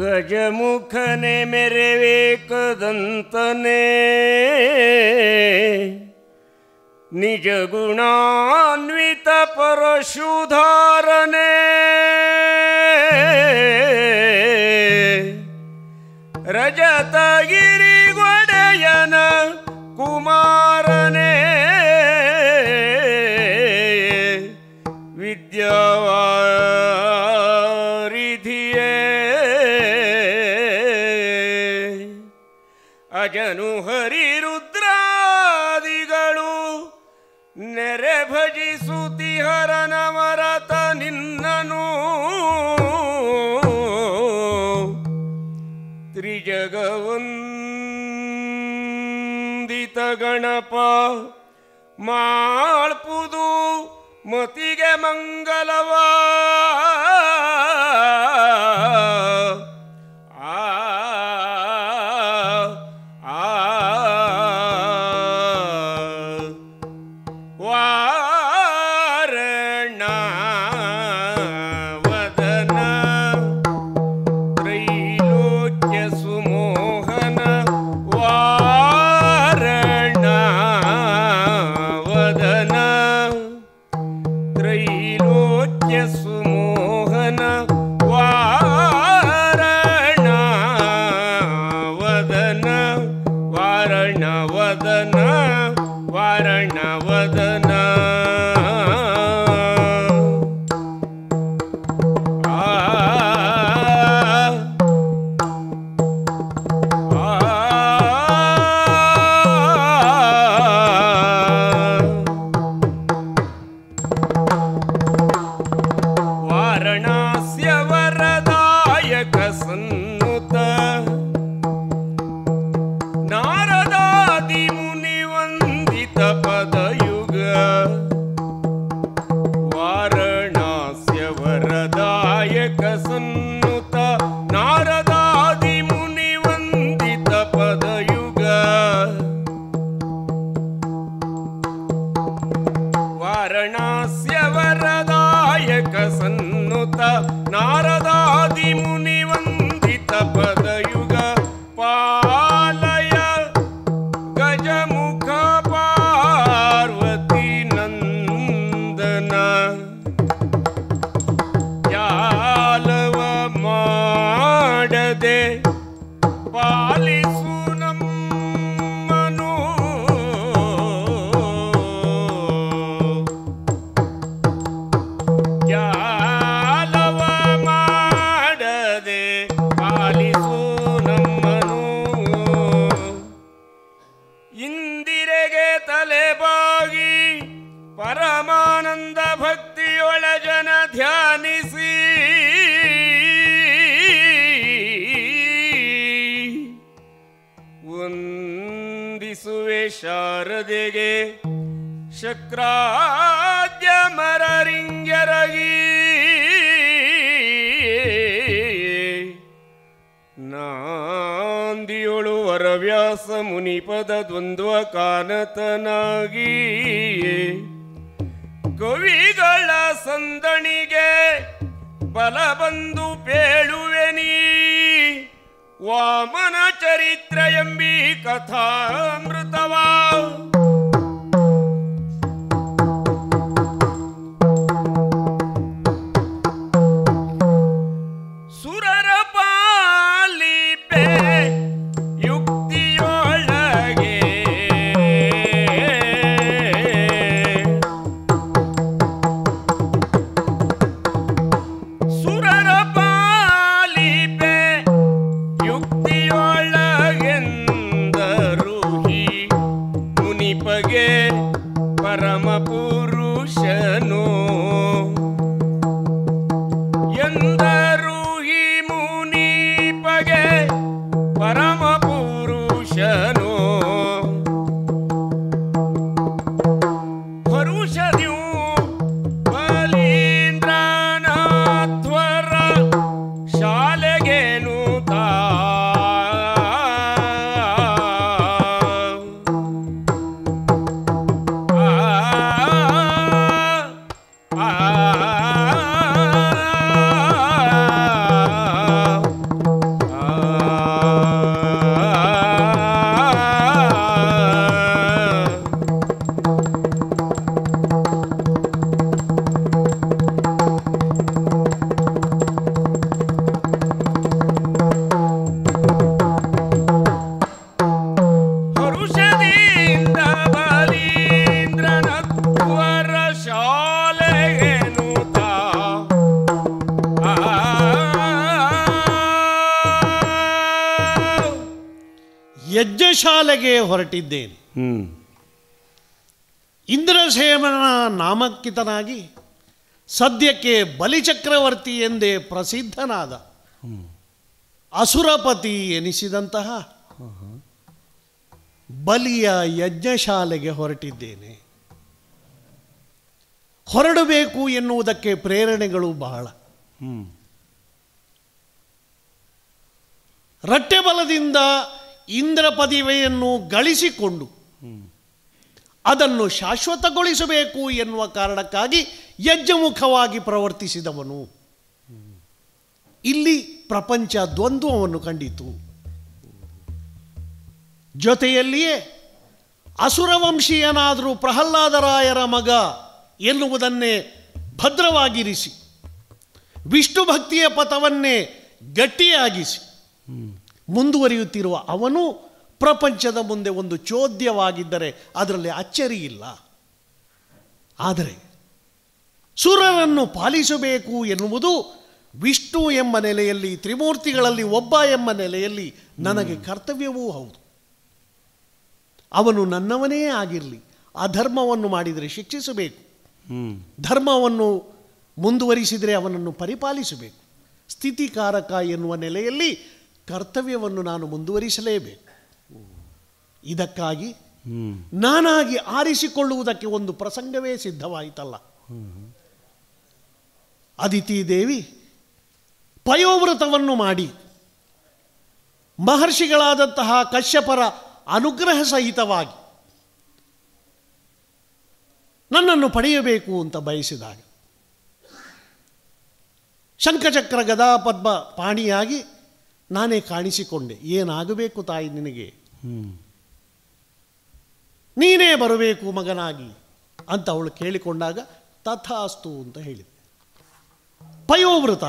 ಗಜಮುಖನೆ ಮೆರೆವೇಕದಂತನೇ ನಿಜ ಗುಣಾನ್ವಿತ ಪರಶುಧಾರನೆ ರಜತಗಿರಿ ಗೊಡೆಯನ ಕುಮಾರನೇ ವಿದ್ಯಾವಾರಿಧಿಯೇ ಅಜನು ಹರಿರುದ್ರಾದಿಗಳು ನೆರೆ ಭಜಿಸುತಿಹರನ ಮರತ ನಿನ್ನನು ತ್ರಿಜಗವಂದಿತ ಗಣಪ ಮಾಳ್ಪುದು ಮತಿಗೆ ಮಂಗಲವ ಆ ಆ ವಾರಣ ವದನ ತ್ರೈಲೋಕ್ಯ ಸುಮೋಹನ ವಾರಣ ವದನ ತ್ರೈಲೋಕ್ಯ ಸುಮೋಹನ ವಾರಣ ವದನ ವಾರಣ ವದನ ವಾರಣ ವದನ ಆ ವಾರಣಾಸ್ಯ ವರದಾಯಕ ಸನ್ನುತ ನಾರದಾದಿ ಮುನಿ ವಂದಿತ ಪದಯುಗ ವಾರಣಾಸ್ಯ ವರದಾಯಕ ಸನ್ನುತ ನಾರದಾದಿ ಮುನಿ ವಂದಿತ ಪದಯುಗ ವಾರಣಾಸ್ಯ ವರದಾಯಕ ಸನ್ನುತ ನಾರದಾದಿ ಮುನಿ ವಂದಿತ ಪದಯುಗ ಪಾಲಯ ಗಜಮುಖ ಪಾರ್ವತಿ ನಂದನ ಜಾಲವ ಮಾಡದೆ ಪಾಲಿಸು ನಮ್ಮನು ಜಾಲವ ಮಾಡದೆ ಪಾಲಿಸು ನಮ್ಮನು ಇಂದಿರೆಗೆ ತಲೆಬಾಗಿ ಪರಮಾನಂದ ಭಕ್ತಿಯೊಳ ಜನ ಧ್ಯಾನಿಸಿ ವಂದಿಸುವೆ ಶಾರದೆಗೆ ಶಕ್ರಾದ್ಯ ಮರರಿಂಗರಗಿ ನಾಂದಿಯೊಳು ವರವ್ಯಾಸ ಮುನಿಪದ ದ್ವಂದ್ವ ಕಾನತನಾಗಿ ಕವಿಗಳ ಸಂದಣಿಗೆ ಬಲ ಬಂದು ಪೇಳುವೆ ನೀ ವಾಮನ ಚರಿತ್ರ ಎಂಬಿ ಕಥಾಮೃತವಾ ಸುರರ ಪಾಲಿಪೆ ಯುಕ್ತಿಯೊಳಗೆ ಸುರರ ಪಾಲಿಪೆ ಯುಕ್ತಿಯೊಳಗೆಂದರು ಹೀಗೆ ಯಜ್ಞಶಾಲೆಗೆ ಹೊರಟಿದ್ದೇನೆ ಹ್ಮ್ ಇಂದ್ರಸೇನನ ನಾಮಂಕಿತನಾಗಿ ಸದ್ಯಕ್ಕೆ ಬಲಿಚಕ್ರವರ್ತಿ ಎಂದೇ ಪ್ರಸಿದ್ಧನಾದ ಅಸುರಪತಿ ಎನಿಸಿದಂತಹ ಬಲಿಯ ಯಜ್ಞಶಾಲೆಗೆ ಹೊರಟಿದ್ದೇನೆ ಹೊರಡಬೇಕು ಎನ್ನುವುದಕ್ಕೆ ಪ್ರೇರಣೆಗಳು ಬಹಳ ಹ್ಮ್ ರಟ್ಟೆ ಬಲದಿಂದ ಇಂದ್ರ ಪದವಿಯನ್ನು ಗಳಿಸಿಕೊಂಡು ಅದನ್ನು ಶಾಶ್ವತಗೊಳಿಸಬೇಕು ಎನ್ನುವ ಕಾರಣಕ್ಕಾಗಿ ಯಜ್ಞಮುಖವಾಗಿ ಪ್ರವರ್ತಿಸಿದವನು ಇಲ್ಲಿ ಪ್ರಪಂಚ ದ್ವಂದ್ವವನ್ನು ಕಂಡಿತು ಜೊತೆಯಲ್ಲಿಯೇ ಅಸುರವಂಶೀಯನಾದರೂ ಪ್ರಹ್ಲಾದರಾಯರ ಮಗ ಎನ್ನುವುದನ್ನೇ ಭದ್ರವಾಗಿರಿಸಿ ವಿಷ್ಣು ಭಕ್ತಿಯ ಪಥವನ್ನೇ ಗಟ್ಟಿಯಾಗಿಸಿ ಮುಂದುವರಿಯುತ್ತಿರುವ ಅವನು ಪ್ರಪಂಚದ ಮುಂದೆ ಒಂದು ಚೋದ್ಯವಾಗಿದ್ದರೆ ಅದರಲ್ಲಿ ಅಚ್ಚರಿ ಇಲ್ಲ ಆದರೆ ಸುರರನ್ನು ಪಾಲಿಸಬೇಕು ಎನ್ನುವುದು ವಿಷ್ಣು ಎಂಬ ನೆಲೆಯಲ್ಲಿ ತ್ರಿಮೂರ್ತಿಗಳಲ್ಲಿ ಒಬ್ಬ ಎಂಬ ನೆಲೆಯಲ್ಲಿ ನನಗೆ ಕರ್ತವ್ಯವೂ ಹೌದು ಅವನು ನನ್ನವನೇ ಆಗಿರಲಿ ಅಧರ್ಮವನ್ನು ಮಾಡಿದರೆ ಶಿಕ್ಷಿಸಬೇಕು ಹ್ಮ್ ಧರ್ಮವನ್ನು ಮುಂದುವರಿಸಿದರೆ ಅವನನ್ನು ಪರಿಪಾಲಿಸಬೇಕು ಸ್ಥಿತಿಕಾರಕ ಎನ್ನುವ ನೆಲೆಯಲ್ಲಿ ಕರ್ತವ್ಯವನ್ನು ನಾನು ಮುಂದುವರಿಸಲೇಬೇಕು ಇದಕ್ಕಾಗಿ ಹ್ಮ್ ನಾನಾಗಿ ಆರಿಸಿಕೊಳ್ಳುವುದಕ್ಕೆ ಒಂದು ಪ್ರಸಂಗವೇ ಸಿದ್ಧವಾಯಿತಲ್ಲ ಅದಿತಿ ದೇವಿ ಪಯೋವ್ರತವನ್ನು ಮಾಡಿ ಮಹರ್ಷಿಗಳಾದಂತಹ ಕಶ್ಯಪರ ಅನುಗ್ರಹ ಸಹಿತವಾಗಿ ನನ್ನನ್ನು ಪಡೆಯಬೇಕು ಅಂತ ಬಯಸಿದಾಗ ಶಂಖಚಕ್ರ ಗದಾ ಪದ್ಮ ಪಾಣಿಯಾಗಿ ನಾನೇ ಕಾಣಿಸಿಕೊಂಡೆ ಏನಾಗಬೇಕು ತಾಯಿ ನಿನಗೆ ಹ್ಮ್ ನೀನೇ ಬರಬೇಕು ಮಗನಾಗಿ ಅಂತ ಅವಳು ಕೇಳಿಕೊಂಡಾಗ ತಥಾಸ್ತು ಅಂತ ಹೇಳಿದೆ ಪಯೋವೃತ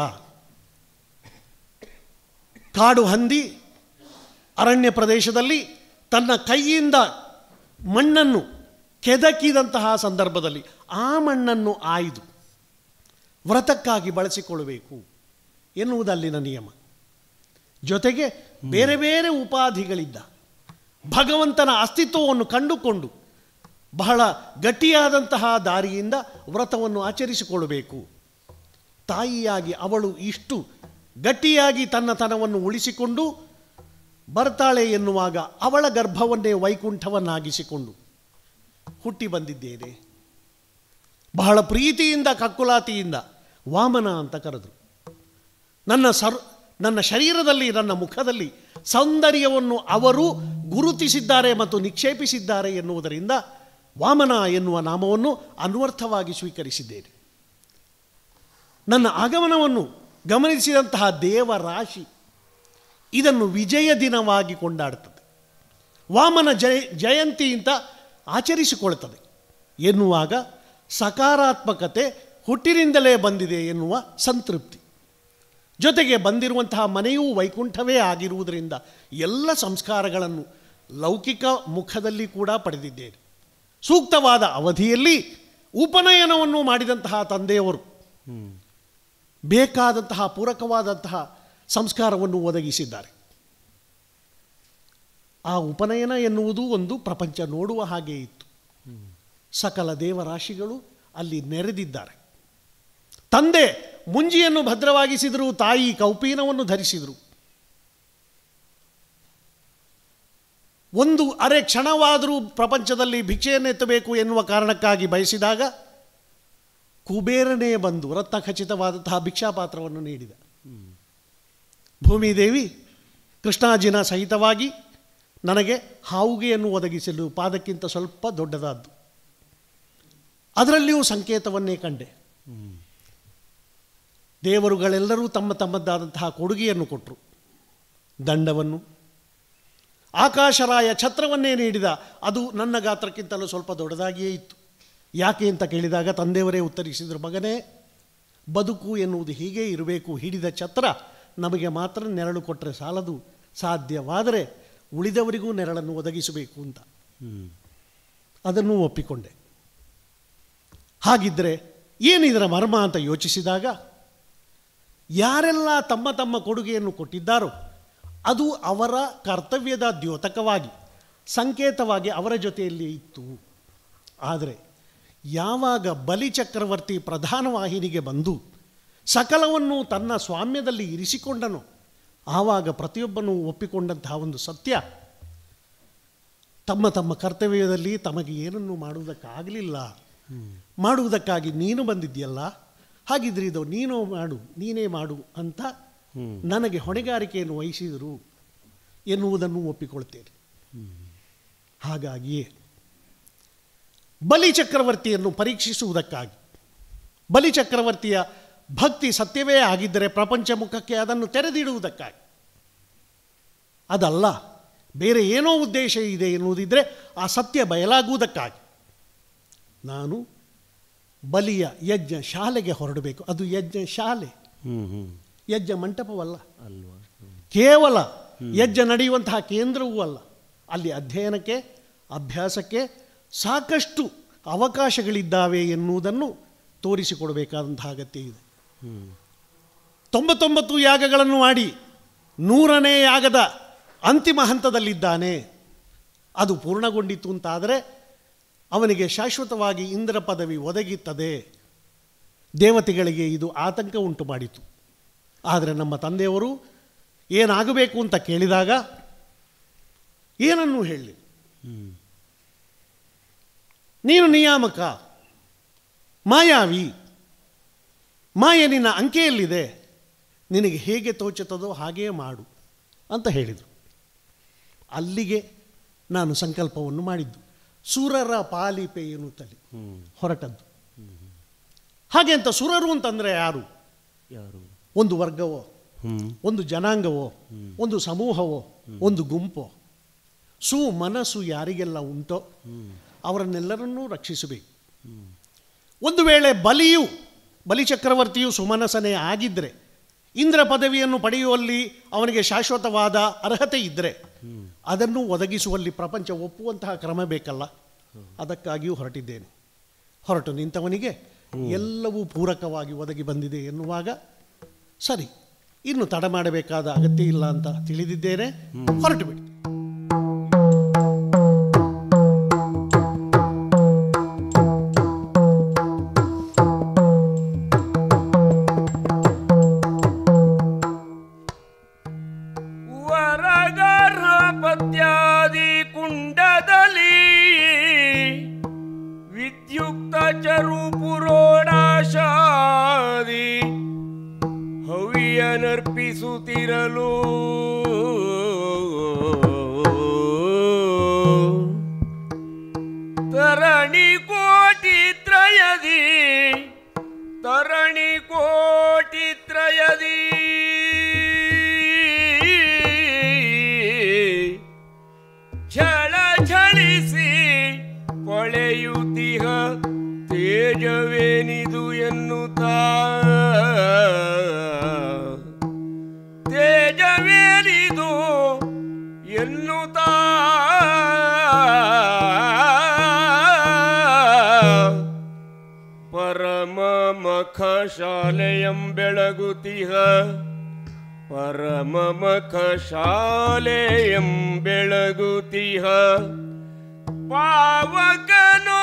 ಕಾಡು ಹಂದಿ ಅರಣ್ಯ ಪ್ರದೇಶದಲ್ಲಿ ತನ್ನ ಕೈಯಿಂದ ಮಣ್ಣನ್ನು ಕೆದಕಿದಂತಹ ಸಂದರ್ಭದಲ್ಲಿ ಆ ಮಣ್ಣನ್ನು ಆಯ್ದು ವ್ರತಕ್ಕಾಗಿ ಬಳಸಿಕೊಳ್ಳಬೇಕು ಎನ್ನುವುದಲ್ಲಿನ ನಿಯಮ ಜೊತೆಗೆ ಬೇರೆ ಬೇರೆ ಉಪಾಧಿಗಳಿದ್ದ ಭಗವಂತನ ಅಸ್ತಿತ್ವವನ್ನು ಕಂಡುಕೊಂಡು ಬಹಳ ಗಟ್ಟಿಯಾದಂತಹ ದಾರಿಯಿಂದ ವ್ರತವನ್ನು ಆಚರಿಸಿಕೊಳ್ಳಬೇಕು ತಾಯಿಯಾಗಿ ಅವಳು ಇಷ್ಟು ಗಟ್ಟಿಯಾಗಿ ತನ್ನತನವನ್ನು ಉಳಿಸಿಕೊಂಡು ಬರ್ತಾಳೆ ಎನ್ನುವಾಗ ಅವಳ ಗರ್ಭವನ್ನೇ ವೈಕುಂಠವನ್ನಾಗಿಸಿಕೊಂಡು ಹುಟ್ಟಿ ಬಂದಿದ್ದೇನೆ ಬಹಳ ಪ್ರೀತಿಯಿಂದ ಕಕ್ಕುಲಾತಿಯಿಂದ ವಾಮನ ಅಂತ ಕರೆದರು ನನ್ನ ಸರ್ ನನ್ನ ಶರೀರದಲ್ಲಿ ನನ್ನ ಮುಖದಲ್ಲಿ ಸೌಂದರ್ಯವನ್ನು ಅವರು ಗುರುತಿಸಿದ್ದಾರೆ ಮತ್ತು ನಿಕ್ಷೇಪಿಸಿದ್ದಾರೆ ಎನ್ನುವುದರಿಂದ ವಾಮನ ಎನ್ನುವ ನಾಮವನ್ನು ಅನ್ವರ್ಥವಾಗಿ ಸ್ವೀಕರಿಸಿದ್ದೇನೆ ನನ್ನ ಆಗಮನವನ್ನು ಗಮನಿಸಿದಂತಹ ದೇವರಾಶಿ ಇದನ್ನು ವಿಜಯ ದಿನವಾಗಿ ಕೊಂಡಾಡುತ್ತದೆ ವಾಮನ ಜಯ ಜಯಂತಿ ಅಂತ ಆಚರಿಸಿಕೊಳ್ತದೆ ಎನ್ನುವಾಗ ಸಕಾರಾತ್ಮಕತೆ ಹುಟ್ಟಿನಿಂದಲೇ ಬಂದಿದೆ ಎನ್ನುವ ಸಂತೃಪ್ತಿ ಜೊತೆಗೆ ಬಂದಿರುವಂತಹ ಮನೆಯೂ ವೈಕುಂಠವೇ ಆಗಿರುವುದರಿಂದ ಎಲ್ಲ ಸಂಸ್ಕಾರಗಳನ್ನು ಲೌಕಿಕ ಮುಖದಲ್ಲಿ ಕೂಡ ಪಡೆದಿದ್ದೇನೆ ಸೂಕ್ತವಾದ ಅವಧಿಯಲ್ಲಿ ಉಪನಯನವನ್ನು ಮಾಡಿದಂತಹ ತಂದೆಯವರು ಬೇಕಾದಂತಹ ಪೂರಕವಾದಂತಹ ಸಂಸ್ಕಾರವನ್ನು ಒದಗಿಸಿದ್ದಾರೆ ಆ ಉಪನಯನ ಎನ್ನುವುದು ಒಂದು ಪ್ರಪಂಚ ನೋಡುವ ಹಾಗೆ ಇತ್ತು ಸಕಲ ದೇವರಾಶಿಗಳು ಅಲ್ಲಿ ನೆರೆದಿದ್ದಾರೆ ತಂದೆ ಮುಂಜಿಯನ್ನು ಭದ್ರವಾಗಿಸಿದರು ತಾಯಿ ಕೌಪೀನವನ್ನು ಧರಿಸಿದರು ಒಂದು ಅರೆ ಕ್ಷಣವಾದರೂ ಪ್ರಪಂಚದಲ್ಲಿ ಭಿಕ್ಷೆಯನ್ನೆತ್ತಬೇಕು ಎನ್ನುವ ಕಾರಣಕ್ಕಾಗಿ ಬಯಸಿದಾಗ ಕುಬೇರನೇ ಬಂದು ರತ್ನ ಖಚಿತವಾದಂತಹ ಭಿಕ್ಷಾಪಾತ್ರವನ್ನು ನೀಡಿದ ಭೂಮಿದೇವಿ ಕೃಷ್ಣಾಜಿನ ಸಹಿತವಾಗಿ ನನಗೆ ಹಾವುಗೆಯನ್ನು ಒದಗಿಸಲು ಪಾದಕ್ಕಿಂತ ಸ್ವಲ್ಪ ದೊಡ್ಡದಾದ್ದು ಅದರಲ್ಲಿಯೂ ಸಂಕೇತವನ್ನೇ ಕಂಡೆ ದೇವರುಗಳೆಲ್ಲರೂ ತಮ್ಮ ತಮ್ಮದ್ದಾದಂತಹ ಕೊಡುಗೆಯನ್ನು ಕೊಟ್ಟರು ದಂಡವನ್ನು ಆಕಾಶರಾಯ ಛತ್ರವನ್ನೇ ನೀಡಿದ ಅದು ನನ್ನ ಗಾತ್ರಕ್ಕಿಂತಲೂ ಸ್ವಲ್ಪ ದೊಡ್ಡದಾಗಿಯೇ ಇತ್ತು ಯಾಕೆ ಅಂತ ಕೇಳಿದಾಗ ತಂದೆಯವರೇ ಉತ್ತರಿಸಿದರು ಮಗನೇ ಬದುಕು ಎನ್ನುವುದು ಹೀಗೆ ಇರಬೇಕು ಹಿಡಿದ ಛತ್ರ ನಮಗೆ ಮಾತ್ರ ನೆರಳು ಕೊಟ್ಟರೆ ಸಾಲದು ಸಾಧ್ಯವಾದರೆ ಉಳಿದವರಿಗೂ ನೆರಳನ್ನು ಒದಗಿಸಬೇಕು ಅಂತ ಅದನ್ನು ಒಪ್ಪಿಕೊಂಡೆ ಹಾಗಿದ್ದರೆ ಏನಿದರ ಮರ್ಮ ಅಂತ ಯೋಚಿಸಿದಾಗ ಯಾರೆಲ್ಲ ತಮ್ಮ ತಮ್ಮ ಕೊಡುಗೆಯನ್ನು ಕೊಟ್ಟಿದ್ದಾರೋ ಅದು ಅವರ ಕರ್ತವ್ಯದ ದ್ಯೋತಕವಾಗಿ ಸಂಕೇತವಾಗಿ ಅವರ ಜೊತೆಯಲ್ಲಿ ಇತ್ತು ಆದರೆ ಯಾವಾಗ ಬಲಿಚಕ್ರವರ್ತಿ ಪ್ರಧಾನ ವಾಹಿನಿಗೆ ಬಂದು ಸಕಲವನ್ನು ತನ್ನ ಸ್ವಾಮ್ಯದಲ್ಲಿ ಇರಿಸಿಕೊಂಡನು ಆವಾಗ ಪ್ರತಿಯೊಬ್ಬನೂ ಒಪ್ಪಿಕೊಂಡಂತಹ ಒಂದು ಸತ್ಯ ತಮ್ಮ ತಮ್ಮ ಕರ್ತವ್ಯದಲ್ಲಿ ತಮಗೆ ಏನನ್ನು ಮಾಡುವುದಕ್ಕಾಗಲಿಲ್ಲ ಮಾಡುವುದಕ್ಕಾಗಿ ನೀನು ಬಂದಿದ್ಯಲ್ಲ ಹಾಗಿದ್ರೆ ಇದು ನೀನು ಮಾಡು ನೀನೇ ಮಾಡು ಅಂತ ನನಗೆ ಹೊಣೆಗಾರಿಕೆಯನ್ನು ವಹಿಸಿದರು ಎನ್ನುವುದನ್ನು ಒಪ್ಪಿಕೊಳ್ತೇನೆ ಹಾಗಾಗಿಯೇ ಬಲಿ ಚಕ್ರವರ್ತಿಯನ್ನು ಪರೀಕ್ಷಿಸುವುದಕ್ಕಾಗಿ ಬಲಿ ಚಕ್ರವರ್ತಿಯ ಭಕ್ತಿ ಸತ್ಯವೇ ಆಗಿದ್ದರೆ ಪ್ರಪಂಚ ಮುಖಕ್ಕೆ ಅದನ್ನು ತೆರೆದಿಡುವುದಕ್ಕಾಗಿ ಅದಲ್ಲ ಬೇರೆ ಏನೋ ಉದ್ದೇಶ ಇದೆ ಎನ್ನುವುದಿದ್ದರೆ ಆ ಸತ್ಯ ಬಯಲಾಗುವುದಕ್ಕಾಗಿ ನಾನು ಬಲಿಯ ಯಜ್ಞ ಶಾಲೆಗೆ ಹೊರಡಬೇಕು ಅದು ಯಜ್ಞ ಶಾಲೆ ಹ್ಮ್ ಹ್ಮ್ ಯಜ್ಞ ಮಂಟಪವಲ್ಲ ಅಲ್ವಾ ಕೇವಲ ಯಜ್ಞ ನಡೆಯುವಂತಹ ಕೇಂದ್ರವೂ ಅಲ್ಲ ಅಲ್ಲಿ ಅಧ್ಯಯನಕ್ಕೆ ಅಭ್ಯಾಸಕ್ಕೆ ಸಾಕಷ್ಟು ಅವಕಾಶಗಳಿದ್ದಾವೆ ಎನ್ನುವುದನ್ನು ತೋರಿಸಿಕೊಡಬೇಕಾದಂತಹ ಅಗತ್ಯ ಇದೆ ಹ್ಮ್ ತೊಂಬತ್ತೊಂಬತ್ತು ಯಾಗಗಳನ್ನು ಮಾಡಿ ನೂರನೇ ಯಾಗದ ಅಂತಿಮ ಹಂತದಲ್ಲಿದ್ದಾನೆ ಅದು ಪೂರ್ಣಗೊಂಡಿತು ಅಂತಾದರೆ ಅವನಿಗೆ ಶಾಶ್ವತವಾಗಿ ಇಂದ್ರ ಪದವಿ ಒದಗಿತ್ತದೆ ದೇವತೆಗಳಿಗೆ ಇದು ಆತಂಕ ಉಂಟು ಮಾಡಿತು ಆದರೆ ನಮ್ಮ ತಂದೆಯವರು ಏನಾಗಬೇಕು ಅಂತ ಕೇಳಿದಾಗ ಏನನ್ನೂ ಹೇಳಲಿ ಹ್ಮ್ ನೀನು ನಿಯಾಮಕ ಮಾಯಾವಿ ಮಾಯೆ ನಿನ್ನ ಅಂಕೆಯಲ್ಲಿದೆ ನಿನಗೆ ಹೇಗೆ ತೋಚುತ್ತದೋ ಹಾಗೇ ಮಾಡು ಅಂತ ಹೇಳಿದರು ಅಲ್ಲಿಗೆ ನಾನು ಸಂಕಲ್ಪವನ್ನು ಮಾಡಿದ್ದು ಸುರರ ಪಾಲಿಪೆ ಎನ್ನುತ್ತಲಿ ಹ್ಮ್ ಹೊರಟದ್ದು ಹಾಗೆ ಅಂತ ಸುರರು ಅಂತಂದರೆ ಯಾರು ಯಾರು ಒಂದು ವರ್ಗವೋ ಹ್ಮ್ ಒಂದು ಜನಾಂಗವೋ ಒಂದು ಸಮೂಹವೋ ಒಂದು ಗುಂಪೋ ಸು ಮನಸ್ಸು ಯಾರಿಗೆಲ್ಲ ಉಂಟೋ ಅವರನ್ನೆಲ್ಲರನ್ನೂ ರಕ್ಷಿಸಬೇಕು ಒಂದು ವೇಳೆ ಬಲಿಯು ಬಲಿಚಕ್ರವರ್ತಿಯು ಸುಮನಸನೇ ಆಗಿದ್ದರೆ ಇಂದ್ರ ಪದವಿಯನ್ನು ಪಡೆಯುವಲ್ಲಿ ಅವನಿಗೆ ಶಾಶ್ವತವಾದ ಅರ್ಹತೆ ಇದ್ದರೆ ಅದನ್ನು ಒದಗಿಸುವಲ್ಲಿ ಪ್ರಪಂಚ ಒಪ್ಪುವಂತಹ ಕ್ರಮ ಬೇಕಲ್ಲ ಅದಕ್ಕಾಗಿಯೂ ಹೊರಟಿದ್ದೇನೆ ಹೊರಟು ನಿಂತವನಿಗೆ ಎಲ್ಲವೂ ಪೂರಕವಾಗಿ ಒದಗಿ ಬಂದಿದೆ ಎನ್ನುವಾಗ ಸರಿ ಇನ್ನು ತಡ ಮಾಡಬೇಕಾದ ಅಗತ್ಯ ಇಲ್ಲ ಅಂತ ತಿಳಿದಿದ್ದೇನೆ ಹೊರಟು ಬಿಡಿ ವರಗರ ಪದ್ಯಾದಿ ಕುಂಡದಲ್ಲಿ ವಿದ್ಯುಕ್ತ ಚರು ಪುರೋಡಾಶಾದಿ ಹವಿಯನರ್ಪಿಸುತ್ತಿರಲು ತರಣಿ ಕೋಟಿ ತ್ರಯದಿ ತರಣಿ ಕೋಟಿ ತ್ರಯದಿ ಛಳ ಛಳಿಸಿ ಕೊಳೆಯುತ್ತಿಹ ತೇಜವೇನಿದು ಎನ್ನುತ್ತಾ ತೇಜವೇನಿದು ಎನ್ನುತ್ತಾ ಪರಮ ಮಖ ಶಾಲೆಯಂ ಬೆಳಗುತಿಹ ಪರಮ ಮಖ ಶಾಲೆಯಂ ಬೆಳಗುತಿಹ ಪಾವಕನೋ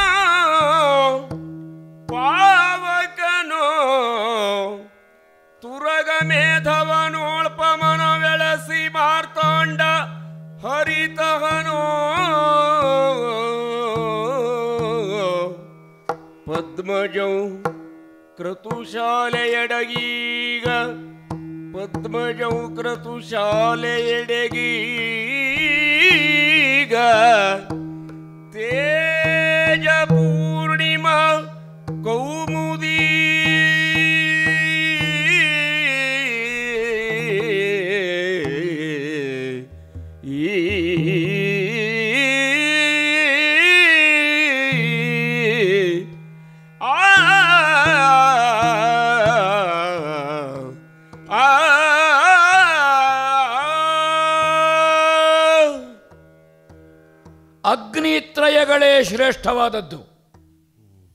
ಪಾವಕನೋ ತುರಗ ಮೇಧವನೋಳ್ಪಮನ ಬೆಳಸಿ ಮಾರ್ತಾಂಡ ಹರಿತಹನೋ ಪದ್ಮಜೌ ಕ್ರತುಶಾಲೆಯಡಗೀಗ ಪದ್ಮಜೌ ಕ್ರತುಶಾಲೆಯಡೆಗೀಗ ತೇಜ ಪೂರ್ಣಿಮಾ ಕೌಮುದಿ ಆ ಅಗ್ನಿತ್ರಯಗಳೇ ಶ್ರೇಷ್ಠವಾದದ್ದು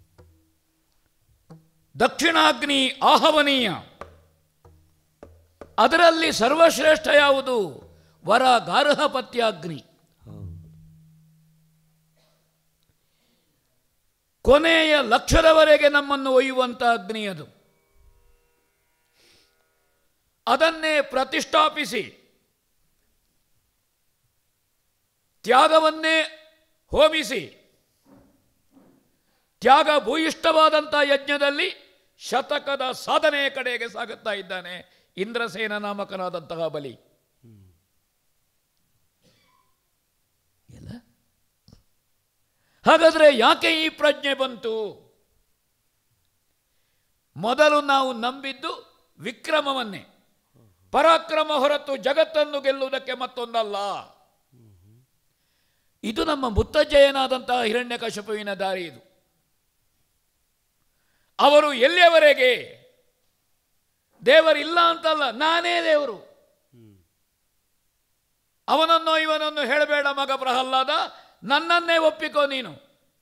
ದಕ್ಷಿಣಾಗ್ನಿ ಆಹವನೀಯ ಅದರಲ್ಲಿ ಸರ್ವಶ್ರೇಷ್ಠ ಯಾವುದು ವರ ಗಾರ್ಹಪತ್ಯಾಗ್ನಿ ಕೊನೆಯ ಲಕ್ಷದವರೆಗೆ ನಮ್ಮನ್ನು ಒಯ್ಯುವಂಥ ಅಗ್ನಿ ಅದು ಅದನ್ನೇ ಪ್ರತಿಷ್ಠಾಪಿಸಿ ತ್ಯಾಗವನ್ನೇ ಹೋಮಿಸಿ ತ್ಯಾಗ ಭೂಯಿಷ್ಠವಾದಂಥ ಯಜ್ಞದಲ್ಲಿ ಶತಕದ ಸಾಧನೆಯ ಕಡೆಗೆ ಸಾಗುತ್ತಾ ಇದ್ದಾನೆ ಇಂದ್ರಸೇನ ನಾಮಕನಾದಂತಹ ಬಲಿ ಎಲ್ಲ ಹಾಗಾದ್ರೆ ಯಾಕೆ ಈ ಪ್ರಜ್ಞೆ ಬಂತು ಮೊದಲು ನಾವು ನಂಬಿದ್ದು ವಿಕ್ರಮವನ್ನೇ ಪರಾಕ್ರಮ ಹೊರತು ಜಗತ್ತನ್ನು ಗೆಲ್ಲುವುದಕ್ಕೆ ಮತ್ತೊಂದಲ್ಲ ಇದು ನಮ್ಮ ಮುತ್ತಜ್ಜಯನಾದಂತಹ ಹಿರಣ್ಯಕಶಪುವಿನ ದಾರಿ ಇದು ಅವರು ಎಲ್ಲಿಯವರೆಗೆ ದೇವರಿಲ್ಲ ಅಂತಲ್ಲ ನಾನೇ ದೇವರು ಅವನನ್ನು ಇವನನ್ನು ಹೇಳಬೇಡ ಮಗ ಪ್ರಹ್ಲಾದ ನನ್ನನ್ನೇ ಒಪ್ಪಿಕೋ ನೀನು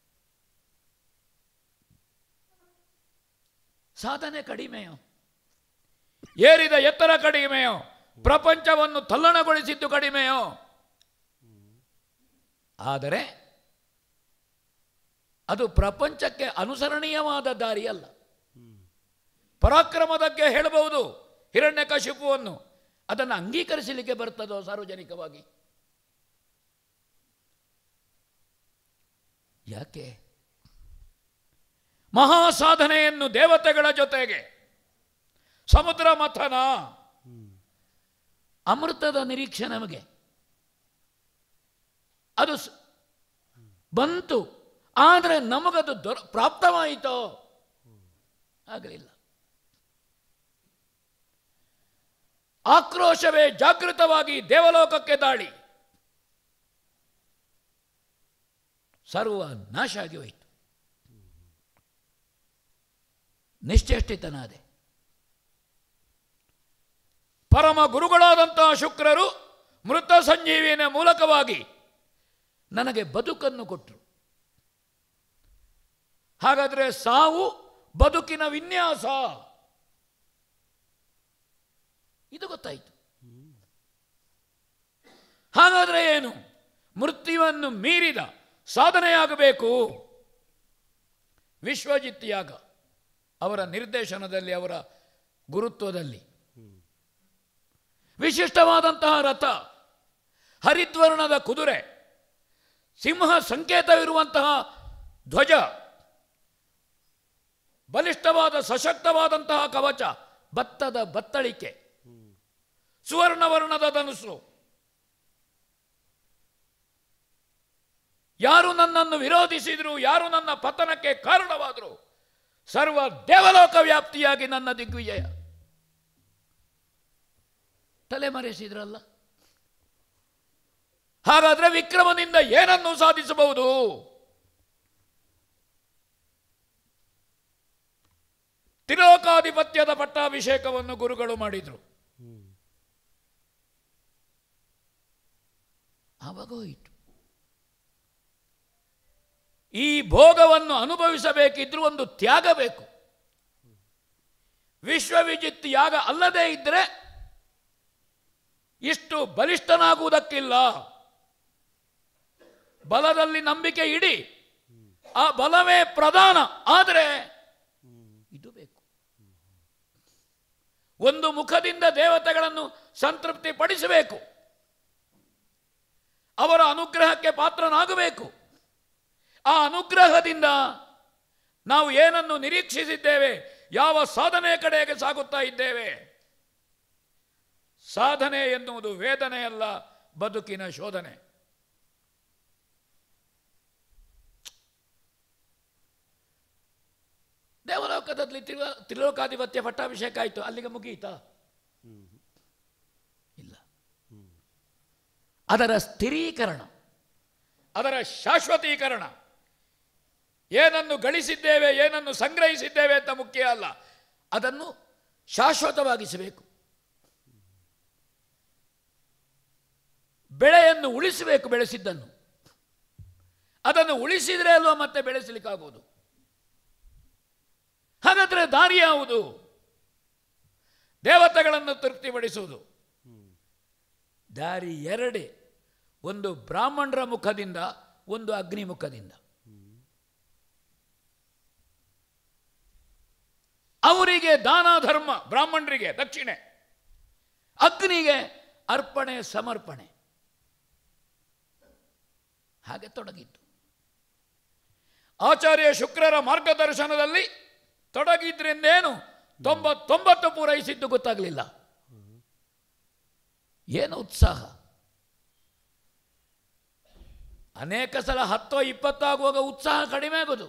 ಸಾಧನೆ ಕಡಿಮೆಯೋ ಏರಿದ ಎತ್ತರ ಕಡಿಮೆಯೋ ಪ್ರಪಂಚವನ್ನು ತಲ್ಲಣಗೊಳಿಸಿದ್ದು ಕಡಿಮೆಯೋ ಆದರೆ ಅದು ಪ್ರಪಂಚಕ್ಕೆ ಅನುಸರಣೀಯವಾದ ದಾರಿಯಲ್ಲ ಪರಾಕ್ರಮದಕ್ಕೆ ಹೇಳಬಹುದು ಹಿರಣ್ಯಕಶಿಪುವನ್ನು ಅದನ್ನು ಅಂಗೀಕರಿಸಲಿಕ್ಕೆ ಬರ್ತದೋ ಸಾರ್ವಜನಿಕವಾಗಿ ಯಾಕೆ ಮಹಾ ಸಾಧನೆಯನ್ನು ದೇವತೆಗಳ ಜೊತೆಗೆ ಸಮುದ್ರ ಮಥನ ಅಮೃತದ ನಿರೀಕ್ಷೆ ನಮಗೆ ಅದು ಸ್- ಬಂತು ಆದರೆ ನಮಗದು ದೊರ ಪ್ರಾಪ್ತವಾಯಿತೋ ಆಗಲಿಲ್ಲ ಆಕ್ರೋಶವೇ ಜಾಗೃತವಾಗಿ ದೇವಲೋಕಕ್ಕೆ ದಾಳಿ ಸರ್ವ ನಾಶ ಆಗಿ ಹೋಯಿತು ನಿಶ್ಚೇಷ್ಟಿತನಾದೆ ಪರಮ ಗುರುಗಳಾದಂತಹ ಶುಕ್ರರು ಮೃತ ಸಂಜೀವಿನ ಮೂಲಕವಾಗಿ ನನಗೆ ಬದುಕನ್ನು ಕೊಟ್ಟರು ಹಾಗಾದರೆ ಸಾವು ಬದುಕಿನ ವಿನ್ಯಾಸ ಇದು ಗೊತ್ತಾಯಿತು ಹಾಗಾದರೆ ಏನು ಮೃತ್ಯುವನ್ನು ಮೀರಿದ ಸಾಧನೆಯಾಗಬೇಕು ವಿಶ್ವಜಿತ್ ಯಾಗ ಅವರ ನಿರ್ದೇಶನದಲ್ಲಿ ಅವರ ಗುರುತ್ವದಲ್ಲಿ ವಿಶಿಷ್ಟವಾದಂತಹ ರಥ ಹರಿದ್ವರ್ಣದ ಕುದುರೆ ಸಿಂಹ ಸಂಕೇತವಿರುವಂತಹ ಧ್ವಜ ಬಲಿಷ್ಠವಾದ ಸಶಕ್ತವಾದಂತಹ ಕವಚ ಭತ್ತದ ಬತ್ತಳಿಕೆ ಸುವರ್ಣವರ್ಣದ ಧನುಸ್ಸು ಯಾರು ನನ್ನನ್ನು ವಿರೋಧಿಸಿದ್ರು ಯಾರು ನನ್ನ ಪತನಕ್ಕೆ ಕಾರಣವಾದರು ಸರ್ವ ದೇವಲೋಕ ವ್ಯಾಪ್ತಿಯಾಗಿ ನನ್ನ ದಿಗ್ವಿಜಯ ತಲೆಮರೆಸಿದ್ರಲ್ಲ ಹಾಗಾದ್ರೆ ವಿಕ್ರಮನಿಂದ ಏನನ್ನು ಸಾಧಿಸಬಹುದು ತಿಲೋಕಾಧಿಪತ್ಯದ ಪಟ್ಟಾಭಿಷೇಕವನ್ನು ಗುರುಗಳು ಮಾಡಿದರು ಆವಾಗ ಹೋಯಿತು ಈ ಭೋಗವನ್ನು ಅನುಭವಿಸಬೇಕಿದ್ರೂ ಒಂದು ತ್ಯಾಗ ಬೇಕು ವಿಶ್ವವಿಜಿತ್ ಯಾಗ ಅಲ್ಲದೇ ಇದ್ದರೆ ಇಷ್ಟು ಬಲಿಷ್ಠನಾಗುವುದಕ್ಕಿಲ್ಲ ಬಲದಲ್ಲಿ ನಂಬಿಕೆ ಇಡಿ ಆ ಬಲವೇ ಪ್ರಧಾನ ಆದರೆ ಇದು ಬೇಕು ಒಂದು ಮುಖದಿಂದ ದೇವತೆಗಳನ್ನು ಸಂತೃಪ್ತಿ ಪಡಿಸಬೇಕು ಅವರ ಅನುಗ್ರಹಕ್ಕೆ ಪಾತ್ರನಾಗಬೇಕು ಆ ಅನುಗ್ರಹದಿಂದ ನಾವು ಏನನ್ನು ನಿರೀಕ್ಷಿಸಿದ್ದೇವೆ ಯಾವ ಸಾಧನೆಯ ಕಡೆಗೆ ಸಾಗುತ್ತಾ ಇದ್ದೇವೆ ಸಾಧನೆ ಎನ್ನುವುದು ವೇದನೆಯಲ್ಲ ಬದುಕಿನ ಶೋಧನೆ ದೇವಲೋಕದಲ್ಲಿ ತಿರುವ ತ್ರಿಲೋಕಾಧಿಪತ್ಯ ಪಟ್ಟಾಭಿಷೇಕ ಆಯಿತು ಅಲ್ಲಿಗೆ ಮುಗಿಯಿತಾ ಇಲ್ಲ ಅದರ ಸ್ಥಿರೀಕರಣ ಅದರ ಶಾಶ್ವತೀಕರಣ ಏನನ್ನು ಗಳಿಸಿದ್ದೇವೆ ಏನನ್ನು ಸಂಗ್ರಹಿಸಿದ್ದೇವೆ ಅಂತ ಮುಖ್ಯ ಅಲ್ಲ ಅದನ್ನು ಶಾಶ್ವತವಾಗಿಸಬೇಕು ಬೆಳೆಯನ್ನು ಉಳಿಸಬೇಕು ಬೆಳೆಸಿದ್ದನ್ನು ಅದನ್ನು ಉಳಿಸಿದರೆ ಅಲ್ವಾ ಮತ್ತೆ ಬೆಳೆಸಲಿಕ್ಕಾಗುವುದು ಹಾಗಾದರೆ ದಾರಿ ಯಾವುದು ದೇವತೆಗಳನ್ನು ತೃಪ್ತಿಪಡಿಸುವುದು ದಾರಿ ಎರಡೇ ಒಂದು ಬ್ರಾಹ್ಮಣರ ಮುಖದಿಂದ ಒಂದು ಅಗ್ನಿ ಮುಖದಿಂದ ಅವರಿಗೆ ದಾನ ಧರ್ಮ ಬ್ರಾಹ್ಮಣರಿಗೆ ದಕ್ಷಿಣೆ ಅಗ್ನಿಗೆ ಅರ್ಪಣೆ ಸಮರ್ಪಣೆ ಹಾಗೆ ತೊಡಗಿತ್ತು ಆಚಾರ್ಯ ಶುಕ್ರರ ಮಾರ್ಗದರ್ಶನದಲ್ಲಿ ತೊಡಗಿದ್ರಿಂದೇನು ತೊಂಬತ್ತೊಂಬತ್ತು ಪೂರೈಸಿದ್ದು ಗೊತ್ತಾಗಲಿಲ್ಲ ಏನು ಉತ್ಸಾಹ ಅನೇಕ ಸಲ ಹತ್ತೋ ಇಪ್ಪತ್ತಾಗುವಾಗ ಉತ್ಸಾಹ ಕಡಿಮೆ ಆಗೋದು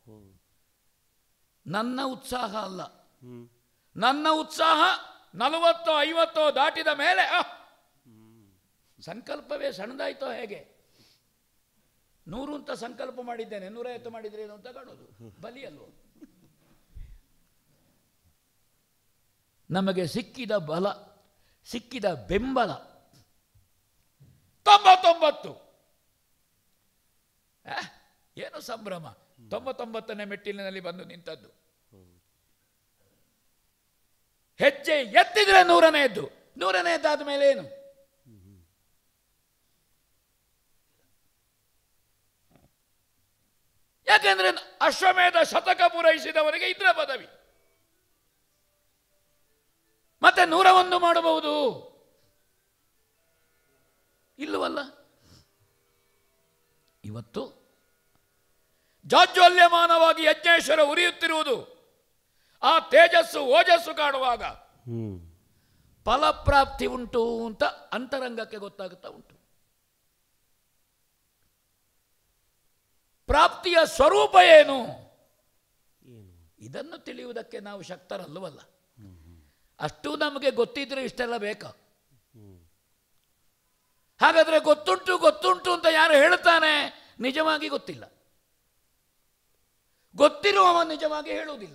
ನನ್ನ ಉತ್ಸಾಹ ಅಲ್ಲ ನನ್ನ ಉತ್ಸಾಹ ನಲವತ್ತೋ ಐವತ್ತೋ ದಾಟಿದ ಮೇಲೆ ಆ, ಸಂಕಲ್ಪವೇ ಸಣ್ಣದಾಯ್ತೋ ಹೇಗೆ ನೂರು ಅಂತ ಸಂಕಲ್ಪ ಮಾಡಿದ್ದೇನೆ ನೂರೈವತ್ತು ಮಾಡಿದ್ರೇನು ಅಂತ ಕಾಣೋದು ಬಲಿ ಅಲ್ವೋ ನಮಗೆ ಸಿಕ್ಕಿದ ಬಲ ಸಿಕ್ಕಿದ ಬೆಂಬಲ ತೊಂಬತ್ತೊಂಬತ್ತು ಆ, ಏನು ಸಂಭ್ರಮ ತೊಂಬತ್ತೊಂಬತ್ತನೇ ಮೆಟ್ಟಿಲಿನಲ್ಲಿ ಬಂದು ನಿಂತದ್ದು ಹೆಜ್ಜೆ ಎತ್ತಿದ್ರೆ ನೂರನೇ ಎದ್ದು ನೂರನೇ ಎದ್ದಾದ ಮೇಲೆ ಏನು ಯಾಕೆಂದ್ರೆ ಅಶ್ವಮೇಧ ಶತಕ ಪೂರೈಸಿದವರಿಗೆ ಇದ್ರ ಪದವಿ ಮತ್ತೆ ನೂರ ಒಂದು ಮಾಡಬಹುದು ಇಲ್ಲವಲ್ಲ ಇವತ್ತು ಜಾಜ್ವಲ್ಯಮಾನವಾಗಿ ಯಜ್ಞೇಶ್ವರ ಉರಿಯುತ್ತಿರುವುದು ಆ ತೇಜಸ್ಸು ಓಜಸ್ಸು ಕಾಣುವಾಗ ಹ್ಮ್ ಫಲಪ್ರಾಪ್ತಿ ಉಂಟು ಅಂತ ಅಂತರಂಗಕ್ಕೆ ಗೊತ್ತಾಗುತ್ತಾ ಉಂಟು ಪ್ರಾಪ್ತಿಯ ಸ್ವರೂಪ ಏನು ಏನು ಇದನ್ನು ತಿಳಿಯುವುದಕ್ಕೆ ನಾವು ಶಕ್ತರಲ್ಲವಲ್ಲ ಅಷ್ಟು ನಮಗೆ ಗೊತ್ತಿದ್ರೆ ಇಷ್ಟೆಲ್ಲ ಬೇಕಾ ಹಾಗಾದ್ರೆ ಗೊತ್ತುಂಟು ಗೊತ್ತುಂಟು ಅಂತ ಯಾರು ಹೇಳ್ತಾನೆ ನಿಜವಾಗಿ ಗೊತ್ತಿಲ್ಲ ಗೊತ್ತಿರುವವ ನಿಜವಾಗಿ ಹೇಳುವುದಿಲ್ಲ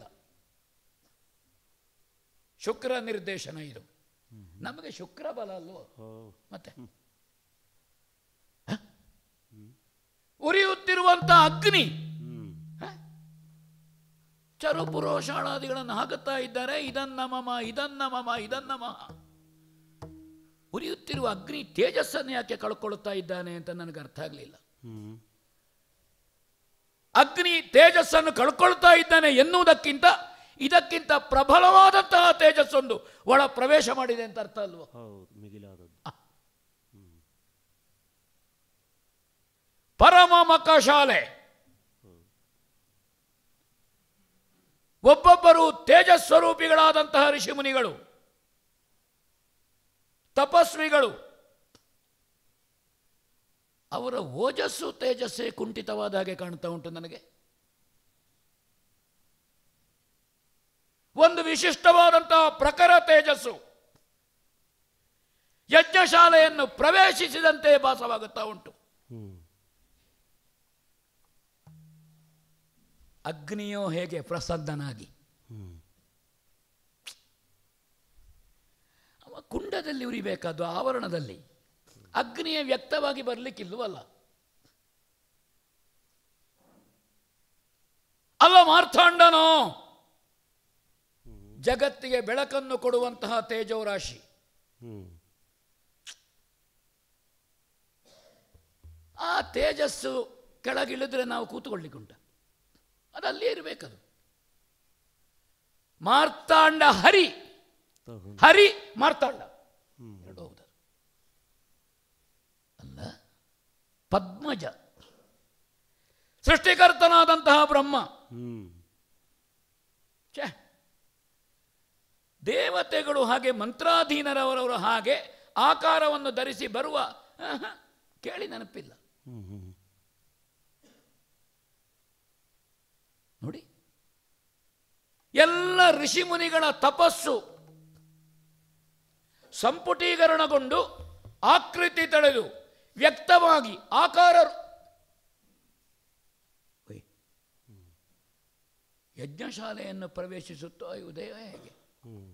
ಶುಕ್ರ ನಿರ್ದೇಶನ ಇದು ನಮಗೆ ಶುಕ್ರ ಬಲ ಅಲ್ವೋ ಹೋ ಮತ್ತೆ ಹ? ಉರಿಯುತ್ತಿರುವಂತ ಅಗ್ನಿ ಹ್ಮ್ ಹ? ಚರು ಪುರೋಷಾಳಾದಿಗಳನ್ನು ಹಾಕುತ್ತಾ ಇದ್ದಾರೆ ಇದನ್ನ ಮಮ ಇದನ್ನ ಮಮ ಇದನ್ನ ಮಮ ಉರಿಯುತ್ತಿರುವ ಅಗ್ನಿ ತೇಜಸ್ಸನ್ನು ಯಾಕೆ ಕಳ್ಕೊಳ್ಳುತ್ತಾ ಇದ್ದಾನೆ ಅಂತ ನನಗೆ ಅರ್ಥ ಆಗಲಿಲ್ಲ ಹ್ಮ್ ಅಗ್ನಿ ತೇಜಸ್ಸನ್ನು ಕಳ್ಕೊಳ್ತಾ ಇದ್ದಾನೆ ಎನ್ನುವುದಕ್ಕಿಂತ ಇದಕ್ಕಿಂತ ಪ್ರಬಲವಾದಂತಹ ತೇಜಸ್ಸೊಂದು ಒಳ ಪ್ರವೇಶ ಮಾಡಿದೆ ಅಂತ ಅರ್ಥ ಅಲ್ವೋ ಹೌದು ಮಿಗಿಲಾದದ್ದು ಪರಮ ಮಕ ಶಾಲೆ ಒಬ್ಬೊಬ್ಬರು ತೇಜಸ್ವರೂಪಿಗಳಾದಂತಹ ಋಷಿಮುನಿಗಳು ತಪಸ್ವಿಗಳು ಅವರ ಓಜಸ್ಸು ತೇಜಸ್ಸೇ ಕುಂಠಿತವಾದ ಹಾಗೆ ಕಾಣ್ತಾ ಉಂಟು ನನಗೆ ಒಂದು ವಿಶಿಷ್ಟವಾದಂತಹ ಪ್ರಖರ ತೇಜಸ್ಸು ಯಜ್ಞಶಾಲೆಯನ್ನು ಪ್ರವೇಶಿಸಿದಂತೆ ಭಾಸವಾಗುತ್ತಾ ಉಂಟು ಹ್ಮ್ ಅಗ್ನಿಯೋ ಹೇಗೆ ಪ್ರಸನ್ನನಾಗಿ ಹ್ಮ್ ಅವ ಕುಂಡದಲ್ಲಿ ಉರಿಬೇಕಾದ್ದು ಆವರಣದಲ್ಲಿ ಅಗ್ನಿಯ ವ್ಯಕ್ತವಾಗಿ ಬರಲಿಕ್ಕಿಲ್ವಲ್ಲ ಅಲ್ಲ ಮಾರ್ಥಾಂಡನೋ ಜಗತ್ತಿಗೆ ಬೆಳಕನ್ನು ಕೊಡುವಂತಹ ತೇಜೋರಾಶಿ ಹ್ಮ್ ಆ ತೇಜಸ್ಸು ಕೆಳಗಿಳಿದ್ರೆ ನಾವು ಕೂತ್ಕೊಳ್ಳಿಕ್ಕುಂಟ ಅದು ಅಲ್ಲೇ ಇರಬೇಕದು ಮಾರ್ತಾಂಡ ಹರಿ ತಹು ಹರಿ ಮಾರ್ತಾಂಡ ಎರಡು ಹೌದು ಅಲ್ಲ ಪದ್ಮಜ ಸೃಷ್ಟಿಕರ್ತನಾದಂತಹ ಬ್ರಹ್ಮ ಹ್ಮ್ ಛೇ ದೇವತೆಗಳು ಹಾಗೆ ಮಂತ್ರಾಧೀನರವರವರು ಹಾಗೆ ಆಕಾರವನ್ನು ಧರಿಸಿ ಬರುವ ಆಹಾ, ಕೇಳಿ ನೆನಪಿಲ್ಲ ಹ್ಮ್ ಹ್ಮ್ ನೋಡಿ ಎಲ್ಲ ಋಷಿಮುನಿಗಳ ತಪಸ್ಸು ಸಂಪುಟೀಕರಣಗೊಂಡು ಆಕೃತಿ ತಳೆದು ವ್ಯಕ್ತವಾಗಿ ಆಕಾರ ಒಯ್. ಯಜ್ಞಶಾಲೆಯನ್ನು ಪ್ರವೇಶಿಸುತ್ತೋ ಉದಯ ಹೇಗೆ ಹ್ಮ್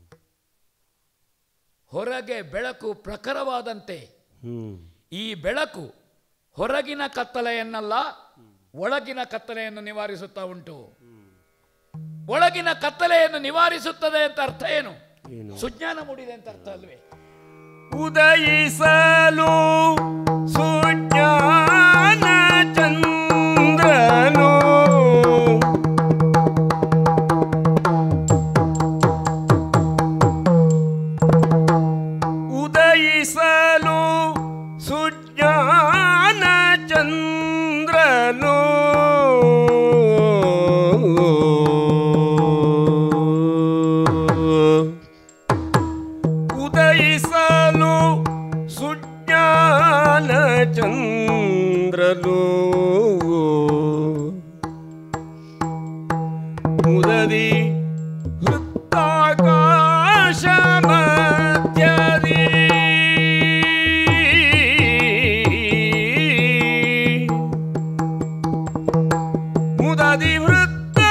ಹೊರಗೆ ಬೆಳಕು ಪ್ರಖರವಾದಂತೆ ಹ್ಮ್ ಈ ಬೆಳಕು ಹೊರಗಿನ ಕತ್ತಲೆಯನ್ನಲ್ಲ ಒಳಗಿನ ಕತ್ತಲೆಯನ್ನು ನಿವಾರಿಸುತ್ತಾ ಉಂಟು ಒಳಗಿನ ಕತ್ತಲೆಯನ್ನು ನಿವಾರಿಸುತ್ತದೆ ಅಂತ ಅರ್ಥ ಏನು ಸುಜ್ಞಾನ ಮೂಡಿದೆ ಅಂತ ಅರ್ಥ ಅಲ್ವೇ ಉದಯಿಸಲು ಸುಜ್ಞಾನ ಚಂದ್ರನು ಉದಯಿಸಲು ಸುಜ್ಞಾನ ಚಂದ್ರನು ಉದಯಿಸಲು ಸುಜ್ಞಾನ ಚಂದ್ರನು ಮುದದಿ ಹೃತ್ತಾಕಾಶ ಮಧ್ಯದಿ ಮುದದಿ ವೃತ್ತಾಕಾಶ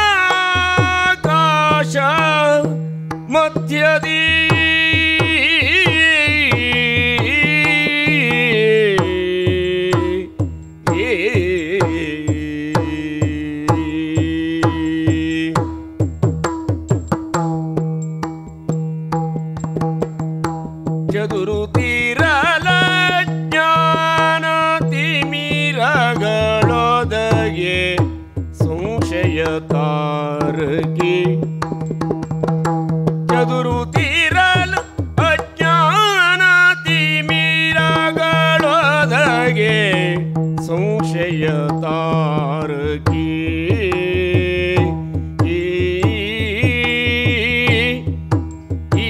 ಮಧ್ಯದಿ ಚದುರು ತೀರಲ ಜ್ಞಾನ ತಿಮಿರಗಳೊದಗೆ ಸಂಶಯ ತಾರಗಿ ಚದುರು ತೀರಲು ಅಜ್ಞಾನ ತಿಮಿರಗಳೊದಗೆ ಸಂಶಯ ತಾರಗಿ ಈ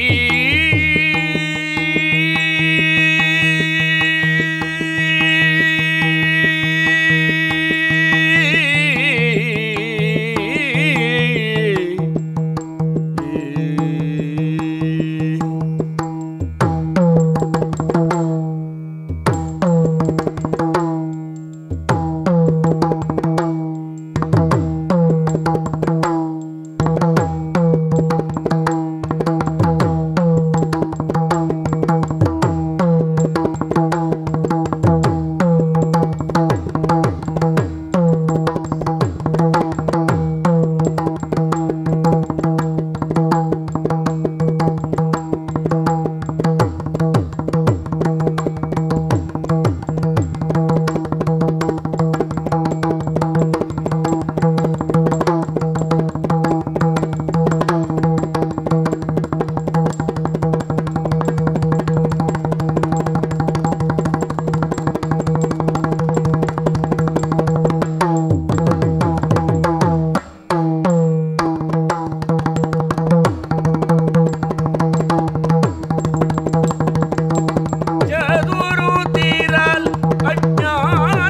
ಚದುರು ತೀರಲ್ ಅಜ್ಞಾನ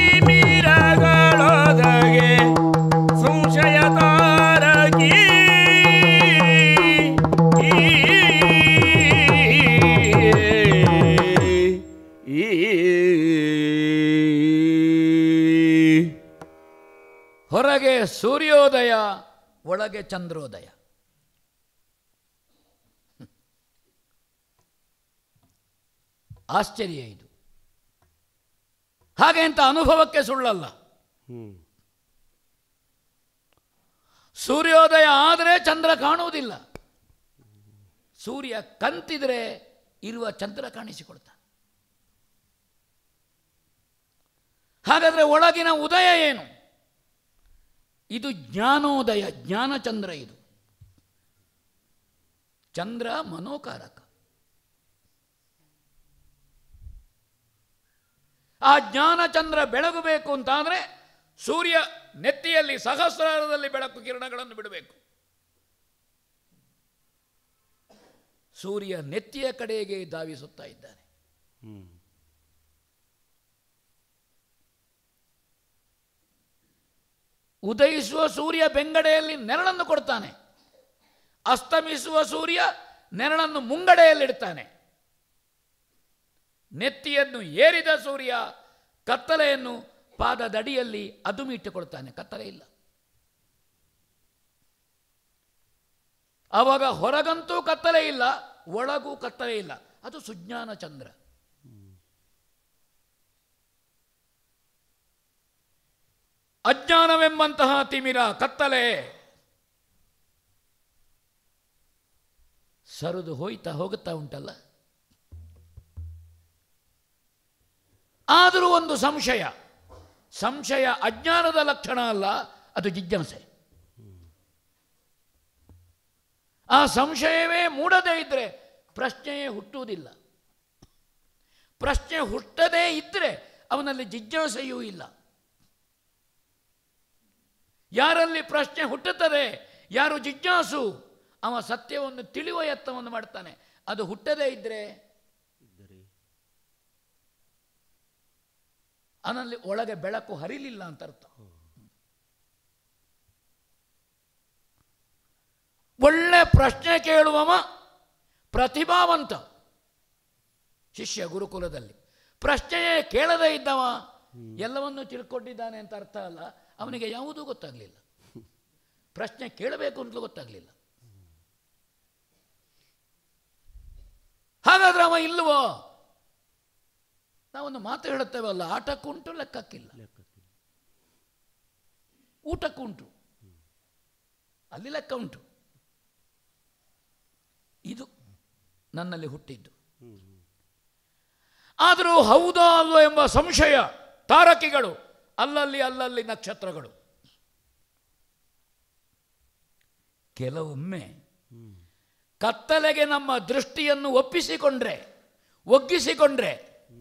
ತಿಮಿರಗಳೊದಗೆ ಸಂಶಯ ತಾರಗಿ ಹೊರಗೆ ಸೂರ್ಯೋದಯ ಒಳಗೆ ಚಂದ್ರೋದಯ ಆಶ್ಚರ್ಯ ಇದು ಹಾಗೆ ಅಂತ ಅನುಭವಕ್ಕೆ ಸುಳ್ಳಲ್ಲ ಸೂರ್ಯೋದಯ ಆದರೆ ಚಂದ್ರ ಕಾಣುವುದಿಲ್ಲ ಸೂರ್ಯ ಕಂತಿದ್ರೆ ಇರುವ ಚಂದ್ರ ಕಾಣಿಸಿಕೊಳ್ತಾನೆ ಹಾಗಾದರೆ ಒಳಗಿನ ಉದಯ ಏನು ಇದು ಜ್ಞಾನೋದಯ ಜ್ಞಾನಚಂದ್ರ ಇದು ಚಂದ್ರ ಮನೋಕಾರಕ ಆ ಜ್ಞಾನಚಂದ್ರ ಬೆಳಗಬೇಕು ಅಂತಾದರೆ ಸೂರ್ಯ ನೆತ್ತಿಯಲ್ಲಿ ಸಹಸ್ರಾರದಲ್ಲಿ ಬೆಳಕು ಕಿರಣಗಳನ್ನು ಬಿಡಬೇಕು ಸೂರ್ಯ ನೆತ್ತಿಯ ಕಡೆಗೆ ಧಾವಿಸುತ್ತಾ ಇದ್ದಾನೆ ಉದಯಿಸುವ ಸೂರ್ಯ ಬೆಂಗಡೆಯಲ್ಲಿ ನೆರಳನ್ನು ಕೊಡ್ತಾನೆ ಅಸ್ತಮಿಸುವ ಸೂರ್ಯ ನೆರಳನ್ನು ಮುಂಗಡೆಯಲ್ಲಿಡ್ತಾನೆ ನೆತ್ತಿಯನ್ನು ಏರಿದ ಸೂರ್ಯ ಕತ್ತಲೆಯನ್ನು ಪಾದದಡಿಯಲ್ಲಿ ಅದುಮಿಟ್ಟುಕೊಳ್ತಾನೆ ಕತ್ತಲೆ ಇಲ್ಲ ಆವಾಗ ಹೊರಗಂತೂ ಕತ್ತಲೆ ಇಲ್ಲ ಒಳಗೂ ಕತ್ತಲೆ ಇಲ್ಲ ಅದು ಸುಜ್ಞಾನ ಚಂದ್ರ ಅಜ್ಞಾನವೆಂಬಂತಹ ತಿಮಿರ ಕತ್ತಲೆ ಸರಿದು ಹೋಯ್ತಾ ಹೋಗುತ್ತಾ ಉಂಟಲ್ಲ ಆದರೂ ಒಂದು ಸಂಶಯ ಸಂಶಯ ಅಜ್ಞಾನದ ಲಕ್ಷಣ ಅಲ್ಲ ಅದು ಜಿಜ್ಞಾಸೆ ಆ ಸಂಶಯವೇ ಮೂಡದೇ ಇದ್ದರೆ ಪ್ರಶ್ನೆಯೇ ಹುಟ್ಟುವುದಿಲ್ಲ ಪ್ರಶ್ನೆ ಹುಟ್ಟದೇ ಇದ್ದರೆ ಅವನಲ್ಲಿ ಜಿಜ್ಞಾಸೆಯೂ ಇಲ್ಲ ಯಾರಲ್ಲಿ ಪ್ರಶ್ನೆ ಹುಟ್ಟುತ್ತದೆ ಯಾರು ಜಿಜ್ಞಾಸು ಅವ ಸತ್ಯವನ್ನು ತಿಳಿಯುವ ಯತ್ನವನ್ನು ಮಾಡ್ತಾನೆ ಅದು ಹುಟ್ಟದೇ ಇದ್ದರೆ ಅವನಲ್ಲಿ ಒಳಗೆ ಬೆಳಕು ಹರಿಲಿಲ್ಲ ಅಂತ ಅರ್ಥ ಒಳ್ಳೆ ಪ್ರಶ್ನೆ ಕೇಳುವವ ಪ್ರತಿಭಾವಂತ ಶಿಷ್ಯ ಗುರುಕುಲದಲ್ಲಿ ಪ್ರಶ್ನೆಯೇ ಕೇಳದೇ ಇದ್ದವ ಎಲ್ಲವನ್ನೂ ತಿಳ್ಕೊಂಡಿದ್ದಾನೆ ಅಂತ ಅರ್ಥ ಅಲ್ಲ ಅವನಿಗೆ ಯಾವುದೂ ಗೊತ್ತಾಗಲಿಲ್ಲ ಪ್ರಶ್ನೆ ಕೇಳಬೇಕು ಅಂತಲೂ ಗೊತ್ತಾಗಲಿಲ್ಲ ಹಾಗಾದ್ರೆ ಅವ ಇಲ್ವೋ ನಾವೊಂದು ಮಾತು ಹೇಳುತ್ತೇವಲ್ಲ ಆಟಕ್ಕುಂಟು ಲೆಕ್ಕಕ್ಕಿಲ್ಲ ಊಟಕ್ಕುಂಟು ಅಲ್ಲಿ ಲೆಕ್ಕ ಉಂಟು ಇದು ನನ್ನಲ್ಲಿ ಹುಟ್ಟಿದ್ದು ಆದರೂ ಹೌದೋ ಅಲ್ವೋ ಎಂಬ ಸಂಶಯ ತಾರಕಿಗಳು ಅಲ್ಲಲ್ಲಿ ಅಲ್ಲಲ್ಲಿ ನಕ್ಷತ್ರಗಳು ಕೆಲವೊಮ್ಮೆ ಕತ್ತಲೆಗೆ ನಮ್ಮ ದೃಷ್ಟಿಯನ್ನು ಒಪ್ಪಿಸಿಕೊಂಡ್ರೆ ಒಗ್ಗಿಸಿಕೊಂಡ್ರೆ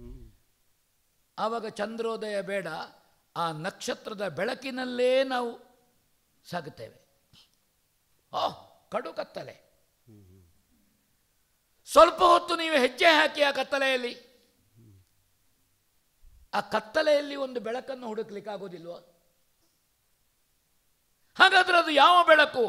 ಆವಾಗ ಚಂದ್ರೋದಯ ಬೇಡ ಆ ನಕ್ಷತ್ರದ ಬೆಳಕಿನಲ್ಲೇ ನಾವು ಸಾಗುತ್ತೇವೆ ಓ ಕಡು ಕತ್ತಲೆ ಸ್ವಲ್ಪ ಹೊತ್ತು ನೀವು ಹೆಜ್ಜೆ ಹಾಕಿ ಆ ಕತ್ತಲೆಯಲ್ಲಿ ಆ ಕತ್ತಲೆಯಲ್ಲಿ ಒಂದು ಬೆಳಕನ್ನು ಹುಡುಕ್ಲಿಕ್ಕೆ ಆಗೋದಿಲ್ವೋ ಹಾಗಾದ್ರೆ ಅದು ಯಾವ ಬೆಳಕು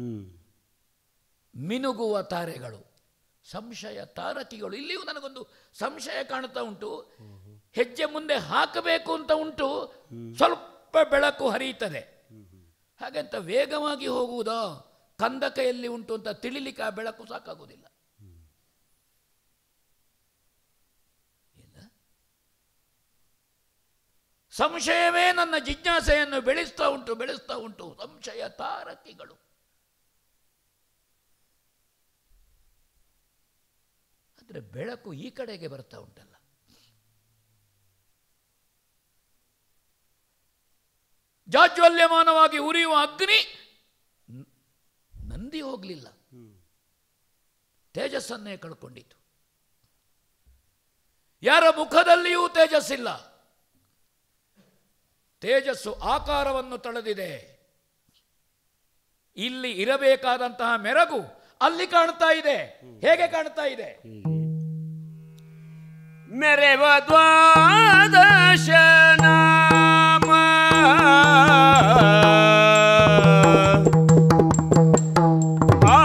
ಮಿನುಗುವ ತಾರೆಗಳು ಸಂಶಯ ತಾರಕಿಗಳು ಇಲ್ಲಿಯೂ ನನಗೊಂದು ಸಂಶಯ ಕಾಣ್ತಾ ಉಂಟು ಹೆಜ್ಜೆ ಮುಂದೆ ಹಾಕಬೇಕು ಅಂತ ಉಂಟು ಸ್ವಲ್ಪ ಬೆಳಕು ಹರಿಯುತ್ತದೆ ಹಾಗಂತ ವೇಗವಾಗಿ ಹೋಗುವುದೋ ಕಂದಕ ಎಲ್ಲಿ ಉಂಟು ಅಂತ ತಿಳಿಲಿಕ್ಕೆ ಆ ಬೆಳಕು ಸಾಕಾಗುವುದಿಲ್ಲ ಇಲ್ಲ ಸಂಶಯವೇ ನನ್ನ ಜಿಜ್ಞಾಸೆಯನ್ನು ಬೆಳೆಸ್ತಾ ಉಂಟು ಬೆಳೆಸ್ತಾ ಉಂಟು ಸಂಶಯ ತಾರಕಿಗಳು ಆದರೆ ಬೆಳಕು ಈ ಕಡೆಗೆ ಬರ್ತಾ ಉಂಟಲ್ಲ ಜಾಜ್ವಲ್ಯಮಾನವಾಗಿ ಉರಿಯುವ ಅಗ್ನಿ ನ- ನಂದಿ ಹೋಗಲಿಲ್ಲ ತೇಜಸ್ಸನ್ನೇ ಕಳ್ಕೊಂಡಿತು ಯಾರ ಮುಖದಲ್ಲಿಯೂ ತೇಜಸ್ಸಿಲ್ಲ ತೇಜಸ್ಸು ಆಕಾರವನ್ನು ತಳೆದಿದೆ ಇಲ್ಲಿ ಇರಬೇಕಾದಂತಹ ಮೆರಗು ಅಲ್ಲಿ ಕಾಣ್ತಾ ಇದೆ ಹೇಗೆ ಕಾಣ್ತಾ ಇದೆ ಮೆರೆವ ದ್ವಾದಶ ನಾಮ ಆ,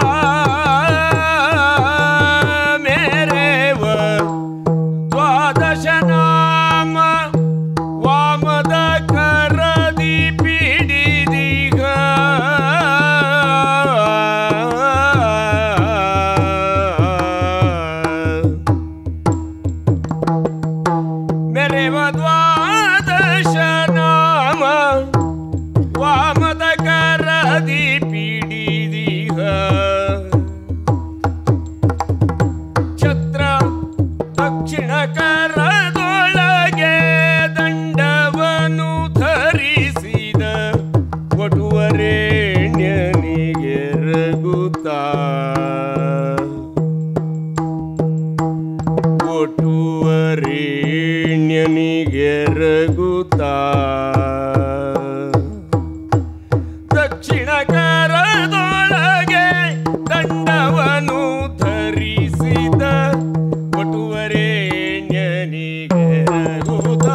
ಮೆರೆವ ದ್ವಾದಶ ನಾಮ ವಾಮದ ಕರದಿ ಪಿಡಿದಿಗ ಮೆರೆವ ದ್ವಾದಶ ನಾಮ ವಾಮದ ಕರದಿ ಪಿಡಿದಿಹ ಛತ್ರ ದಕ್ಷಿಣ ಕರದೊಳಗೆ ದಂಡವನು ಧರಿಸಿದ ಒಟುವರೇಣ್ಯನಿಗೆ ರಗುತ್ತಾ ಒಟುವರೇಣ್ಯನಿಗೆ ರಗುತ್ತಾ ದಕ್ಷಿಣ ಕರದೊಳಗೆ ದಂಡವನು ಧರಿಸಿದ ಒಟುವರೇಣ್ಯನಿಗೆ ರಗುತ್ತಾ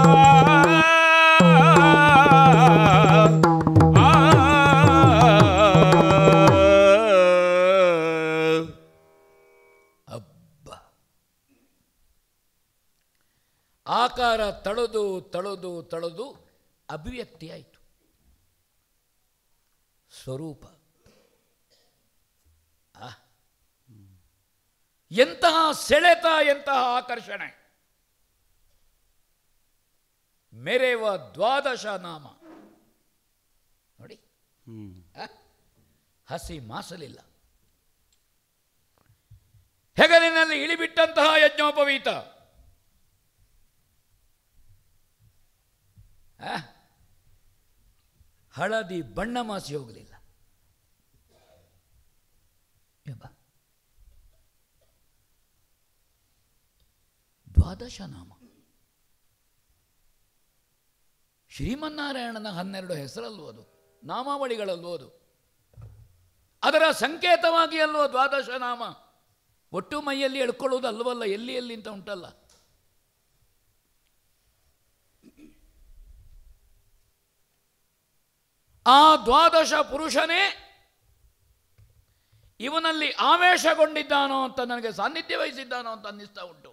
ಆ ಅಬ್ಬ ಆಕಾರ ತಳೆದು ತಳೆದು ತಳೆದು ಅಭಿವ್ಯಕ್ತಿಯಾಯಿತು ಸ್ವರೂಪ ಆ. ಎಂತಹ ಸೆಳೆತ ಎಂತಹ ಆಕರ್ಷಣೆ ಮೆರೆವ ದ್ವಾದಶ ನಾಮ ನೋಡಿ ಆ? ಹಸಿ ಮಾಸಲಿಲ್ಲ ಹೆಗಲಿನಲ್ಲಿ ಇಳಿಬಿಟ್ಟಂತಹ ಯಜ್ಞೋಪವೀತ ಆ? ಹಳದಿ ಬಣ್ಣ ಮಾಸಿ ಹೋಗಲಿಲ್ಲ ಎಂಬ ದ್ವಾದಶ ನಾಮ ಶ್ರೀಮನ್ನಾರಾಯಣನ ಹನ್ನೆರಡು ಹೆಸರಲ್ಲೂ ಅದು ನಾಮಾವಳಿಗಳಲ್ಲೂ ಅದು ಅದರ ಸಂಕೇತವಾಗಿ ಅಲ್ವೋ ದ್ವಾದಶ ನಾಮ ಒಟ್ಟು ಮೈಯಲ್ಲಿ ಎಳ್ಕೊಳ್ಳೋದು ಅಲ್ವಲ್ಲ ಎಲ್ಲಿ ಎಲ್ಲಿ ಅಂತ ಉಂಟಲ್ಲ ಆ ದ್ವಾದಶ ಪುರುಷನೇ ಇವನಲ್ಲಿ ಆವೇಶಗೊಂಡಿದ್ದಾನೋ ಅಂತ ನನಗೆ ಸಾನ್ನಿಧ್ಯ ವಹಿಸಿದ್ದಾನೋ ಅಂತ ಅನ್ನಿಸ್ತಾ ಉಂಟು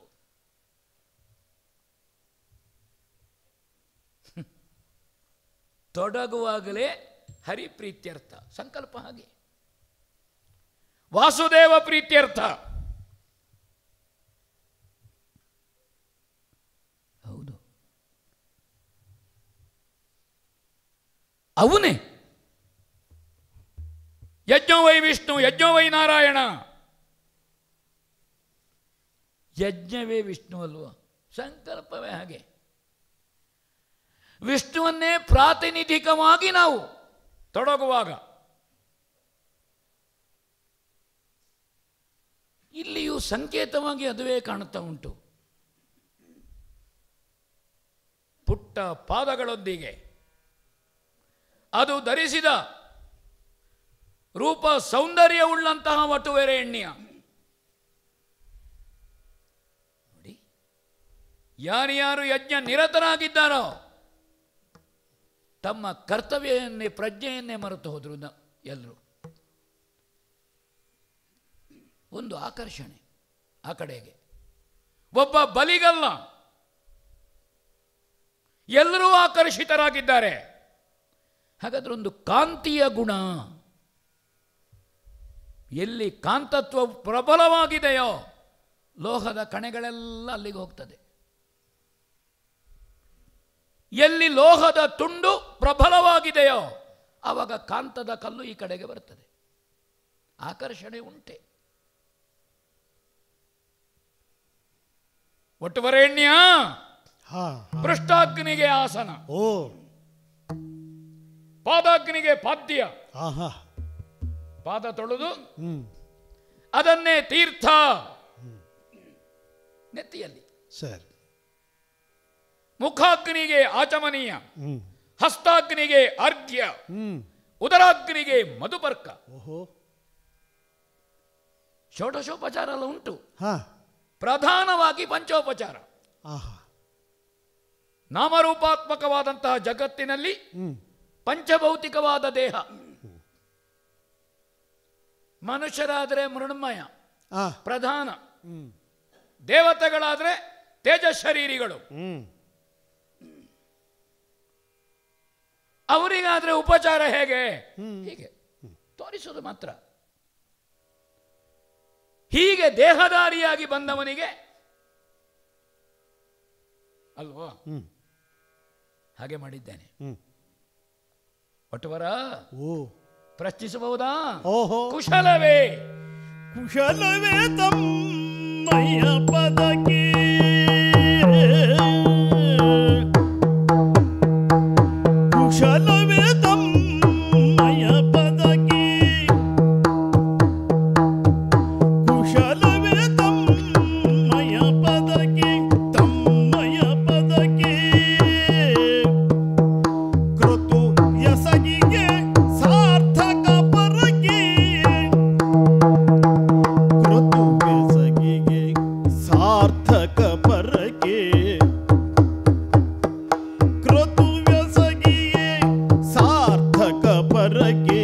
ತೊಡಗುವಾಗಲೇ ಹರಿಪ್ರೀತ್ಯರ್ಥ ಸಂಕಲ್ಪ ಹಾಗೆ ವಾಸುದೇವ ಪ್ರೀತ್ಯರ್ಥ ಹೌದು ಅವನೇ ಯಜ್ಞವೈ ವಿಷ್ಣು ಯಜ್ಞವೈ ನಾರಾಯಣ ಯಜ್ಞವೇ ವಿಷ್ಣು ಅಲ್ವ ಸಂಕಲ್ಪವೇ ಹಾಗೆ ವಿಷ್ಣುವನ್ನೇ ಪ್ರಾತಿನಿಧಿಕವಾಗಿ ನಾವು ತೊಡಗುವಾಗ ಇಲ್ಲಿಯೂ ಸಂಕೇತವಾಗಿ ಅದುವೇ ಕಾಣುತ್ತಾ ಉಂಟು ಪುಟ್ಟ ಪಾದಗಳೊಂದಿಗೆ ಅದು ಧರಿಸಿದ ರೂಪ ಸೌಂದರ್ಯವುಳ್ಳಂತಹ ವಟುವೆರೆ ಎಣ್ಣೆಯ ನೋಡಿ ಯಾರ್ಯಾರು ಯಜ್ಞ ನಿರತರಾಗಿದ್ದಾರೋ ತಮ್ಮ ಕರ್ತವ್ಯವನ್ನೇ ಪ್ರಜ್ಞೆಯನ್ನೇ ಮರೆತು ಹೋದ್ರು ನ- ಎಲ್ಲರೂ ಒಂದು ಆಕರ್ಷಣೆ ಆ ಕಡೆಗೆ ಒಬ್ಬ ಬಲಿಗಲ್ಲ ಎಲ್ಲರೂ ಆಕರ್ಷಿತರಾಗಿದ್ದಾರೆ ಹಾಗಾದ್ರೆ ಒಂದು ಕಾಂತಿಯ ಗುಣ ಎಲ್ಲಿ ಕಾಂತತ್ವ ಪ್ರಬಲವಾಗಿದೆಯೋ ಲೋಹದ ಕಣೆಗಳೆಲ್ಲ ಅಲ್ಲಿಗೆ ಹೋಗ್ತದೆ ಎಲ್ಲಿ ಲೋಹದ ತುಂಡು ಪ್ರಬಲವಾಗಿದೆಯೋ ಆವಾಗ ಕಾಂತದ ಕಲ್ಲು ಈ ಕಡೆಗೆ ಬರ್ತದೆ ಆಕರ್ಷಣೆ ಉಂಟೆ ಒಟ್ಟುವರೆಣ್ಯ ಹಾ ಪೃಷ್ಠಾಗ್ನಿಗೆ ಆಸನ ಓ ಪಾದಾಗ್ನಿಗೆ ಪಾದ್ಯ ಆಹಾ ಪಾದ ತೊಳೆದು ಹ್ಮ್ ಅದನ್ನೇ ತೀರ್ಥ ನೆತ್ತಿಯಲ್ಲಿ ಸರಿ ಮುಖಾಗ್ನಿಗೆ ಆಚಮನೀಯ ಹ್ಮ್ ಹಸ್ತಾಗ್ನಿಗೆ ಅರ್ಘ್ಯ ಹ್ಮ್ ಉದರಾಗ್ನಿಗೆ ಮಧುಪರ್ಕ ಓಹೋ ಷೋಡಶೋಪಚಾರ ಎಲ್ಲ ಉಂಟು ಹಾ ಪ್ರಧಾನವಾಗಿ ಪಂಚೋಪಚಾರ ಆಹಾ ನಾಮರೂಪಾತ್ಮಕವಾದಂತಹ ಜಗತ್ತಿನಲ್ಲಿ ಹ್ಮ್ ಪಂಚಭೌತಿಕವಾದ ದೇಹ ಮನುಷ್ಯರಾದರೆ ಮೃಣ್ಮಯ ಆ ಪ್ರಧಾನ ಹ್ಮ್ ದೇವತೆಗಳಾದರೆ ತೇಜಶರೀರಿಗಳು ಹ್ಮ್ ಅವರಿಗಾದ್ರೆ ಉಪಚಾರ ಹೇಗೆ ಹೀಗೆ ತೋರಿಸೋದು ಮಾತ್ರ ಹೀಗೆ ದೇಹದಾರಿಯಾಗಿ ಬಂದವನಿಗೆ ಅಲ್ವೋ ಹ್ಮ್ ಹಾಗೆ ಮಾಡಿದ್ದೇನೆ ಹ್ಮ್ ಒಟ್ಟವರ ಓ ಪ್ರಶ್ನಿಸಬಹುದಾ ಓಹೋ ಕುಶಲವೇ ಕುಶಲವೇ ತಮ್ಮಯ್ಯ ಪದಕ್ಕೆ ಕುಶಲವೇ ತಮ್ಮಯ್ಯ ಪದಕ್ಕೆ ಕುಶಲವೇ ತಮ್ಮಯ್ಯ ಪದಕ್ಕೆ ತಮ್ಮಯ್ಯ ಪದಕ್ಕೆ ಕೃತು ಎಸಗಿಗೆ ಸಾರ್ಥಕ ಪರಗೆ ಕೃತು ಬೆಸಗಿಗೆ ಸಾರ್ಥಕ ಪರಗೆ ಕೃತು ಬೆಸಗಿಗೆ ಸಾರ್ಥಕ ಪರಗೆ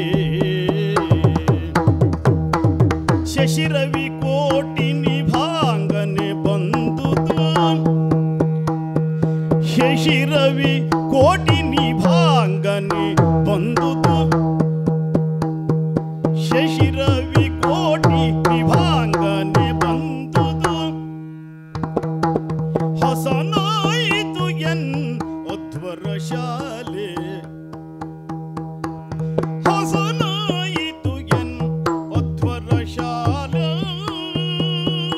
ಶಶಿರವಿ ಕೋಟಿ ನಿಭಾಂಗನೆ ಬಂದುದು ಶಶಿರವಿ ಕೋಟಿ ನಿಭಾಂಗನೆ ಬಂದುದು ಶಶಿರವಿ ಕೋಟಿ ವಿಭಾಂಗನೆ ಬಂದುದು ಹಸನಾಯಿತು ಎನ್ ಉದ್ವರ ಶಾಲೆ ಹಸನಾಯಿತು ಎನ್ ಉದ್ವರ ಶಾಲೆ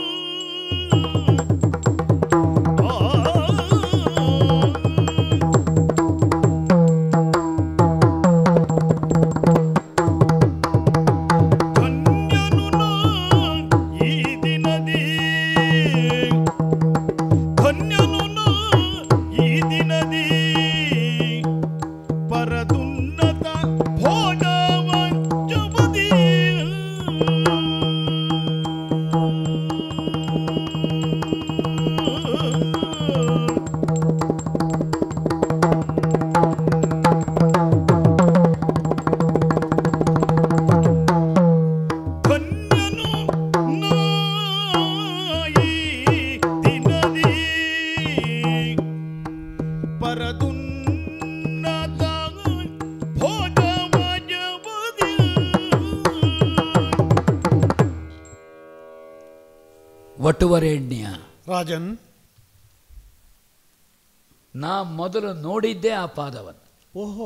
ವರದುನ್ನತ ಭೋಜಮಜವದಿ ವಟುವರೇಣ್ಯ ರಾಜನ್ ನಾ ಮೊದಲು ನೋಡಿದ್ದೆ ಆ ಪಾದವನ್ನು ಓಹೋ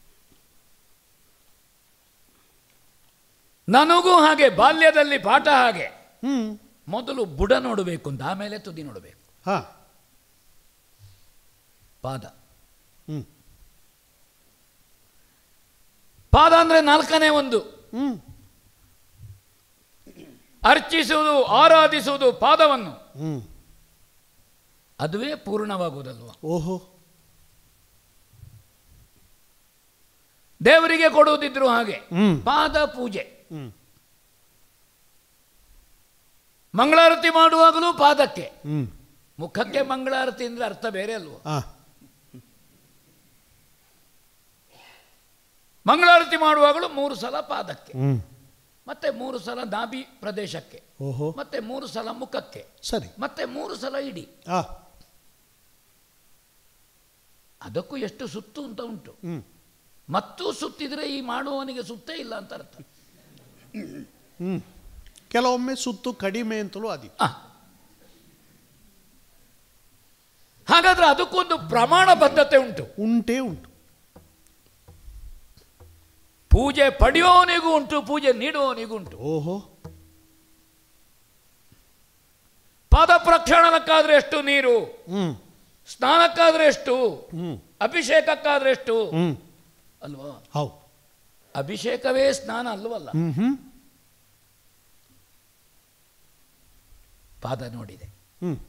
ನನಗೂ ಹಾಗೆ ಬಾಲ್ಯದಲ್ಲಿ ಪಾಠ ಹಾಗೆ ಹ್ಮ್ ಮೊದಲು ಬುಡ ನೋಡಬೇಕು ಅಂತ ಆಮೇಲೆ ತುದಿ ನೋಡಬೇಕು ಹಾ ಪಾದ ಹ್ಮ್ ಪಾದ ಅಂದ್ರೆ ನಾಲ್ಕನೇ ಒಂದು ಹ್ಮ್ ಅರ್ಚಿಸುವುದು ಆರಾಧಿಸುವುದು ಪಾದವನ್ನು ಹ್ಮ್ ಅದುವೇ ಪೂರ್ಣವಾಗುವುದಲ್ವ ಓಹೋ ದೇವರಿಗೆ ಕೊಡುವುದಿದ್ರು ಹಾಗೆ ಹ್ಮ್ ಪಾದ ಪೂಜೆ ಹ್ಮ್ ಮಂಗಳಾರತಿ ಮಾಡುವಾಗಲೂ ಪಾದಕ್ಕೆ ಹ್ಮ್ ಮುಖಕ್ಕೆ ಮಂಗಳಾರತಿ ಅಂದ್ರೆ ಅರ್ಥ ಬೇರೆ ಅಲ್ವೋ ಆ ಮಂಗಳಾರತಿ ಮಾಡುವಾಗಲೂ ಮೂರು ಸಲ ಪಾದಕ್ಕೆ ಹ್ಮ್ ಮತ್ತೆ ಮೂರು ಸಲ ನಾಭಿ ಪ್ರದೇಶಕ್ಕೆ ಓಹೋ ಮತ್ತೆ ಮೂರು ಸಲ ಮುಖಕ್ಕೆ ಸರಿ ಮತ್ತೆ ಮೂರು ಸಲ ಇಡಿ ಆ ಅದಕ್ಕೂ ಎಷ್ಟು ಸುತ್ತು ಅಂತ ಉಂಟು ಹ್ಮ್ ಮತ್ತೂ ಸುತ್ತಿದ್ರೆ ಈ ಮಾಡುವವನಿಗೆ ಸುತ್ತೇ ಇಲ್ಲ ಅಂತ ಅರ್ಥ ಹ್ಮ್ ಕೆಲವೊಮ್ಮೆ ಸುತ್ತು ಕಡಿಮೆ ಅಂತಲೂ ಅದಿ ಆ. ಹಾಗಾದ್ರೆ ಅದಕ್ಕೊಂದು ಪ್ರಮಾಣ ಬದ್ಧತೆ ಉಂಟು ಉಂಟೇ ಉಂಟು ಪೂಜೆ ಪಡೆಯುವವನಿಗೂ ಉಂಟು ಪೂಜೆ ನೀಡುವವನಿಗೂ ಉಂಟು ಓಹೋ ಪಾದ ಪ್ರಕ್ಷಾಳನಕ್ಕಾದ್ರೆ ಎಷ್ಟು ನೀರು ಹ್ಮ್ ಸ್ನಾನಕ್ಕಾದ್ರೆ ಎಷ್ಟು ಹ್ಮ್ ಅಭಿಷೇಕಕ್ಕಾದ್ರೆ ಎಷ್ಟು ಹ್ಮ್ ಅಲ್ವಾ ಹೌದು ಅಭಿಷೇಕವೇ ಸ್ನಾನ ಅಲ್ವಲ್ಲ ಹ್ಮ್ ಹ್ಮ್ ಪಾದ ನೋಡಿದೆ ಹ್ಮ್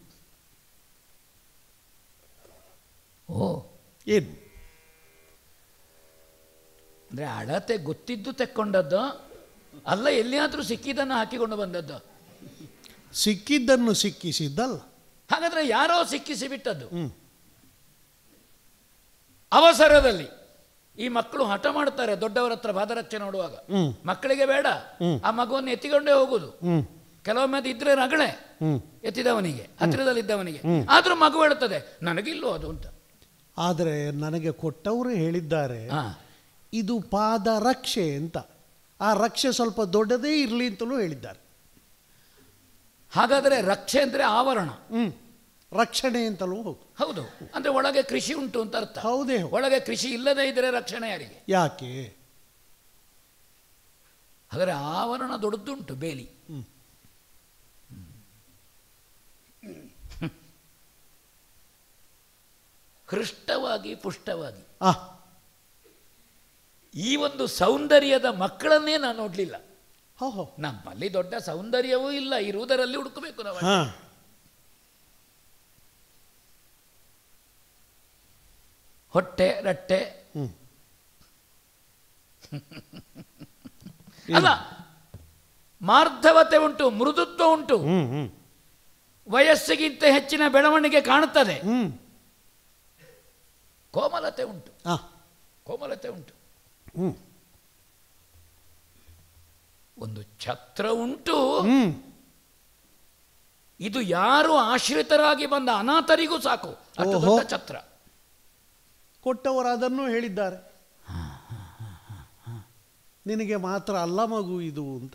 ಓ ಏನು ಅಂದ್ರೆ ಅಳತೆ ಗೊತ್ತಿದ್ದು ತೆಕ್ಕೊಂಡದ್ದು ಅಲ್ಲ ಎಲ್ಲಿಯಾದ್ರೂ ಸಿಕ್ಕಿದ್ದನ್ನು ಹಾಕಿಕೊಂಡು ಬಂದದ್ದು ಸಿಕ್ಕಿದ್ದನ್ನು ಸಿಕ್ಕಿಸಿದ್ದಲ್ಲ ಹಾಗಾದ್ರೆ ಯಾರೋ ಸಿಕ್ಕಿಸಿ ಬಿಟ್ಟದ್ದು ಹ್ಮ್ ಅವಸರದಲ್ಲಿ ಈ ಮಕ್ಕಳು ಹಠ ಮಾಡ್ತಾರೆ ದೊಡ್ಡವರ ಹತ್ರ ಪಾದರಕ್ಷೆ ನೋಡುವಾಗ ಹ್ಮ್ ಮಕ್ಕಳಿಗೆ ಬೇಡ ಹ್ಮ್. ಆ ಮಗುವನ್ನು ಎತ್ತಿಕೊಂಡೇ ಹೋಗುದು ಹ್ಮ್ ಕೆಲವೊಮ್ಮೆ ಅದು ಇದ್ರೆ ರಗಳೆ ಹ್ಮ್ ಎತ್ತಿದವನಿಗೆ ಹತ್ತಿರದಲ್ಲಿದ್ದವನಿಗೆ ಆದ್ರೂ ಮಗು ಹೇಳುತ್ತದೆ ನನಗಿಲ್ಲೋ ಅದು ಅಂತ ಆದರೆ ನನಗೆ ಕೊಟ್ಟವರು ಹೇಳಿದ್ದಾರೆ ಹಾ ಇದು ಪಾದ ರಕ್ಷೆ ಅಂತ ಆ ರಕ್ಷೆ ಸ್ವಲ್ಪ ದೊಡ್ಡದೇ ಇರಲಿ ಅಂತಲೂ ಹೇಳಿದ್ದಾರೆ ಹಾಗಾದ್ರೆ ರಕ್ಷೆ ಅಂದ್ರೆ ಆವರಣ ಹ್ಮ್ ರಕ್ಷಣೆ ಅಂತಲೂ ಹೌದು ಹೌದು ಅಂದ್ರೆ ಒಳಗೆ ಕೃಷಿ ಉಂಟು ಅಂತ ಅರ್ಥ ಹೌದೇ ಹೌದು ಒಳಗೆ ಕೃಷಿ ಇಲ್ಲದೆ ಇದ್ರೆ ರಕ್ಷಣೆ ಯಾರಿಗೆ ಯಾಕೆ ಹಾಗಾದ್ರೆ ಆವರಣ ದೊಡ್ಡದುಂಟು ಬೇಲಿ ಹ್ಮ್. ಹೃಷ್ಟವಾಗಿ ಪುಷ್ಟವಾಗಿ ಆ ಈ ಒಂದು ಸೌಂದರ್ಯದ ಮಕ್ಕಳನ್ನೇ ನಾನು ನೋಡ್ಲಿಲ್ಲ ಹೋ ಹೋ ನಮ್ಮಲ್ಲಿ ದೊಡ್ಡ ಸೌಂದರ್ಯವೂ ಇಲ್ಲ ಇರುವುದರಲ್ಲಿ ಹುಡುಕಬೇಕು ನಾವು ಹಾ ಹೊಟ್ಟೆ ರಟ್ಟೆ ಹ್ಮ್ ಅಲ್ಲ ಮಾರ್ಧವತೆ ಉಂಟು ಮೃದುತ್ವ ಉಂಟು ಹ್ಮ್ ಹ್ಮ್ ವಯಸ್ಸಿಗಿಂತ ಹೆಚ್ಚಿನ ಬೆಳವಣಿಗೆ ಕಾಣುತ್ತದೆ ಹ್ಮ್ ಕೋಮಲತೆ ಉಂಟು ಆ ಕೋಮಲತೆ ಉಂಟು ಹ್ಮ್ ಒಂದು ಛತ್ರ ಉಂಟು ಹ್ಮ್ ಇದು ಯಾರು ಆಶ್ರಿತರಾಗಿ ಬಂದ ಅನಾಥರಿಗೂ ಸಾಕು ಅಷ್ಟು ಓಹೋ. ದೊಡ್ಡ ಛತ್ರ ಕೊಟ್ಟವರು ಅದನ್ನು ಹೇಳಿದ್ದಾರೆ ನಿನಗೆ ಮಾತ್ರ ಅಲ್ಲ ಮಗು ಇದು ಅಂತ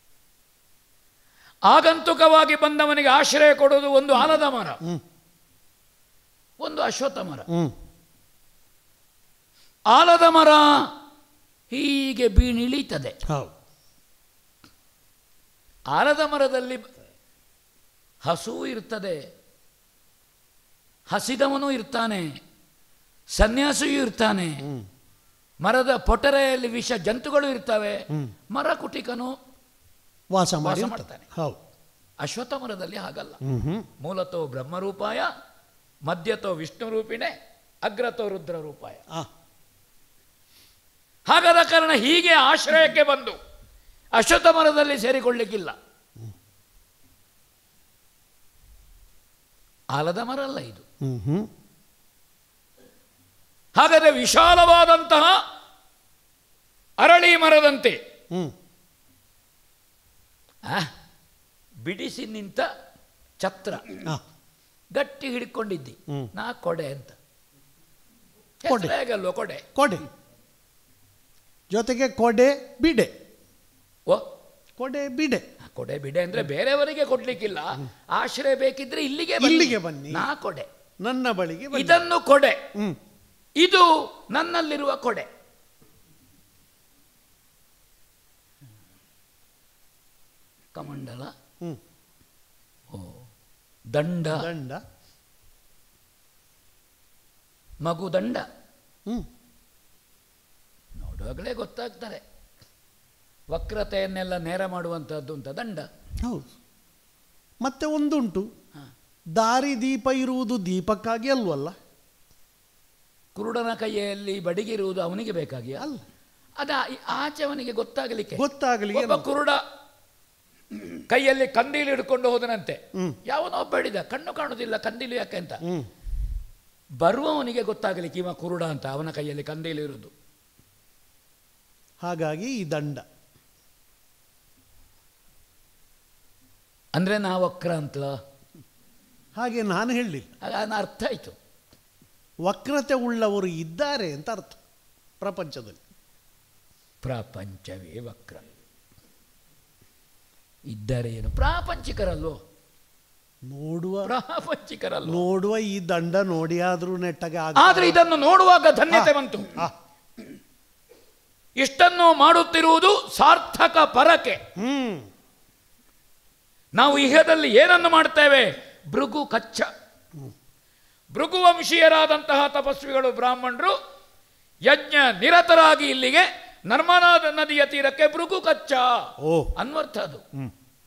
ಆಗಂತುಕವಾಗಿ ಬಂದವನಿಗೆ ಆಶ್ರಯ ಕೊಡುವುದು ಒಂದು ಆಲದ ಮರ ಹ್ಮ್ ಒಂದು ಅಶ್ವತ್ಥ ಮರ ಹ್ಮ್ ಆಲದ ಮರ ಹೀಗೆ ಬೀಣಿಳಿತದೆ ಹೌದು ಆಲದ ಮರದಲ್ಲಿ ಹಸು ಇರ್ತದೆ ಹಸಿದವನು ಇರ್ತಾನೆ ಸನ್ಯಾಸಿಯೂ ಇರ್ತಾನೆ ಹ್ಮ್ ಮರದ ಪೊಟರೆಯಲ್ಲಿ ವಿಷ ಜಂತುಗಳು ಇರ್ತವೆ ಹ್ಮ್. ಮರ ಕುಟಿಕನು ವಾಸ ಮಾಡಿ ವಾಸ ಮಾಡ್ತಾನೆ. ಹೌದು ಅಶ್ವತ್ಥ ಮರದಲ್ಲಿ ಹಾಗಲ್ಲ ಹ್ಮ್ ಹ್ಮ್ ಮೂಲತೋ ಬ್ರಹ್ಮರೂಪಾಯ ಮಧ್ಯತೋ ವಿಷ್ಣು ರೂಪಿಣೆ ಅಗ್ರತೋ ರುದ್ರ ರೂಪಾಯ ಆ ಹಾಗಾದ ಕಾರಣ ಹೀಗೆ ಆಶ್ರಯಕ್ಕೆ ಬಂದು ಅಶ್ವತ್ಥ ಮರದಲ್ಲಿ ಸೇರಿಕೊಳ್ಳಿಕ್ಕಿಲ್ಲ ಆಲದ ಮರ ಅಲ್ಲ ಇದು ಹ್ಮ್ ಹ್ಮ್ ಹಾಗಾದರೆ ವಿಶಾಲವಾದಂತಹ ಅರಳಿ ಮರದಂತೆ ಹ್ಮ್ ಆ, ಬಿಡಿಸಿ ನಿಂತ ಛತ್ರ ಆ ಗಟ್ಟಿ ಹಿಡ್ಕೊಂಡಿದ್ದಿ ಹ್ಮ್. ನಾ ಕೊಡೆ ಅಂತ ಕೊಡೆ. ಹೇಗಲ್ವ ಕೊಡೆ ಕೊಡೆ ಜೊತೆಗೆ ಕೊಡೆ ಬಿಡೆ ಓ ಕೊಡೆ ಬಿಡೆ ಕೊಡೆ ಬಿಡೆ ಅಂದ್ರೆ ಬೇರೆಯವರಿಗೆ ಕೊಡ್ಲಿಕ್ಕಿಲ್ಲ ಆಶ್ರಯ ಬೇಕಿದ್ರೆ ಇಲ್ಲಿಗೆ ಬನ್ನಿ. ಇಲ್ಲಿಗೆ ಬನ್ನಿ. ನಾ ಕೊಡೆ ನನ್ನ ಬಳಿಗೆ ಬನ್ನಿ. ಇದನ್ನು ಕೊಡೆ ಹ್ಮ್ ಇದು ನನ್ನಲ್ಲಿರುವ ಕೊಡೆ ಕಮಂಡಲ ಹ್ಮ್ ಓ ದಂಡ ದಂಡ ಮಗು ದಂಡ ಹ್ಮ್ ನೋಡುವಾಗಲೇ ಗೊತ್ತಾಗ್ತಾರೆ ವಕ್ರತೆಯನ್ನೆಲ್ಲ ನೇರ ಮಾಡುವಂತಹದ್ದು ಅಂತ ದಂಡ ಹೌದು ಮತ್ತೆ ಒಂದುಂಟು ಹಾ. ದಾರಿ ದೀಪ ಇರುವುದು ದೀಪಕ್ಕಾಗಿ ಅಲ್ವಲ್ಲ ಕುರುಡನ ಕೈಯಲ್ಲಿ ಬಡಿಗಿರುವುದು ಅವನಿಗೆ ಬೇಕಾಗಿ ಅಲ್ಲ ಅದ ಈ- ಆಚೆ ಅವನಿಗೆ ಗೊತ್ತಾಗಲಿಕ್ಕೆ ಗೊತ್ತಾಗಲಿ ಒಬ್ಬ ಕುರುಡ ಕೈಯಲ್ಲಿ ಕಂದೀಲು ಹಿಡ್ಕೊಂಡು ಹೋದನಂತೆ ಹ್ಮ್. ಯಾವನೋ ಒಬ್ಬ ಹಿಡಿದ ಕಣ್ಣು ಕಾಣುದಿಲ್ಲ ಕಂದೀಲು ಯಾಕೆ ಅಂತ ಹ್ಮ್ ಬರುವವನಿಗೆ ಗೊತ್ತಾಗಲಿಕ್ಕೆ ಇವ ಕುರುಡ ಅಂತ ಅವನ ಕೈಯಲ್ಲಿ ಕಂದೀಲು ಇರುವುದು ಹಾಗಾಗಿ ಈ ದಂಡ ಅಂದ್ರೆ ನಾ ವಕ್ರ ಅಂತಲ ಹಾಗೆ ನಾನು ಹೇಳಲಿಲ್ಲ ಆಗ ನನ್ನ ಅರ್ಥ ಆಯ್ತು ವಕ್ರತೆ ಉಳ್ಳವರು ಇದ್ದಾರೆ ಅಂತ ಅರ್ಥ ಪ್ರಪಂಚದಲ್ಲಿ ಪ್ರಾಪಂಚವೇ ವಕ್ರ ಇದ್ದಾರೆ ಏನು ಪ್ರಾಪಂಚಿಕರಲ್ವೋ ನೋಡುವ ಪ್ರಾಪಂಚಿಕರಲ್ವೋ ನೋಡುವ ಈ ದಂಡ ನೋಡಿ ಆದ್ರೂ ನೆಟ್ಟಗೆ ಆಗ ಆದ್ರೆ ಇದನ್ನು ನೋಡುವಾಗ ಧನ್ಯತೆ ಬಂತು ಆ, ಇಷ್ಟನ್ನು ಮಾಡುತ್ತಿರುವುದು ಸಾರ್ಥಕ ಪರಕೆ ಹ್ಮ್ ನಾವು ಇಹದಲ್ಲಿ ಏನನ್ನು ಮಾಡ್ತೇವೆ ಭೃಗು ಕಚ್ಚ ಭೃಗುವಂಶೀಯರಾದಂತಹ ತಪಸ್ವಿಗಳು ಬ್ರಾಹ್ಮಣರು ಯಜ್ಞ ನಿರತರಾಗಿ ಇಲ್ಲಿಗೆ ನರ್ಮದಾ ನದಿಯ ತೀರಕ್ಕೆ ಭೃಗು ಕಚ್ಚ ಓ ಅನ್ವರ್ಥ ಅದು ಹ್ಮ್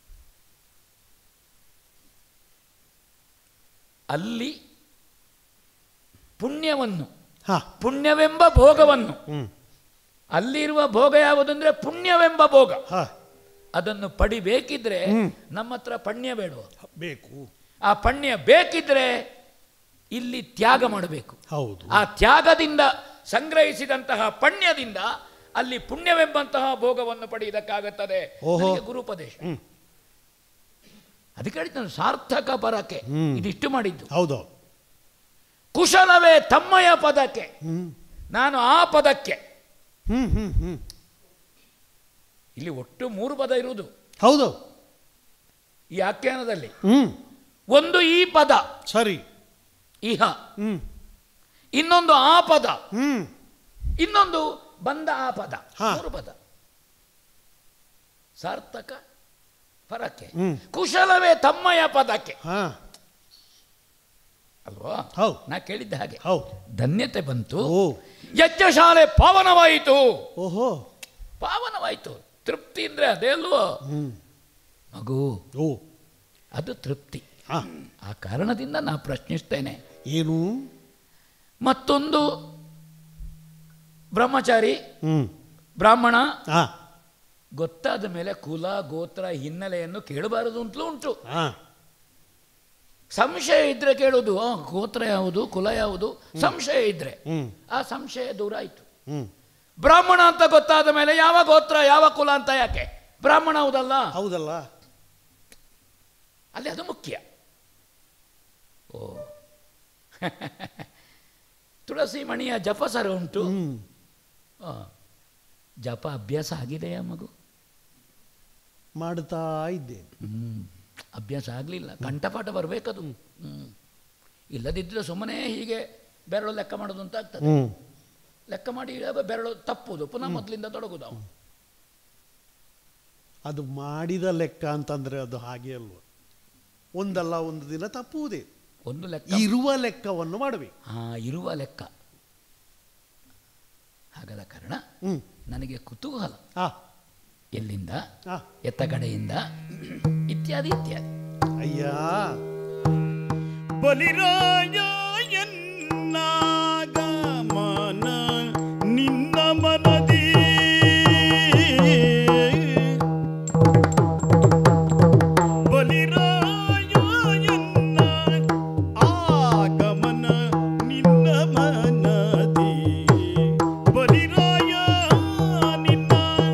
ಅಲ್ಲಿ ಪುಣ್ಯವನ್ನು ಹಾ ಪುಣ್ಯವೆಂಬ ಭೋಗವನ್ನು ಹ್ಮ್ ಅಲ್ಲಿರುವ ಭೋಗ ಯಾವುದಂದ್ರೆ ಪುಣ್ಯವೆಂಬ ಭೋಗ ಹಾ ಅದನ್ನು ಪಡಿಬೇಕಿದ್ರೆ ನಮ್ಮ ಹತ್ರ ಪಣ್ಯ ಬೇಡವ ಬೇಕು ಆ ಪಣ್ಯ ಬೇಕಿದ್ರೆ ಇಲ್ಲಿ ತ್ಯಾಗ ಮಾಡಬೇಕು ಹೌದು ಆ ತ್ಯಾಗದಿಂದ ಸಂಗ್ರಹಿಸಿದಂತಹ ಪಣ್ಯದಿಂದ ಅಲ್ಲಿ ಪುಣ್ಯವೆಂಬಂತಹ ಭೋಗವನ್ನು ಪಡೆಯುವುದಕ್ಕಾಗುತ್ತದೆ ಓಹೋ. ನನಗೆ ಗುರುಪದೇಶ ಹ್ಮ್. ಅದಕ್ಕೆ ಹೇಳ್ತಾನೆ ಸಾರ್ಥಕ ಪರಕ್ಕೆ ಹ್ಮ್. ಇದಿಷ್ಟು ಮಾಡಿದ್ದು ಹೌದು ಕುಶಲವೇ ತಮ್ಮಯ ಪದಕ್ಕೆ ಹ್ಮ್ ನಾನು ಆ ಪದಕ್ಕೆ ಹ್ಮ್ ಹ್ಮ್ ಹ್ಮ್ ಇಲ್ಲಿ ಒಟ್ಟು ಮೂರು ಪದ ಇರುವುದು ಹೌದು ಈ ಆಖ್ಯಾನದಲ್ಲಿ ಹ್ಮ್ ಒಂದು ಈ ಪದ ಸರಿ ಇಹ ಹ್ಮ್ ಇನ್ನೊಂದು ಆ ಪದ ಹ್ಮ್ ಇನ್ನೊಂದು ಬಂದ ಆ ಪದ ಹಾ. ಮೂರು ಪದ ಸಾರ್ಥಕ ಪರಕ್ಕೆ ಹ್ಮ್. ಕುಶಲವೇ ತಮ್ಮಯ ಪದಕ್ಕೆ ಹಾ ಅಲ್ವಾ ಹೌದು ನಾ ಕೇಳಿದ್ದ ಹಾಗೆ ಹೌದು ಧನ್ಯತೆ ಬಂತು ಓ ಯಜ್ಞಶಾಲೆ ಪಾವನವಾಯಿತು ಓಹೋ ಪಾವನವಾಯಿತು ತೃಪ್ತಿ ಅಂದ್ರೆ ಅದೇ ಅಲ್ವೋ ಹ್ಮ್ ಮಗು ಓ ಅದು ತೃಪ್ತಿ ಹಾ ಆ ಕಾರಣದಿಂದ ನಾ ಪ್ರಶ್ನಿಸ್ತೇನೆ ಏನು ಮತ್ತೊಂದು ಬ್ರಹ್ಮಚಾರಿ ಹ್ಮ್ ಬ್ರಾಹ್ಮಣ ಹಾ ಗೊತ್ತಾದ ಮೇಲೆ ಕುಲ ಗೋತ್ರ ಹಿನ್ನೆಲೆಯನ್ನು ಕೇಳಬಾರದು ಅಂತಲೂ ಉಂಟು ಹಾ ಸಂಶಯ ಇದ್ರೆ ಕೇಳೋದು ಆ, ಗೋತ್ರ ಯಾವುದು ಕುಲ ಯಾವುದು ಸಂಶಯ ಇದ್ರೆ ಹ್ಮ್ ಆ ಸಂಶಯ ದೂರ ಆಯಿತು ಹ್ಮ್ ಬ್ರಾಹ್ಮಣ ಅಂತ ಗೊತ್ತಾದ ಮೇಲೆ ಯಾವ ಗೋತ್ರ ಯಾವ ಕುಲ ಅಂತ ಯಾಕೆ ಬ್ರಾಹ್ಮಣ ಹೌದಲ್ಲ ಹೌದಲ್ಲ ಅಲ್ಲಿ ಅದು ಮುಖ್ಯ ಓ ತುಳಸಿ ಮಣಿಯ ಜಪ ಸರ ಉಂಟು ಹ್ಮ್ ಆ, ಜಪ ಅಭ್ಯಾಸ ಆಗಿದೆಯಾ ಮಗು ಮಾಡ್ತಾ ಇದ್ದೇನೆ ಹ್ಮ್ ಅಭ್ಯಾಸ ಆಗಲಿಲ್ಲ ಕಂಠಪಾಠ ಬರಬೇಕದು ಹ್ಮ್ ಇಲ್ಲದಿದ್ದರೆ ಸುಮ್ಮನೆ ಹೀಗೆ ಬೆರಳು ಲೆಕ್ಕ ಮಾಡೋದು ಅಂತ ಆಗ್ತದೆ ಹ್ಮ್ ಲೆಕ್ಕ ಮಾಡಿ ಇಳಿಯುವಾಗ ಬೆರಳು ತಪ್ಪುದು ಪುನಃ ಮೊದಲಿಂದ ತೊಡಗುದು ಅವನು ಅದು ಮಾಡಿದ ಲೆಕ್ಕ ಅಂತಂದ್ರೆ ಅದು ಹಾಗೆ ಅಲ್ವ ಒಂದಲ್ಲ ಒಂದು ದಿನ ತಪ್ಪುವುದೇ ಒಂದು ಲೆಕ್ಕ ಇರುವ ಲೆಕ್ಕವನ್ನು ಮಾಡಬೇಕು ಹಾ ಇರುವ ಲೆಕ್ಕ ಹಾಗಾದ ಕಾರಣ ಹ್ಮ್ ನನಗೆ ಕುತೂಹಲ ಆ ಎಲ್ಲಿಂದ ಆ ಎತ್ತ ಕಡೆಯಿಂದ ಇತ್ಯಾದಿ ಇತ್ಯಾದಿ ಅಯ್ಯ ಬಲಿರಾಯ ಎನ್ನಾಗ ಮನ ನಿನ್ನ ಮನದಿ ಬಲಿರಾಯ ಎನ್ನ ಆಗಮನ ನಿನ್ನ ಮನದಿ ಬಲಿರಾಯ ನಿನ್ನ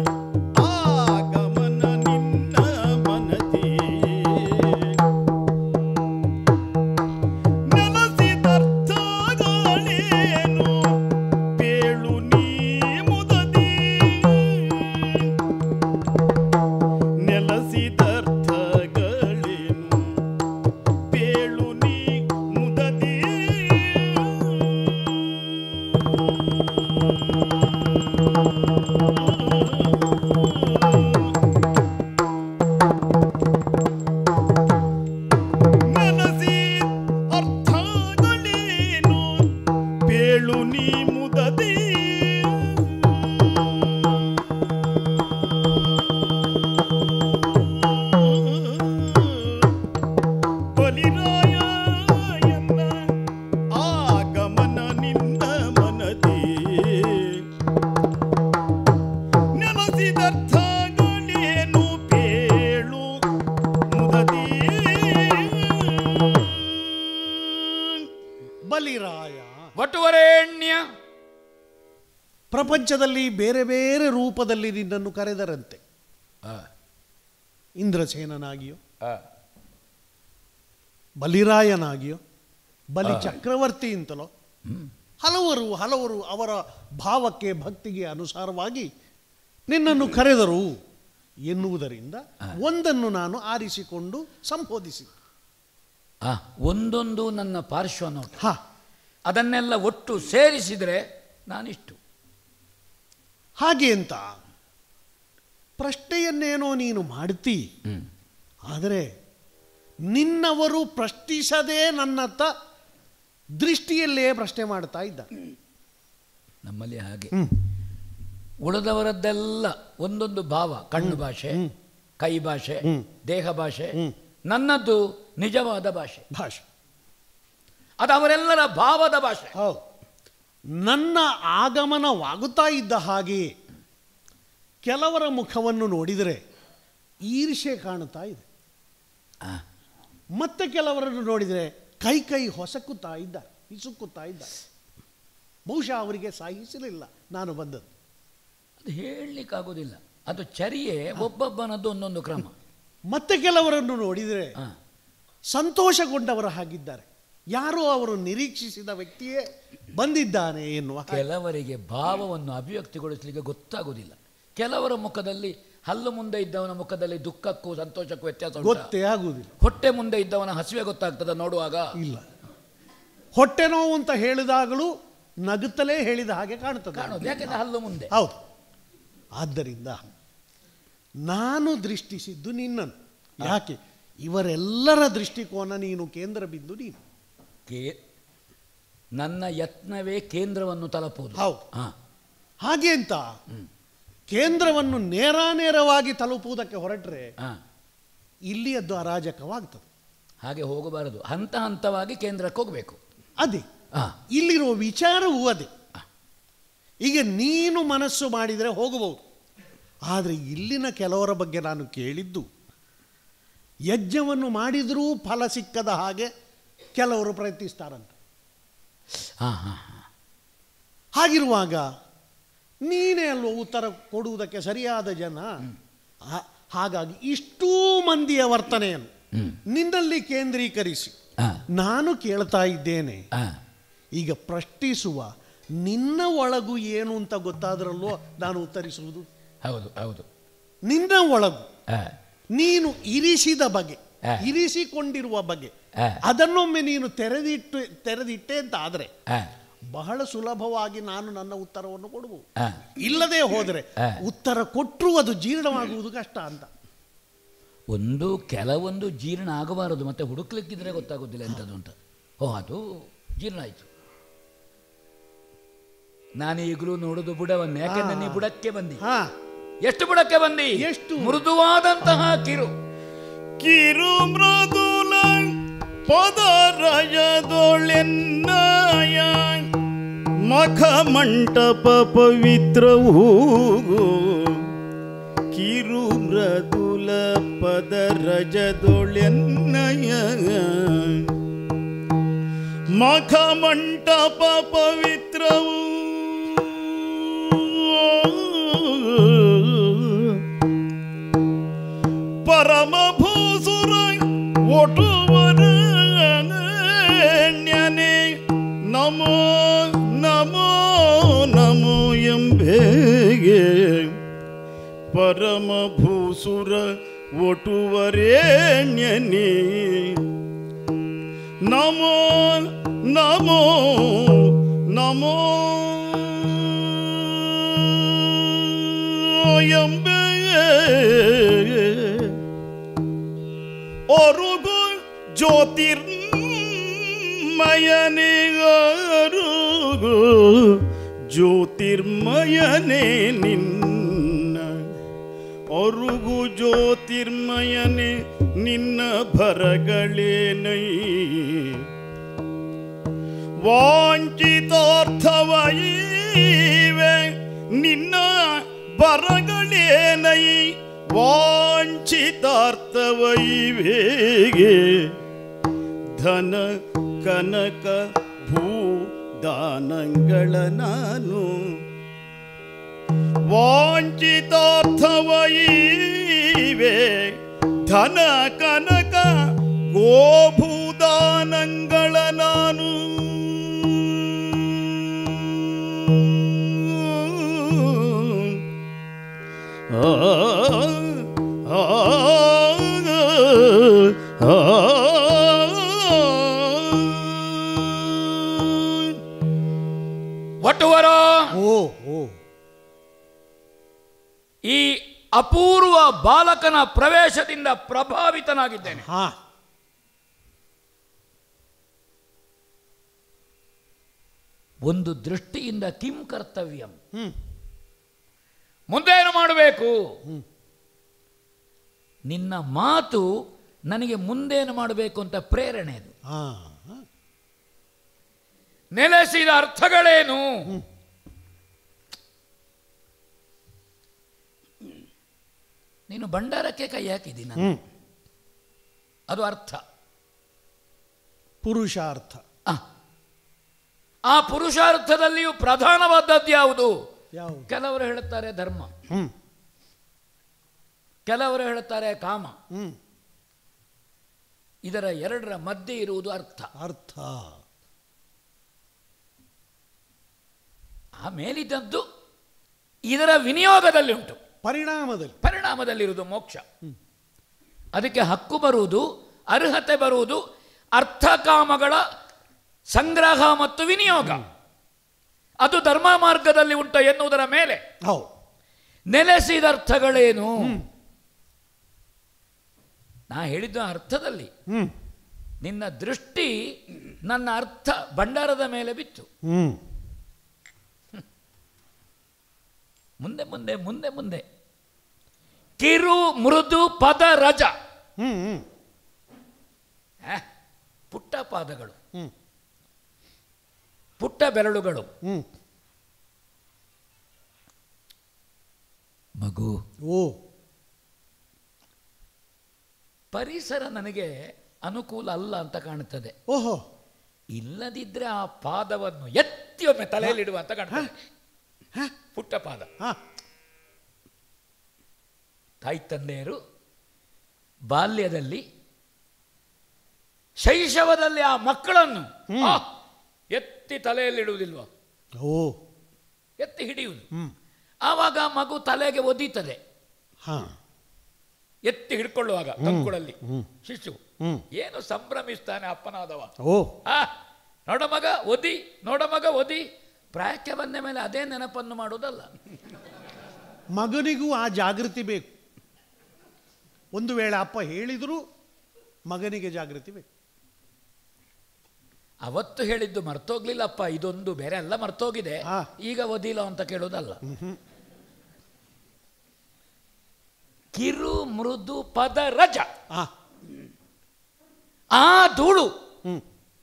ಆಗಮನ ನಿನ್ನ ಮನದಿ ನೆಲಸಿದ ಪೇಳು ನೀ ಮುದದಿ ಬಲಿರಾಯ ಎನ್ನ ಆಗಮನ ನಿನ್ನ ಮನದಿ ನೆನಸಿದರ್ಥಗಳೇನು ಪೇಳು ಮುದದಿ ಬಲಿರಾಯ ವಟುವರೇಣ್ಯ ಪ್ರಪಂಚದಲ್ಲಿ ಬೇರೆ ಬೇರೆ ರೂಪದಲ್ಲಿ ನಿನ್ನನ್ನು ಕರೆದರಂತೆ ಆ, ಇಂದ್ರಸೇನನಾಗಿಯೋ ಆ, ಬಲಿರಾಯನಾಗಿಯೋ ಬಲಿ ಚಕ್ರವರ್ತಿ ಅಂತಲೋ ಹಲವರು ಹಲವರು ಅವರ ಭಾವಕ್ಕೆ ಭಕ್ತಿಗೆ ಅನುಸಾರವಾಗಿ ನಿನ್ನನ್ನು ಕರೆದರು ಎನ್ನುವುದರಿಂದ ಒಂದನ್ನು ನಾನು ಆರಿಸಿಕೊಂಡು ಸಂಬೋಧಿಸಿ ಆ, ಒಂದೊಂದು ನನ್ನ ಪಾರ್ಶ್ವ ನೋಟ ಹಾ ಅದನ್ನೆಲ್ಲ ಒಟ್ಟು ಸೇರಿಸಿದರೆ ನಾನಿಷ್ಟು ಹಾಗೆ ಅಂತ ಪ್ರಶ್ನೆಯನ್ನೇನೋ ನೀನು ಮಾಡ್ತಿ ಹ್ಮ್. ಆದರೆ ನಿನ್ನವರು ಪ್ರಶ್ನಿಸದೇ ನನ್ನತ್ತ ದೃಷ್ಟಿಯಲ್ಲೇ ಪ್ರಶ್ನೆ ಮಾಡ್ತಾ ಇದ್ದ ನಮ್ಮಲ್ಲಿ ಹಾಗೆ ಹ್ಮ್. ಉಳಿದವರದ್ದೆಲ್ಲ ಒಂದೊಂದು ಭಾವ ಕಣ್ಣು ಭಾಷೆ ಕೈ ಭಾಷೆ ಹ್ಮ್. ದೇಹ ಭಾಷೆ ಹ್ಮ್. ನನ್ನದು ನಿಜವಾದ ಭಾಷೆ ಭಾಷೆ ಅದು ಅವರೆಲ್ಲರ ಭಾವದ ಭಾಷೆ ಹೌದು ನನ್ನ ಆಗಮನವಾಗುತ್ತಾ ಇದ್ದ ಹಾಗೆಯೇ ಕೆಲವರ ಮುಖವನ್ನು ನೋಡಿದರೆ ಈರ್ಷೆ ಕಾಣುತ್ತಾ ಇದೆ ಆ, ಮತ್ತೆ ಕೆಲವರನ್ನು ನೋಡಿದರೆ ಕೈ ಕೈ ಹೊಸಕುತ್ತಾ ಇದ್ದ ಹಿಸುಕುತ್ತಾ ಇದ್ದ ಬಹುಶಃ ಅವರಿಗೆ ಸಾಹಿಸಲಿಲ್ಲ ನಾನು ಬಂದದ್ದು ಅದು ಹೇಳಲಿಕ್ಕಾಗೋದಿಲ್ಲ ಅದು ಚರ್ಯೆ ಒಬ್ಬೊಬ್ಬನದ್ದು ಒಂದೊಂದು ಕ್ರಮ ಮತ್ತೆ ಕೆಲವರನ್ನು ನೋಡಿದರೆ ಆ, ಸಂತೋಷಗೊಂಡವರ ಹಾಗಿದ್ದಾರೆ ಯಾರೋ ಅವರು ನಿರೀಕ್ಷಿಸಿದ ವ್ಯಕ್ತಿಯೇ ಬಂದಿದ್ದಾನೆ ಎನ್ನುವ ಹಾಗೆ. ಕೆಲವರಿಗೆ ಭಾವವನ್ನು ಅಭಿವ್ಯಕ್ತಿಗೊಳಿಸಲಿಕ್ಕೆ ಗೊತ್ತಾಗುವುದಿಲ್ಲ ಕೆಲವರ ಮುಖದಲ್ಲಿ ಹಲ್ಲು ಮುಂದೆ ಇದ್ದವನ ಮುಖದಲ್ಲಿ ದುಃಖಕ್ಕೂ ಸಂತೋಷಕ್ಕೂ ವ್ಯತ್ಯಾಸ ಉಂಟಾ? ಗೊತ್ತೇ ಆಗುವುದಿಲ್ಲ ಹೊಟ್ಟೆ ಮುಂದೆ ಇದ್ದವನ ಹಸಿವೆ ಗೊತ್ತಾಗ್ತದ ನೋಡುವಾಗ ಇಲ್ಲ ಹೊಟ್ಟೆ ನೋವು ಅಂತ ಹೇಳಿದಾಗಲೂ ನಗುತ್ತಲೇ ಹೇಳಿದ ಹಾಗೆ ಕಾಣುತ್ತದೆ ಕಾಣೋದು ಯಾಕೆಂದ್ರೆ ಹಲ್ಲು ಮುಂದೆ ಹೌದು ಆದ್ದರಿಂದ ನಾನು ದೃಷ್ಟಿಸಿದ್ದು ನಿನ್ನನ್ನು ಯಾಕೆ ಇವರೆಲ್ಲರ ದೃಷ್ಟಿಕೋನ ನೀನು ಕೇಂದ್ರ ಬಿಂದು ನೀನು ಕೇ ನನ್ನ ಯತ್ನವೇ ಕೇಂದ್ರವನ್ನು ತಲುಪುವುದು ಹೌದು. ಹಾ ಹಾಗೆ ಅಂತ ಕೇಂದ್ರವನ್ನು ನೇರಾನೇರವಾಗಿ ತಲುಪುವುದಕ್ಕೆ ಹೊರಟ್ರೆ ಹಾ ಇಲ್ಲಿಯದ್ದು ಅರಾಜಕವಾಗ್ತದೆ ಹಾಗೆ ಹೋಗಬಾರದು ಹಂತ ಹಂತವಾಗಿ ಕೇಂದ್ರಕ್ಕೆ ಹೋಗಬೇಕು ಅದೇ ಹಾ ಇಲ್ಲಿರುವ ವಿಚಾರವೂ ಅದೇ ಈಗ ನೀನು ಮನಸ್ಸು ಮಾಡಿದರೆ ಹೋಗಬಹುದು ಆದರೆ ಇಲ್ಲಿನ ಕೆಲವರ ಬಗ್ಗೆ ನಾನು ಕೇಳಿದ್ದು ಯಜ್ಞವನ್ನು ಮಾಡಿದರೂ ಫಲ ಸಿಕ್ಕದ ಹಾಗೆ ಕೆಲವರು ಪ್ರಯತ್ನಿಸ್ತಾರಂತೆ ಹಾ ಹಾ ಹಾ ಹಾಗಿರುವಾಗ ನೀನೇ ಅಲ್ವ ಉತ್ತರ ಕೊಡುವುದಕ್ಕೆ ಸರಿಯಾದ ಜನ ಹಾ- ಹಾಗಾಗಿ ಇಷ್ಟೂ ಮಂದಿಯ ವರ್ತನೆಯನ್ನು ಹ್ಮ್. ನಿನ್ನಲ್ಲಿ ಕೇಂದ್ರೀಕರಿಸಿ ಹಾ ನಾನು ಕೇಳ್ತಾ ಇದ್ದೇನೆ ಹಾ ಈಗ ಪ್ರಶ್ನಿಸುವ ನಿನ್ನ ಒಳಗು ಏನು ಅಂತ ಗೊತ್ತಾದ್ರಲ್ವೋ ನಾನು ಉತ್ತರಿಸುವುದು ಹೌದು ಹೌದು ನಿನ್ನ ಒಳಗು ಹಾ ನೀನು ಇರಿಸಿದ ಬಗೆ ಆ. ಇರಿಸಿಕೊಂಡಿರುವ ಬಗೆ ಆ. ಅದನ್ನೊಮ್ಮೆ ನೀನು ತೆರೆದಿಟ್ಟು ತೆರೆದಿಟ್ಟೆ ಅಂತ ಆದರೆ ಹಾ ಬಹಳ ಸುಲಭವಾಗಿ ನಾನು ನನ್ನ ಉತ್ತರವನ್ನು ಕೊಡಬಹುದು ಹಾ ಇಲ್ಲದೆ ಹೋದರೆ ಆ. ಉತ್ತರ ಕೊಟ್ಟರೂ ಅದು ಜೀರ್ಣವಾಗುವುದು ಕಷ್ಟ ಅಂತ ಒಂದು ಕೆಲವೊಂದು ಜೀರ್ಣ ಆಗಬಾರದು ಮತ್ತೆ ಹುಡುಕ್ಲಿಕ್ಕಿದ್ರೆ ಗೊತ್ತಾಗೋದಿಲ್ಲ ಎಂಥದ್ದು ಅಂತ ಓ ಅದು ಜೀರ್ಣ ಆಯಿತು ನಾನು ಈಗಲೂ ನೋಡೋದು ಬುಡವನ್ನೇ ಯಾಕೆಂದ್ರೆ ನೀ ಬುಡಕ್ಕೆ ಬಂದಿ ಹಾ ಎಷ್ಟು ಬುಡಕ್ಕೆ ಬಂದಿ ಎಷ್ಟು? ಮೃದುವಾದಂತಹ ಕಿರು ಕಿರು ಮೃದುಲ ಪದರಯದೊಳೆನ್ನಯ ಮಖ ಮಂಟಪ ಪವಿತ್ರವೂ ಕಿರು ಮೃದುಲ ಪದರಜದೊಳೆನ್ನಯ ಮಖ ಮಂಟಪ ಪವಿತ್ರವೂ ಪರಮ ಭೂಸುರ ಒಟುವರಣ್ಯನೆ ನಮೋ ನಮೋ ನಮೋ ಎಂಬೇಗೆ ಪರಮ ಭೂಸುರ ಒಟುವರೇಣ್ಯನೆ ನಮೋ ನಮೋ ನಮೋ ಎಂಬೆ ಒರುಗು ಜ್ಯೋತಿರ್ಮಯನಿಗರುಗು ಅರುಗು ಜ್ಯೋತಿರ್ಮಯನೇ ನಿನ್ನ ಅರುಗು ಜ್ಯೋತಿರ್ಮಯನೇ ನಿನ್ನ ಭರಗಳೇನೈ ವಾಂಚಿತಾರ್ಥವೈವೆ ನಿನ್ನ ಬರಗಳೇನೈ ವಾಂಚಿತಾರ್ಥವೈವೇಗೆ ಧನ ಕನಕ ಭೂ ದಾನಗಳ ನಾನು ವಾಂಚಿತಾರ್ಥವೈವೆ ಧನ ಕನಕ ಗೋಭೂದಾನಗಳ ನಾನು ಆ ಆ ವಟುವರ ಓ ಓ ಈ ಅಪೂರ್ವ ಬಾಲಕನ ಪ್ರವೇಶದಿಂದ ಪ್ರಭಾವಿತನಾಗಿದ್ದೇನೆ ಹಾ ಒಂದು ದೃಷ್ಟಿಯಿಂದ ಕಿಂ ಕರ್ತವ್ಯಂ ಹ್ಮ್ ಮುಂದೇನು ಮಾಡಬೇಕು ನಿನ್ನ ಮಾತು ನನಗೆ ಮುಂದೇನು ಮಾಡಬೇಕು ಅಂತ ಪ್ರೇರಣೆ ಅದು ಹಾ ನೆಲೆಸಿದ ಅರ್ಥಗಳೇನು ನೀನು ಭಂಡಾರಕ್ಕೆ ಕೈ ಹಾಕಿದ್ದೀನಿ ಹ್ಮ್ ಅದು ಅರ್ಥ ಪುರುಷಾರ್ಥ ಆ. ಆ ಪುರುಷಾರ್ಥದಲ್ಲಿಯೂ ಪ್ರಧಾನವಾದದ್ದು ಯಾವುದು ಯಾವುದು ಕೆಲವರು ಹೇಳುತ್ತಾರೆ ಧರ್ಮ ಹ್ಮ್ ಕೆಲವರು ಹೇಳುತ್ತಾರೆ ಕಾಮ ಹ್ಮ್ ಇದರ ಎರಡರ ಮಧ್ಯೆ ಇರುವುದು ಅರ್ಥ ಅರ್ಥ ಆ ಮೇಲಿದ್ದದ್ದು ಇದರ ವಿನಿಯೋಗದಲ್ಲಿ ಉಂಟು ಪರಿಣಾಮದಲ್ಲಿ ಪರಿಣಾಮದಲ್ಲಿರುವುದು ಮೋಕ್ಷ ಅದಕ್ಕೆ ಹಕ್ಕು ಬರುವುದು ಅರ್ಹತೆ ಬರುವುದು ಅರ್ಥಕಾಮಗಳ ಸಂಗ್ರಹ ಮತ್ತು ವಿನಿಯೋಗ ಅದು ಧರ್ಮ ಮಾರ್ಗದಲ್ಲಿ ಉಂಟು ಎನ್ನುವುದರ ಮೇಲೆ ಹೌದು ನೆಲೆಸಿದ ಅರ್ಥಗಳೇನು ನಾ ಹೇಳಿದ್ದ ಅರ್ಥದಲ್ಲಿ ಹ್ಮ್ ನಿನ್ನ ದೃಷ್ಟಿ ನನ್ನ ಅರ್ಥ ಭಂಡಾರದ ಮೇಲೆ ಬಿತ್ತು ಹ್ಮ್ ಮುಂದೆ ಮುಂದೆ ಮುಂದೆ ಮುಂದೆ ಕಿರು ಮೃದು ಪದ ರಜ ಹ್ಮ್ ಹ್ಮ್ ಆ, ಪುಟ್ಟ ಪಾದಗಳು ಹ್ಮ್ ಪುಟ್ಟ ಬೆರಳುಗಳು ಹ್ಮ್ ಮಗು ಓ ಪರಿಸರ ನನಗೆ ಅನುಕೂಲ ಅಲ್ಲ ಅಂತ ಕಾಣುತ್ತದೆ ಓಹೋ ಇಲ್ಲದಿದ್ರೆ ಆ ಪಾದವನ್ನು ಎತ್ತಿ ಒಮ್ಮೆ ತಲೆಯಲ್ಲಿಡುವ ಅಂತ ಕಾಣ್ತದೆ ಪುಟ್ಟ ಪಾದ ಹಾ ತಾಯಿ ತಂದೆಯರು ಬಾಲ್ಯದಲ್ಲಿ ಶೈಶವದಲ್ಲಿ ಆ ಮಕ್ಕಳನ್ನು ಆ, ಎತ್ತಿ ತಲೆಯಲ್ಲಿಡುವುದಿಲ್ವಾ ಓ ಎತ್ತಿ ಹಿಡಿಯುವುದು ಹ್ಮ್ ಆವಾಗ ಮಗು ತಲೆಗೆ ಒದೀತದೆ ಹಾ ಎತ್ತಿ ಹಿಡ್ಕೊಳ್ಳುವಾಗ ಕಂಕುಳಲ್ಲಿ ಹ್ಮ್. ಶಿಶು ಹ್ಮ್ ಏನು ಸಂಭ್ರಮಿಸ್ತಾನೆ ಅಪ್ಪನಾದವ ಓ ಆ ನೋಡ ಮಗ ಒದಿ ನೋಡ ಮಗ ಒದಿ ಪ್ರಾಯಕ್ಕೆ ಬಂದ ಮೇಲೆ ಅದೇ ನೆನಪನ್ನು ಮಾಡುವುದಲ್ಲ ಮಗನಿಗೂ ಆ ಜಾಗೃತಿ ಬೇಕು ಒಂದು ವೇಳೆ ಅಪ್ಪ ಹೇಳಿದರೂ ಮಗನಿಗೆ ಜಾಗೃತಿ ಬೇಕು ಅವತ್ತು ಹೇಳಿದ್ದು ಮರ್ತೋಗ್ಲಿಲ್ಲಪ್ಪ ಇದೊಂದು ಬೇರೆ ಎಲ್ಲ ಮರ್ತೋಗಿದೆ ಆ. ಈಗ ಒದಿಲ ಅಂತ ಕೇಳೋದಲ್ಲ ಕಿರು ಮೃದು ಪದ ರಜ ಆ ಆ ಧೂಳು ಹ್ಮ್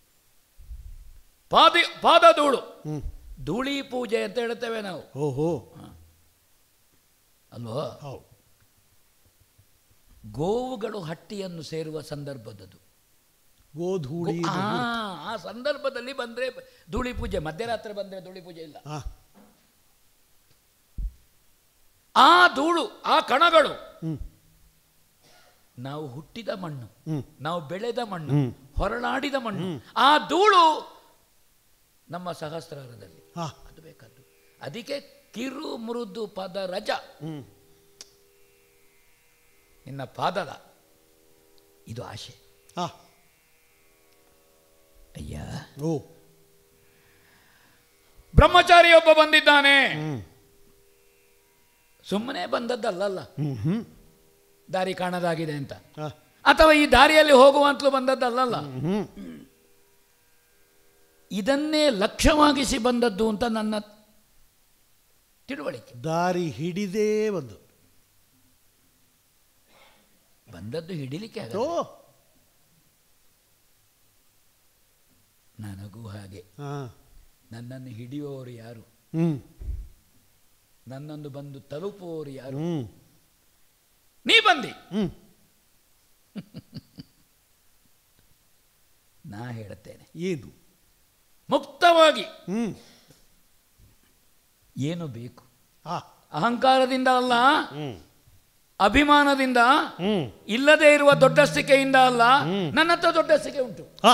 ಪಾದ ಪಾದ ಧೂಳು ಹ್ಮ್ ಧೂಳಿ ಪೂಜೆ ಅಂತ ಹೇಳ್ತೇವೆ ನಾವು ಓಹೋ ಅಲ್ವೋ ಹೌದು ಗೋವುಗಳು ಹಟ್ಟಿಯನ್ನು ಸೇರುವ ಸಂದರ್ಭದದು ಗೋಧೂಳಿ ಆ ಆ ಸಂದರ್ಭದಲ್ಲಿ ಬಂದ್ರೆ ಧೂಳಿ ಪೂಜೆ ಮಧ್ಯರಾತ್ರಿ ಬಂದ್ರೆ ಧೂಳಿ ಪೂಜೆ ಇಲ್ಲ ಆ ಆ ಧೂಳು ಆ ಕಣಗಳು ಹ್ಮ್ ನಾವು ಹುಟ್ಟಿದ ಮಣ್ಣು ಹ್ಮ್ ನಾವು ಬೆಳೆದ ಮಣ್ಣು ಹ್ಮ್. ಹೊರಳಾಡಿದ ಮಣ್ಣು ಆ ಧೂಳು ನಮ್ಮ ಸಹಸ್ರಾರದಲ್ಲಿ ಹಾ ಅದು ಬೇಕಾದ್ದು ಅದಕ್ಕೆ ಕಿರು ಮೃದು ಪದ ರಜ ಹ್ಮ್ ನಿನ್ನ ಪಾದದ ಇದು ಆಶೆ ಆ ಅಯ್ಯ ಓ ಬ್ರಹ್ಮಚಾರಿಯೊಬ್ಬ ಬಂದಿದ್ದಾನೆ ಹ್ಮ್ ಸುಮ್ಮನೆ ಬಂದದ್ದಲ್ಲಲ್ಲ ಹ್ಮ್ ಹ್ಮ್ ದಾರಿ ಕಾಣದಾಗಿದೆ ಅಂತ ಆ ಅಥವಾ ಈ ದಾರಿಯಲ್ಲಿ ಹೋಗುವಂತಲೂ ಬಂದದ್ದಲ್ಲಲ್ಲ ಹ್ಮ್ ಇದನ್ನೇ ಲಕ್ಷ್ಯವಾಗಿಸಿ ಬಂದದ್ದು ಅಂತ ನನ್ನ ತಿಳುವಳಿಕೆ ದಾರಿ ಹಿಡಿದೇ ಬಂದು ಬಂದದ್ದು ಹಿಡಿಲಿಕ್ಕೆ ಓ ಆಗಲ್ಲ ನನಗೂ ಹಾಗೆ ಹಾ ನನ್ನನ್ನು ಹಿಡಿಯುವವರು ಯಾರು ಹ್ಮ್ ನನ್ನನ್ನು ಬಂದು ತಲುಪುವವರು ಯಾರು ಹ್ಮ್ ನೀ ಬಂದಿ ಹ್ಮ್ ನಾ ಹೇಳುತ್ತೇನೆ ಏನು ಮುಕ್ತವಾಗಿ ಹ್ಮ್ ಏನು ಬೇಕು ಆ ಅಹಂಕಾರದಿಂದ ಅಲ್ಲ ಹ್ಮ್ ಅಭಿಮಾನದಿಂದ ಹ್ಮ್ ಇಲ್ಲದೆ ಇರುವ ದೊಡ್ಡಸ್ತಿಕೆಯಿಂದ ಅಲ್ಲ ನನ್ನ ಹತ್ರ ದೊಡ್ಡಸ್ತಿಕೆ ಉಂಟು ಆ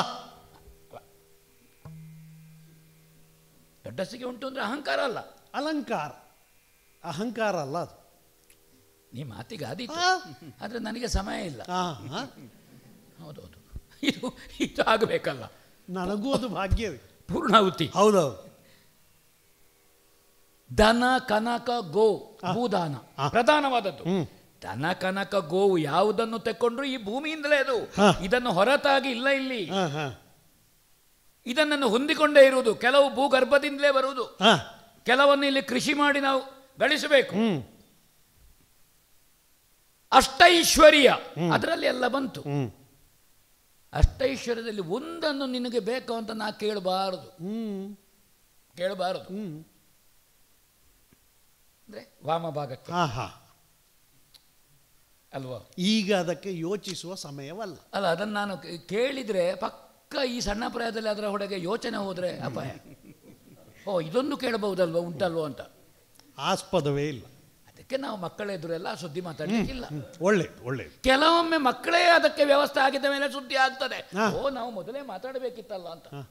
ದೊಡ್ಡಸ್ತಿಕೆ ಉಂಟು ಅಂದ್ರೆ ಅಹಂಕಾರ ಅಲ್ಲ ಅಲಂಕಾರ ಅಹಂಕಾರ ಅಲ್ಲ ಅದು ನೀ ಮಾತಿಗೆ ಆದೀತು ಆ. ಆದ್ರೆ ನನಗೆ ಸಮಯ ಇಲ್ಲ ಆ, ಆ. ಹೌದೌದು ಇದು ಇದು ಆಗಬೇಕಲ್ಲ ನನಗೂ ಅದು ಭಾಗ್ಯವೇ ಪೂರ್ಣಾಹುತಿ ಹೌದೌದು ದನ ಕನಕ ಗೋ ಭೂದಾನ ಆ. ಪ್ರಧಾನವಾದದ್ದು ಹ್ಮ್. ದನ ಕನಕ ಗೋವು ಯಾವುದನ್ನು ತೆಕ್ಕೊಂಡ್ರು ಈ ಭೂಮಿಯಿಂದಲೇ ಅದು ಹಾ. ಇದನ್ನು ಹೊರತಾಗಿ ಇಲ್ಲ ಇಲ್ಲಿ ಹಾ ಹಾ ಇದನ್ನು ಹೊಂದಿಕೊಂಡೇ ಇರುವುದು ಕೆಲವು ಭೂಗರ್ಭದಿಂದಲೇ ಬರುವುದು ಹಾ ಕೆಲವನ್ನು ಇಲ್ಲಿ ಕೃಷಿ ಮಾಡಿ ನಾವು ಗಳಿಸಬೇಕು ಹ್ಮ್ ಅಷ್ಟೈಶ್ವರ್ಯ ಅದರಲ್ಲಿ ಎಲ್ಲ ಬಂತು ಹ್ಮ್ ಅಷ್ಟೈಶ್ವರ್ಯದಲ್ಲಿ ಒಂದನ್ನು ನಿನಗೆ ಬೇಕು ಅಂತ ನಾ ಕೇಳಬಾರದು ಹ್ಮ್ ಕೇಳಬಾರದು ಹ್ಮ್ ಅಂದ್ರೆ ವಾಮ ಭಾಗಕ್ಕೆ ಹಾ ಹಾ ಅಲ್ವಾ ಈಗ ಅದಕ್ಕೆ ಯೋಚಿಸುವ ಸಮಯವಲ್ಲ ಅಲ್ಲ ಅದನ್ನು ನಾನು ಕೇ- ಕೇಳಿದ್ರೆ ಪಕ್ಕ ಈ ಸಣ್ಣ ಪ್ರಾಯದಲ್ಲಿ ಅದರ ಹೊಡೆಗೆ ಯೋಚನೆ ಹೋದ್ರೆ ಅಪಾಯ ಓ ಇದೊಂದು ಕೇಳಬಹುದಲ್ವ ಉಂಟಲ್ವೋ ಅಂತ ಆಸ್ಪದವೇ ಇಲ್ಲ ಅದಕ್ಕೆ ನಾವು ಮಕ್ಕಳ ಎದುರೆಲ್ಲ ಸುದ್ದಿ ಮಾತಾಡಲಿಕ್ಕಿಲ್ಲ ಒಳ್ಳೇದು ಒಳ್ಳೇದು ಕೆಲವೊಮ್ಮೆ ಮಕ್ಕಳೇ ಅದಕ್ಕೆ ವ್ಯವಸ್ಥೆ ಆಗಿದ ಮೇಲೆ ಸುದ್ದಿ ಆಗ್ತದೆ ಹಾ. ಓ ನಾವು ಮೊದಲೇ ಮಾತಾಡಬೇಕಿತ್ತಲ್ಲ ಅಂತ ಹಾ.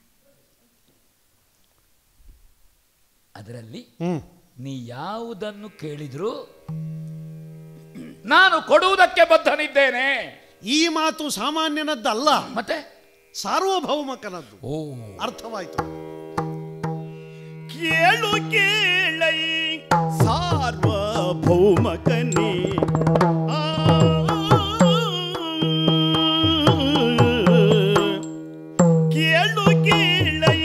ಅದರಲ್ಲಿ ಹ್ಮ್ ನೀ ಯಾವುದನ್ನು ಕೇಳಿದ್ರು ನಾನು ಕೊಡುವುದಕ್ಕೆ ಬದ್ಧನಿದ್ದೇನೆ ಈ ಮಾತು ಸಾಮಾನ್ಯನದ್ದಲ್ಲ ಮತ್ತೆ ಸಾರ್ವಭೌಮಕನದ್ದು ಓ ಅರ್ಥವಾಯ್ತು ಕೇಳು ಕೇಳೈ ಸಾರ್ವಭೌಮಕನೇ ಆ. ಕೇಳು ಕೇಳೈ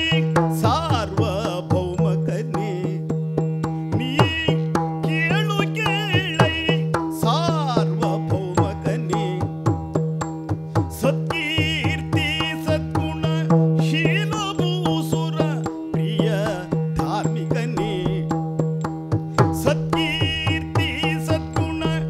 ಸಾರ್ವಭೌಮಕನೇ ನೀ ಕೇಳು ಕೇಳೈ ಸಾರ್ವಭೌಮಕನೇ ಸತ್ಕೀರ್ತಿ ಸದ್ಗುಣ ಶೀಲಭೂಸುರ ಪ್ರಿಯ ಧಾರ್ಮಿಕನೇ ಸತ್ಕೀರ್ತಿ ಸದ್ಗುಣ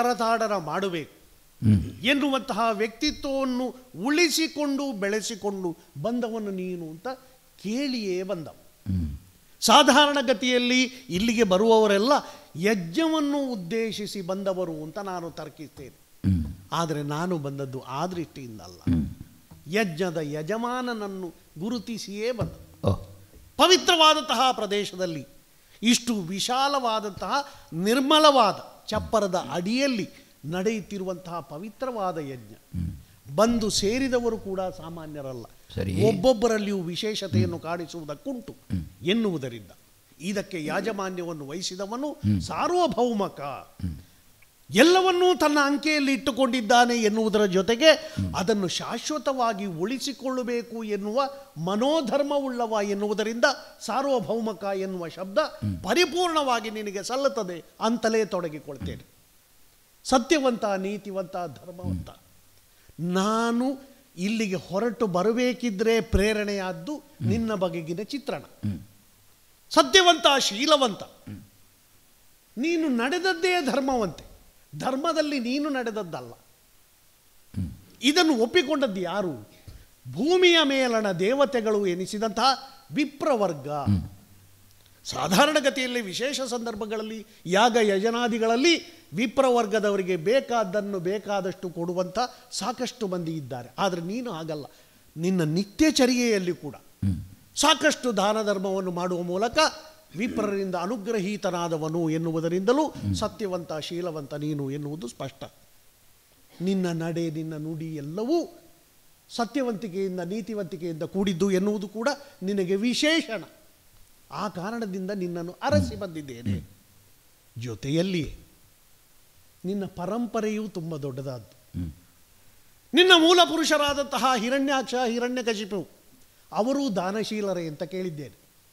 ಭರತಾಡನ ಮಾಡಬೇಕು ಹ್ಮ್ ಎನ್ನುವಂತಹ ವ್ಯಕ್ತಿತ್ವವನ್ನು ಉಳಿಸಿಕೊಂಡು ಬೆಳೆಸಿಕೊಂಡು ಬಂದವನು ನೀನು ಅಂತ ಕೇಳಿಯೇ ಬಂದವ ಹ್ಮ್ ಸಾಧಾರಣ ಗತಿಯಲ್ಲಿ ಇಲ್ಲಿಗೆ ಬರುವವರೆಲ್ಲ ಯಜ್ಞವನ್ನು ಉದ್ದೇಶಿಸಿ ಬಂದವರು ಅಂತ ನಾನು ತರ್ಕಿಸ್ತೇನೆ ಹ್ಮ್ ಆದರೆ ನಾನು ಬಂದದ್ದು ಆ ದೃಷ್ಟಿಯಿಂದಲ್ಲ ಹ್ಮ್ ಯಜ್ಞದ ಯಜಮಾನನನ್ನು ಗುರುತಿಸಿಯೇ ಬಂದ ಓ ಪವಿತ್ರವಾದಂತಹ ಪ್ರದೇಶದಲ್ಲಿ ಇಷ್ಟು ವಿಶಾಲವಾದಂತಹ ನಿರ್ಮಲವಾದ ಚಪ್ಪರದ ಅಡಿಯಲ್ಲಿ ನಡೆಯುತ್ತಿರುವಂತಹ ಪವಿತ್ರವಾದ ಯಜ್ಞ ಬಂದು ಸೇರಿದವರು ಕೂಡ ಸಾಮಾನ್ಯರಲ್ಲ ಸರಿ. ಒಬ್ಬೊಬ್ಬರಲ್ಲಿಯೂ ವಿಶೇಷತೆಯನ್ನು ಕಾಣಿಸುವುದಕ್ಕುಂಟು ಎನ್ನುವುದರಿಂದ ಇದಕ್ಕೆ ಯಾಜಮಾನ್ಯವನ್ನು ವಹಿಸಿದವನು ಸಾರ್ವಭೌಮಕ ಎಲ್ಲವನ್ನೂ ತನ್ನ ಅಂಕೆಯಲ್ಲಿ ಇಟ್ಟುಕೊಂಡಿದ್ದಾನೆ ಎನ್ನುವುದರ ಜೊತೆಗೆ ಅದನ್ನು ಶಾಶ್ವತವಾಗಿ ಉಳಿಸಿಕೊಳ್ಳಬೇಕು ಎನ್ನುವ ಮನೋಧರ್ಮವುಳ್ಳವ ಎನ್ನುವುದರಿಂದ ಸಾರ್ವಭೌಮಕ ಎನ್ನುವ ಶಬ್ದ ಪರಿಪೂರ್ಣವಾಗಿ ನಿನಗೆ ಸಲ್ಲುತ್ತದೆ ಅಂತಲೇ ತೊಡಗಿಕೊಳ್ತೇನೆ ಸತ್ಯವಂತ ನೀತಿವಂತ ಧರ್ಮವಂತ ನಾನು ಇಲ್ಲಿಗೆ ಹೊರಟು ಬರಬೇಕಿದ್ರೆ ಪ್ರೇರಣೆಯಾದ್ದು ನಿನ್ನ ಬಗೆಗಿನ ಚಿತ್ರಣ ಸತ್ಯವಂತ ಶೀಲವಂತ ನೀನು ನಡೆದದ್ದೇ ಧರ್ಮವಂತೆ ಧರ್ಮದಲ್ಲಿ ನೀನು ನಡೆದದ್ದಲ್ಲ ಇದನ್ನು ಒಪ್ಪಿಕೊಂಡದ್ದು ಯಾರು ಭೂಮಿಯ ಮೇಲಣ ದೇವತೆಗಳು ಎನಿಸಿದಂತಹ ವಿಪ್ರವರ್ಗ ಸಾಧಾರಣ ಗತಿಯಲ್ಲಿ ವಿಶೇಷ ಸಂದರ್ಭಗಳಲ್ಲಿ ಯಾಗ ಯಜನಾದಿಗಳಲ್ಲಿ ವಿಪ್ರವರ್ಗದವರಿಗೆ ಬೇಕಾದ್ದನ್ನು ಬೇಕಾದಷ್ಟು ಕೊಡುವಂಥ ಸಾಕಷ್ಟು ಮಂದಿ ಇದ್ದಾರೆ ಆದರೆ ನೀನು ಹಾಗಲ್ಲ ನಿನ್ನ ನಿತ್ಯಚರ್ಯೆಯಲ್ಲಿ ಕೂಡ ಸಾಕಷ್ಟು ದಾನ ಧರ್ಮವನ್ನು ಮಾಡುವ ಮೂಲಕ ವಿಪ್ರರಿಂದ ಅನುಗ್ರಹೀತನಾದವನು ಎನ್ನುವುದರಿಂದಲೂ ಸತ್ಯವಂತ ಶೀಲವಂತ ನೀನು ಎನ್ನುವುದು ಸ್ಪಷ್ಟ ನಿನ್ನ ನಡೆ ನಿನ್ನ ನುಡಿ ಎಲ್ಲವೂ ಸತ್ಯವಂತಿಕೆಯಿಂದ ನೀತಿವಂತಿಕೆಯಿಂದ ಕೂಡಿದ್ದು ಎನ್ನುವುದು ಕೂಡ ನಿನಗೆ ವಿಶೇಷಣ ಆ ಕಾರಣದಿಂದ ನಿನ್ನನ್ನು ಅರಸಿ ಬಂದಿದ್ದೇನೆ ಜೊತೆಯಲ್ಲಿಯೇ ನಿನ್ನ ಪರಂಪರೆಯೂ ತುಂಬ ದೊಡ್ಡದಾದ್ದು ಹ್ಮ್. ನಿನ್ನ ಮೂಲ ಪುರುಷರಾದಂತಹ ಹಿರಣ್ಯಾಕ್ಷ ಹಿರಣ್ಯಕಶಿಪು ಅವರೂ ದಾನಶೀಲರೇ ಅಂತ ಕೇಳಿದ್ದೇನೆ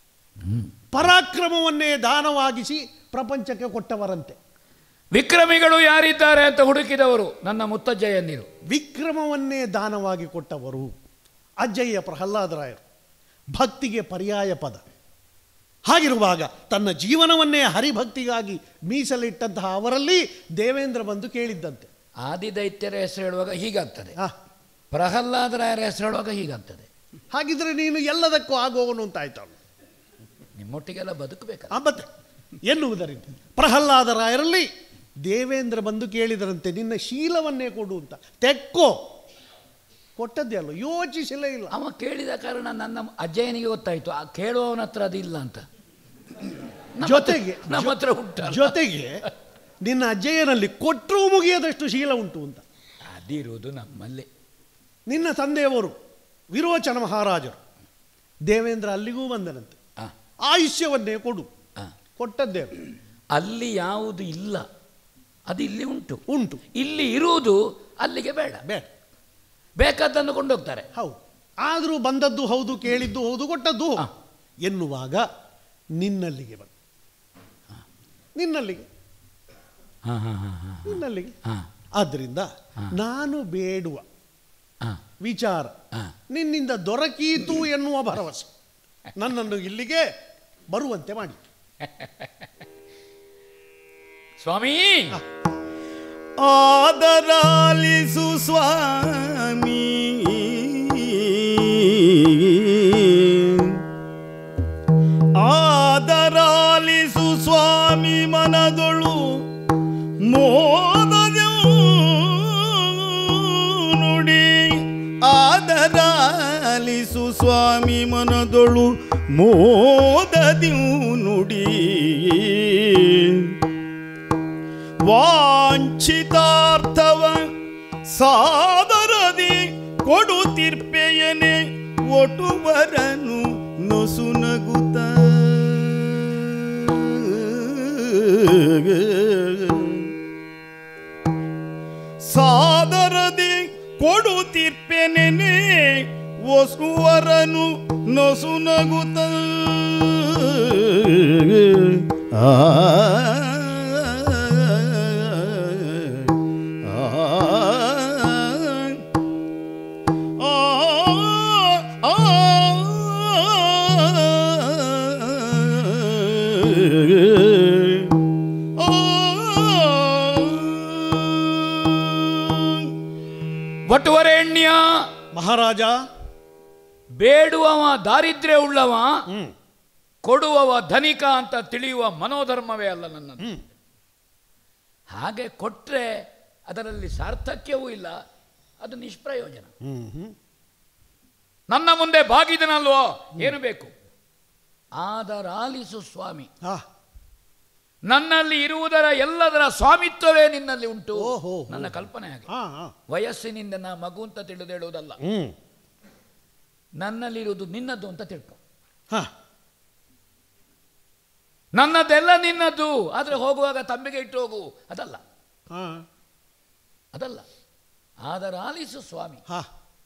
ಪರಾಕ್ರಮವನ್ನೇ ದಾನವಾಗಿಸಿ ಪ್ರಪಂಚಕ್ಕೆ ಕೊಟ್ಟವರಂತೆ ವಿಕ್ರಮಿಗಳು ಯಾರಿದ್ದಾರೆ ಅಂತ ಹುಡುಕಿದವರು ನನ್ನ ಮುತ್ತಜ್ಜಯಂದಿರು ವಿಕ್ರಮವನ್ನೇ ದಾನವಾಗಿ ಕೊಟ್ಟವರು ಅಜ್ಜಯ್ಯ ಪ್ರಹ್ಲಾದರಾಯರು ಭಕ್ತಿಗೆ ಪರ್ಯಾಯ ಪದ ಹಾಗಿರುವಾಗ ತನ್ನ ಜೀವನವನ್ನೇ ಹರಿಭಕ್ತಿಗಾಗಿ ಮೀಸಲಿಟ್ಟಂತಹ ಅವರಲ್ಲಿ ದೇವೇಂದ್ರ ಬಂದು ಕೇಳಿದ್ದಂತೆ ಆದಿದೈತ್ಯರ ಹೆಸರು ಹೇಳುವಾಗ ಹೀಗಾಗ್ತದೆ ಆ, ಪ್ರಹ್ಲಾದರಾಯರ ಹೆಸರು ಹೇಳುವಾಗ ಹೀಗಾಗ್ತದೆ ಹಾಗಿದ್ರೆ ನೀನು ಎಲ್ಲದಕ್ಕೂ ಆಗುವವನು ಅಂತ ಆಯ್ತು ನಿಮ್ಮೊಟ್ಟಿಗೆಲ್ಲ ಬದುಕಬೇಕಲ್ಲ ಆ ಮತ್ತೆ ಎನ್ನುವುದರಿಂದ ಪ್ರಹ್ಲಾದರಾಯರಲ್ಲಿ ದೇವೇಂದ್ರ ಬಂದು ಕೇಳಿದರಂತೆ ನಿನ್ನ ಶೀಲವನ್ನೇ ಕೊಡು ಅಂತ ತೆಕ್ಕೋ ಕೊಟ್ಟದ್ದೇ ಅಲ್ಲ ಯೋಚಿಸಲೇ ಇಲ್ಲ ಅವ ಕೇಳಿದ ಕಾರಣ ನನ್ನ ಅಜ್ಜಯ್ಯನಿಗೆ ಗೊತ್ತಾಯ್ತು ಆ ಕೇಳುವವನ ಹತ್ರ ಅದಿಲ್ಲ ಅಂತ ನಮ್ಮ ಜೊತೆಗೆ ಹತ್ರ- ನಮ್ಮ ಹತ್ರ ಉಂಟ ಜೊತೆಗೆ ನಿನ್ನ ಅಜ್ಜಯ್ಯನಲ್ಲಿ ಕೊಟ್ಟರೂ ಮುಗಿಯದಷ್ಟು ಶೀಲ ಉಂಟು ಅಂತ ಅದಿರುವುದು ನಮ್ಮಲ್ಲಿ ನಿನ್ನ ತಂದೆಯವರು ವಿರೋಚನ ಮಹಾರಾಜರು ದೇವೇಂದ್ರ ಅಲ್ಲಿಗೂ ಬಂದನಂತೆ ಆ, ಆಯುಷ್ಯವನ್ನೇ ಕೊಡು ಆ. ಕೊಟ್ಟದ್ದೇ ಅಲ್ಲಿ ಯಾವುದು ಇಲ್ಲ ಅದು ಇಲ್ಲಿ ಉಂಟು ಉಂಟು ಇಲ್ಲಿ ಇರುವುದು ಅಲ್ಲಿಗೆ ಬೇಡ ಬೇಡ ಬೇಕಾದ್ದನ್ನು ಕೊಂಡೋಗ್ತಾರೆ ಹೌದು ಆದರೂ ಬಂದದ್ದು ಹೌದು ಕೇಳಿದ್ದು ಹೌದು ಕೊಟ್ಟದ್ದು ಹೌದು. ಹಾ. ಎನ್ನುವಾಗ ನಿನ್ನಲ್ಲಿಗೆ ಬಂದ ನಿನ್ನಲ್ಲಿಗೆ ಹಾ ಹಾ ಹಾ ಹಾ ನಿನ್ನಲ್ಲಿಗೆ ಹಾ ಆದ್ದರಿಂದ ನಾನು ಬೇಡುವ ಹಾ ವಿಚಾರ ಹಾ ನಿನ್ನಿಂದ ದೊರಕೀತು ಎನ್ನುವ ಭರವಸೆ ನನ್ನನ್ನು ಇಲ್ಲಿಗೆ ಬರುವಂತೆ ಮಾಡಿ ಸ್ವಾಮಿ ಆದರಾಲಿಸು ಸ್ವಾಮಿ ಆದರಾಲಿಸು ಸ್ವಾಮಿ ಮನದೊಳು ಮೋದದ ನುಡಿ ಆದರಾಲಿಸು ಸ್ವಾಮಿ ಮನದೊಳು ಮೋದದಿ ನುಡಿ ವಾಂಛಿತಾರ್ಥವ ಸಾದರದಿ ಕೊಡುತ್ತಿರ್ಪೆಯನೆ ಒಟುವರನು ನೊಸುನಗುತ್ತ ಸಾದರದಿ ಕೊಡುತ್ತಿರ್ಪೆನೆ ಒಸುವರನು ನೊಸುನಗುತ್ತ ಆ ಆ ವಿಪ್ರವರೇಣ್ಯ ಮಹಾರಾಜ ಬೇಡುವವ ದಾರಿದ್ರ್ಯ ಉಳ್ಳವ ಹ್ಮ್ ಕೊಡುವವ ಧನಿಕ ಅಂತ ತಿಳಿಯುವ ಮನೋಧರ್ಮವೇ ಅಲ್ಲ ನನ್ನದು ಹ್ಮ್ ಹಾಗೆ ಕೊಟ್ಟರೆ ಅದರಲ್ಲಿ ಸಾರ್ಥಕ್ಯವೂ ಇಲ್ಲ ಅದು ನಿಷ್ಪ್ರಯೋಜನ ಹ್ಮ್ ಹ್ಮ್ ನನ್ನ ಮುಂದೆ ಬಾಗಿದನಲ್ವೋ ಏನು ಬೇಕು ಆದರಾಲಿಸು ಸ್ವಾಮಿ ಆ ನನ್ನಲ್ಲಿ ಇರುವುದರ ಎಲ್ಲದರ ಸ್ವಾಮಿತ್ವವೇ ನಿನ್ನಲ್ಲಿ ಉಂಟು ಓಹೋ. ನನ್ನ ಕಲ್ಪನೆ ಹಾಗೆ ಹಾ ಹಾ ವಯಸ್ಸಿನಿಂದ ನಾ ಮಗು ಅಂತ ತಿಳಿದೇಳುವುದಲ್ಲ ಹ್ಮ್ ನನ್ನಲ್ಲಿರುವುದು ನಿನ್ನದು ಅಂತ ತಿಳ್ಕೊ ಹಾ ನನ್ನದೆಲ್ಲ ನಿನ್ನದು ಆದರೆ ಹೋಗುವಾಗ ತಂಬಿಗೆ ಇಟ್ಟು ಹೋಗು ಅದಲ್ಲ ಹಾ ಅದಲ್ಲ ಆದರಾಲಿಸು ಸ್ವಾಮಿ ಹಾ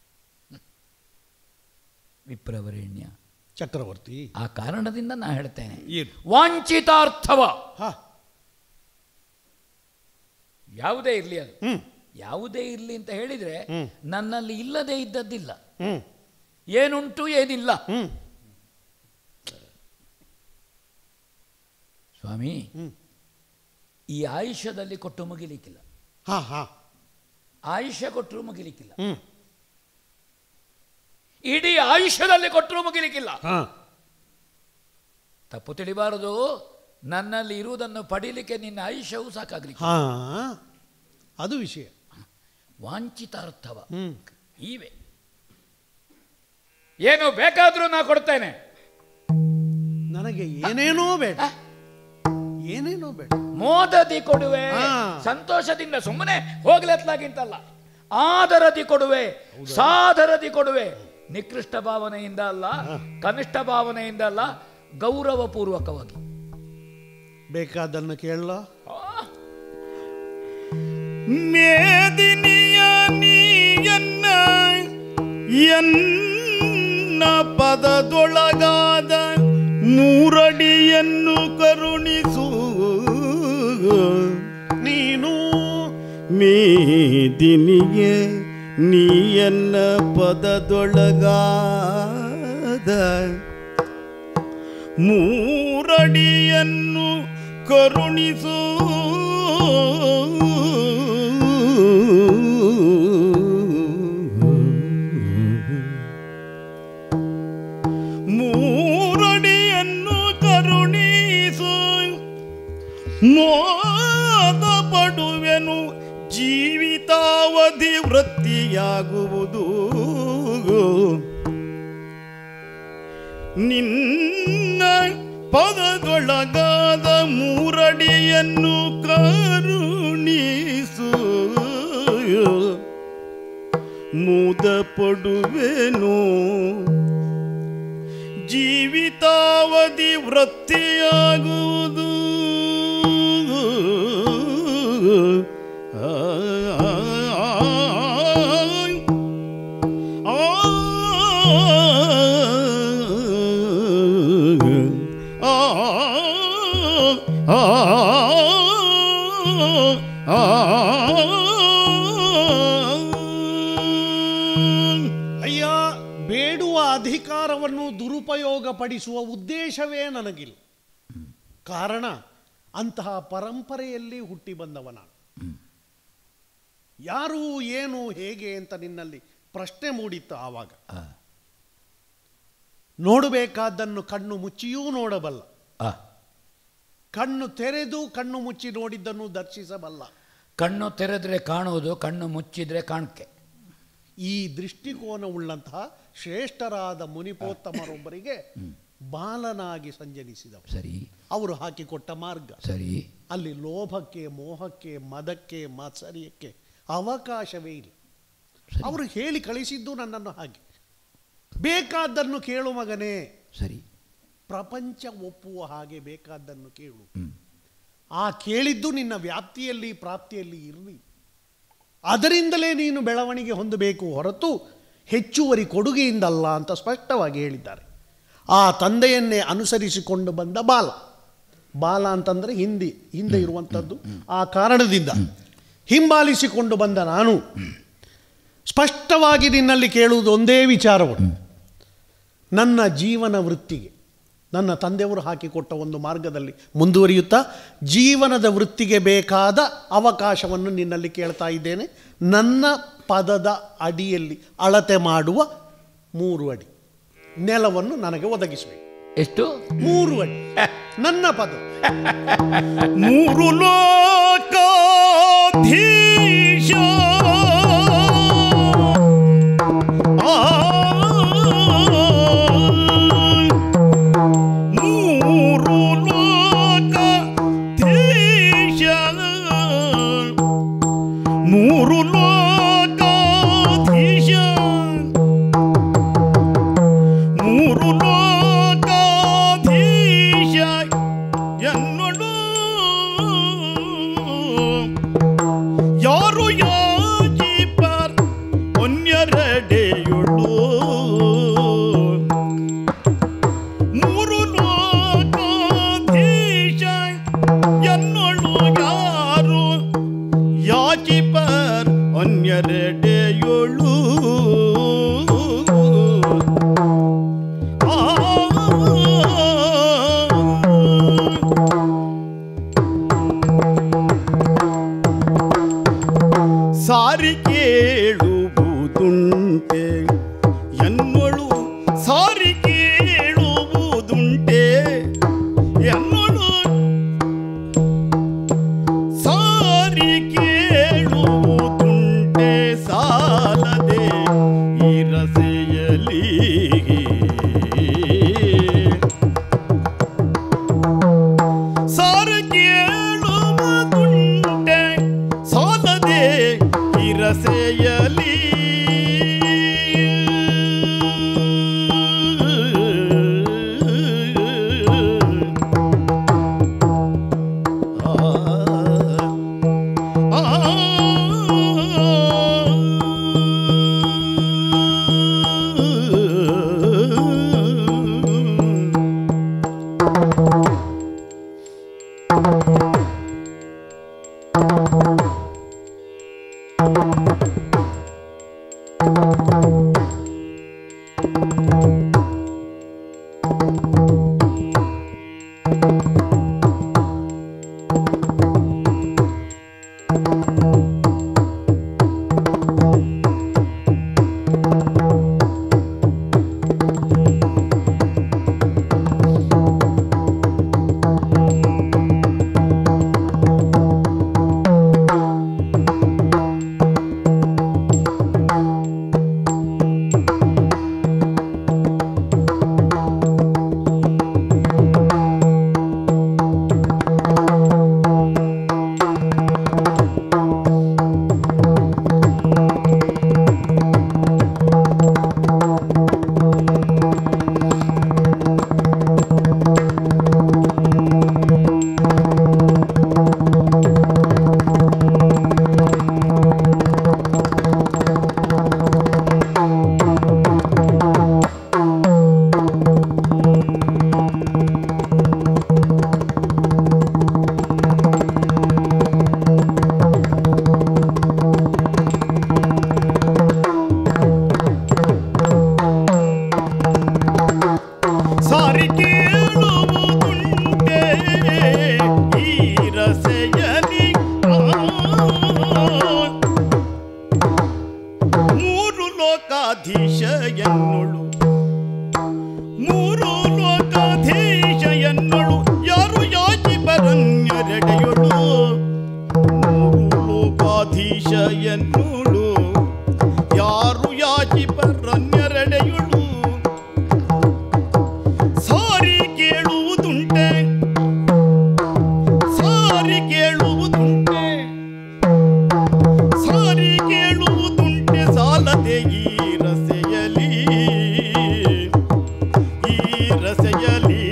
ವಿಪ್ರವರೇಣ್ಯ ಚಕ್ರವರ್ತಿ ಆ ಕಾರಣದಿಂದ ನಾ ಹೇಳ್ತೇನೆ ಏನು ವಾಂಛಿತಾರ್ಥವ ಹಾ ಯಾವುದೇ ಇರಲಿ ಅದು ಹ್ಮ್ ಯಾವುದೇ ಇರಲಿ ಅಂತ ಹೇಳಿದ್ರೆ ಹ್ಮ್. ನನ್ನಲ್ಲಿ ಇಲ್ಲದೆ ಇದ್ದದ್ದಿಲ್ಲ ಹ್ಮ್ ಏನುಂಟು ಏನಿಲ್ಲ ಹ್ಮ್ ಸ್ವಾಮಿ ಹ್ಮ್ ಈ ಆಯುಷ್ಯದಲ್ಲಿ ಕೊಟ್ಟು ಮುಗಿಲಿಕ್ಕಿಲ್ಲ ಹಾ ಹಾ ಆಯುಷ್ಯ ಕೊಟ್ಟರು ಮುಗಿಲಿಕ್ಕಿಲ್ಲ ಹ್ಮ್ ಇಡೀ ಆಯುಷ್ಯದಲ್ಲಿ ಕೊಟ್ಟರು ಮುಗಿಲಿಕ್ಕಿಲ್ಲ ಹಾ ತಪ್ಪು ತಿಳಿಬಾರದು ನನ್ನಲ್ಲಿ ಇರುವುದನ್ನು ಪಡೀಲಿಕ್ಕೆ ನಿನ್ನ ಆಯುಷ್ಯವು ಸಾಕಾಗ್ಲಿಕ್ಕೆ ಹಾ ಅದು ವಿಷಯ ವಾಂಛಿತಾರ್ಥವ ಹ್ಮ್ ಇವೆ ಏನು ಬೇಕಾದರೂ ನಾ ಕೊಡ್ತೇನೆ ನನಗೆ ಏನೇನೋ ಬೇಡ ಏನೇನೋ ಬೇಡ ಮೋದದಿ ಕೊಡುವೆ ಹಾ. ಸಂತೋಷದಿಂದ ಸುಮ್ಮನೆ ಹೋಗ್ಲತ್ಲಾಗಿಂತಲ್ಲ ಆದರದಿ ಕೊಡುವೆ ಸಾದರದಿ ಕೊಡುವೆ ನಿಕೃಷ್ಟ ಭಾವನೆಯಿಂದ ಅಲ್ಲ ಕನಿಷ್ಠ ಭಾವನೆಯಿಂದ ಅಲ್ಲ ಗೌರವ ಪೂರ್ವಕವಾಗಿ ಬೇಕಾದನ್ನು ಕೇಳಲ್ಲ ಆ, ಮೇದಿನಿಯ ನೀಯನ್ನ ಎನ್ನ ಪದದೊಳಗಾದ ಮೂರಡಿಯನ್ನು ಕರುಣಿಸು ನೀನು ಮೇದಿನಿಗೆ ನೀಯನ್ನ ಪದದೊಳಗಾದ ಮೂರಡಿಯನ್ನು ಕರುಣಿಸು ಮೂರಡಿಯನ್ನು ಕರುಣಿಸು ಮೋದ ಪಡುವೆನು ಜೀವಿತಾವಧಿ ವೃತ್ತಿಯಾಗುವುದು ನಿನ್ನ ಪದದೊಳಗಾದ ಮೂರಡಿಯನ್ನು ಕರುಣಿಸು ಮುದ ಪಡುವೆನು ಜೀವಿತಾವಧಿ ವೃತ್ತಿಯಾಗುವುದು ಆ, ಆ, ಆ, ಆ, ಆ, ಅಯ್ಯ ಬೇಡುವ ಅಧಿಕಾರವನ್ನು ದುರುಪಯೋಗಪಡಿಸುವ ಉದ್ದೇಶವೇ ನನಗಿಲ್ಲ ಕಾರಣ ಅಂತಹ ಪರಂಪರೆಯಲ್ಲಿ ಹುಟ್ಟಿ ಬಂದವ ನಾನು ಯಾರು ಏನು ಹೇಗೆ ಅಂತ ನಿನ್ನಲ್ಲಿ ಪ್ರಶ್ನೆ ಮೂಡಿತ್ತು ಆವಾಗ ಆ, ನೋಡಬೇಕಾದ್ದನ್ನು ಕಣ್ಣು ಮುಚ್ಚಿಯೂ ನೋಡಬಲ್ಲ ಆ. ಕಣ್ಣು ತೆರೆದು ಕಣ್ಣು ಮುಚ್ಚಿ ನೋಡಿದ್ದನ್ನು ದರ್ಶಿಸಬಲ್ಲ ಕಣ್ಣು ತೆರೆದ್ರೆ ಕಾಣುವುದು ಕಣ್ಣು ಮುಚ್ಚಿದ್ರೆ ಕಾಣಕ್ಕೆ ಈ ದೃಷ್ಟಿಕೋನವುಳ್ಳಂತಹ ಶ್ರೇಷ್ಠರಾದ ಮುನಿಪೋತ್ತಮರೊಬ್ಬರಿಗೆ ಬಾಲನಾಗಿ ಸಂಜನಿಸಿದವ ಸರಿ ಅವರು ಹಾಕಿಕೊಟ್ಟ ಮಾರ್ಗ ಸರಿ ಅಲ್ಲಿ ಲೋಭಕ್ಕೆ ಮೋಹಕ್ಕೆ ಮದಕ್ಕೆ ಮಾತ್ಸರ್ಯಕ್ಕೆ ಅವಕಾಶವೇ ಇಲ್ಲ ಅವರು ಹೇಳಿ ಕಳಿಸಿದ್ದು ನನ್ನನ್ನು ಹಾಗೆ ಬೇಕಾದ್ದನ್ನು ಕೇಳು ಮಗನೇ ಸರಿ ಪ್ರಪಂಚ ಒಪ್ಪುವ ಹಾಗೆ ಬೇಕಾದ್ದನ್ನು ಕೇಳು ಹ್ಮ್. ಆ ಕೇಳಿದ್ದು ನಿನ್ನ ವ್ಯಾಪ್ತಿಯಲ್ಲಿ ಪ್ರಾಪ್ತಿಯಲ್ಲಿ ಇರಲಿ ಅದರಿಂದಲೇ ನೀನು ಬೆಳವಣಿಗೆ ಹೊಂದಬೇಕು ಹೊರತು ಹೆಚ್ಚುವರಿ ಕೊಡುಗೆಯಿಂದಲ್ಲ ಅಂತ ಸ್ಪಷ್ಟವಾಗಿ ಹೇಳಿದ್ದಾರೆ ಆ ತಂದೆಯನ್ನೇ ಅನುಸರಿಸಿಕೊಂಡು ಬಂದ ಬಾಲ ಬಾಲ ಅಂತಂದರೆ ಹಿಂದಿ ಹಿಂದೆ ಇರುವಂಥದ್ದು ಆ ಕಾರಣದಿಂದ ಹಿಂಬಾಲಿಸಿಕೊಂಡು ಬಂದ ನಾನು ಸ್ಪಷ್ಟವಾಗಿ ನಿನ್ನಲ್ಲಿ ಕೇಳುವುದು ಒಂದೇ ವಿಚಾರವನ್ನು ನನ್ನ ಜೀವನ ವೃತ್ತಿಗೆ ನನ್ನ ತಂದೆಯವರು ಹಾಕಿಕೊಟ್ಟ ಒಂದು ಮಾರ್ಗದಲ್ಲಿ ಮುಂದುವರಿಯುತ್ತಾ ಜೀವನದ ವೃತ್ತಿಗೆ ಬೇಕಾದ ಅವಕಾಶವನ್ನು ನಿನ್ನಲ್ಲಿ ಕೇಳ್ತಾ ಇದ್ದೇನೆ ನನ್ನ ಪದದ ಅಡಿಯಲ್ಲಿ ಅಳತೆ ಮಾಡುವ ಮೂರು ಅಡಿ ನೆಲವನ್ನು ನನಗೆ ಒದಗಿಸಬೇಕು ಎಷ್ಟು ಮೂರು ಅಡಿ ನನ್ನ ಪದ ಮೂರು ಲೋಕಾಧೀಶ ಆ, ಮೂರು ಲೋಕಾಧೀಶ ಮೂರು ಲೋಕಾಧೀಶ ಮೂರು ಲೋಕಾಧೀಶ ಎನ್ನೊಳು ಯಾರು ಯಾಜಿಪರ್ ಒನ್ಯರಡೆಯುಳು ಮೂರು ಲೋಕಾಧೀಶ ಎನ್ನೊಳು ಯಾರು ಯಾಚಿಪರ್ ಅನ್ಯರೆಡೆಯುಳು ಆ ಸಾರಿ ಕೇಳುವುದುಂಟೆ ಎನ್ನೊಳು ಸಾರಿ ಕೇಳುವುದುಂಟೆ ಎನ್ನೊಳು ಸಾರಿ ಕೇಳುವುದುಂಟೆ ಸಾಲದೆ ಇರಸೆಯಲಿ ಸಾರ ಕೇಳುವುದುಂಟೆ ಸಾಲದೆ ಇರಸೆಯಲಿ ಆ, ಆ, ಸಾರಿ ಕೇಳುವುದುಂಟೆ ಈ ರಸೆಯಲಿ ಆ. ಮೂರು ಲೋಕಾಧೀಶ ಎನ್ನೊಳು ಮೂರು ಲೋಕಾಧೀಶ ಎನ್ನೊಳು ಯಾರು ಯಾಚಿ ಬರನ್ಯರೆಡೆಯೊಳು ಮೂರು ಲೋಕಾಧೀಶ ಎನ್ನೊಳು ಯಾರು ಯಾಚಿ ಬರನ್ಯರೆಡೆಯೊಳು ಸಾರಿ ಕೇಳುವುದುಂಟೆ ಸಾರಿ ಕೇಳುವುದುಂಟೆ ಸಾರಿ ಕೇಳುವುದುಂಟೆ ಸಾಲದೆ ಈ ರಸೆಯಲಿ ಈ ರಸೆಯಲಿ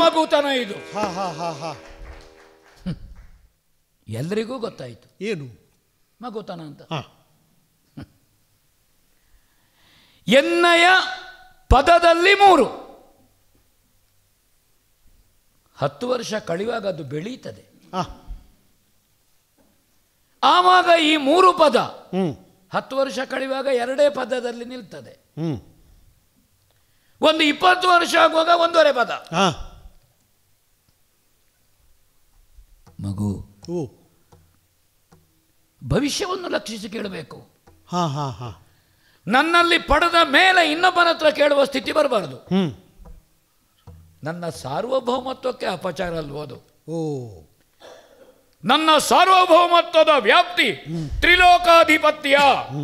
ಮಗುತನ ಇದು ಹಾ ಹಾ ಹಾ ಹಾ ಎಲ್ರಿಗೂ ಗೊತ್ತಾಯಿತು ಏನು ಮಗುತನ ಅಂತ ಹಾ ಎನ್ನಯ ಪದದಲ್ಲಿ ಮೂರು ಹತ್ತು ವರ್ಷ ಕಳೆಯುವಾಗ ಅದು ಬೆಳೀತದೆ ಹಾ ಆವಾಗ ಈ ಮೂರು ಪದ ಹ್ಮ್ ಹತ್ತು ವರ್ಷ ಕಳೆಯುವಾಗ ಎರಡೇ ಪದದಲ್ಲಿ ನಿಲ್ತದೆ ಹ್ಮ್ ಒಂದು ಇಪ್ಪತ್ತು ವರ್ಷ ಆಗುವಾಗ ಒಂದೂವರೆ ಪದ ಹಾ ಮಗು ಓ ಭವಿಷ್ಯವನ್ನು ಲಕ್ಷಿಸಿ ಕೇಳಬೇಕು ಹಾ ಹಾ ಹಾ ನನ್ನಲ್ಲಿ ಪಡೆದ ಮೇಲೆ ಇನ್ನೊಬ್ಬನ ಹತ್ರ ಕೇಳುವ ಸ್ಥಿತಿ ಬರಬಾರದು ಹ್ಮ್ ನನ್ನ ಸಾರ್ವಭೌಮತ್ವಕ್ಕೆ ಅಪಚಾರ ಅಲ್ವೋದು ಓ ನನ್ನ ಸಾರ್ವಭೌಮತ್ವದ ವ್ಯಾಪ್ತಿ ತ್ರಿಲೋಕಾಧಿಪತ್ಯ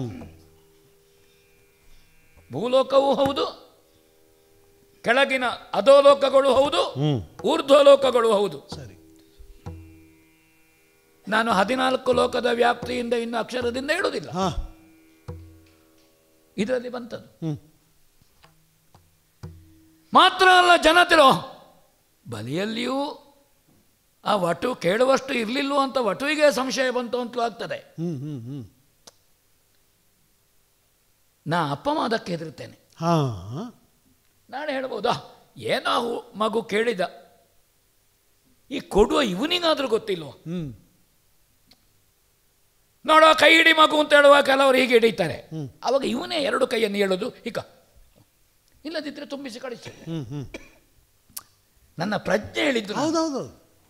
ಭೂಲೋಕವೂ ಹೌದು ಕೆಳಗಿನ ಅಧೋಲೋಕಗಳು ಹೌದು ಹ್ಮ್ ಊರ್ಧ್ವಲೋಕಗಳು ಹೌದು ಸರಿ ನಾನು ಹದಿನಾಲ್ಕು ಲೋಕದ ವ್ಯಾಪ್ತಿಯಿಂದ ಇನ್ನು ಅಕ್ಷರದಿಂದ ಹೇಳುವುದಿಲ್ಲ ಹಾ ಇದರಲ್ಲಿ ಬಂತದ್ದು ಹ್ಮ್ ಮಾತ್ರ ಅಲ್ಲ ಜನತೆರೋ ಬಲಿಯಲ್ಲಿಯೂ ಆ ವಟು ಕೇಳುವಷ್ಟು ಇರಲಿಲ್ವೋ ಅಂತ ವಟುವಿಗೆ ಸಂಶಯ ಬಂತು ಅಂತಲೂ ಆಗ್ತದೆ ಹ್ಮ್ ಹ್ಮ್ ಹ್ಮ್ ನಾ ಅಪ್ಪ ಅದಕ್ಕೆ ಹೆದರುತ್ತೇನೆ ಹಾ ನಾಳೆ ಹೇಳ್ಬೋದಾ ಏನೋ ಹು- ಮಗು ಕೇಳಿದ ಈ ಕೊಡುವ ಇವನಿಗಾದ್ರೂ ಗೊತ್ತಿಲ್ವೋ ಹ್ಮ್ ನೋಡೋ ಕೈ ಹಿಡಿ ಮಗು ಅಂತ ಹೇಳುವ ಕೆಲವರು ಹೀಗೆ ಹಿಡಿತಾರೆ ಹ್ಮ್. ಅವಾಗ ಇವನೇ ಎರಡು ಕೈಯನ್ನು ಹೇಳೋದು ಈಗ ಇಲ್ಲದಿದ್ದರೆ ತುಂಬಿಸಿ ಕಳಿಸಿ ಹ್ಮ್ ಹ್ಮ್ ನನ್ನ ಪ್ರಜ್ಞೆ ಹೇಳಿದ್ದು ನಾನು. ಹೌದೌದು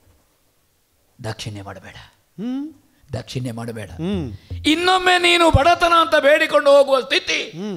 ದಾಕ್ಷಿಣ್ಯ ಮಾಡಬೇಡ ಹ್ಮ್ ದಾಕ್ಷಿಣ್ಯ ಮಾಡಬೇಡ ಹ್ಮ್ ಇನ್ನೊಮ್ಮೆ ನೀನು ಬಡತನ ಅಂತ ಬೇಡಿಕೊಂಡು ಹೋಗುವ ಸ್ಥಿತಿ ಹ್ಮ್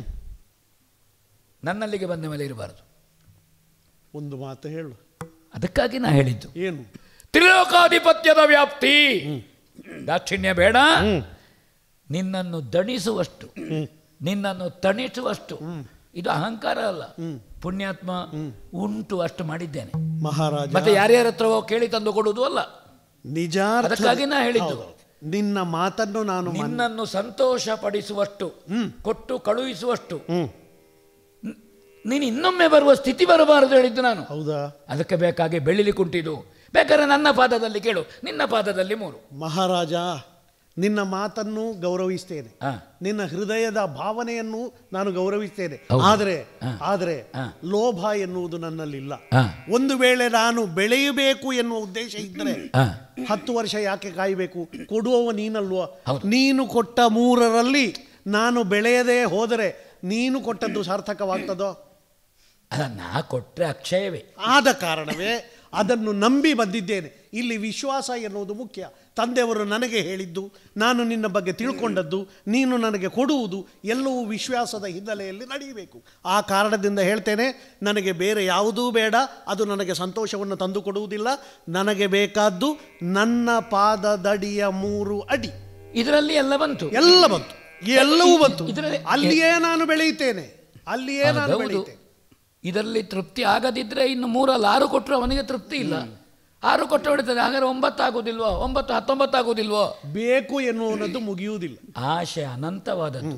ನನ್ನಲ್ಲಿಗೆ ಬಂದ ಮೇಲೆ ಇರಬಾರದು ಒಂದು ಮಾತು ಹೇಳು ಅದಕ್ಕಾಗಿ ನಾ ಹೇಳಿದ್ದು ಏನು ತ್ರಿಲೋಕಾಧಿಪತ್ಯದ ವ್ಯಾಪ್ತಿ ದಾಕ್ಷಿಣ್ಯ ಬೇಡ ಹ್ಮ್ ನಿನ್ನನ್ನು ದಣಿಸುವಷ್ಟು ನಿನ್ನನ್ನು ತಣಿಸುವಷ್ಟು ಇದು ಅಹಂಕಾರ ಅಲ್ಲ ಪುಣ್ಯಾತ್ಮ ಉಂಟು ಅಷ್ಟು ಮಾಡಿದ್ದೇನೆ ಮಹಾರಾಜ ಮತ್ತೆ ಯಾರ್ಯಾರ ಹತ್ರ ಕೇಳಿ ತಂದು ಕೊಡುವುದು ಅಲ್ಲ ನಿಜ ಅದಕ್ಕಾಗಿ ನಾ ಹೇಳಿದ್ದು. ನಿನ್ನ ಮಾತನ್ನು ನಾನು ಮನ್- ನಿನ್ನನ್ನು ಸಂತೋಷ ಪಡಿಸುವಷ್ಟು ಹ್ಮ್. ಕೊಟ್ಟು ಕಳುಹಿಸುವಷ್ಟು ಹ್ಮ್ ನ್- ನೀನು ಇನ್ನೊಮ್ಮೆ ಬರುವ ಸ್ಥಿತಿ ಬರಬಾರದು ಹೇಳಿದ್ದು ನಾನು ಹೌದಾ ಅದಕ್ಕೆ ಬೇಕಾಗಿ ಬೆಳಿಲಿ ಕುಂಟಿದು ಬೇಕಾದ್ರೆ ನನ್ನ ಪಾದದಲ್ಲಿ ಕೇಳು ನಿನ್ನ ಪಾದದಲ್ಲಿ ಮೂರು ಮಹಾರಾಜ ನಿನ್ನ ಮಾತನ್ನು ಗೌರವಿಸ್ತೇನೆ ಆ, ನಿನ್ನ ಹೃದಯದ ಭಾವನೆಯನ್ನು ನಾನು ಗೌರವಿಸ್ತೇನೆ ಹೌದು. ಆದರೆ ಆ. ಆದರೆ ಆ. ಲೋಭ ಎನ್ನುವುದು ನನ್ನಲ್ಲಿಲ್ಲ ಆ, ಒಂದು ವೇಳೆ ನಾನು ಬೆಳೆಯಬೇಕು ಎನ್ನುವ ಉದ್ದೇಶ ಇದ್ದರೆ ಆ. ಹತ್ತು ವರ್ಷ ಯಾಕೆ ಕಾಯಬೇಕು ಕೊಡುವವ ನೀನಲ್ವೋ ಹೌದು. ನೀನು ಕೊಟ್ಟ ಮೂರರಲ್ಲಿ ನಾನು ಬೆಳೆಯದೇ ಹೋದರೆ ನೀನು ಕೊಟ್ಟದ್ದು ಸಾರ್ಥಕವಾಗ್ತದೋ ಅಲ್ಲ ನಾ ಕೊಟ್ರೆ ಅಕ್ಷಯವೇ ಆದ ಕಾರಣವೇ ಅದನ್ನು ನಂಬಿ ಬಂದಿದ್ದೇನೆ ಇಲ್ಲಿ ವಿಶ್ವಾಸ ಎನ್ನುವುದು ಮುಖ್ಯ ತಂದೆಯವರು ನನಗೆ ಹೇಳಿದ್ದು ನಾನು ನಿನ್ನ ಬಗ್ಗೆ ತಿಳ್ಕೊಂಡದ್ದು ನೀನು ನನಗೆ ಕೊಡುವುದು ಎಲ್ಲವೂ ವಿಶ್ವಾಸದ ಹಿನ್ನೆಲೆಯಲ್ಲಿ ನಡೆಯಬೇಕು ಆ ಕಾರಣದಿಂದ ಹೇಳ್ತೇನೆ ನನಗೆ ಬೇರೆ ಯಾವುದೂ ಬೇಡ ಅದು ನನಗೆ ಸಂತೋಷವನ್ನು ತಂದು ಕೊಡುವುದಿಲ್ಲ ನನಗೆ ಬೇಕಾದ್ದು ನನ್ನ ಪಾದದಡಿಯ ಮೂರು ಅಡಿ ಇದರಲ್ಲಿ ಎಲ್ಲ ಬಂತು ಎಲ್ಲ ಬಂತು ಎಲ್ಲವೂ ಬಂತು ಇದರಲ್ಲಿ- ಅಲ್ಲಿಯೇ ನಾನು ಬೆಳೆಯುತ್ತೇನೆ ಅಲ್ಲಿಯೇ ನಾನು ಹೌದು. ಬೆಳೆಯುತ್ತೇನೆ ಇದರಲ್ಲಿ ತೃಪ್ತಿ ಆಗದಿದ್ರೆ ಇನ್ನು ಮೂರಲ್ಲಿ ಆರು ಕೊಟ್ಟರು ಅವನಿಗೆ ತೃಪ್ತಿ ಇಲ್ಲ ಆರು ಕೊಟ್ಟು ಬಿಡ್ತದೆ ಹಾಗಾದ್ರೆ ಒಂಬತ್ತು ಆಗುದಿಲ್ವೋ ಒಂಬತ್ತು ಹತ್ತೊಂಬತ್ತು ಆಗುದಿಲ್ವೋ ಬೇಕು ಎನ್ನುವುದದ್ದು ಮುಗಿಯುವುದಿಲ್ಲ ಆಶೆ ಅನಂತವಾದದ್ದು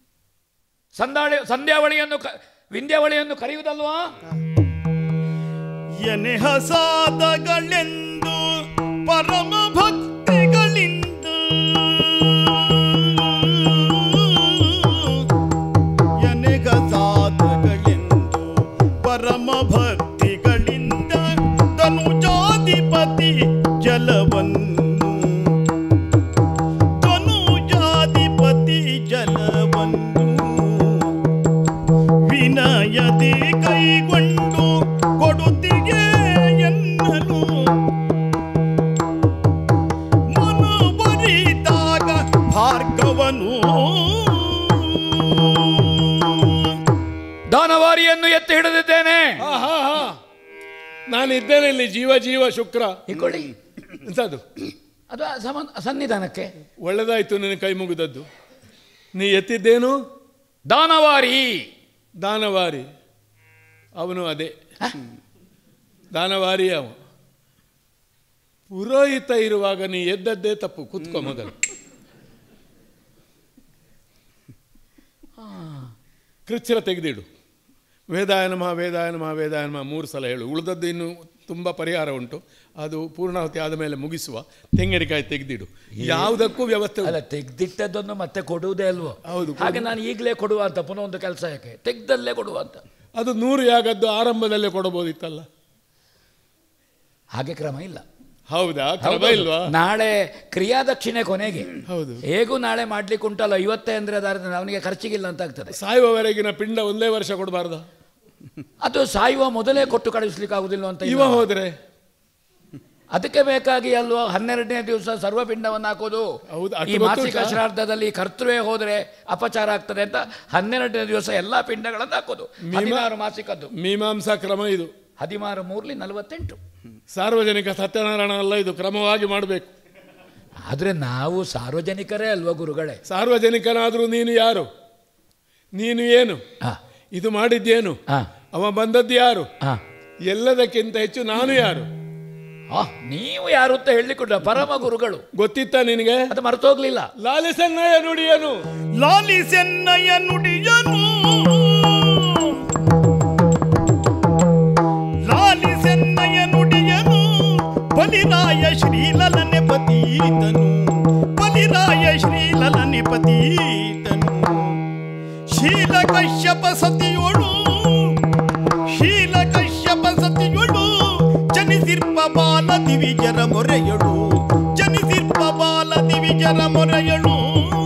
ಸಂದಾಳಿ ಸಂಧ್ಯಾವಳಿಯನ್ನು ಕ- ವಿಂಧ್ಯಾವಳಿಯನ್ನು ಕರೆಯುವುದಲ್ವಾ ಎನೆ ಹಸಾದಗಳೆಂದು ಪರಮ ಭಕ್ತಿಗಳಿಂದ ಎನೆಗಸಾದಗಳೆಂದು ಪರಮ ಭಕ್ತಿಗಳಿಂದ ತನುಜಾಧಿಪತಿ ಜಲವನ್ನು ತನುಜಾಧಿಪತಿ ಜಲವನ್ನು ವಿನಯದಿ ಕೈಗೊಂಡು ಕೊಡುತ್ತಿಗೆ ಎನ್ನಲು ಮನ ಬರಿದಾಗ ಭಾರ್ಗವನು ದಾನವಾರಿಯನ್ನು ಎತ್ತಿ ಹಿಡಿದಿದ್ದೇನೆ ನಾನಿದ್ದೇನೆ ಇಲ್ಲಿ ಜೀವ ಜೀವ ಶುಕ್ರ ಇಕೊಳ್ಳಿ ಎಂಥದ್ದು ಅದು ಆ ಸಮ- ಸನ್ನಿಧಾನಕ್ಕೆ ಒಳ್ಳೆದಾಯ್ತು ನಿನ್ನ ಕೈ ಮುಗಿದದ್ದು ನೀ ಎತ್ತಿದ್ದೇನು ದಾನವಾರಿ ದಾನವಾರಿ ಅವನು ಅದೇ ದಾನವಾರಿ ಅವ ಪುರೋಹಿತ ಇರುವಾಗ ನೀ ಎದ್ದದ್ದೇ ತಪ್ಪು ಕುತ್ಕೊ ಮೊದಲು ಕೃಚ್ಛ್ರ ತೆಗೆದಿಡು ವೇದಾಯ ನಮಃ ವೇದಾಯ ನಮಃ ವೇದಾಯ ನಮಃ ಮೂರು ಸಲ ಹೇಳು ಉಳಿದದ್ದು ಇನ್ನು ತುಂಬ ಪರಿಹಾರ ಉಂಟು ಅದು ಪೂರ್ಣಾವತಿ ಆದ ಮೇಲೆ ಮುಗಿಸುವ ತೆಂಗಿನಕಾಯಿ ತೆಗೆದಿಡು ಯಾವುದಕ್ಕೂ ವ್ಯವಸ್ಥೆ ಉಂಟು. ಅಲ್ಲ ತೆಗ್ದಿಟ್ಟದನ್ನು ಮತ್ತೆ ಕೊಡುವುದೇ ಅಲ್ವೋ ಹೌದು, ಹಾಗೆ ನಾನು ಈಗಲೇ ಕೊಡುವ ಅಂತ ಪುನಃ ಒಂದು ಕೆಲಸ ಯಾಕೆ ತೆಗ್ದಲ್ಲೇ ಕೊಡುವ ಅಂತ ಅದು ನೂರು ಯಾಗದ್ದು ಆರಂಭದಲ್ಲೇ ಕೊಡಬಹುದಿತ್ತಲ್ಲ ಹಾಗೆ ಕ್ರಮ ಇಲ್ಲ ಹೌದಾ ಕ್ರಮ ಹೌದೌದು. ಇಲ್ವಾ ನಾಳೆ ಕ್ರಿಯಾದಕ್ಷಿಣೆ ಕೊನೆಗೆ ಹೌದು ಹೇಗೂ ನಾಳೆ ಮಾಡ್ಲಿಕ್ಕೆ ಉಂಟಲ್ಲ ಇವತ್ತೇ ಅಂದ್ರೆ ಅದಾದ್ರೆ ಅವನಿಗೆ ಖರ್ಚಿಗಿಲ್ಲ ಅಂತ ಆಗ್ತದೆ ಸಾಯುವವರೆಗಿನ ಪಿಂಡ ಒಂದೇ ವರ್ಷ ಕೊಡಬಾರ್ದ ಅದು ಸಾಯುವ ಮೊದಲೇ ಕೊಟ್ಟು ಕಳಿಸ್ಲಿಕ್ಕೆ ಆಗುದಿಲ್ಲ ಅಂತ ಇವ ಇಲ್ಲ. ಹೋದ್ರೆ ಅದಕ್ಕೆ ಬೇಕಾಗಿ ಅಲ್ವಾ ಹನ್ನೆರಡನೇ ದಿವಸ ಸರ್ವಪಿಂಡವನ್ನು ಹಾಕೋದು ಹೌದು, ಅದು ಈ ಮಾಸಿಕ ಗೊತ್ತುಂಟಾ? ಶ್ರಾದ್ದದಲ್ಲಿ ಕರ್ತೃವೇ ಹೋದ್ರೆ ಅಪಚಾರ ಆಗ್ತದೆ ಅಂತ ಹನ್ನೆರಡನೇ ದಿವಸ ಎಲ್ಲಾ ಪಿಂಡಗಳನ್ನು ಹಾಕೋದು ಹದಿನಾರು ಮಾಸಿಕದ್ದು ಮೀಮಾಂಸಾ ಕ್ರಮ ಇದು ಹದಿನಾರು ಮೂರ್ಲಿ ನಲವತ್ತೆಂಟು ಸಾರ್ವಜನಿಕ ಸತ್ಯನಾರಾಯಣ ಅಲ್ಲ ಇದು ಕ್ರಮವಾಗಿ ಮಾಡಬೇಕು ಆದ್ರೆ ನಾವು ಸಾರ್ವಜನಿಕರೇ ಅಲ್ವಾ ಗುರುಗಳೇ ಸಾರ್ವಜನಿಕನಾದರೂ ನೀನು ಯಾರು ನೀನು ಏನು ಹಾ ಇದು ಮಾಡಿದ್ದೇನು ಹಾ ಅವ ಬಂದದ್ದು ಯಾರು ಹಾ ಎಲ್ಲದಕ್ಕಿಂತ ಹೆಚ್ಚು ನಾನು ಯಾರು ಆ, ನೀವು ಯಾರು ಅಂತ ಹೇಳಿಕೊಟ್ಟ ಪರಮ ಗುರುಗಳು ಗೊತ್ತಿತ್ತ ನಿನಗೆ ಅದು ಮರ್ತೋಗ್ಲಿಲ್ಲ ಲಾಲಿಸನ್ನಯ್ಯ ನುಡಿಯನು ಲಾಲಿಸೆನ್ನಯ ನುಡಿಯನು ಲಾಲಿಸೆನ್ನಯ ನುಡಿಯನು ಬಲಿರಾಯ ಶ್ರೀಲಲನೆ ಪತೀತನು ಬಲಿರಾಯ ಶ್ರೀಲಲನೆ ಪತೀತನು ಶೀಲ ಕಶ್ಯಪ ಸತಿಯೊಳು ಶೀಲ ಕಶ್ಯಪ ಸತಿಯೊಳು ಜನಿಸಿರ್ಪ ಬಾಲ ದಿವಿಜರ ಮೊರೆಯಳು ಜನಿಸಿರ್ಪ ಬಾಲ ದಿವಿಜರ ಮೊರೆಯಳು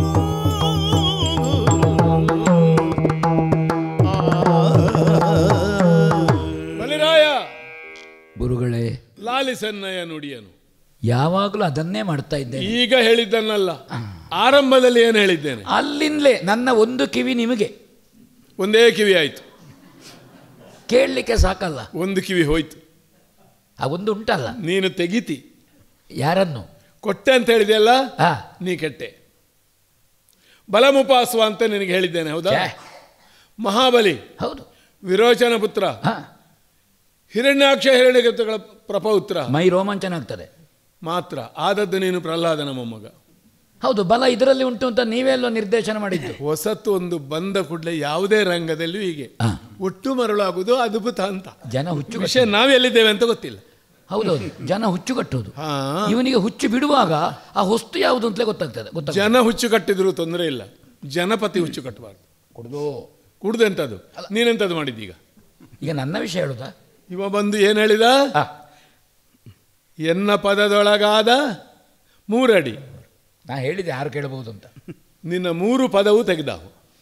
ಬಲಿರಾಯ ಗುರುಗಳೇ ಲಾಲಿಸನ್ನಯ್ಯ ನುಡಿಯನು ಯಾವಾಗಲೂ ಅದನ್ನೇ ಮಾಡ್ತಾ ಇದ್ದೇನೆ ಈಗ ಹೇಳಿದ್ದನ್ನಲ್ಲ ಆರಂಭದಲ್ಲಿ ಏನು ಹೇಳಿದ್ದೇನೆ ಅಲ್ಲಿಂದಲೇ ನನ್ನ ಒಂದು ಕಿವಿ ನಿಮಗೆ ಒಂದೇ ಕಿವಿ ಆಯ್ತು ಕೇಳಲಿಕ್ಕೆ ಸಾಕಲ್ಲ ಒಂದು ಕಿವಿ ಹೋಯ್ತು ಆ ಒಂದು ಉಂಟಲ್ಲ ನೀನು ತೆಗಿತಿ ಯಾರನ್ನು ಕೊಟ್ಟೆ ಅಂತ ಹೇಳಿದೆಯಲ್ಲ ಹಾ ನೀ ಕೆಟ್ಟೆ ಬಲಮುಪಾಸುವ ಅಂತ ನಿನಗೆ ಹೇಳಿದ್ದೇನೆ ಹೌದಾ ಛೇ, ಮಹಾಬಲಿ ಹೌದು ವಿರೋಚನ ಪುತ್ರ ಹಾ ಹಿರಣ್ಯಾಕ್ಷ ಹಿರಣ್ಯಗತಗಳ ಪ್ರಪೌತ್ರ ಮೈ ರೋಮಾಂಚನ ಆಗ್ತದೆ ಮಾತ್ರ ಆದದ್ದು ನೀನು ಪ್ರಹ್ಲಾದನ ಮೊಮ್ಮಗ ಹೌದು ಬಲ ಇದರಲ್ಲಿ ಉಂಟು ಅಂತ ನೀವೇ ಅಲ್ಲೋ ನಿರ್ದೇಶನ ಮಾಡಿದ್ದು ಹೊಸತು ಒಂದು ಬಂದ ಕೂಡಲೇ ಯಾವುದೇ ರಂಗದಲ್ಲೂ ಹೀಗೆ ಹಾ. ಒಟ್ಟು ಮರಳಾಗುವುದು ಅದ್ಭುತ ಅಂತ ಜನ ಹುಚ್ಚು ವಿಷಯ ನಾವೆಲ್ಲಿದ್ದೇವೆ ಅಂತ ಗೊತ್ತಿಲ್ಲ ಹೌದೌದು ಜನ ಹುಚ್ಚು ಕಟ್ಟುವುದು ಹಾ ಇವನಿಗೆ ಹುಚ್ಚು ಬಿಡುವಾಗ ಆ ಹೊಸ್ತು ಯಾವುದು ಅಂತಲೇ ಗೊತ್ತಾಗ್ತದೆ ಗೊತ್ತಾಗ್ತದೆ ಜನ ಹುಚ್ಚು ಕಟ್ಟಿದ್ರು ತೊಂದರೆ ಇಲ್ಲ ಜನಪತಿ ಹುಚ್ಚು ಕಟ್ಟಬಾರ್ದು ಕುಡ್ದು ಕುಡ್ದೆಂತದ್ದು ನೀನೆಂತದ್ದು ಮಾಡಿದ್ದೀಗ ಈಗ ನನ್ನ ವಿಷಯ ಹೇಳುದಾ ಇವ ಬಂದು ಏನು ಹೇಳಿದ ಆ, ಎನ್ನ ಪದದೊಳಗಾದ ಮೂರಡಿ ನಾ ಹೇಳಿದೆ ಯಾರು ಕೇಳಬಹುದು ಅಂತ ನಿನ್ನ ಮೂರು ಪದವು ತೆಗೆದಾವು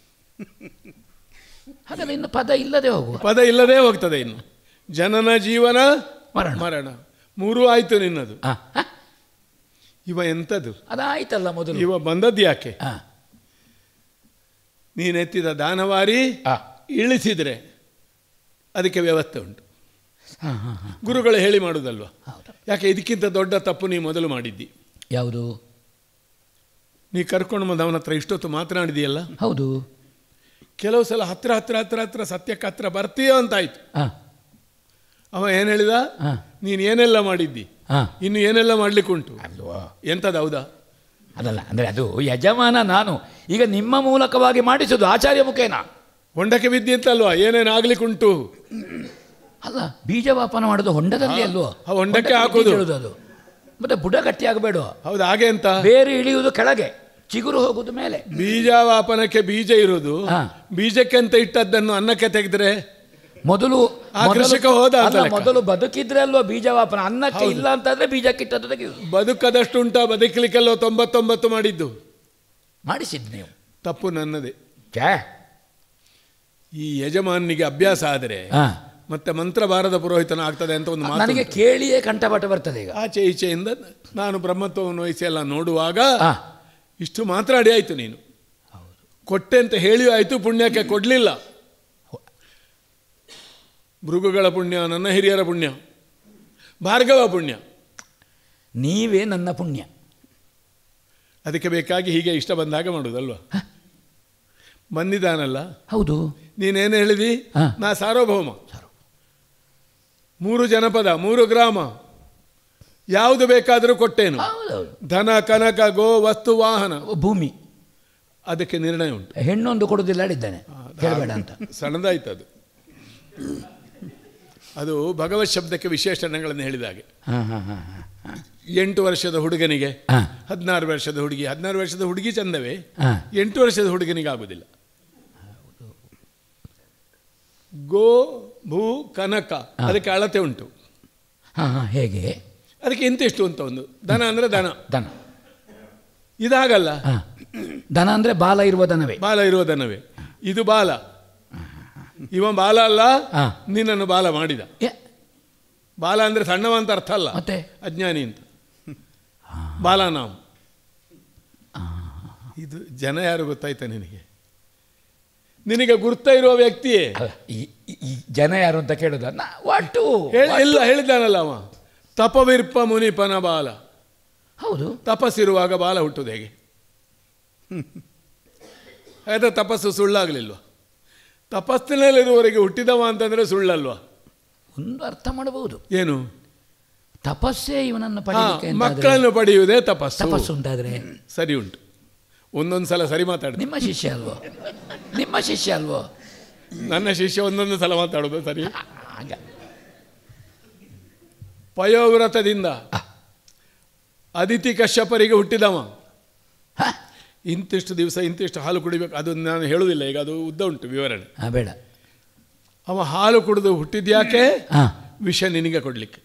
ಹಾಗಾದ್ರೆ ಇನ್ನು ಪದ ಇಲ್ಲದೆ ಹೋಗುವ ಪದ ಇಲ್ಲದೆ ಹೋಗ್ತದೆ ಇನ್ನು ಜನನ ಜೀವನ ಮರಣ ಮರಣ ಮೂರು ಆಯ್ತು ನಿನ್ನದು ಆ, ಆ, ಇವ ಎಂಥದ್ದು ಅದಾಯ್ತಲ್ಲ ಮೊದಲು ಇವ ಬಂದದ್ದು ಯಾಕೆ ಆ, ನೀನೆತ್ತಿದ ದಾನವಾರಿ ಆ, ಇಳಿಸಿದರೆ ಅದಕ್ಕೆ ವ್ಯವಸ್ಥೆ ಉಂಟು ಆ, ಆ, ಆ. ಗುರುಗಳು ಹೇಳಿ ಮಾಡುವುದಲ್ವಾ ಹೌದು ಯಾಕೆ ಇದಕ್ಕಿಂತ ದೊಡ್ಡ ತಪ್ಪು ನೀ ಮೊದಲು ಮಾಡಿದ್ದಿ ಯಾವುದು ನೀ ಕರ್ಕೊಂಡು ಬಂದು ಅವನ ಹತ್ರ ಇಷ್ಟೊತ್ತು ಮಾತನಾಡಿದೆಯಲ್ಲ ಹೌದು ಕೆಲವು ಸಲ ಹತ್ರ ಹತ್ರ ಹತ್ರ ಹತ್ರ ಸತ್ಯಕ್ಕೆ ಹತ್ರ ಬರ್ತೀಯೋ ಅಂತಾಯ್ತು ಆ, ಅವ ಏನು ಹೇಳಿದ ಆ, ನೀನು ಏನೆಲ್ಲ ಮಾಡಿದ್ದಿ ಆ. ಇನ್ನು ಏನೆಲ್ಲ ಮಾಡ್ಲಿಕ್ಕುಂಟು ಅಲ್ವಾ ಎಂಥದ್ದು ಹೌದಾ ಅದಲ್ಲ ಅಂದರೆ ಅದು ಯಜಮಾನ ನಾನು ಈಗ ನಿಮ್ಮ ಮೂಲಕವಾಗಿ ಮಾಡಿಸುದು ಆಚಾರ್ಯ ಮುಖೇನ ಹೊಂಡಕ್ಕೆ ಬಿದ್ದಿ ಅಂತಲ್ವಾ ಏನೇನು ಆಗ್ಲಿಕ್ಕುಂಟು ಅಲ್ಲ ಬೀಜವಾಪನ ಮಾಡೋದು ಹೊಂಡದಲ್ಲಿ ಅಲ್ವೋ ಆ ಹೊಂಡಕ್ಕೆ ಹೊಂಡಕ್ಕೆ ಹಾಕೋದು. ಬೀಜ ಇಡುವುದು ಅದು ಮತ್ತೆ ಬುಡ ಗಟ್ಟಿ ಆಗಬೇಡ ಹೌದು ಹಾಗೆ ಅಂತ ಬೇರೆ ಇಳಿಯುವುದು ಕೆಳಗೆ ಚಿಗುರು ಹೋಗುದು ಮೇಲೆ ಬೀಜವಾಪನಕ್ಕೆ ಬೀಜ ಇರುವುದು ಹಾ. ಬೀಜಕ್ಕೆ ಅಂತ ಇಟ್ಟದ್ದನ್ನು ಅನ್ನಕ್ಕೆ ತೆಗೆದ್ರೆ ಮೊದಲು ಆ ಮೊದಲು- ಕೃಷಿಕ ಹೋದ ಅಂತ ಅಲ್ಲ, ಲೆಕ್ಕ. ಮೊದಲು ಬದುಕಿದ್ರೆ ಅಲ್ವಾ ಬೀಜವಾಪನ ಅನ್ನಕ್ಕೆ ಇಲ್ಲ ಅಂತಂದ್ರೆ ಬೀಜಕ್ಕಿಟ್ಟದ್ದು ತೆಗೆಯುವುದು ಬದುಕದಷ್ಟು ಉಂಟ ಬದುಕಲಿಕ್ಕೆಲ್ಲೋ ತೊಂಬತ್ತೊಂಬತ್ತು ಮಾಡಿದ್ದು ಮಾಡಿಸಿದ್ ನೀವು ತಪ್ಪು ನನ್ನದೇ ಛೇ ಈ ಯಜಮಾನಿಗೆ ಅಭ್ಯಾಸ ಆದರೆ ಹಾ. ಮತ್ತೆ ಮಂತ್ರ ಬಾರದ ಪುರೋಹಿತನ ಆಗ್ತದೆ ಅಂತ ಒಂದು ಮಾತು ನನಗೆ ಉಂಟು. ಕೇಳಿಯೇ ಕಂಠಪಾಠ ಬರ್ತದೆ ಈಗ ಆಚೆ ಈಚೆಯಿಂದ ನಾನು ಬ್ರಹ್ಮತ್ವವನ್ನು ವಹಿಸಿ ಎಲ್ಲ ನೋಡುವಾಗ ಹಾ. ಇಷ್ಟು ಮಾತನಾಡಿ ಆಯ್ತು ನೀನು ಕೊಟ್ಟೆ ಅಂತ ಹೇಳಿಯೂ ಆಯ್ತು ಪುಣ್ಯಕ್ಕೆ ಕೊಡಲಿಲ್ಲ ಭೃಗುಗಳ ಪುಣ್ಯ ನನ್ನ ಹಿರಿಯರ ಪುಣ್ಯ ಭಾರ್ಗವ ಪುಣ್ಯ ನೀವೇ ನನ್ನ ಪುಣ್ಯ ಅದಕ್ಕೆ ಬೇಕಾಗಿ ಹೀಗೆ ಇಷ್ಟ ಬಂದಾಗ ಮಾಡುವುದಲ್ವಾ ಬಂದಿದ್ದಾನಲ್ಲ ಹೌದು ನೀನೇನು ಹೇಳಿದಿ ಹಾ. ನಾ ಸಾರ್ವಭೌಮ ಮೂರು ಜನಪದ ಮೂರು ಗ್ರಾಮ ಯಾವುದು ಬೇಕಾದರೂ ಕೊಟ್ಟೇನು ಹೌದೌದು ಧನ ಕನಕ ಗೋ ವಸ್ತು ವಾಹನ ಭೂಮಿ ಅದಕ್ಕೆ ನಿರ್ಣಯ ಉಂಟು ಹೆಣ್ಣೊಂದು ಕೊಡುದಿಲ್ಲ ಹೇಳಿದ್ದಾನೆ ಹೇಳಬೇಡ ಅಂತ ಸಣ್ಣದಾಯ್ತು ಅದು ಅದು ಭಗವತ್ ಶಬ್ದಕ್ಕೆ ವಿಶೇಷಣಗಳನ್ನು ಹೇಳಿದ ಹಾಗೆ ಹಾಂ ಹಾಂ ಹಾಂ ಹಾಂ ಎಂಟು ವರ್ಷದ ಹುಡುಗನಿಗೆ ಹಾಂ ಹದಿನಾರು ವರ್ಷದ ಹುಡುಗಿ ಹದಿನಾರು ವರ್ಷದ ಹುಡುಗಿ ಚಂದವೇ ಹಾಂ ಎಂಟು ವರ್ಷದ ಹುಡುಗನಿಗೆ ಆಗುದಿಲ್ಲ ಗೋ ಭೂ ಕನಕ ಅದಕ್ಕೆ ಅಳತೆ ಉಂಟು ಹಾಂ ಹಾಂ ಹೇಗೆ ಅದಕ್ಕೆ ಇಂತಿಷ್ಟು ಅಂತ ಒಂದು ದನ ಅಂದರೆ ದನ ದನ ಇದಾಗಲ್ಲ ಹಾಂ ದನ ಅಂದರೆ ಬಾಲ ಇರುವ ದನವೇ ಬಾಲ ಇರುವ ದನವೇ ಇದು ಬಾಲ ಇವ ಬಾಲ ಅಲ್ಲ ಹಾ. ನಿನ್ನನ್ನು ಬಾಲ ಮಾಡಿದ ಏ ಬಾಲ ಅಂದರೆ ಸಣ್ಣವ ಅಂತ ಅರ್ಥ ಅಲ್ಲ ಮತ್ತೆ ಅಜ್ಞಾನಿ ಅಂತ ಬಾಲ ನಾವು ಇದು ಜನ ಯಾರು ಗೊತ್ತಾಯ್ತಾ ನಿನಗೆ ನಿನಗೆ ಗುರ್ತ ಇರುವ ವ್ಯಕ್ತಿಯೇ ಅಲ್ಲ, ಈ ಈ- ಈ ಜನ ಯಾರು ಅಂತ ಕೇಳೋದ ನಾ ಒಟ್ಟು ಹೇಳಿ ಇಲ್ಲ ಹೇಳಿದ್ದಾನಲ್ಲ ಅವ ತಪವಿರ್ಪ ಮುನಿಪನ ಬಾಲ ಹೌದು ತಪಸ್ಸಿರುವಾಗ ಬಾಲ ಹುಟ್ಟುದು ಹೇಗೆ ಹಾಗಾದ್ರೆ ತಪಸ್ಸು ಸುಳ್ಳಾಗಲಿಲ್ವ ತಪಸ್ಸಿನಲ್ಲಿರುವವರೆಗೆ ಹುಟ್ಟಿದವ ಅಂತಂದ್ರೆ ಸುಳ್ಳಲ್ವಾ ಒಂದು ಅರ್ಥ ಮಾಡಬಹುದು ಏನು ತಪಸ್ಸೇ ಇವನನ್ನು ಹಾ, ಪಡೆಯಲಿಕ್ಕೆ ಅಂತಾದ್ರೆ ಮಕ್ಕಳನ್ನು ಪಡೆಯುವುದೇ ತಪಸ್ಸು ತಪಸ್ಸು ಉಂಟಾದ್ರೆ ಸರಿ ಉಂಟು ಒಂದೊಂದು ಸಲ ಸರಿ ಮಾತಾಡ ನಿಮ್ಮ ಶಿಷ್ಯ ಅಲ್ವೋ ನಿಮ್ಮ ಶಿಷ್ಯ ಅಲ್ವೋ ನನ್ನ ಶಿಷ್ಯ ಒಂದೊಂದು ಸಲ ಮಾತಾಡೋದು ಸರಿ ಹಾಗ ಪಯೋವ್ರತದಿಂದ ಅದಿತಿ ಕಶ್ಯಪರಿಗೆ ಹುಟ್ಟಿದವ ಹ? ಇಂತಿಷ್ಟು ದಿವಸ ಇಂತಿಷ್ಟು ಹಾಲು ಕುಡಿಬೇಕು ಅದು ನಾನು ಹೇಳುವುದಿಲ್ಲ ಈಗ ಅದು ಉದ್ದ ಉಂಟು ವಿವರಣೆ ಆ, ಬೇಡ ಅವ ಹಾಲು ಕುಡಿದು ಹುಟ್ಟಿದ್ಯಾಕೆ ಹಾ ವಿಷ ನಿನಗೆ ಕೊಡಲಿಕ್ಕೆ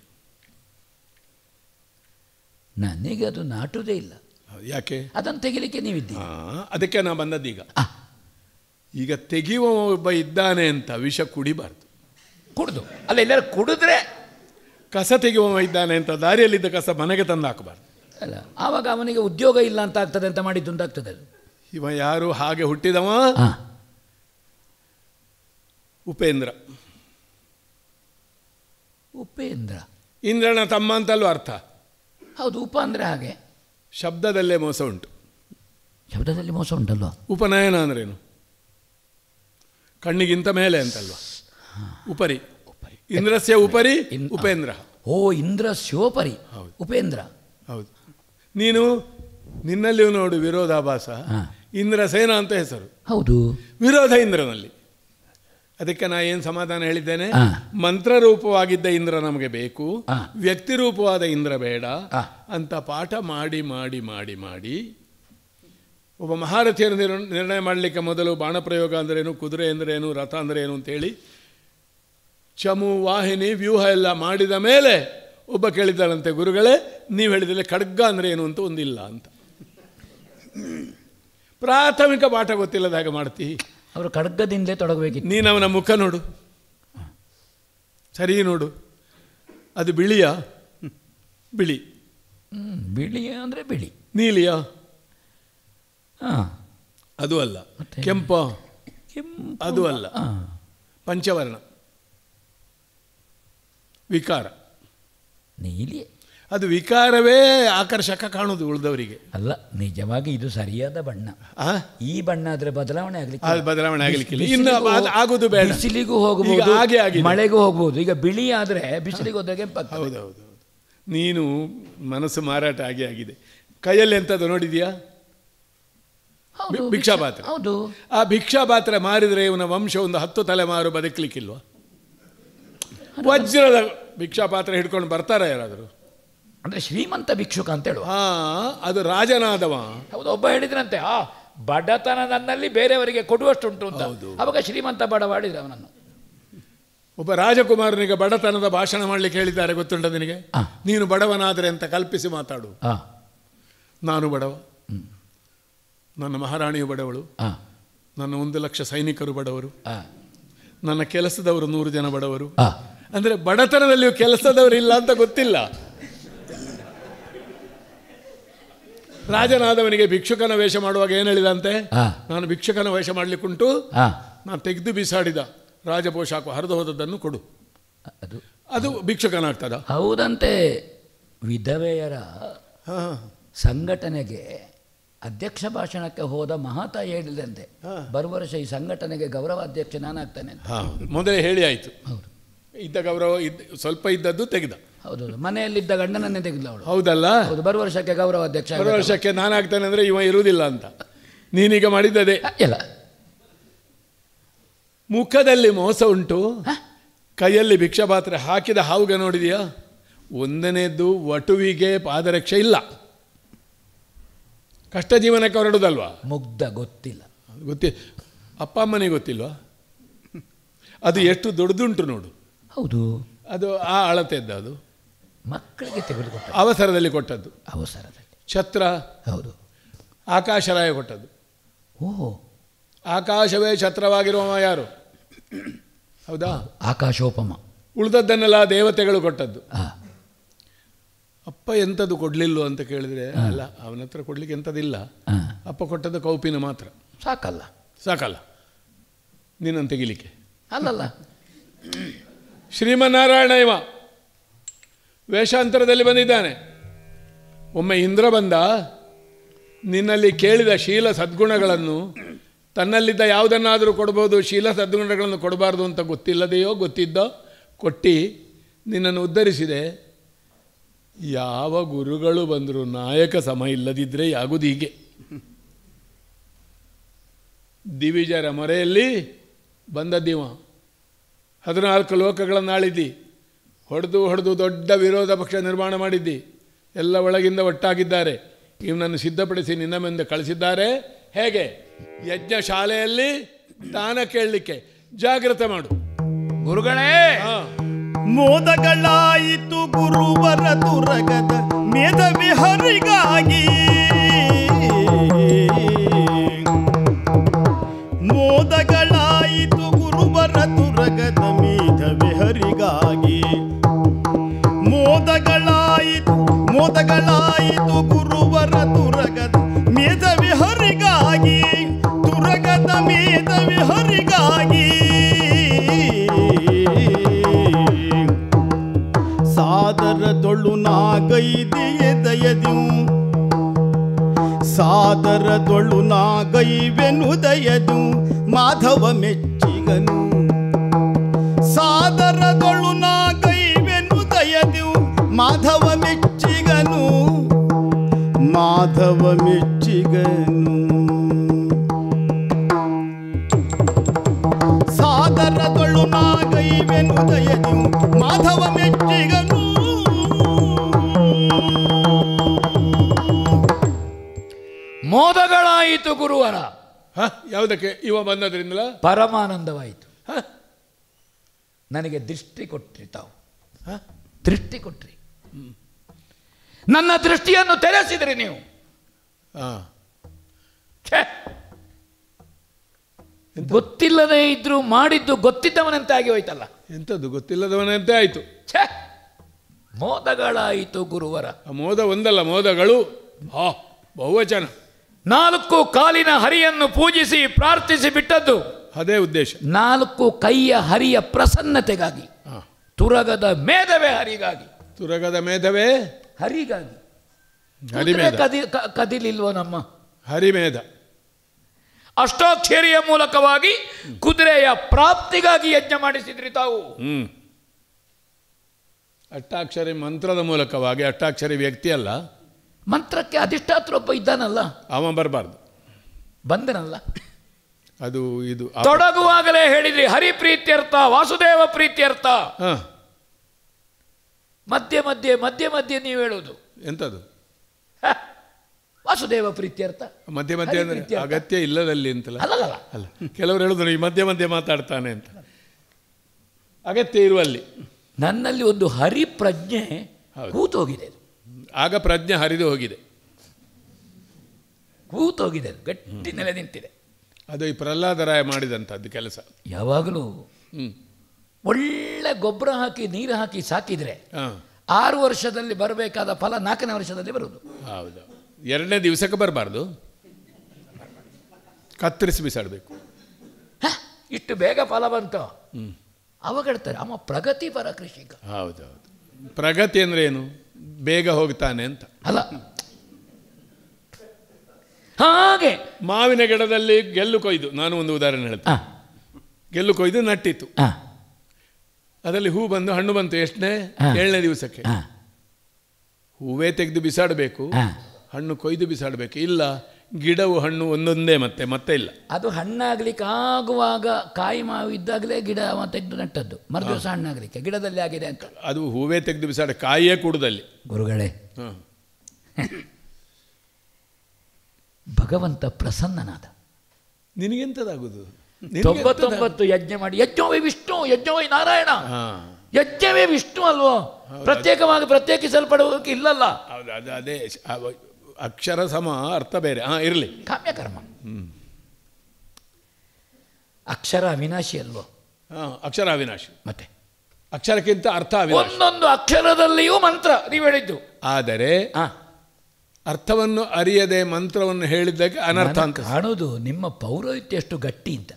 ನನಗೆ ಅದು ನಾಟುವುದೇ ಇಲ್ಲ ಯಾಕೆ ಅದನ್ನು ತೆಗಿಲಿಕ್ಕೆ ನೀವಿದ್ದೀರಿ ಆ, ಅದಕ್ಕೆ ನಾ ಬಂದದ್ದೀಗ ಆ. ಈಗ ತೆಗೆಯುವ ಒಬ್ಬ ಇದ್ದಾನೆ ಅಂತ ವಿಷ ಕುಡಿಬಾರ್ದು ಕುಡ್ದು ಅಲ್ಲ ಎಲ್ಲರೂ ಕುಡಿದ್ರೆ ಕಸ ತೆಗೆಯುವ ಇದ್ದಾನೆ ಅಂತ ದಾರಿಯಲ್ಲಿದ್ದ ಕಸ ಮನೆಗೆ ತಂದು ಹಾಕಬಾರ್ದು ಅಲ್ಲ ಆವಾಗ ಅವನಿಗೆ ಉದ್ಯೋಗ ಇಲ್ಲ ಅಂತ ಆಗ್ತದೆ ಅಂತ ಮಾಡಿದ್ದು ಅಂತ ಆಗ್ತದೆ ಅದು ಇವ ಯಾರು ಹಾಗೆ ಹುಟ್ಟಿದವ ಹಾ ಉಪೇಂದ್ರ ಉಪೇಂದ್ರ ಇಂದ್ರನ ತಮ್ಮ ಅಂತಲೂ ಅರ್ಥ ಹೌದು ಉಪ ಅಂದರೆ ಹಾಗೆ ಶಬ್ದದಲ್ಲೇ ಮೋಸ ಉಂಟು ಶಬ್ದದಲ್ಲಿ ಮೋಸ ಉಂಟಲ್ವ ಉಪನಯನ ಅಂದ್ರೇನು ಕಣ್ಣಿಗಿಂತ ಮೇಲೆ ಅಂತಲ್ವಾ ಉಪರಿ ಇಂದ್ರಸ್ಯ ಉಪರಿ ಇನ್- ಉಪೇಂದ್ರ ಓ ಇಂದ್ರ ಶಿವಪರಿ ಹೌದು. ಉಪೇಂದ್ರ ಹೌದು ನೀನು ನಿನ್ನಲ್ಲಿಯೂ ನೋಡು ವಿರೋಧಾಭಾಸ ಹಾ. ಇಂದ್ರಸೇನ ಅಂತ ಹೆಸರು ಹೌದು ವಿರೋಧ ಇಂದ್ರನಲ್ಲಿ ಅದಕ್ಕೆ ನಾ ಏನು ಸಮಾಧಾನ ಹೇಳಿದ್ದೇನೆ ಹಾ. ಮಂತ್ರರೂಪವಾಗಿದ್ದ ಇಂದ್ರ ನಮಗೆ ಬೇಕು ಹಾ. ವ್ಯಕ್ತಿ ರೂಪವಾದ ಇಂದ್ರ ಬೇಡ ಹಾ. ಅಂತ ಪಾಠ ಮಾಡಿ ಮಾಡಿ ಮಾಡಿ ಮಾಡಿ ಒಬ್ಬ ಮಹಾರಥಿಯನ್ನು ನಿರ್- ನಿರ್ಣಯ ಮಾಡಲಿಕ್ಕೆ ಮೊದಲು ಬಾಣಪ್ರಯೋಗ ಅಂದ್ರೇನು ಕುದುರೆ ಅಂದ್ರೇನು ರಥ ಅಂದ್ರೇನು ಅಂತೇಳಿ ಚಮು ವಾಹಿನಿ ವ್ಯೂಹ ಎಲ್ಲ ಮಾಡಿದ ಮೇಲೆ ಒಬ್ಬ ಕೇಳಿದ್ದಾನಂತೆ ಗುರುಗಳೇ ನೀವು ಹೇಳಿದರೆ ಖಡ್ಗ ಅಂದ್ರೆ ಏನು ಅಂತ ಒಂದಿಲ್ಲ ಅಂತ ಪ್ರಾಥಮಿಕ ಪಾಠ ಗೊತ್ತಿಲ್ಲದ ಹಾಗೆ ಮಾಡ್ತೀ ಅವರು ಖಡ್ಗದಿಂದಲೇ ತೊಡಗಬೇಕಿತ್ತು ನೀನು ಅವನ ಮುಖ ನೋಡು ಸರಿ ನೋಡು ಅದು ಬಿಳಿಯ ಬಿಳಿ ಹ್ಮ್, ಬಿಳಿ ಅಂದರೆ ಬಿಳಿ ನೀಲಿಯ ಹಾಂ ಅದು ಅಲ್ಲ ಮತ್ತೆ? ಕೆಂಪ ಕೆಂಪು ಅದು ಅಲ್ಲ ಹಾಂ ಪಂಚವರ್ಣ ವಿಕಾರ ನೀಲಿ ಅದು ವಿಕಾರವೇ ಆಕರ್ಷಕ ಕಾಣುವುದು ಉಳಿದವರಿಗೆ ಅಲ್ಲ ನಿಜವಾಗಿ ಇದು ಸರಿಯಾದ ಬಣ್ಣ ಆ? ಈ ಬಣ್ಣ ಆದ್ರೆ ಬದಲಾವಣೆ ಆಗ್ಲಿಕ್ಕೆ ಅದು ಬದಲಾವಣೆ ಆಗ್ಲಿಕ್ಕಿಲ್ಲ ಬಿಸಿ- ಇನ್ನು ಬಿಸಿಲಿಗೂ ಅದು ಆಗುದು ಬೇಡ ಬಿಸಿಲಿಗೂ ಈಗ ಹೋಗಬಹುದು ಹಾಗೆ ಆಗಿದೆ ಮಳೆಗೂ ಹೋಗಬಹುದು ಈಗ ಬಿಳಿ ಆದ್ರೆ ಬಿಸಿಲಿಗೆ ಹೋದ್ರೆ ಕೆಂಪಾಗ್ತದೆ ಹೌದೌದು ಹೌದು ನೀನು ಮನಸ್ಸು ಮಾರಾಟ ಆಗಿ ಆಗಿದೆ ಕೈಯಲ್ಲಿ ಎಂಥದ್ದು ನೋಡಿದ್ಯಾ ಹೌದು ಭಿ- ಭಿಕ್ಷಾಪಾತ್ರ. ಹೌದು ಆ ಭಿಕ್ಷಾ ಪಾತ್ರ ಮಾರಿದರೆ ಇವನ ವಂಶ ಒಂದು ಹತ್ತು ತಲೆಮಾರು ಬದುಕಲಿಕ್ಕಿಲ್ವಾ ವಜ್ರದ ಭಿಕ್ಷಾ ಪಾತ್ರ ಹಿಡ್ಕೊಂಡು ಬರ್ತಾರ ಯಾರಾದರೂ ಅಂದ್ರೆ ಶ್ರೀಮಂತ ಭಿಕ್ಷುಕ ಅಂತ ಹೇಳುವ ಹಾ ಅದು ರಾಜನಾದವ ಹೌದು ಒಬ್ಬ ಹೇಳಿದ್ರಂತೆ ಆ ಬಡತನ ನನ್ನಲ್ಲಿ ಬೇರೆಯವರಿಗೆ ಕೊಡುವಷ್ಟುಂಟು ಅಂತ ಅವಾಗ ಶ್ರೀಮಂತ ಬಡವಾಡಿದ್ರೆ ಅವನನ್ನು ಒಬ್ಬ ರಾಜಕುಮಾರನಿಗೆ ಬಡತನದ ಭಾಷಣ ಮಾಡಲಿಕ್ಕೆ ಹೇಳಿದ್ದಾರೆ ಗೊತ್ತುಂಟ ನಿನಗೆ ಆ. ನೀನು ಬಡವನಾದರೆ ಅಂತ ಕಲ್ಪಿಸಿ ಮಾತಾಡು ಆ ನಾನು ಬಡವ ನನ್ನ ಮಹಾರಾಣಿಯು ಬಡವಳು ಆ ನನ್ನ ಒಂದು ಲಕ್ಷ ಸೈನಿಕರು ಬಡವರು ಆ ನನ್ನ ಕೆಲಸದವರು ನೂರು ಜನ ಬಡವರು ಆ ಅಂದರೆ ಬಡತನದಲ್ಲಿಯೂ ಕೆಲಸದವರು ಇಲ್ಲ ಅಂತ ಗೊತ್ತಿಲ್ಲ ರಾಜನಾದವನಿಗೆ ಭಿಕ್ಷುಕನ ವೇಷ ಮಾಡುವಾಗ ಏನು ಹೇಳಿದಂತೆ ಆ. ನಾನು ಭಿಕ್ಷುಕನ ವೇಷ ಮಾಡಲಿಕ್ಕುಂಟು ಆ ನಾನು ತೆಗೆದು ಬಿಸಾಡಿದ ರಾಜಪೋಷಾಕು ಹರಿದು ಹೋದದ್ದನ್ನು ಕೊಡು ಅದು ಅದು ಭಿಕ್ಷುಕನಾಗ್ತದ ಹೌದಂತೆ ವಿಧವೆಯರ ಹಾ ಸಂಘಟನೆಗೆ ಅಧ್ಯಕ್ಷ ಭಾಷಣಕ್ಕೆ ಹೋದ ಮಹಾತಾಯಿ ಹೇಳಿದಂತೆ ಬರುವ ವರ್ಷ ಈ ಸಂಘಟನೆಗೆ ಗೌರವ ಅಧ್ಯಕ್ಷ ನಾನಾಗ್ತಾನೆ ಅಂತ ಹಾ ಮೊದಲೇ ಹೇಳಿ ಆಯಿತು ಹೌದು ಇದ್ದ ಗೌರವ ಇದ್ದ ಸ್ವಲ್ಪ ಇದ್ದದ್ದು ತೆಗೆದ ಹೌದು ಮನೆಯಲ್ಲಿದ್ದ ಗಂಡನನ್ನೇ ತೆಗೆದ್ಲು ಅವಳು ಹೌದಲ್ಲ ಹೌದು ಬರುವ ವರ್ಷಕ್ಕೆ ಗೌರವ ಅಧ್ಯಕ್ಷ ಬರೋ ವರ್ಷಕ್ಕೆ ನಾನಾಗ್ತಾನೆ ಅಂದರೆ ಇವ ಇರುವುದಿಲ್ಲ ಅಂತ ನೀನೀಗ ಮಾಡಿದ್ದದೆ ಇಲ್ಲ ಮುಖದಲ್ಲಿ ಮೋಸ ಉಂಟು ಕೈಯಲ್ಲಿ ಭಿಕ್ಷಾಪಾತ್ರೆ ಹಾಕಿದ ಹಾವುಗ ನೋಡಿದೆಯಾ ಒಂದನೇದ್ದು ವಟುವಿಗೆ ಪಾದರಕ್ಷೆ ಇಲ್ಲ ಕಷ್ಟ ಜೀವನಕ್ಕೆ ಹೊರಡುದಲ್ವಾ ಮುಗ್ಧ ಗೊತ್ತಿಲ್ಲ ಗೊತ್ತಿ ಅಪ್ಪ ಅಮ್ಮನಿಗೆ ಗೊತ್ತಿಲ್ವಾ ಅದು ಎಷ್ಟು ದೊಡ್ಡದುಂಟು ನೋಡು ಹೌದು ಅದು ಆ ಅಳತೆದ್ದು ಅದು ಮಕ್ಕಳಿಗೆ ತೆಗೆದುಕೊಟ್ಟ ಅವಸರದಲ್ಲಿ ಕೊಟ್ಟದ್ದು ಅವಸರದಲ್ಲಿ ಛತ್ರ ಹೌದು ಆಕಾಶರಾಯ ಕೊಟ್ಟದ್ದು ಓಹೋ ಆಕಾಶವೇ ಛತ್ರವಾಗಿರುವವ ಯಾರು ಹೌದಾ ಆಕಾಶೋಪಮ ಉಳಿದದ್ದನ್ನೆಲ್ಲ ದೇವತೆಗಳು ಕೊಟ್ಟದ್ದು ಆ, ಅಪ್ಪ ಎಂಥದ್ದು ಕೊಡಲಿಲ್ಲ ಅಂತ ಕೇಳಿದ್ರೆ ಅಲ್ಲ ಅವನ ಹತ್ರ ಕೊಡ್ಲಿಕ್ಕೆ ಎಂಥದ್ದಿಲ್ಲ ಆ, ಅಪ್ಪ ಕೊಟ್ಟದ್ದು ಕೌಪಿನ ಮಾತ್ರ ಸಾಕಲ್ಲ ಸಾಕಲ್ಲ ನಿನ್ನನ್ನು ತೆಗಿಲಿಕ್ಕೆ ಅಲ್ಲಲ್ಲ ಶ್ರೀಮನ್ನಾರಾಯಣ ಇವ ವೇಷಾಂತರದಲ್ಲಿ ಬಂದಿದ್ದಾನೆ ಒಮ್ಮೆ ಇಂದ್ರ ಬಂದ ನಿನ್ನಲ್ಲಿ ಕೇಳಿದ ಶೀಲ ಸದ್ಗುಣಗಳನ್ನು ತನ್ನಲ್ಲಿದ್ದ ಯಾವುದನ್ನಾದರೂ ಕೊಡ್ಬೋದು ಶೀಲ ಸದ್ಗುಣಗಳನ್ನು ಕೊಡಬಾರ್ದು ಅಂತ ಗೊತ್ತಿಲ್ಲದೆಯೋ ಗೊತ್ತಿದ್ದೋ ಕೊಟ್ಟು ನಿನ್ನನ್ನು ಉದ್ಧರಿಸಿದೆ ಯಾವ ಗುರುಗಳು ಬಂದರು ನಾಯಕ ಸಮ ಇಲ್ಲದಿದ್ದರೆ ಆಗುವುದು ಹೀಗೆ ದಿವಿಜರ ಮೊರೆಯಲ್ಲಿ ಬಂದದ್ದಿವ ಹದಿನಾಲ್ಕು ಲೋಕಗಳನ್ನು ಆಳಿದ್ದಿ ಹೊಡೆದು ಹೊಡೆದು ದೊಡ್ಡ ವಿರೋಧ ಪಕ್ಷ ನಿರ್ಮಾಣ ಮಾಡಿದ್ದಿ ಎಲ್ಲ ಒಳಗಿಂದ ಒಟ್ಟಾಗಿದ್ದಾರೆ ಇವನನ್ನು ಸಿದ್ಧಪಡಿಸಿ ನಿನ್ನ ಮುಂದೆ ಕಳಿಸಿದ್ದಾರೆ ಹೇಗೆ ಯಜ್ಞ ಶಾಲೆಯಲ್ಲಿ ದಾನ ಕೇಳಲಿಕ್ಕೆ ಜಾಗ್ರತೆ ಮಾಡು ಗುರುಗಳೇ ಹಾ ಮೋದಗಳಾಯಿತು ಗುರುವರ ತುರಗದ ಮೇಧವಿ ಹರಿಗಾಗಿ ಮೋದಗಳಾಯಿತು ಗುರುವರ ತುರಗದ ಮೇಧವಿ ಹರಿಗಾಗಿ ಮೋದಗಳಾಯಿತು ಮೋದಗಳಾಯಿತು ಗುರುವರ ತುರಗದ ಮೇಧವಿ ಹರಿಗಾಗಿ ತುರಗದ ಮೇಧವಿ ಹರಿಗಾಗಿ ಸಾದರದೊಳು ನಾಗೈದೆಯ ದಯದಿಂ ಸಾದರದೊಳು ನಾಗೈವೆನು ದಯದು ಮಾಧವ ಮೆಚ್ಚಿಗನು ಸಾದರದೊಳು ನಾಗೈವೆನು ದಯದು ಮಾಧವ ಮೆಚ್ಚಿಗನು ಮಾಧವ ಮೆಚ್ಚಿಗನು ಸಾದರದೊಳು ನಾಗೈವೆನು ದಯದು ಮಾಧವ ಮೆಚ್ಚಿಗನು ಮೋದಗಳಾಯಿತು ಗುರುವರ ಹ ಯಾವುದಕ್ಕೆ ಇವ ಬಂದದ್ರಿಂದಲ ಪರಮಾನಂದವಾಯಿತು ಹ? ನನಗೆ ದೃಷ್ಟಿ ಕೊಟ್ರಿ ತಾವು ಹ? ದೃಷ್ಟಿ ಕೊಟ್ರಿ ನನ್ನ ದೃಷ್ಟಿಯನ್ನು ತೆರೆಸಿದ್ರಿ ನೀವು ಹಾ ಛೆ! ಗೊತ್ತಿಲ್ಲದೆ ಇದ್ರು ಮಾಡಿದ್ದು ಗೊತ್ತಿದ್ದವನಂತೆ ಆಗಿ ಹೋಯ್ತಲ್ಲ ಎಂಥದ್ದು ಗೊತ್ತಿಲ್ಲದವನಂತೆ ಆಯಿತು ಛೆ! ಮೋದಗಳಾಯಿತು ಗುರುವರ ಆ ಮೋದ ಒಂದಲ್ಲ ಮೋದಗಳು ಹಾ ಬಹುವಚನ ನಾಲ್ಕು ಕಾಲಿನ ಹರಿಯನ್ನು ಪೂಜಿಸಿ ಪ್ರಾರ್ಥಿಸಿ ಬಿಟ್ಟದ್ದು ಅದೇ ಉದ್ದೇಶ ನಾಲ್ಕು ಕೈಯ ಹರಿಯ ಪ್ರಸನ್ನತೆಗಾಗಿ ಹಾ ತುರಗದ ಮೇಧವೇ ಹರಿಗಾಗಿ ತುರಗದ ಮೇಧವೇ ಹರಿಗಾಗಿ ಹರಿಮೇಧ ಕದಿ ಕ- ಕದಿಲಿಲ್ವೋ ನಮ್ಮ ಹರಿಮೇಧ ಅಷ್ಟಾಕ್ಷರಿಯ ಮೂಲಕವಾಗಿ ಕುದುರೆಯ ಪ್ರಾಪ್ತಿಗಾಗಿ ಯಜ್ಞ ಮಾಡಿಸಿದ್ರಿ ತಾವು ಹ್ಮ್ ಅಷ್ಟಾಕ್ಷರಿ ಮಂತ್ರದ ಮೂಲಕವಾಗಿ ಅಷ್ಟಾಕ್ಷರಿ ವ್ಯಕ್ತಿ ಅಲ್ಲ ಮಂತ್ರಕ್ಕೆ ಅಧಿಷ್ಠಾತ್ರೊಬ್ಬ ಇದ್ದಾನಲ್ಲ ಅವ ಬರಬಾರ್ದು ಬಂದನಲ್ಲ ಅದು ಇದು ಆ- ತೊಡಗುವಾಗಲೇ ಹೇಳಿದ್ರಿ ಹರಿ ಪ್ರೀತ್ಯರ್ಥ ವಾಸುದೇವ ಪ್ರೀತ್ಯರ್ಥ ಹಾ ಮಧ್ಯೆ ಮಧ್ಯೆ ಮಧ್ಯೆ ಮಧ್ಯೆ ನೀವು ಹೇಳುವುದು ಎಂಥದ್ದು ಹ, ವಾಸುದೇವ ಪ್ರೀತ್ಯರ್ಥ ಮಧ್ಯೆ ಮಧ್ಯೆ ಹರಿ ಅಂದ್ರೆ ಪ್ರೀತ್ಯರ್ಥ. ಅಗತ್ಯ ಇಲ್ಲದಲ್ಲಿ ಅಂತಲ್ಲ ಅಲ್ಲಲ್ಲ ಅಲ್ಲ ಕೆಲವರು ಹೇಳಿದ್ರು ಈ ಮಧ್ಯೆ ಮಧ್ಯೆ ಮಾತಾಡ್ತಾನೆ ಅಂತ ಅಗತ್ಯ ಇರುವಲ್ಲಿ ನನ್ನಲ್ಲಿ ಒಂದು ಹರಿ ಪ್ರಜ್ಞೆ ಹೌದು. ಕೂತೋಗಿದೆ ಅದು. ಆಗ ಪ್ರಜ್ಞೆ ಹರಿದು ಹೋಗಿದೆ ಕೂತೋಗಿದೆ ಅದು. ಗಟ್ಟಿ ನೆಲೆ ನಿಂತಿದೆ ಅದು ಈ ಪ್ರಹ್ಲಾದರಾಯ ಮಾಡಿದಂಥದ್ದು ಕೆಲಸ ಯಾವಾಗಲೂ ಹ್ಮ್ ಒಳ್ಳೆ ಗೊಬ್ಬರ ಹಾಕಿ ನೀರು ಹಾಕಿ ಸಾಕಿದರೆ ಹಾಂ ಆರು ವರ್ಷದಲ್ಲಿ ಬರಬೇಕಾದ ಫಲ ನಾಲ್ಕನೇ ವರ್ಷದಲ್ಲಿ ಬರುವುದು ಹೌದು ಎರಡನೇ ದಿವಸಕ್ಕೆ ಬರಬಾರ್ದು ಕತ್ತರಿಸಿ ಬಿಸಾಡಬೇಕು ಹ, ಇಷ್ಟು ಬೇಗ ಫಲ ಬಂತು ಅವಗಡ್ತಾರೆ ಅವ ಪ್ರಗತಿಪರ ಕೃಷಿಕ ಹೌದೌದು ಪ್ರಗತಿ ಅಂದ್ರೆ ಏನು ಬೇಗ ಹೋಗ್ತಾನೆ ಅಂತ ಅಲ್ಲ ಹಾಗೆ ಮಾವಿನ ಗಿಡದಲ್ಲಿ ಗೆಲ್ಲು ಕೊಯ್ದು ನಾನು ಒಂದು ಉದಾಹರಣೆ ಹೇಳ್ತೇನೆ ಆ, ಗೆಲ್ಲು ಕೊಯ್ದು ನಟ್ಟಿತ್ತು ಆ, ಅದರಲ್ಲಿ ಹೂ ಬಂದು ಹಣ್ಣು ಬಂತು ಎಷ್ಟನೇ ಹಾ. ಏಳನೇ ದಿವಸಕ್ಕೆ ಆ, ಹೂವೇ ತೆಗೆದು ಬಿಸಾಡಬೇಕು ಆ. ಹಣ್ಣು ಕೊಯ್ದು ಬಿಸಾಡಬೇಕು ಇಲ್ಲ ಗಿಡವು ಹಣ್ಣು ಒಂದೊಂದೇ ಮತ್ತೆ ಮತ್ತೆ ಇಲ್ಲ ಅದು ಹಣ್ಣಾಗ್ಲಿಕ್ಕೆ ಆಗುವಾಗ ಕಾಯಿ ಮಾವು ಇದ್ದಾಗಲೇ ಗಿಡ ಅವ ತೆಗೆದು ನೆಟ್ಟದ್ದು ಮರುದಿವಸ ಹಣ್ಣಾಗಲಿಕ್ಕೆ ಗಿಡದಲ್ಲಿ ಆಗಿದೆ ಅಂತ ಅದು ಹೂವೇ ತೆಗೆದು ಬಿಸಾಡ ಕಾಯಿಯೇ ಕೂಡದಲ್ಲಿ ಗುರುಗಳೇ ಹಾಂ ಭಗವಂತ ಪ್ರಸನ್ನನಾದ ನಿನಗೆಂಥದ್ದಾಗುದು ತೊಂಬತ್ತೊಂಬತ್ತು ಯಜ್ಞ ಮಾಡಿ ಯಜ್ಞವೇ ವಿಷ್ಣು ಯಜ್ಞವೇ ನಾರಾಯಣ ಹಾಂ ಯಜ್ಞವೇ ವಿಷ್ಣು ಅಲ್ವೋ ಪ್ರತ್ಯೇಕವಾಗಿ ಪ್ರತ್ಯೇಕಿಸಲ್ಪಡುವುದಕ್ಕೆ ಇಲ್ಲಲ್ಲ ಹೌದು ಅದು ಅದೇ ಅವ- ಅಕ್ಷರ ಸಮ ಅರ್ಥ ಬೇರೆ ಹಾಂ ಇರಲಿ ಕಾಮ್ಯಕರ್ಮ ಅಕ್ಷರ ಅವಿನಾಶಿ ಅಲ್ವೋ ಹಾಂ ಅಕ್ಷರ ಅವಿನಾಶಿ ಮತ್ತೆ ಅಕ್ಷರಕ್ಕಿಂತ ಅರ್ಥ ಅವಿನಾಶಿ ಒಂದೊಂದು ಅಕ್ಷರದಲ್ಲಿಯೂ ಮಂತ್ರ ನೀವು ಹೇಳಿದ್ದು ಆದರೆ ಆ, ಅರ್ಥವನ್ನು ಅರಿಯದೆ ಮಂತ್ರವನ್ನು ಹೇಳಿದ್ದಕ್ಕೆ ಅನರ್ಥ ನನಗೆ ಅಂತ ಕಾಣುವುದು ನಿಮ್ಮ ಪೌರೋಹಿತ್ಯ ಎಷ್ಟು ಗಟ್ಟಿ ಅಂತ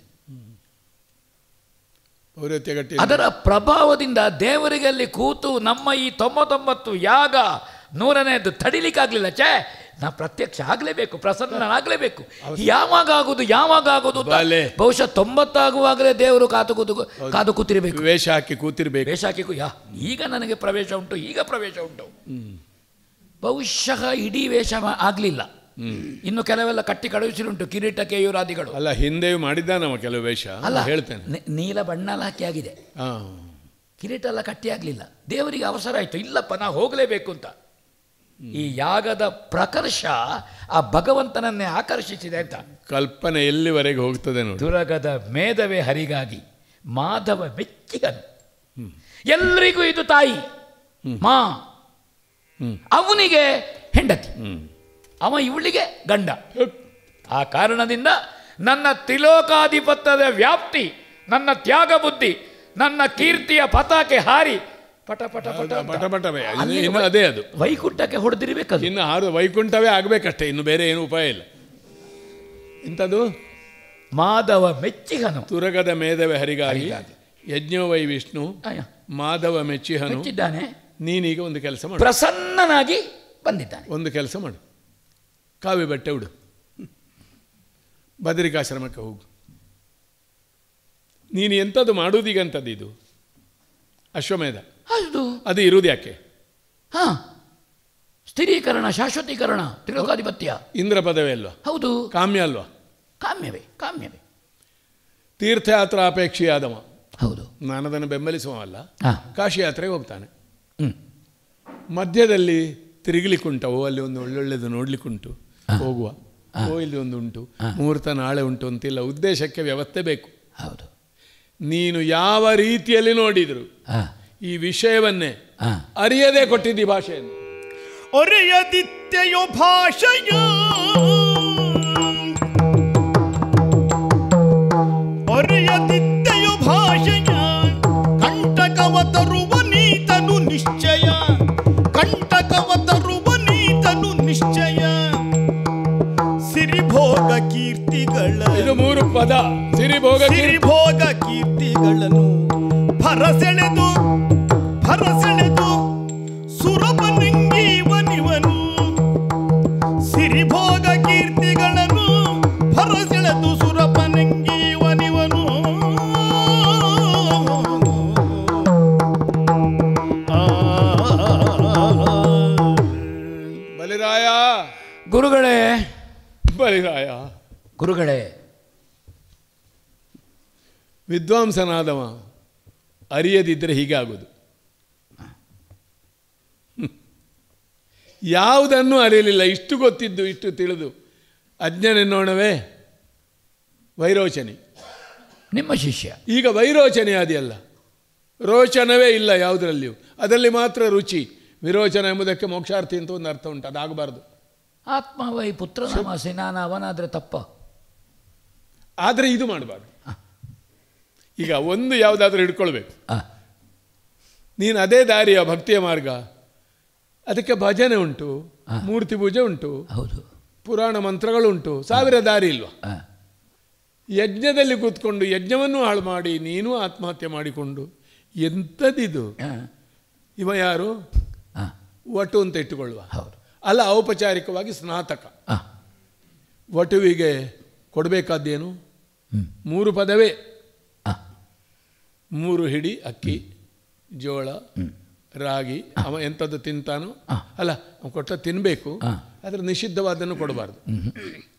ಪೌರತ್ಯ ಗಟ್ಟಿ ಅದರ ಪ್ರಭಾವದಿಂದ ದೇವರಿಗೆ ಅಲ್ಲಿ ಕೂತು ನಮ್ಮ ಈ ತೊಂಬತ್ತೊಂಬತ್ತು ಯಾಗ ನೂರನೇದು ತಡಿಲಿಕ್ಕಾಗ್ಲಿಲ್ಲ ಛೇ ನಾ ಪ್ರತ್ಯಕ್ಷ ಆಗಲೇಬೇಕು ಪ್ರಸನ್ನನಾಗಲೇಬೇಕು ಯಾವಾಗ ಆಗುದು ಯಾವಾಗ ಆಗುದು ಅಂತ ಬಲೆ. ಬಹುಶಃ ತೊಂಬತ್ತಾಗುವಾಗಲೇ ದೇವರು ಕಾದು ಕೂತು ಕಾದು ಕೂತಿರಬೇಕು ವೇಷ ಹಾಕಿ ಕೂತಿರ್ಬೇಕು ವೇಷ ಹಾಕಿ ಕೂ- ಯಾ ಈಗ ನನಗೆ ಪ್ರವೇಶ ಉಂಟು ಈಗ ಪ್ರವೇಶ ಉಂಟು ಬಹುಶಃ ಇಡೀ ವೇಷ ಮಾ- ಆಗ್ಲಿಲ್ಲ ಇನ್ನು ಕೆಲವೆಲ್ಲ ಕಟ್ಟಿ ಕಳುಹಿಸಿರುಂಟು ಕಿರೀಟ ಕೇಯೂರಾದಿಗಳು ಅಲ್ಲ ಹಿಂದೆಯೂ ಮಾಡಿದ್ದ ನಮ್ಮ ಕೆಲವು ವೇಷ ಅಲ್ಲ ಹೇಳ್ತೇನೆ ನಿ- ನೀಲ ಬಣ್ಣ ಎಲ್ಲ ಹಾಕಿ ಆಗಿದೆ ಹಾಂ ಕಿರೀಟ ಎಲ್ಲ ಕಟ್ಟಿ ಆಗಲಿಲ್ಲ ದೇವರಿಗೆ ಅವಸರ ಆಯಿತು ಇಲ್ಲಪ್ಪ ನಾ ಹೋಗಲೇಬೇಕು ಅಂತ ಈ ಯಾಗದ ಪ್ರಕರ್ಷ ಆ ಭಗವಂತನನ್ನೇ ಆಕರ್ಷಿಸಿದೆ ಅಂತ ಕಲ್ಪನೆ ಎಲ್ಲಿವರೆಗೆ ಹೋಗ್ತದೆ ನೋಡಿ ದುರಗದ ಮೇಧವೇ ಹರಿಗಾಗಿ ಮಾಧವ ಮೆಚ್ಚಿಗನು ಎಲ್ರಿಗೂ ಇದು ತಾಯಿ ಮಾ ಹ್ಮ್. ಅವನಿಗೆ ಹೆಂಡತಿ ಹ್ಮ್. ಅವ ಇವಳಿಗೆ ಗಂಡ ಆ ಕಾರಣದಿಂದ ನನ್ನ ತ್ರಿಲೋಕಾಧಿಪತ್ಯದ ವ್ಯಾಪ್ತಿ ನನ್ನ ತ್ಯಾಗ ಬುದ್ಧಿ ನನ್ನ ಕೀರ್ತಿಯ ಪತಾಕೆ ಹಾರಿ ಪಟ ಪಟ ಪಟ ಅಂತ. ಪಟ ಪಟವೇ ಅದು ಅಲ್ಲಿ ಇನ್ನು ಅದೇ ಅದು ವೈಕುಂಠಕ್ಕೆ ಹೊಡೆದಿರಬೇಕದು ಇನ್ನು ಆರು ವೈಕುಂಠವೇ ಆಗಬೇಕಷ್ಟೇ ಇನ್ನು ಬೇರೆ ಏನು ಉಪಾಯ ಇಲ್ಲ ಇಂಥದ್ದು ಮಾಧವ ಮೆಚ್ಚಿಗನು ತುರಗದ ಮೇಧವೆ ಹರಿಗಾಗಿ ಹರಿಗಾಗಿ. ಯಜ್ಞವೈ ವಿಷ್ಣು ಅಯ್ಯ, ಮಾಧವ ಮೆಚ್ಚಿಹನು ಮೆಚ್ಚಿದ್ದಾನೆ ನೀನೀಗ ಒಂದು ಕೆಲಸ ಮಾಡು ಪ್ರಸನ್ನನಾಗಿ ಬಂದಿದ್ದಾನೆ ಒಂದು ಕೆಲಸ ಮಾಡು ಕಾವಿ ಬಟ್ಟೆ ಉಡು ಬದರಿಕಾಶ್ರಮಕ್ಕೆ ಹೋಗು ನೀನು ಎಂಥದ್ದು ಮಾಡುವುದೀಗಂಥದ್ದು ಇದು ಅಶ್ವಮೇಧ ಹೌದು ಅದು ಇರುವುದು ಯಾಕೆ ಹಾ ಸ್ಥಿರೀಕರಣ ಶಾಶ್ವತೀಕರಣ ತ್ರಿಲೋಕಾಧಿಪತ್ಯ ಇಂದ್ರ ಪದವೇ ಅಲ್ವಾ ಹೌದು ಕಾಮ್ಯ ಅಲ್ವಾ ಕಾಮ್ಯವೇ ಕಾಮ್ಯವೇ ತೀರ್ಥಯಾತ್ರಾ ಅಪೇಕ್ಷೆಯಾದವ ಹೌದು ನಾನು ಅದನ್ನು ಬೆಂಬಲಿಸುವವಲ್ಲ ಹಾ ಕಾಶಿ ಯಾತ್ರೆಗೆ ಹೋಗ್ತಾನೆ ಹ್ಮ್ ಮಧ್ಯದಲ್ಲಿ ತಿರುಗಲಿಕ್ಕುಂಟವು ಅಲ್ಲಿ ಒಂದು ಒಳ್ಳೊಳ್ಳೆದು ನೋಡ್ಲಿಕ್ಕುಂಟು ಹೋಗುವ ಓ ಇಲ್ಲಿ ಒಂದು ಉಂಟು ಮುಹೂರ್ತ ನಾಳೆ ಉಂಟು ಅಂತಿಲ್ಲ ಉದ್ದೇಶಕ್ಕೆ ವ್ಯವಸ್ಥೆ ಬೇಕು ಹೌದು ನೀನು ಯಾವ ರೀತಿಯಲ್ಲಿ ನೋಡಿದ್ರು ಹಾ ಈ ವಿಷಯವನ್ನೇ ಹಾ ಅರಿಯದೇ ಕೊಟ್ಟಿದ್ದಿ ಭಾಷೆಯನ್ನು ಒರೆಯದಿತ್ತೆಯು ಭಾಷೆಯ ಒರೆಯದಿತ್ತೆಯು ಭಾಷೆಯ ಕಂಟಕವ ತರುವ ನೀತನು ನಿಶ್ಚಯ ಕಂಟಕವ ತರುವ ನೀತನು ನಿಶ್ಚಯ ಸಿರಿಭೋಗ ಕೀರ್ತಿಗಳ ಇದು ಮೂರು ಪದ ಸಿರಿಭೋಗ ಕೀರ್ತಿ. ಸಿರಿಭೋಗ ಕೀರ್ತಿಗಳನ್ನು ಭರಸೆಳೆದು ಭರಸೆಳೆದು ಸುರಪನಿಂಗೀವನಿವನು ಸಿರಿಭೋಗ ಕೀರ್ತಿಗಳನ್ನು ಭರಸೆಳೆದು ಸುರಪನಿಂಗೀವನಿವನು ಬಲಿರಾಯ ಗುರುಗಳೇ ಬಲಿರಾಯ ಗುರುಗಳೇ ವಿದ್ವಾಂಸನಾದವ ಅರಿಯದಿದ್ದರೆ ಹೀಗೆ ಆಗೋದು ಹ್ಮ್. ಯಾವುದನ್ನೂ ಅರಿಯಲಿಲ್ಲ ಇಷ್ಟು ಗೊತ್ತಿದ್ದು ಇಷ್ಟು ತಿಳಿದು ಅಜ್ಞನೆನ್ನೋಣವೇ ವೈರೋಚನಿ ನಿಮ್ಮ ಶಿಷ್ಯ ಈಗ ವೈರೋಚನೆ ಆದಿಯಲ್ಲ ರೋಚನವೇ ಇಲ್ಲ ಯಾವುದರಲ್ಲಿಯೂ ಅದರಲ್ಲಿ ಮಾತ್ರ ರುಚಿ ವಿರೋಚನ ಎಂಬುದಕ್ಕೆ ಮೋಕ್ಷಾರ್ಥಿ ಅಂತ ಒಂದು ಅರ್ಥ ಉಂಟು ಅದಾಗಬಾರ್ದು ಆತ್ಮ ವೈ ಪುತ್ರನಾಮಾಸೆ ನಾನು ಅವನಾದ್ರೆ ತಪ್ಪ ಆದರೆ ಇದು ಮಾಡಬಾರ್ದು ಈಗ ಒಂದು ಯಾವುದಾದ್ರೂ ಹಿಡ್ಕೊಳ್ಬೇಕು ಆ, ನೀನು ಅದೇ ದಾರಿಯ ಭಕ್ತಿಯ ಮಾರ್ಗ ಅದಕ್ಕೆ ಭಜನೆ ಉಂಟು ಹಾ. ಮೂರ್ತಿ ಪೂಜೆ ಉಂಟು ಹೌದು ಪುರಾಣ ಮಂತ್ರಗಳುಂಟು ಸಾವಿರ ದಾರಿ ಇಲ್ವಾ ಆ, ಯಜ್ಞದಲ್ಲಿ ಕೂತ್ಕೊಂಡು ಯಜ್ಞವನ್ನು ಹಾಳು ಮಾಡಿ ನೀನು ಆತ್ಮಹತ್ಯೆ ಮಾಡಿಕೊಂಡು ಎಂಥದ್ದಿದು ಆ, ಇವ ಯಾರು ಆ, ವಟು ಅಂತ ಇಟ್ಟುಕೊಳ್ಳುವ ಹೌದು ಅಲ್ಲ ಔಪಚಾರಿಕವಾಗಿ ಸ್ನಾತಕ ಆ, ವಟುವಿಗೆ ಕೊಡಬೇಕಾದ್ದೇನು ಹ್ಮ್. ಮೂರು ಪದವೇ ಆ, ಮೂರು ಹಿಡಿ ಅಕ್ಕಿ ಜೋಳ ರಾಗಿ ಅವ ಎಂಥದ್ದು ತಿಂತಾನೋ ಆ. ಅಲ್ಲ ಅವ ಕೊಟ್ಟ ತಿನ್ನಬೇಕು ಆ. ಆದರೆ ನಿಷಿದ್ಧವಾದನ್ನು ಕೊಡಬಾರ್ದು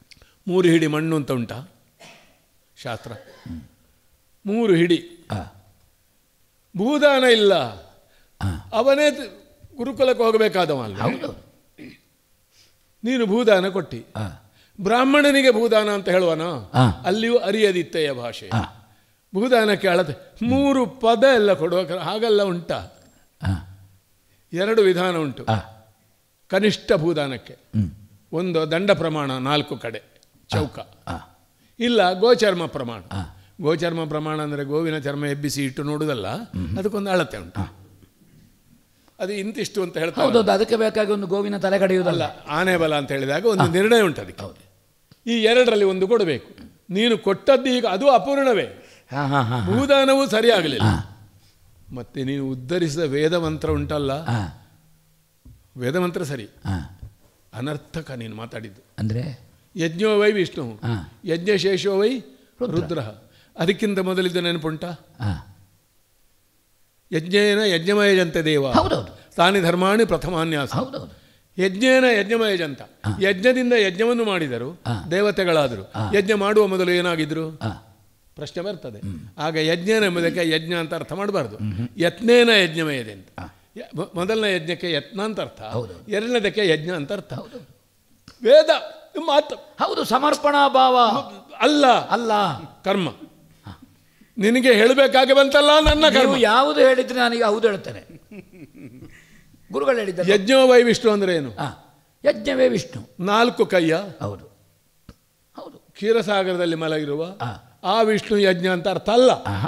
ಮೂರು ಹಿಡಿ ಮಣ್ಣು ಅಂತ ಉಂಟಾ ಶಾಸ್ತ್ರ ಮೂರು ಹಿಡಿ ಆ, ಭೂದಾನ ಇಲ್ಲ ಆ, ಅವನೇ ತ- ಗುರುಕುಲಕ್ಕೆ ಹೋಗಬೇಕಾದವ ಅಲ್ಲ ಹೌದು ನೀನು ಭೂದಾನ ಕೊಟ್ಟಿ ಆ, ಬ್ರಾಹ್ಮಣನಿಗೆ ಭೂದಾನ ಅಂತ ಹೇಳುವನ ಆ. ಅಲ್ಲಿಯೂ ಅರಿಯದಿತ್ತೆಯ ಭಾಷೆ ಆ, ಭೂದಾನಕ್ಕೆ ಅಳತೆ ಮೂರು ಪದ ಎಲ್ಲ ಕೊಡುವ ಕ- ಹಾಗೆಲ್ಲ ಉಂಟಾ ಆ, ಎರಡು ವಿಧಾನ ಉಂಟು ಆ, ಕನಿಷ್ಠ ಭೂದಾನಕ್ಕೆ ಹ್ಮ್, ಒಂದು ದಂಡ ಪ್ರಮಾಣ ನಾಲ್ಕು ಕಡೆ ಚೌಕ ಆ, ಇಲ್ಲ ಗೋಚರ್ಮ ಪ್ರಮಾಣ ಆ. ಗೋಚರ್ಮ ಪ್ರಮಾಣ ಅಂದರೆ ಗೋವಿನ ಚರ್ಮ ಎಬ್ಬಿಸಿ ಇಟ್ಟು ನೋಡುವುದಲ್ಲ ಅದಕ್ಕೊಂದು ಅಳತೆ ಉಂಟು ಅದು ಇಂತಿಷ್ಟು ಅಂತ ಹೇಳ್ತಾರೆ ಹೌದೌದು ಅದಕ್ಕೆ ಬೇಕಾಗಿ ಒಂದು ಗೋವಿನ ತಲೆ ಕಡಿಯುವುದಲ್ಲ ಅಲ್ಲ ಆನೆ ಬಲ ಅಂತ ಹೇಳಿದಾಗ ಒಂದು ನಿರ್ಣಯ ಉಂಟು ಅದಕ್ಕೆ ಈ ಎರಡರಲ್ಲಿ ಒಂದು ಕೊಡಬೇಕು ನೀನು ಕೊಟ್ಟದ್ದು ಈಗ ಅದು ಅಪೂರ್ಣವೇ ಹಾ ಹಾ ಹಾ ಭೂದಾನವೂ ಸರಿಯಾಗಲಿಲ್ಲ ಹಾ. ಮತ್ತೆ ನೀನು ಉದ್ಧರಿಸಿದ ವೇದ ಮಂತ್ರ ಉಂಟಲ್ಲ ಹಾ ವೇದ ಮಂತ್ರ ಸರಿ ಹಾ ಅನರ್ಥಕ ನೀನು ಮಾತಾಡಿದ್ದು ಅಂದ್ರೆ ಯಜ್ಞೋ ವೈ ವಿಷ್ಣು ಹಾ. ಯಜ್ಞಶೇಷೋ ವೈ ರುದ್ರ ಅದಕ್ಕಿಂತ ಮೊದಲಿದ್ದ ನೆನಪುಂಟ ಹಾ ಯಜ್ಞೇನ ಯಜ್ಞಮಯಜಂತ ದೇವ ಹೌದೌದು ತಾನಿ ಧರ್ಮಾಣಿ ಪ್ರಥಮಾನ್ಯಾಸ ಹೌದೌದು ಯಜ್ಞೇನ ಯಜ್ಞಮಯಜಂತ ಯಜ್ಞದಿಂದ ಯಜ್ಞವನ್ನು ಮಾಡಿದರು ಹಾ. ದೇವತೆಗಳಾದರು ಯಜ್ಞ ಮಾಡುವ ಮೊದಲು ಏನಾಗಿದ್ರು ಹಾ ಪ್ರಶ್ನೆ ಬರ್ತದೆ ಆಗ ಯಜ್ಞನ ಎಂಬುದಕ್ಕೆ ಯಜ್ಞ ಅಂತ ಅರ್ಥ ಮಾಡಬಾರ್ದು ಯತ್ನೇನ ಯಜ್ಞಮಯದೆ ಅಂತ ಯ- ಮೊ- ಮೊದಲನೇ ಯಜ್ಞಕ್ಕೆ ಯತ್ನ ಅಂತ ಅರ್ಥ ಹೌದು. ಎರಡನೇದಕ್ಕೆ ಯಜ್ಞ ಅಂತ ಅರ್ಥ ಹೌದು ವೇದ ಮಾತು ಹೌದು ಸಮರ್ಪಣಾ ಭಾವ ಅಲ್ಲ ಅಲ್ಲ ಕರ್ಮ ನಿನಗೆ ಹೇಳಬೇಕಾಗಿ ಬಂತಲ್ಲ ನನ್ನ ನೀವು ಕರ್ಮ ಯಾವುದು ಹೇಳಿದ್ರೆ ನಾನೀಗ ಹೌದು ಹೇಳ್ತೇನೆ ಗುರುಗಳು ಹೇಳಿದ್ದಾರೆ ಯಜ್ಞೋ ವೈ ವಿಷ್ಣು ಅಂದ್ರೆ ಏನು ಹಾ ಯಜ್ಞವೇ ವಿಷ್ಣು ನಾಲ್ಕು ಕೈಯ ಹೌದು ಹೌದು ಕ್ಷೀರಸಾಗರದಲ್ಲಿ ಮಲಗಿರುವ ಆ. ಆ ವಿಷ್ಣು ಯಜ್ಞ ಅಂತ ಅರ್ಥ ಅಲ್ಲ ಆಹಾ.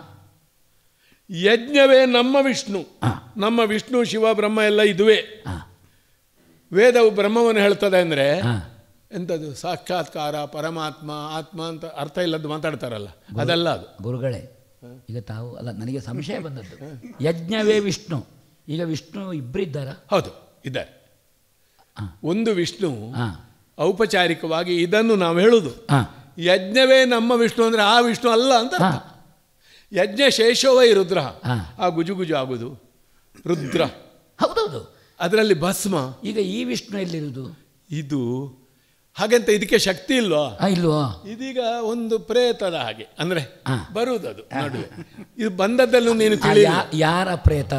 ಯಜ್ಞವೇ ನಮ್ಮ ವಿಷ್ಣು ಆ. ನಮ್ಮ ವಿಷ್ಣು ಶಿವ ಬ್ರಹ್ಮ ಎಲ್ಲ ಇದುವೇ ಆ. ವೇದವು ಬ್ರಹ್ಮವನ್ನು ಹೇಳ್ತದೆ ಅಂದರೆ ಆ. ಎಂಥದ್ದು ಸಾಕ್ಷಾತ್ಕಾರ ಪರಮಾತ್ಮ ಆತ್ಮ ಅಂತ ಅರ್ಥ ಇಲ್ಲದ್ದು ಮಾತಾಡ್ತಾರಲ್ಲ ಅದಲ್ಲ ಅದು ಗುರುಗಳೇ ಈಗ ತಾವು ಅಲ್ಲ ನನಗೆ ಸಂಶಯ ಬಂದದ್ದು ಯಜ್ಞವೇ ವಿಷ್ಣು ಈಗ ವಿಷ್ಣು ಇಬ್ಬರಿದ್ದಾರಾ ಹೌದು ಇದ್ದಾರೆ ಆ. ಒಂದು ವಿಷ್ಣು ಹಾ ಔಪಚಾರಿಕವಾಗಿ ಇದನ್ನು ನಾವು ಹೇಳುದು ಹಾ ಯಜ್ಞವೇ ನಮ್ಮ ವಿಷ್ಣು ಅಂದರೆ ಆ ವಿಷ್ಣು ಅಲ್ಲ ಅಂತ ಅರ್ಥ. ಹಾ. ಯಜ್ಞ ಶೇಷವೈ ರುದ್ರ ಹಾ. ಆ ಗುಜು ಗುಜು ಆಗುದು ರುದ್ರ ಹೌದೌದು ಅದರಲ್ಲಿ ಭಸ್ಮ ಈಗ ಈ ವಿಷ್ಣು ಎಲ್ಲಿರುವುದು ಇದು ಹಾಗೆಂತ ಇದಕ್ಕೆ ಶಕ್ತಿ ಇಲ್ವಾ ಆ, ಇಲ್ವೋ ಇದೀಗ ಒಂದು ಪ್ರೇತದ ಹಾಗೆ ಅಂದ್ರೆ ಹಾ. ಬರುವುದದು ನಡುವೆ ಇದು ಬಂದದ್ದನ್ನು ನೀನು ಆ ತಿಳಿ ಯಾ- ಯಾರ ಪ್ರೇತ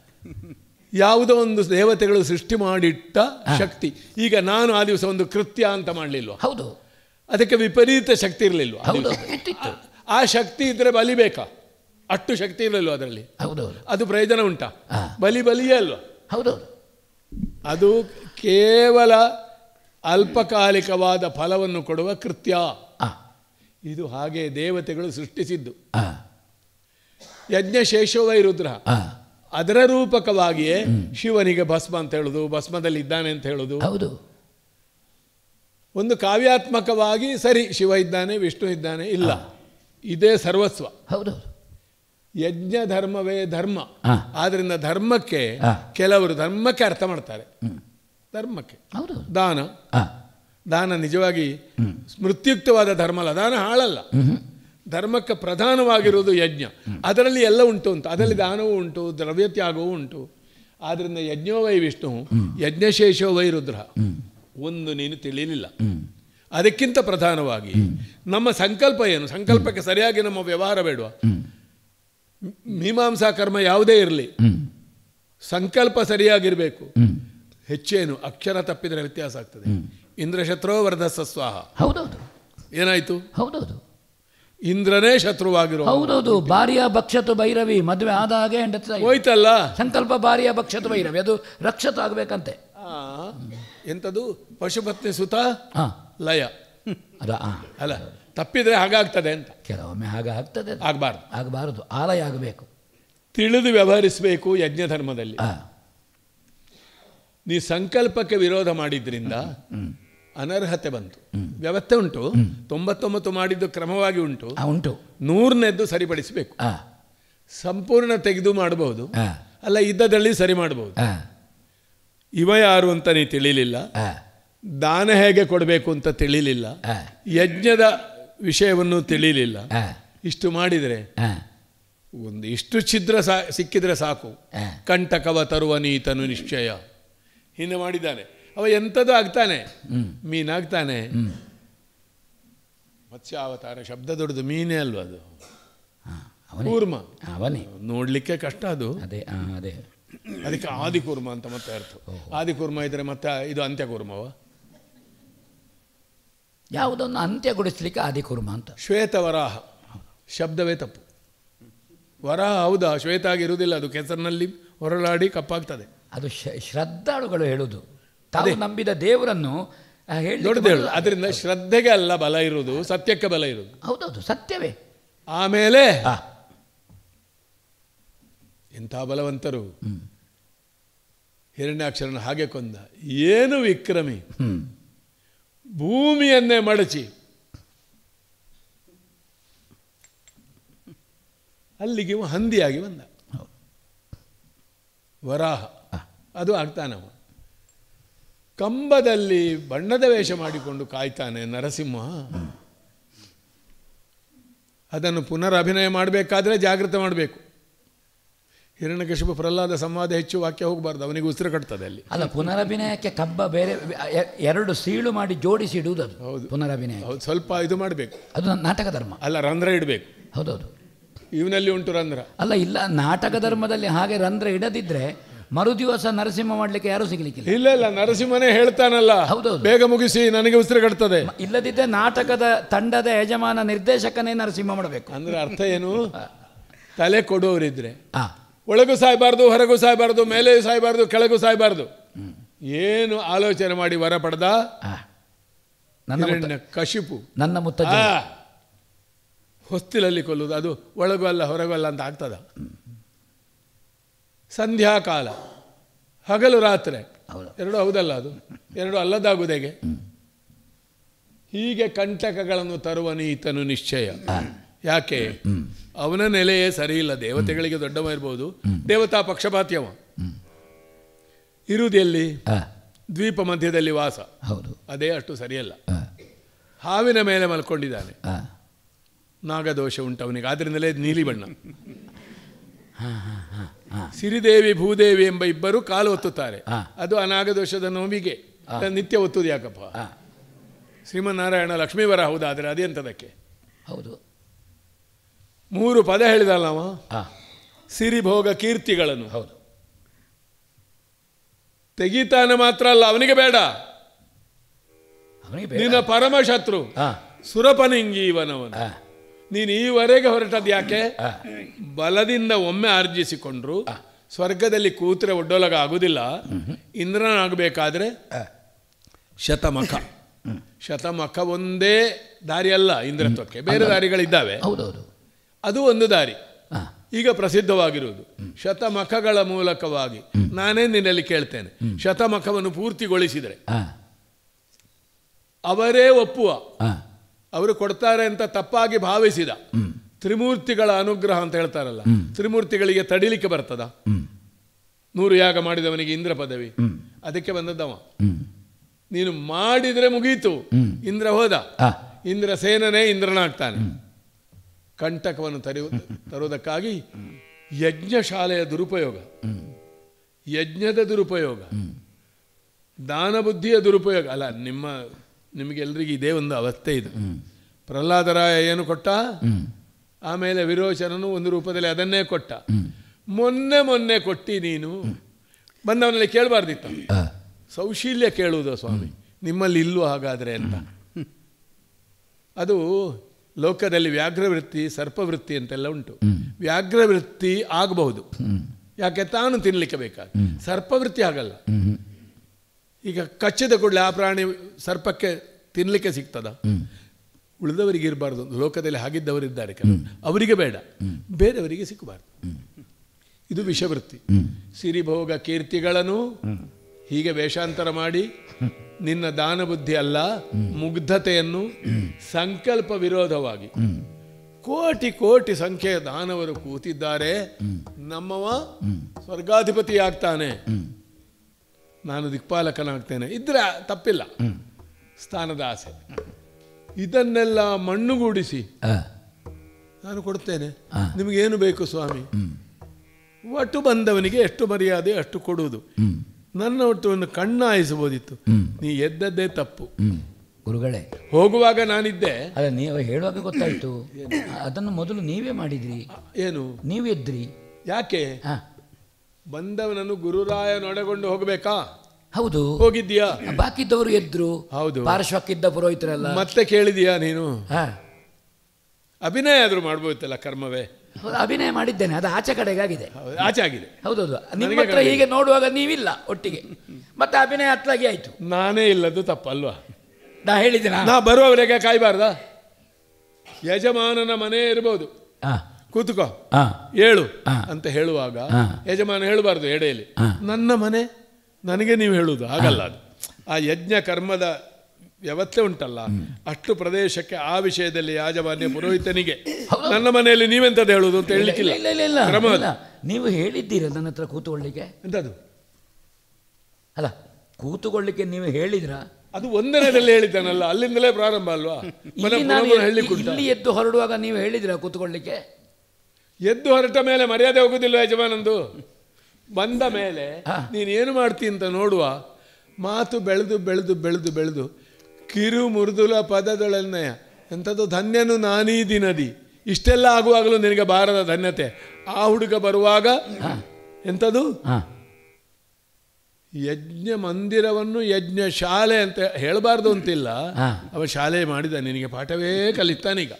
ಯಾವುದೋ ಒಂದು ದೇವತೆಗಳು ಸೃಷ್ಟಿ ಮಾಡಿಟ್ಟ ಶಕ್ತಿ ಈಗ ನಾನು ಆ ದಿವಸ ಒಂದು ಕೃತ್ಯ ಅಂತ ಮಾಡಲಿಲ್ವ ಹೌದು ಅದಕ್ಕೆ ವಿಪರೀತ ಶಕ್ತಿ ಇರಲಿಲ್ವ ಹೌದು ಇತ್ತಿತ್ತು ಆ ಶಕ್ತಿ ಇದ್ರೆ ಬಲಿ ಬೇಕಾ ಅಷ್ಟು ಶಕ್ತಿ ಇರಲಿಲ್ವ ಅದರಲ್ಲಿ ಹೌದೌದು ಅದು ಪ್ರಯೋಜನ ಉಂಟಾ ಹಾ. ಬಲಿ ಬಲಿಯೇ ಅಲ್ವಾ ಹೌದೌದು ಅದು ಕೇವಲ ಅಲ್ಪಕಾಲಿಕವಾದ ಫಲವನ್ನು ಕೊಡುವ ಕೃತ್ಯ ಆ ಇದು ಹಾಗೆ ದೇವತೆಗಳು ಸೃಷ್ಟಿಸಿದ್ದು ಆ ಯಜ್ಞಶೇಷವೈ ರುದ್ರ ಆ ಅದರ ರೂಪಕವಾಗಿಯೇ ಶಿವನಿಗೆ ಭಸ್ಮ ಅಂತ ಹೇಳುದು ಭಸ್ಮದಲ್ಲಿ ಇದ್ದಾನೆ ಅಂತ ಹೇಳುದು ಹೌದು ಒಂದು ಕಾವ್ಯಾತ್ಮಕವಾಗಿ ಸರಿ ಶಿವ ಇದ್ದಾನೆ ವಿಷ್ಣು ಇದ್ದಾನೆ ಇಲ್ಲ ಇದೇ ಸರ್ವಸ್ವ ಹೌದೌದು ಯಜ್ಞ ಧರ್ಮವೇ ಧರ್ಮ ಹಾ. ಆದ್ರಿಂದ ಧರ್ಮಕ್ಕೆ ಹಾ. ಕೆಲವರು ಧರ್ಮಕ್ಕೆ ಅರ್ಥ ಮಾಡ್ತಾರೆ ಧರ್ಮಕ್ಕೆ ಹೌದೌದು ದಾನ ಆ ದಾನ ನಿಜವಾಗಿ ಸ್ಮೃತ್ಯುಕ್ತವಾದ ಧರ್ಮ ಅಲ್ಲ ದಾನ ಹಾಳಲ್ಲ ಧರ್ಮಕ್ಕೆ ಪ್ರಧಾನವಾಗಿರುವುದು ಯಜ್ಞ ಅದರಲ್ಲಿ ಎಲ್ಲ ಉಂಟು ಅಂತ ಅದರಲ್ಲಿ ದಾನವೂ ಉಂಟು ದ್ರವ್ಯತ್ಯಾಗವೂ ಉಂಟು ಆದ್ರಿಂದ ಯಜ್ಞೋ ವೈ ವಿಷ್ಣು ಯಜ್ಞಶೇಷೋ ವೈ ರುದ್ರ ಒಂದು ನೀನು ತಿಳಿಯಲಿಲ್ಲ ಅದಕ್ಕಿಂತ ಪ್ರಧಾನವಾಗಿ ನಮ್ಮ ಸಂಕಲ್ಪ ಏನು ಸಂಕಲ್ಪಕ್ಕೆ ಸರಿಯಾಗಿ ನಮ್ಮ ವ್ಯವಹಾರ ಬೇಡವಾ ಮೀಮಾಂಸಾ ಕರ್ಮ ಯಾವುದೇ ಇರಲಿ ಹ್ಮ್ ಸಂಕಲ್ಪ ಸರಿಯಾಗಿರಬೇಕು ಹ್ಮ್ ಹೆಚ್ಚೇನು ಅಕ್ಷರ ತಪ್ಪಿದರೆ ವ್ಯತ್ಯಾಸ ಆಗ್ತದೆ ಇಂದ್ರಶತ್ರೋ ವರ್ಧಸ್ಸ ಸ್ವಾಹ ಹೌದೌದು ಏನಾಯ್ತು ಹೌದೌದು ಇಂದ್ರನೇ ಶತ್ರುವಾಗಿರೋ ಹೌದೌದು ಭಾರ್ಯ ಭಕ್ಷತು ಭೈರವಿ ಮದುವೆ ಆದ ಹಾಗೆ ಹೆಂಡತಿ ಸಾಯ್ತು. ಹೋಯ್ತಲ್ಲ ಸಂಕಲ್ಪ ಭಾರ್ಯ ಭಕ್ಷತು ಭೈರವಿ ಅದು ರಕ್ಷತ ಆಗಬೇಕಂತೆ ಆ, ಎಂಥದ್ದು ಪಶುಪತ್ನಿ ಸುತ ಹಾ ಲಯ ಅದು ಆ ಅಲ್ಲ ತಪ್ಪಿದ್ರೆ ಹಾಗಾಗ್ತದೆ ಅಂತ ಕೆಲವೊಮ್ಮೆ ಹಾಗೆ ಆಗ್ತದೆ ಅದು. ಆಗಬಾರ್ದು ಆಗಬಾರದು ಆಲಯ ಆಗಬೇಕು ತಿಳಿದು ವ್ಯವಹರಿಸಬೇಕು ಯಜ್ಞ ಧರ್ಮದಲ್ಲಿ ಆ ನೀ ಸಂಕಲ್ಪಕ್ಕೆ ವಿರೋಧ ಮಾಡಿದ್ರಿಂದ ಅನರ್ಹತೆ ಬಂತು ವ್ಯವಸ್ಥೆ ಉಂಟು ತೊಂಬತ್ತೊಂಬತ್ತು ಮಾಡಿದ್ದು ಕ್ರಮವಾಗಿ ಉಂಟು ಆ, ಉಂಟು ನೂರನೇದ್ದು ಸರಿಪಡಿಸಬೇಕು ಆ ಸಂಪೂರ್ಣ ತೆಗೆದು ಮಾಡಬಹುದು ಆ ಅಲ್ಲ ಇದ್ದದಲ್ಲಿ ಸರಿ ಮಾಡಬಹುದು ಆ ಇವ ಯಾರು ಅಂತ ನೀ ತಿಳಿಲಿಲ್ಲ ಆ ದಾನ ಹೇಗೆ ಕೊಡಬೇಕು ಅಂತ ತಿಳಿಲಿಲ್ಲ ಆ ಯಜ್ಞದ ವಿಷಯವನ್ನು ತಿಳಿಲಿಲ್ಲ ಆ ಇಷ್ಟು ಮಾಡಿದರೆ ಆ ಒಂದು ಇಷ್ಟು ಛಿದ್ರ ಸಾ ಸಿಕ್ಕಿದ್ರೆ ಸಾಕು ಆ. ಕಂಟಕವ ತರುವ ನೀತನು ನಿಶ್ಚಯ ಹಿಂದೆ ಮಾಡಿದ್ದಾನೆ ಅವ ಎಂಥದ್ದು ಆಗ್ತಾನೆ ಮೀನಾಗ್ತಾನೆ ಮತ್ಸ್ಯಾವತಾರ ಶಬ್ದ ದೊಡ್ಡದು ಮೀನೇ ಅಲ್ವಾ ಅದು ಹಾ, ಅವನೇ ಕೂರ್ಮ ಅವನೇ ನೋಡ್ಲಿಕ್ಕೆ ಕಷ್ಟ ಅದು ಅದೇ ಆ, ಅದೇ ಅದಕ್ಕೆ ಆದಿಕೂರ್ಮ ಅಂತ ಮತ್ತೆ ಅರ್ಥ ಆದಿಕೂರ್ಮ ಇದ್ರೆ ಮತ್ತೆ ಇದು ಅಂತ್ಯಕೂರ್ಮವ ಯಾವುದನ್ನು ಅಂತ್ಯಗೊಳಿಸ್ಲಿಕ್ಕೆ ಆದಿಕುರ್ಮ ಅಂತ ಶ್ವೇತವರಾಹ ಶಬ್ದವೇ ತಪ್ಪು ವರಾಹ ಹೌದಾ ಶ್ವೇತ ಆಗಿರುವುದಿಲ್ಲ ಅದು ಕೆಸರಿನಲ್ಲಿ ಹೊರಳಾಡಿ ಕಪ್ಪಾಗ್ತದೆ ಅದು ಶ- ಶ್ರದ್ಧಾಳುಗಳು ಹೇಳುವುದು ತಾವು ನಂಬಿದ ದೇವರನ್ನು ಆ, ಹೇಳ್ಲಿಕ್ಕೆ ದೊಡ್ಡದು ಹೇಳು ಬರಲ್ಲ. ಅದರಿಂದ ಶ್ರದ್ಧೆಗೆ ಅಲ್ಲ ಬಲ ಇರುವುದು ಸತ್ಯಕ್ಕೆ ಬಲ ಇರುವುದು ಹೌದೌದು ಸತ್ಯವೇ ಆಮೇಲೆ ಆ, ಎಂಥ ಬಲವಂತರು ಹಿರಣ್ಯಾಕ್ಷರನ ಹಾಗೆ ಕೊಂದ ಏನು ವಿಕ್ರಮಿ ಹ್ಮ್ ಭೂಮಿಯನ್ನೇ ಮಡಚಿ ಅಲ್ಲಿಗೆ ಇವ ಹಂದಿಯಾಗಿ ಬಂದ ಹೌದು. ವರಾಹ ಅದು ಆಗ್ತಾನವ ಕಂಬದಲ್ಲಿ ಬಣ್ಣದ ವೇಷ ಮಾಡಿಕೊಂಡು ಕಾಯ್ತಾನೆ ನರಸಿಂಹ ಅದನ್ನು ಪುನರ್ ಅಭಿನಯ ಮಾಡಬೇಕಾದ್ರೆ ಜಾಗೃತ ಮಾಡಬೇಕು ಹಿರಣ್ಯಕಶಿಪು ಪ್ರಹ್ಲಾದ ಸಂವಾದ ಹೆಚ್ಚು ವಾಕ್ಯ ಹೋಗಬಾರ್ದು ಅವನಿಗೆ ಉಸಿರು ಕಟ್ತದೆ ಅಲ್ಲಿ ಅಲ್ಲ ಪುನರಭಿನಯಕ್ಕೆ ಕಬ್ಬ ಬೇರೆ ಎ- ಎರಡು ಸೀಳು ಮಾಡಿ ಜೋಡಿಸಿ ಇಡುವುದು ಅದು ಹೌದು. ಪುನರಭಿನಯ ಹೌದು ಸ್ವಲ್ಪ ಇದು ಮಾಡಬೇಕು ಅದು ನಾಟಕ ಧರ್ಮ ಅಲ್ಲ ರಂಧ್ರ ಇಡಬೇಕು ಹೌದೌದು ಇವನಲ್ಲಿ ಉಂಟು ರಂಧ್ರ ಅಲ್ಲ ಇಲ್ಲ ನಾಟಕ ಧರ್ಮದಲ್ಲಿ ಹಾಗೆ ರಂಧ್ರ ಇಡದಿದ್ರೆ ಮರುದಿವಸ ನರಸಿಂಹ ಮಾಡಲಿಕ್ಕೆ ಯಾರೂ ಸಿಗಲಿಕ್ಕಿಲ್ಲ ಇಲ್ಲ ಇಲ್ಲ ನರಸಿಂಹನೇ ಹೇಳ್ತಾನಲ್ಲ ಹೌದೌದು. ಬೇಗ ಮುಗಿಸಿ ನನಗೆ ಉಸಿರು ಕಟ್ತದೆ ಮ- ಇಲ್ಲದಿದ್ದರೆ ನಾಟಕದ ತಂಡದ ಯಜಮಾನ ನಿರ್ದೇಶಕನೇ ನರಸಿಂಹ ಮಾಡಬೇಕು ಅಂದ್ರೆ ಅರ್ಥ ಏನು ತಲೆ ಕೊಡೋರಿದ್ರೆ ಆ ಒಳಗೂ ಸಾಯಬಾರ್ದು ಹೊರಗೂ ಸಾಯಬಾರ್ದು ಮೇಲೆ ಸಾಯಬಾರ್ದು ಕೆಳಗೂ ಸಾಯಬಾರ್ದು ಏನು ಆಲೋಚನೆ ಮಾಡಿ ವರ ಪಡೆದ ಆ. ನನ್ನ ಮುತ್ತ- ಹಿರಣ್ಯ ಕಶಿಪು ನನ್ನ ಮುತ್ತಜ್ಜ ಆ, ಹೊಸ್ತಿಲಲ್ಲಿ ಕೊಲ್ಲುವುದು ಅದು ಒಳಗೂ ಅಲ್ಲ ಹೊರಗೂ ಅಲ್ಲ ಅಂತ ಆಗ್ತದ ಸಂಧ್ಯಾಕಾಲ ಹಗಲು ರಾತ್ರಿ ಹೌದು ಎರಡು ಹೌದಲ್ಲ ಅದು ಎರಡು ಅಲ್ಲದಾಗುವುದೇಗೆ ಹೀಗೆ ಕಂಟಕಗಳನ್ನು ತರುವ ನೀತನು ನಿಶ್ಚಯ ಯಾಕೆ ಅವನ ನೆಲೆಯೇ ಸರಿ ಇಲ್ಲ ದೇವತೆಗಳಿಗೆ ದೊಡ್ಡವ ಇರ್ಬೋದು ದೇವತಾ ಪಕ್ಷಪಾತ್ಯವ ಇರುವುದು ಎಲ್ಲಿ ಆ, ದ್ವೀಪ ಮಧ್ಯದಲ್ಲಿ ವಾಸ ಹೌದು ಅದೇ ಅಷ್ಟು ಸರಿಯಲ್ಲ ಆ, ಹಾವಿನ ಮೇಲೆ ಮಲ್ಕೊಂಡಿದ್ದಾನೆ ಆ. ನಾಗದೋಷ ಉಂಟು ಅವನಿಗೆ ಆದ್ರಿಂದಲೇ ನೀಲಿ ಬಣ್ಣ ಹಾ, ಹಾ, ಹಾ, ಹಾ. ಸಿರಿದೇವಿ ಭೂದೇವಿ ಎಂಬ ಇಬ್ಬರು ಕಾಲು ಒತ್ತುತ್ತಾರೆ ಆ. ಅದು ಅನಾಗದೋಷದ ನೋವಿಗೆ ನಿತ್ಯ ಒತ್ತುದು ಯಾಕಪ್ಪ ಆ, ಶ್ರೀಮನ್ನಾರಾಯಣ ಲಕ್ಷ್ಮೀವರ ಹೌದಾದರೆ ಅದೆಂತದಕ್ಕೆ ಹೌದು ಮೂರು ಪದ ಹೇಳಿದಲ್ಲ ಅವ ಆ, ಸಿರಿಭೋಗ ಕೀರ್ತಿಗಳನ್ನು ಹೌದು ತೆಗಿತಾನೆ ಮಾತ್ರ ಅಲ್ಲ ಅವನಿಗೆ ಬೇಡ ಅವನಿಗೆ ಬೇಡ. ನಿನ್ನ ಪರಮ ಶತ್ರು ಆ, ಸುರಪನಿಂಗಿ ಇವನವನು ಆ, ನೀನು ಈವರೆಗೆ ಹೊರಟದ್ದು ಯಾಕೆ ಆ. ಬಲದಿಂದ ಒಮ್ಮೆ ಆರ್ಜಿಸಿಕೊಂಡ್ರು ಸ್ವರ್ಗದಲ್ಲಿ ಕೂತ್ರೆ ಒಡ್ಡೋಲಗ ಆಗುದಿಲ್ಲ ಇಂದ್ರನಾಗಬೇಕಾದ್ರೆ ಆ. ಶತಮಖ ಶತಮಖ ಒಂದೇ ದಾರಿ ಅಲ್ಲ ಇಂದ್ರತ್ವಕ್ಕೆ ಬೇರೆ ದಾರಿಗಳಿದ್ದಾವೆ ಹೌದೌದು ಅದು ಒಂದು ದಾರಿ ಆ, ಈಗ ಪ್ರಸಿದ್ಧವಾಗಿರುವುದು ಶತಮಖಗಳ ಮೂಲಕವಾಗಿ ನಾನೇ ನಿನ್ನಲ್ಲಿ ಕೇಳ್ತೇನೆ ಶತಮಖವನ್ನು ಪೂರ್ತಿಗೊಳಿಸಿದರೆ ಆ, ಅವರೇ ಒಪ್ಪುವ ಆ, ಅವರು ಕೊಡ್ತಾರೆ ಅಂತ ತಪ್ಪಾಗಿ ಭಾವಿಸಿದ ತ್ರಿಮೂರ್ತಿಗಳ ಅನುಗ್ರಹ ಅಂತ ಹೇಳ್ತಾರಲ್ಲ ತ್ರಿಮೂರ್ತಿಗಳಿಗೆ ತಡಿಲಿಕ್ಕೆ ಬರ್ತದ ಹ್ಮ್, ನೂರು ಯಾಗ ಮಾಡಿದವನಿಗೆ ಇಂದ್ರ ಪದವಿ ಅದಕ್ಕೆ ಬಂದದ್ದವ ಹ್ಮ್, ನೀನು ಮಾಡಿದ್ರೆ ಮುಗೀತು ಇಂದ್ರ ಹೋದ ಆ, ಇಂದ್ರ ಸೇನನೇ ಇಂದ್ರನಾಗ್ತಾನೆ ಕಂಟಕವನ್ನು ತರುವ ತರುವುದಕ್ಕಾಗಿ ಯಜ್ಞಶಾಲೆಯ ದುರುಪಯೋಗ ಯಜ್ಞದ ದುರುಪಯೋಗ ದಾನ ಬುದ್ಧಿಯ ದುರುಪಯೋಗ ಅಲ್ಲ ನಿಮ್ಮ ನಿಮಗೆಲ್ಲರಿಗೂ ಇದೇ ಒಂದು ಅವಸ್ಥೆ ಇದು ಪ್ರಹ್ಲಾದರಾಯ ಏನು ಕೊಟ್ಟ ಆಮೇಲೆ ವಿರೋಚನನು ಒಂದು ರೂಪದಲ್ಲಿ ಅದನ್ನೇ ಕೊಟ್ಟ ಮೊನ್ನೆ ಮೊನ್ನೆ ಕೊಟ್ಟಿ ನೀನು ಬಂದವನಲ್ಲಿ ಕೇಳಬಾರ್ದಿತ್ತ ಆ, ಸೌಶೀಲ್ಯ ಕೇಳುವುದು ಸ್ವಾಮಿ ನಿಮ್ಮಲ್ಲಿ ಇಲ್ಲೂ ಹಾಗಾದರೆ ಅಂತ ಅದು ಲೋಕದಲ್ಲಿ ವ್ಯಾಘ್ರವೃತ್ತಿ ಸರ್ಪವೃತ್ತಿ ಅಂತೆಲ್ಲ ಉಂಟು ವ್ಯಾಘ್ರವೃತ್ತಿ ಆಗಬಹುದು ಯಾಕೆ ತಾನು ತಿನ್ನಲಿಕ್ಕೆ ಬೇಕಾಗ ಸರ್ಪವೃತ್ತಿ ಆಗಲ್ಲ ಹ್ಮ್, ಈಗ ಕಚ್ಚಿದ ಕೂಡಲೇ ಆ ಪ್ರಾಣಿ ಸರ್ಪಕ್ಕೆ ತಿನ್ನಲಿಕ್ಕೆ ಸಿಗ್ತದ ಉಳಿದವರಿಗೆ ಇರಬಾರ್ದು ಲೋಕದಲ್ಲಿ ಹಾಗಿದ್ದವರಿದ್ದಾರೆ ಕೆಲವರು ಅವರಿಗೆ ಬೇಡ ಬೇರೆಯವರಿಗೆ ಸಿಕ್ಕಬಾರ್ದು ಇದು ವಿಷವೃತ್ತಿ ಸಿರಿಭೋಗ ಕೀರ್ತಿಗಳನ್ನು ಹೀಗೆ ವೇಷಾಂತರ ಮಾಡಿ ನಿನ್ನ ದಾನ ಬುದ್ಧಿ ಅಲ್ಲ ಮುಗ್ಧತೆಯನ್ನು ಸಂಕಲ್ಪ ವಿರೋಧವಾಗಿ ಕೋಟಿ ಕೋಟಿ ಸಂಖ್ಯೆಯ ದಾನವರು ಕೂತಿದ್ದಾರೆ ನಮ್ಮವ ಸ್ವರ್ಗಾಧಿಪತಿ ಆಗ್ತಾನೆ ನಾನು ದಿಕ್ಪಾಲಕನಾಗ್ತೇನೆ ಇದ್ರೆ ತಪ್ಪಿಲ್ಲ ಸ್ಥಾನದ ಆಸೆ ಇದನ್ನೆಲ್ಲ ಮಣ್ಣುಗೂಡಿಸಿ ಆ, ನಾನು ಕೊಡ್ತೇನೆ ನಿಮಗೇನು ಬೇಕು ಸ್ವಾಮಿ ಒಟ್ಟು ಬಂದವನಿಗೆ ಎಷ್ಟು ಮರ್ಯಾದೆ ಅಷ್ಟು ಕೊಡುವುದು ನನ್ನ ಒಟ್ಟುವನ್ನು ಕಣ್ಣಾಯಿಸಬಹುದಿತ್ತು ನೀ ಎದ್ದದ್ದೇ ತಪ್ಪು ಹ್ಮ್, ಗುರುಗಳೇ ಹೋಗುವಾಗ ನಾನಿದ್ದೆ ಅಲ್ಲ ನೀವು ಹೇಳುವಾಗ ಗೊತ್ತಾಯ್ತು ಅದನ್ನು ಮೊದಲು ನೀವೇ ಮಾಡಿದ್ರಿ ಏನು ನೀವು ಎದ್ರಿ ಯಾಕೆ ಹಾ ಬಂದವನನ್ನು ಗುರುರಾಯ ನೊಡಗೊಂಡು ಹೋಗಬೇಕಾ ಹೌದು ಹೋಗಿದ್ದೀಯಾ ಬಾಕಿದ್ದವರು ಎದ್ರು ಹೌದು ಪಾರ್ಶ್ವಕ್ಕಿದ್ದ ಪುರೋಹಿತರೆಲ್ಲ ಮತ್ತೆ ಕೇಳಿದೀಯಾ ನೀನು ಹಾ ಅಭಿನಯ ಆದ್ರೂ ಮಾಡ್ಬೋದಿತ್ತಲ್ಲ ಕರ್ಮವೇ ಹೌದು, ಅಭಿನಯ ಮಾಡಿದ್ದೇನೆ ಅದು ಆಚೆ ಕಡೆಗಾಗಿದೆ ಹೌದು, ಆಚೆ ಆಗಿದೆ ಹೌದೌದು ನಿಮ್ಮ ನನಗೆ ಹತ್ರ ಹೀಗೆ ನೋಡುವಾಗ ನೀವಿಲ್ಲ ಒಟ್ಟಿಗೆ ಮತ್ತೆ ಅಭಿನಯ ಅತ್ಲಾಗಿ ಆಯ್ತು ನಾನೇ ಇಲ್ಲದ್ದು ತಪ್ಪಲ್ವಾ ನಾ ಹೇಳಿದ್ದೀನಾ ನಾ ಬರುವವರೆಗೆ ಕಾಯ್ಬಾರ್ದ ಯಜಮಾನನ ಮನೆ ಇರ್ಬೋದು ಹಾ ಕೂತ್ಕೋ ಹಾ ಏಳು ಹಾ. ಅಂತ ಹೇಳುವಾಗ ಹಾ. ಯಜಮಾನ ಹೇಳಬಾರ್ದು ಎಡೆಯಲ್ಲಿ ಹಾ. ನನ್ನ ಮನೆ ನನಗೆ ನೀವು ಹೇಳುವುದು ಹಾಗಲ್ಲ ಅದು ಆ ಯಜ್ಞ ಕರ್ಮದ ವ್ಯವಸ್ಥೆ ಉಂಟಲ್ಲ ಅಷ್ಟು ಪ್ರದೇಶಕ್ಕೆ ಆ ವಿಷಯದಲ್ಲಿ ಯಾಜಮಾನ್ಯ ಪುರೋಹಿತನಿಗೆ ನನ್ನ ಮನೆಯಲ್ಲಿ ನೀವೆಂತದ್ದು ಹೇಳುವುದು ಅಂತ ಇಲ್ಲ ಹೇಳಲಿಕ್ಕಿಲ್ಲ ಇಲ್ಲ ಇಲ್ಲ ಇಲ್ಲ ಕ್ರಮ ಅದು. ಇಲ್ಲ. ನೀವು ಹೇಳಿದ್ದೀರ ನನ್ನ ಹತ್ರ ಕೂತುಕೊಳ್ಳಿಕ್ಕೆ ಎಂತದು ಅಲ್ಲ ಕೂತುಕೊಳ್ಳಿಕ್ಕೆ ನೀವು ಹೇಳಿದ್ರ ಅದು ಒಂದನೇದಲ್ಲಿ ಹೇಳಿದ್ದಾನಲ್ಲ ಅಲ್ಲಿಂದಲೇ ಪ್ರಾರಂಭ ಅಲ್ವಾ ಮನೆ ಇಲ್ಲಿ ನಾನು ಪುನಃ ಹೇಳಲಿಕ್ಕೆ ಉಂಟಾ? ಇಲ್ಲಿ ಎದ್ದು ಹೊರಡುವಾಗ ನೀವು ಹೇಳಿದ್ರ ಕೂತುಕೊಳ್ಳಿಕ್ಕೆ ಎದ್ದು ಹೊರಟ ಮೇಲೆ ಮರ್ಯಾದೆ ಹೋಗುದಿಲ್ಲ ಯಜಮಾನಂದು ಬಂದ ಮೇಲೆ ಹಾ. ನೀನೇನು ಮಾಡ್ತಿ ಅಂತ ನೋಡುವ ಮಾತು ಬೆಳೆದು ಬೆಳೆದು ಬೆಳೆದು ಬೆಳೆದು ಕಿರು ಮುರುದುಲ ಪದದೊಳನ್ನಯ ಎಂಥದ್ದು ಧನ್ಯನು ನಾನೀ ದಿನದಿ ಇಷ್ಟೆಲ್ಲ ಆಗುವಾಗಲೂ ನಿನಗೆ ಬಾರದ ಧನ್ಯತೆ ಆ ಹುಡುಗ ಬರುವಾಗ ಎಂಥದ್ದು ಹಾ ಯಜ್ಞ ಮಂದಿರವನ್ನು ಯಜ್ಞ ಶಾಲೆ ಅಂತ ಹೇಳಬಾರ್ದು ಅಂತಿಲ್ಲ ಹಾ. ಅವ ಶಾಲೆ ಮಾಡಿದ ನಿನಗೆ ಪಾಠವೇ ಕಲಿತಾನೀಗ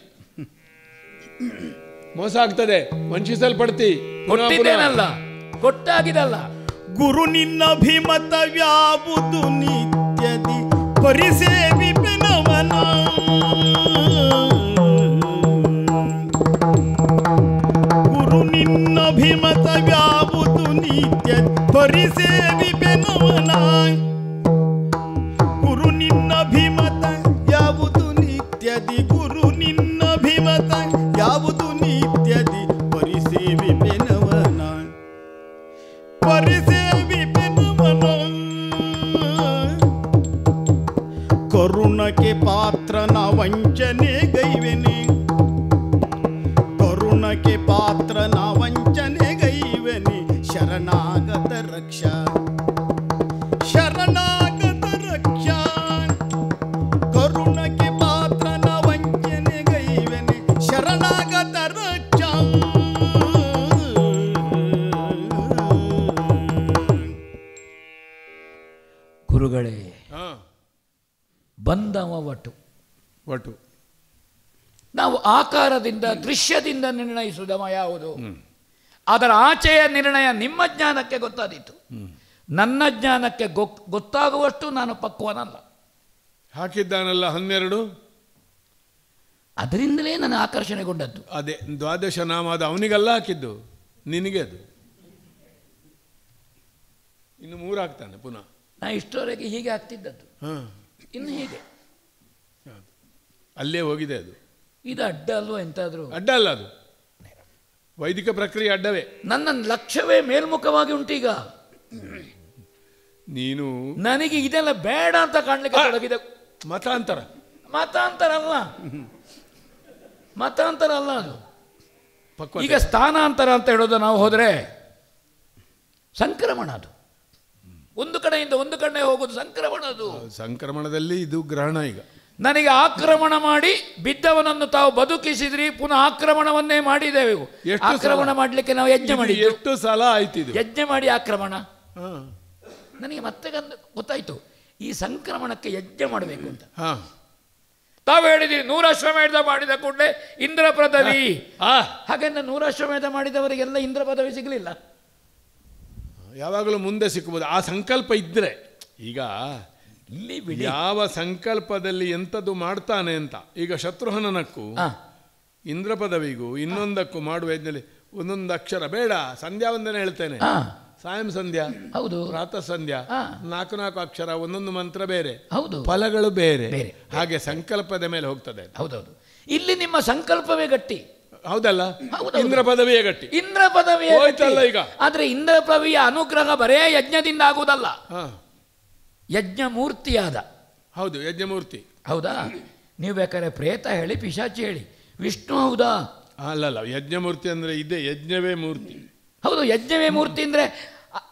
ಮೋಸ ಆಗ್ತದೆ ವಂಚಿಸಲ್ಪಡ್ತಿ ಪುನಃ ಪುನಃ. ಕೊಟ್ಟಿದ್ದೇನಲ್ಲ ಕೊಟ್ಟಾಗಿದಲ್ಲ ಗುರು ನಿನ್ನಭಿಮತವ್ಯಾವುದು ನಿತ್ಯದಿ ಪರಿಸೇವಿಪೆನವನ ಗುರು ನಿನ್ನಭಿಮತವ್ಯಾವುದು ನಿತ್ಯ ಪರಿಸೇವಿಪೆನವನ ಗುರು ನಿನ್ನಭಿಮತ ಯಾವುದು ನಿತ್ಯದಿ ಗುರು ನಿನ್ನಭಿಮತ ಯಾವುದು ನಿತ್ಯದಿ ಪರಿಸೇವಿಪೆನವನ ಪರಿಸೇವಿಪೆನವನ ಕರುಣಕ್ಕೆ ಪಾತ್ರನ ವಂಚನೆ ಗೈವೆನೆ ಕರುಣಕ್ಕೆ ಪಾತ್ರನ ವಂಚನೆ ಗೈವೆನೆ ಶರಣಾಗತ ರಕ್ಷ ಶರಣಾಗತ ರಕ್ಷ ಕರುಣಕ್ಕೆ ಪಾತ್ರನ ವಂಚನೆ ಗೈವೆನೆ ಶರಣಾಗತ ರಕ್ಷ ಗುರುಗಳೇ ಹಾ ಬಂದವ ಒಟ್ಟು ಒಟ್ಟು ನಾವು ಆಕಾರದಿಂದ ದೃಶ್ಯದಿಂದ ನಿರ್ಣಯಿಸುವುದವ ಯಾವುದು ಅದರ ಆಚೆಯ ನಿರ್ಣಯ ನಿಮ್ಮ ಜ್ಞಾನಕ್ಕೆ ಗೊತ್ತಾದೀತು ನನ್ನ ಜ್ಞಾನಕ್ಕೆ ಗೊ- ಗೊತ್ತಾಗುವಷ್ಟು ನಾನು ಪಕ್ವನಲ್ಲ ಹಾಕಿದ್ದಾನಲ್ಲ ಹನ್ನೆರಡು ಅದರಿಂದಲೇ ನಾನು ಆಕರ್ಷಣೆಗೊಂಡದ್ದು ಅದೇ ದ್ವಾದಶ ನಾಮ ಅದು ಅವನಿಗಲ್ಲ ಹಾಕಿದ್ದು ನಿನಗೆ ಅದು ಇನ್ನು ಮೂರು ಹಾಕ್ತಾನೆ ಪುನಃ ನಾ ಇಷ್ಟರವರೆಗೆ ಹೀಗೆ ಆಗ್ತಿದ್ದದ್ದು ಹಾ ಇನ್ನು ಹೀಗೆ ಅಲ್ಲೇ ಹೋಗಿದೆ ಅದು ಇದು ಅಡ್ಡ ಅಲ್ವಾ ಎಂತಾದರೂ ಅಡ್ಡ ಅಲ್ಲ ಅದು ವೈದಿಕ ಪ್ರಕ್ರಿಯೆ ಅಡ್ಡವೇ ನನ್ನ ಲಕ್ಷ್ಯವೇ ಮೇಲ್ಮುಖವಾಗಿ ಉಂಟೀಗ ನೀನು ನನಗೆ ಇದೆಲ್ಲ ಬೇಡ ಅಂತ ಕಾಣ್ಲಿಕ್ಕೆ ತೊಡಗಿದೆ ಮತಾಂತರ ಮತಾಂತರ ಅಲ್ಲ ಮತಾಂತರ ಅಲ್ಲ ಅದು ಪಕ್ವ ಈಗ ಸ್ಥಾನಾಂತರ ಅಂತ ಹೇಳೋದು ನಾವು ಹೋದರೆ ಸಂಕ್ರಮಣ ಅದು ಒಂದು ಕಡೆಯಿಂದ ಒಂದು ಕಡೆ ಹೋಗೋದು ಸಂಕ್ರಮಣ ಅದು ಸಂಕ್ರಮಣದಲ್ಲಿ ಇದು ಗ್ರಹಣ ಈಗ ನನಗೆ ಆಕ್ರಮಣ ಮಾಡಿ ಬಿದ್ದವನನ್ನು ತಾವು ಬದುಕಿಸಿದ್ರಿ ಪುನಃ ಆಕ್ರಮಣವನ್ನೇ ಮಾಡಿದ್ದೇವೆ ಎಷ್ಟು ಸಲ? ಆಕ್ರಮಣ ಮಾಡಲಿಕ್ಕೆ ನಾವು ಯಜ್ಞ ಇದು ಮಾಡಿದ್ದು ಎಷ್ಟು ಸಲ ಆಯ್ತು ಇದು ಯಜ್ಞ ಮಾಡಿ ಆಕ್ರಮಣ ಹಾ ನನಗೆ ಮತ್ತೆ ಗಂದ- ಗೊತ್ತಾಯ್ತು ಈ ಸಂಕ್ರಮಣಕ್ಕೆ ಯಜ್ಞ ಮಾಡಬೇಕು ಅಂತ ಹಾ ತಾವು ಹೇಳಿದ್ರಿ ನೂರಾಶ್ವಮೇಧ ಮಾಡಿದ ಕೂಡಲೇ ಇಂದ್ರ ಪದವಿ ಆ ಹಾಗೆಂದ್ರೆ ನೂರಾಶ್ವಮೇಧ ಮಾಡಿದವರಿಗೆಲ್ಲ ಇಂದ್ರ ಪದವಿ ಸಿಗಲಿಲ್ಲ ಯಾವಾಗಲೂ ಮುಂದೆ ಸಿಕ್ಕಬಹುದು ಆ ಸಂಕಲ್ಪ ಇದ್ರೆ ಈಗ ಇಲ್ಲಿ ಬಿಡಿ ಯಾವ ಸಂಕಲ್ಪದಲ್ಲಿ ಎಂಥದ್ದು ಮಾಡ್ತಾನೆ ಅಂತ ಈಗ ಶತ್ರುಹನನಕ್ಕೂ ಹಾ ಇಂದ್ರ ಪದವಿಗೂ ಇನ್ನೊಂದಕ್ಕೂ ಮಾಡುವ ಯಜ್ಞದಲ್ಲಿ ಒಂದೊಂದು ಅಕ್ಷರ ಬೇಡ ಸಂಧ್ಯಾ ವಂದನೆ ಹೇಳ್ತೇನೆ ಹಾ ಸಾಯಂ ಸಂಧ್ಯಾ ಹೌದು ಪ್ರಾತಃ ಸಂಧ್ಯಾ ಹಾ. ನಾಲ್ಕು ನಾಲ್ಕು ಅಕ್ಷರ ಒಂದೊಂದು ಮಂತ್ರ ಬೇರೆ ಹೌದು ಫಲಗಳು ಬೇರೆ ಬೇರೆ. ಹಾಗೆ ಸಂಕಲ್ಪದ ಮೇಲೆ ಹೋಗ್ತದೆ ಹೌದೌದು ಇಲ್ಲಿ ನಿಮ್ಮ ಸಂಕಲ್ಪವೇ ಗಟ್ಟಿ ಹೌದಲ್ಲ ಹೌದೌದು. ಇಂದ್ರ ಪದವಿಯೇ ಗಟ್ಟಿ ಇಂದ್ರ ಪದವಿ ಹೋಯ್ತಲ್ಲ ಈಗ. ಆದ್ರೆ ಇಂದ್ರ ಪದವಿಯ ಅನುಗ್ರಹ ಬರೇ ಯಜ್ಞದಿಂದ ಆಗುವುದಲ್ಲ ಹಾ ಯಜ್ಞ ಮೂರ್ತಿಯಾದ ಹೌದು ಯಜ್ಞಮೂರ್ತಿ ಹೌದಾ ನೀವು ಬೇಕಾದ್ರೆ ಪ್ರೇತ ಹೇಳಿ ಪಿಶಾಚಿ ಹೇಳಿ ವಿಷ್ಣು ಹೌದಾ ಅಲ್ಲಲ್ಲ ಯಜ್ಞಮೂರ್ತಿ ಅಂದ್ರೆ ಇದೆ ಯಜ್ಞವೇ ಮೂರ್ತಿ ಹೌದು ಯಜ್ಞವೇ ಮೂರ್ತಿ ಅಂದ್ರೆ ಅ-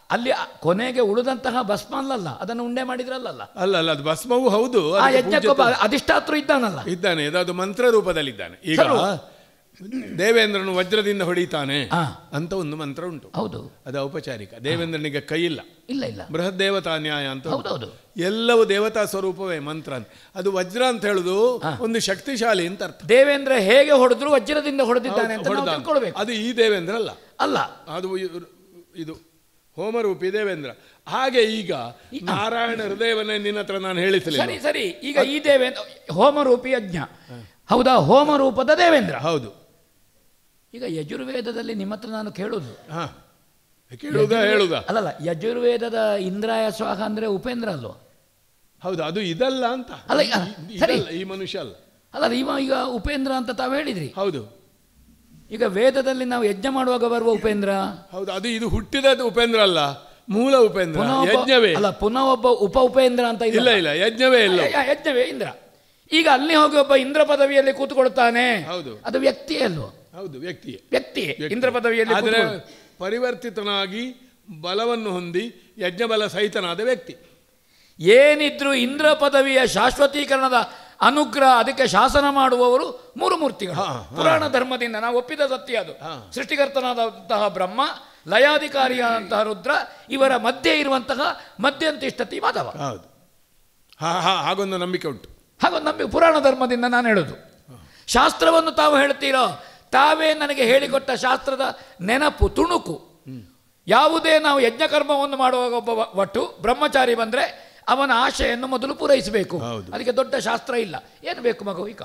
ಅಲ್ಲಿ ಆ ಕೊನೆಗೆ ಉಳಿದಂತಹ ಭಸ್ಮ ಅಲ್ಲಲ್ಲ ಅದನ್ನು ಉಂಡೆ ಮಾಡಿದ್ರಲ್ಲಲ್ಲ ಅಲ್ಲ ಅಲ್ಲ ಅದು ಭಸ್ಮವೂ ಹೌದು ಆ ಅದಕ್ಕೆ ಯಜ್ಞಕ್ಕೊಬ್ಬ ಪೂಜ್ಯತೆ- ಅಧಿಷ್ಠಾತೃ ಇದ್ದಾನಲ್ಲ ಇದ್ದಾನೆ ಅದು ಮಂತ್ರ ರೂಪದಲ್ಲಿದ್ದಾನೆ ಈಗ ಸರಿ. ದೇವೇಂದ್ರನು ವಜ್ರದಿಂದ ಹೊಡಿತಾನೆ ಆ. ಅಂತ ಒಂದು ಮಂತ್ರ ಉಂಟು ಹೌದು ಅದು ಔಪಚಾರಿಕ ದೇವೇಂದ್ರನಿಗೆ ಕೈ ಇಲ್ಲ ಇಲ್ಲ ಇಲ್ಲ ಬೃಹತ್ ದೇವತಾ ನ್ಯಾಯ ಅಂತ ಉಂಟು. ಹೌದೌದು ಎಲ್ಲವೂ ದೇವತಾ ಸ್ವರೂಪವೇ ಮಂತ್ರ ಅಂತ ಅದು ವಜ್ರ ಅಂತ ಹೇಳುದು ಒಂದು ಶಕ್ತಿಶಾಲಿ ಅಂತ ಅರ್ಥ ದೇವೇಂದ್ರ ಹೇಗೆ ಹೊಡೆದ್ರು ವಜ್ರದಿಂದ ಹೊಡೆದಿದ್ದಾನೆ ಅಂತ ನಾವು ಹೊಡೆದ. ತಿಳ್ಕೊಳ್ಬೇಕು ಅದು ಈ ದೇವೇಂದ್ರ ಅಲ್ಲ ಅಲ್ಲ ಅದು ಇವ್ರು- ಇದು ಹೋಮರೂಪಿ ದೇವೇಂದ್ರ ಹಾಗೆ ಈಗ ನಾರಾಯಣ ಹೃದಯವನ್ನೇ ನಿನ್ನ ಹತ್ರ ನಾನು ಹೇಳಿಸಲಿಲ್ಲ ಸರಿ ಸರಿ ಈಗ ಈ ದೇವೇಂದ್ರ ಹೋಮರೂಪಿ ಯಜ್ಞ ಹೌದಾ ಹೋಮ ರೂಪದ ದೇವೇಂದ್ರ ಹೌದು ಈಗ ಯಜುರ್ವೇದದಲ್ಲಿ ನಿಮ್ಮ ಹತ್ರ ನಾನು ಕೇಳುದು ಹಾ ಕೇಳುವುದಾ ಹೇಳುದಾ ಅಲ್ಲಲ್ಲ ಯಜುರ್ವೇದದ ಇಂದ್ರಾಯ ಸ್ವಾಹ ಅಂದ್ರೆ ಉಪೇಂದ್ರ ಅಲ್ವ ಹೌದು ಅದು ಇದಲ್ಲ ಅಂತ ಅಲ್ಲ, ಈ- ಆ, ಸರಿ. ಇದಲ್ಲ, ಈ ಮನುಷ್ಯ ಅಲ್ಲ ಅಲ್ಲ ಇವ ಈಗ ಉಪೇಂದ್ರ ಅಂತ ತಾವು ಹೇಳಿದ್ರಿ ಹೌದು ಈಗ ವೇದದಲ್ಲಿ ನಾವು ಯಜ್ಞ ಮಾಡುವಾಗ ಬರುವ ಉಪೇಂದ್ರ ಹೌದು ಅದು ಇದು ಹುಟ್ಟಿದ ಉಪೇಂದ್ರ ಅಲ್ಲ ಮೂಲ ಉಪೇಂದ್ರ ಪುನಃ ಒಬ್ಬ- ಯಜ್ಞವೇ ಅಲ್ಲ ಪುನಃ ಒಬ್ಬ ಉಪ ಉಪೇಂದ್ರ ಅಂತ ಇಲ್ಲ ಇಲ್ಲ ಇಲ್ಲ ಯಜ್ಞವೇ ಇಲ್ಲ ಯ- ಯಜ್ಞವೇ ಇಂದ್ರ ಈಗ ಅಲ್ಲಿ ಹೋಗಿ ಒಬ್ಬ ಇಂದ್ರ ಪದವಿಯಲ್ಲಿ ಕೂತ್ಕೊಳ್ತಾನೆ ಹೌದು. ಅದು ವ್ಯಕ್ತಿಯೇ ಅಲ್ವೋ ಹೌದು ವ್ಯಕ್ತಿಯೇ ವ್ಯಕ್ತಿ ವ್ಯಕ್ತಿ. ಇಂದ್ರ ಪದವಿಯಲ್ಲಿ ಆದರೆ ಕೂತ್ಕೊಳ್ಳು. ಪರಿವರ್ತಿತನಾಗಿ ಬಲವನ್ನು ಹೊಂದಿ ಯಜ್ಞ ಬಲ ಸಹಿತನಾದ ವ್ಯಕ್ತಿ ಏನಿದ್ರು ಇಂದ್ರ ಪದವಿಯ ಶಾಶ್ವತೀಕರಣದ ಅನುಗ್ರಹ ಅದಕ್ಕೆ ಶಾಸನ ಮಾಡುವವರು ಮೂರು ಮೂರ್ತಿಗಳು ಹಾ, ಹಾ. ಪುರಾಣ ಧರ್ಮದಿಂದ ನಾವು ಒಪ್ಪಿದ ಸತ್ಯ ಅದು ಹಾ. ಸೃಷ್ಟಿಕರ್ತನಾದಂತಹ ಬ್ರಹ್ಮ ಲಯಾಧಿಕಾರಿಯಾದಂತಹ ರುದ್ರ ಇವರ ಮಧ್ಯೆ ಇರುವಂತಹ ಮಧ್ಯಂತಿಷ್ಠತಿ ಮಾಧವ ಹೌದು ಹಾ ಹಾ ಹಾಗೊಂದು ನಂಬಿಕೆ ಉಂಟು ಹಾಗೊಂದು ನಂಬಿ ಪುರಾಣ ಧರ್ಮದಿಂದ ನಾನು ಹೇಳೋದು ಶಾಸ್ತ್ರವನ್ನು ತಾವು ಹೇಳ್ತೀರೋ ತಾವೇ ನನಗೆ ಹೇಳಿಕೊಟ್ಟ ಶಾಸ್ತ್ರದ ನೆನಪು ತುಣುಕು ಯಾವುದೇ ನಾವು ಯಜ್ಞಕರ್ಮವನ್ನು ಮಾಡುವಾಗ ಒಬ್ಬ ವ- ಒಟ್ಟು ಬ್ರಹ್ಮಚಾರಿ ಬಂದರೆ ಅವನ ಆಶೆಯನ್ನು ಮೊದಲು ಪೂರೈಸಬೇಕು ಹೌದು. ಅದಕ್ಕೆ ದೊಡ್ಡ ಶಾಸ್ತ್ರ ಇಲ್ಲ ಏನು ಬೇಕು ಮಗು ಈಗ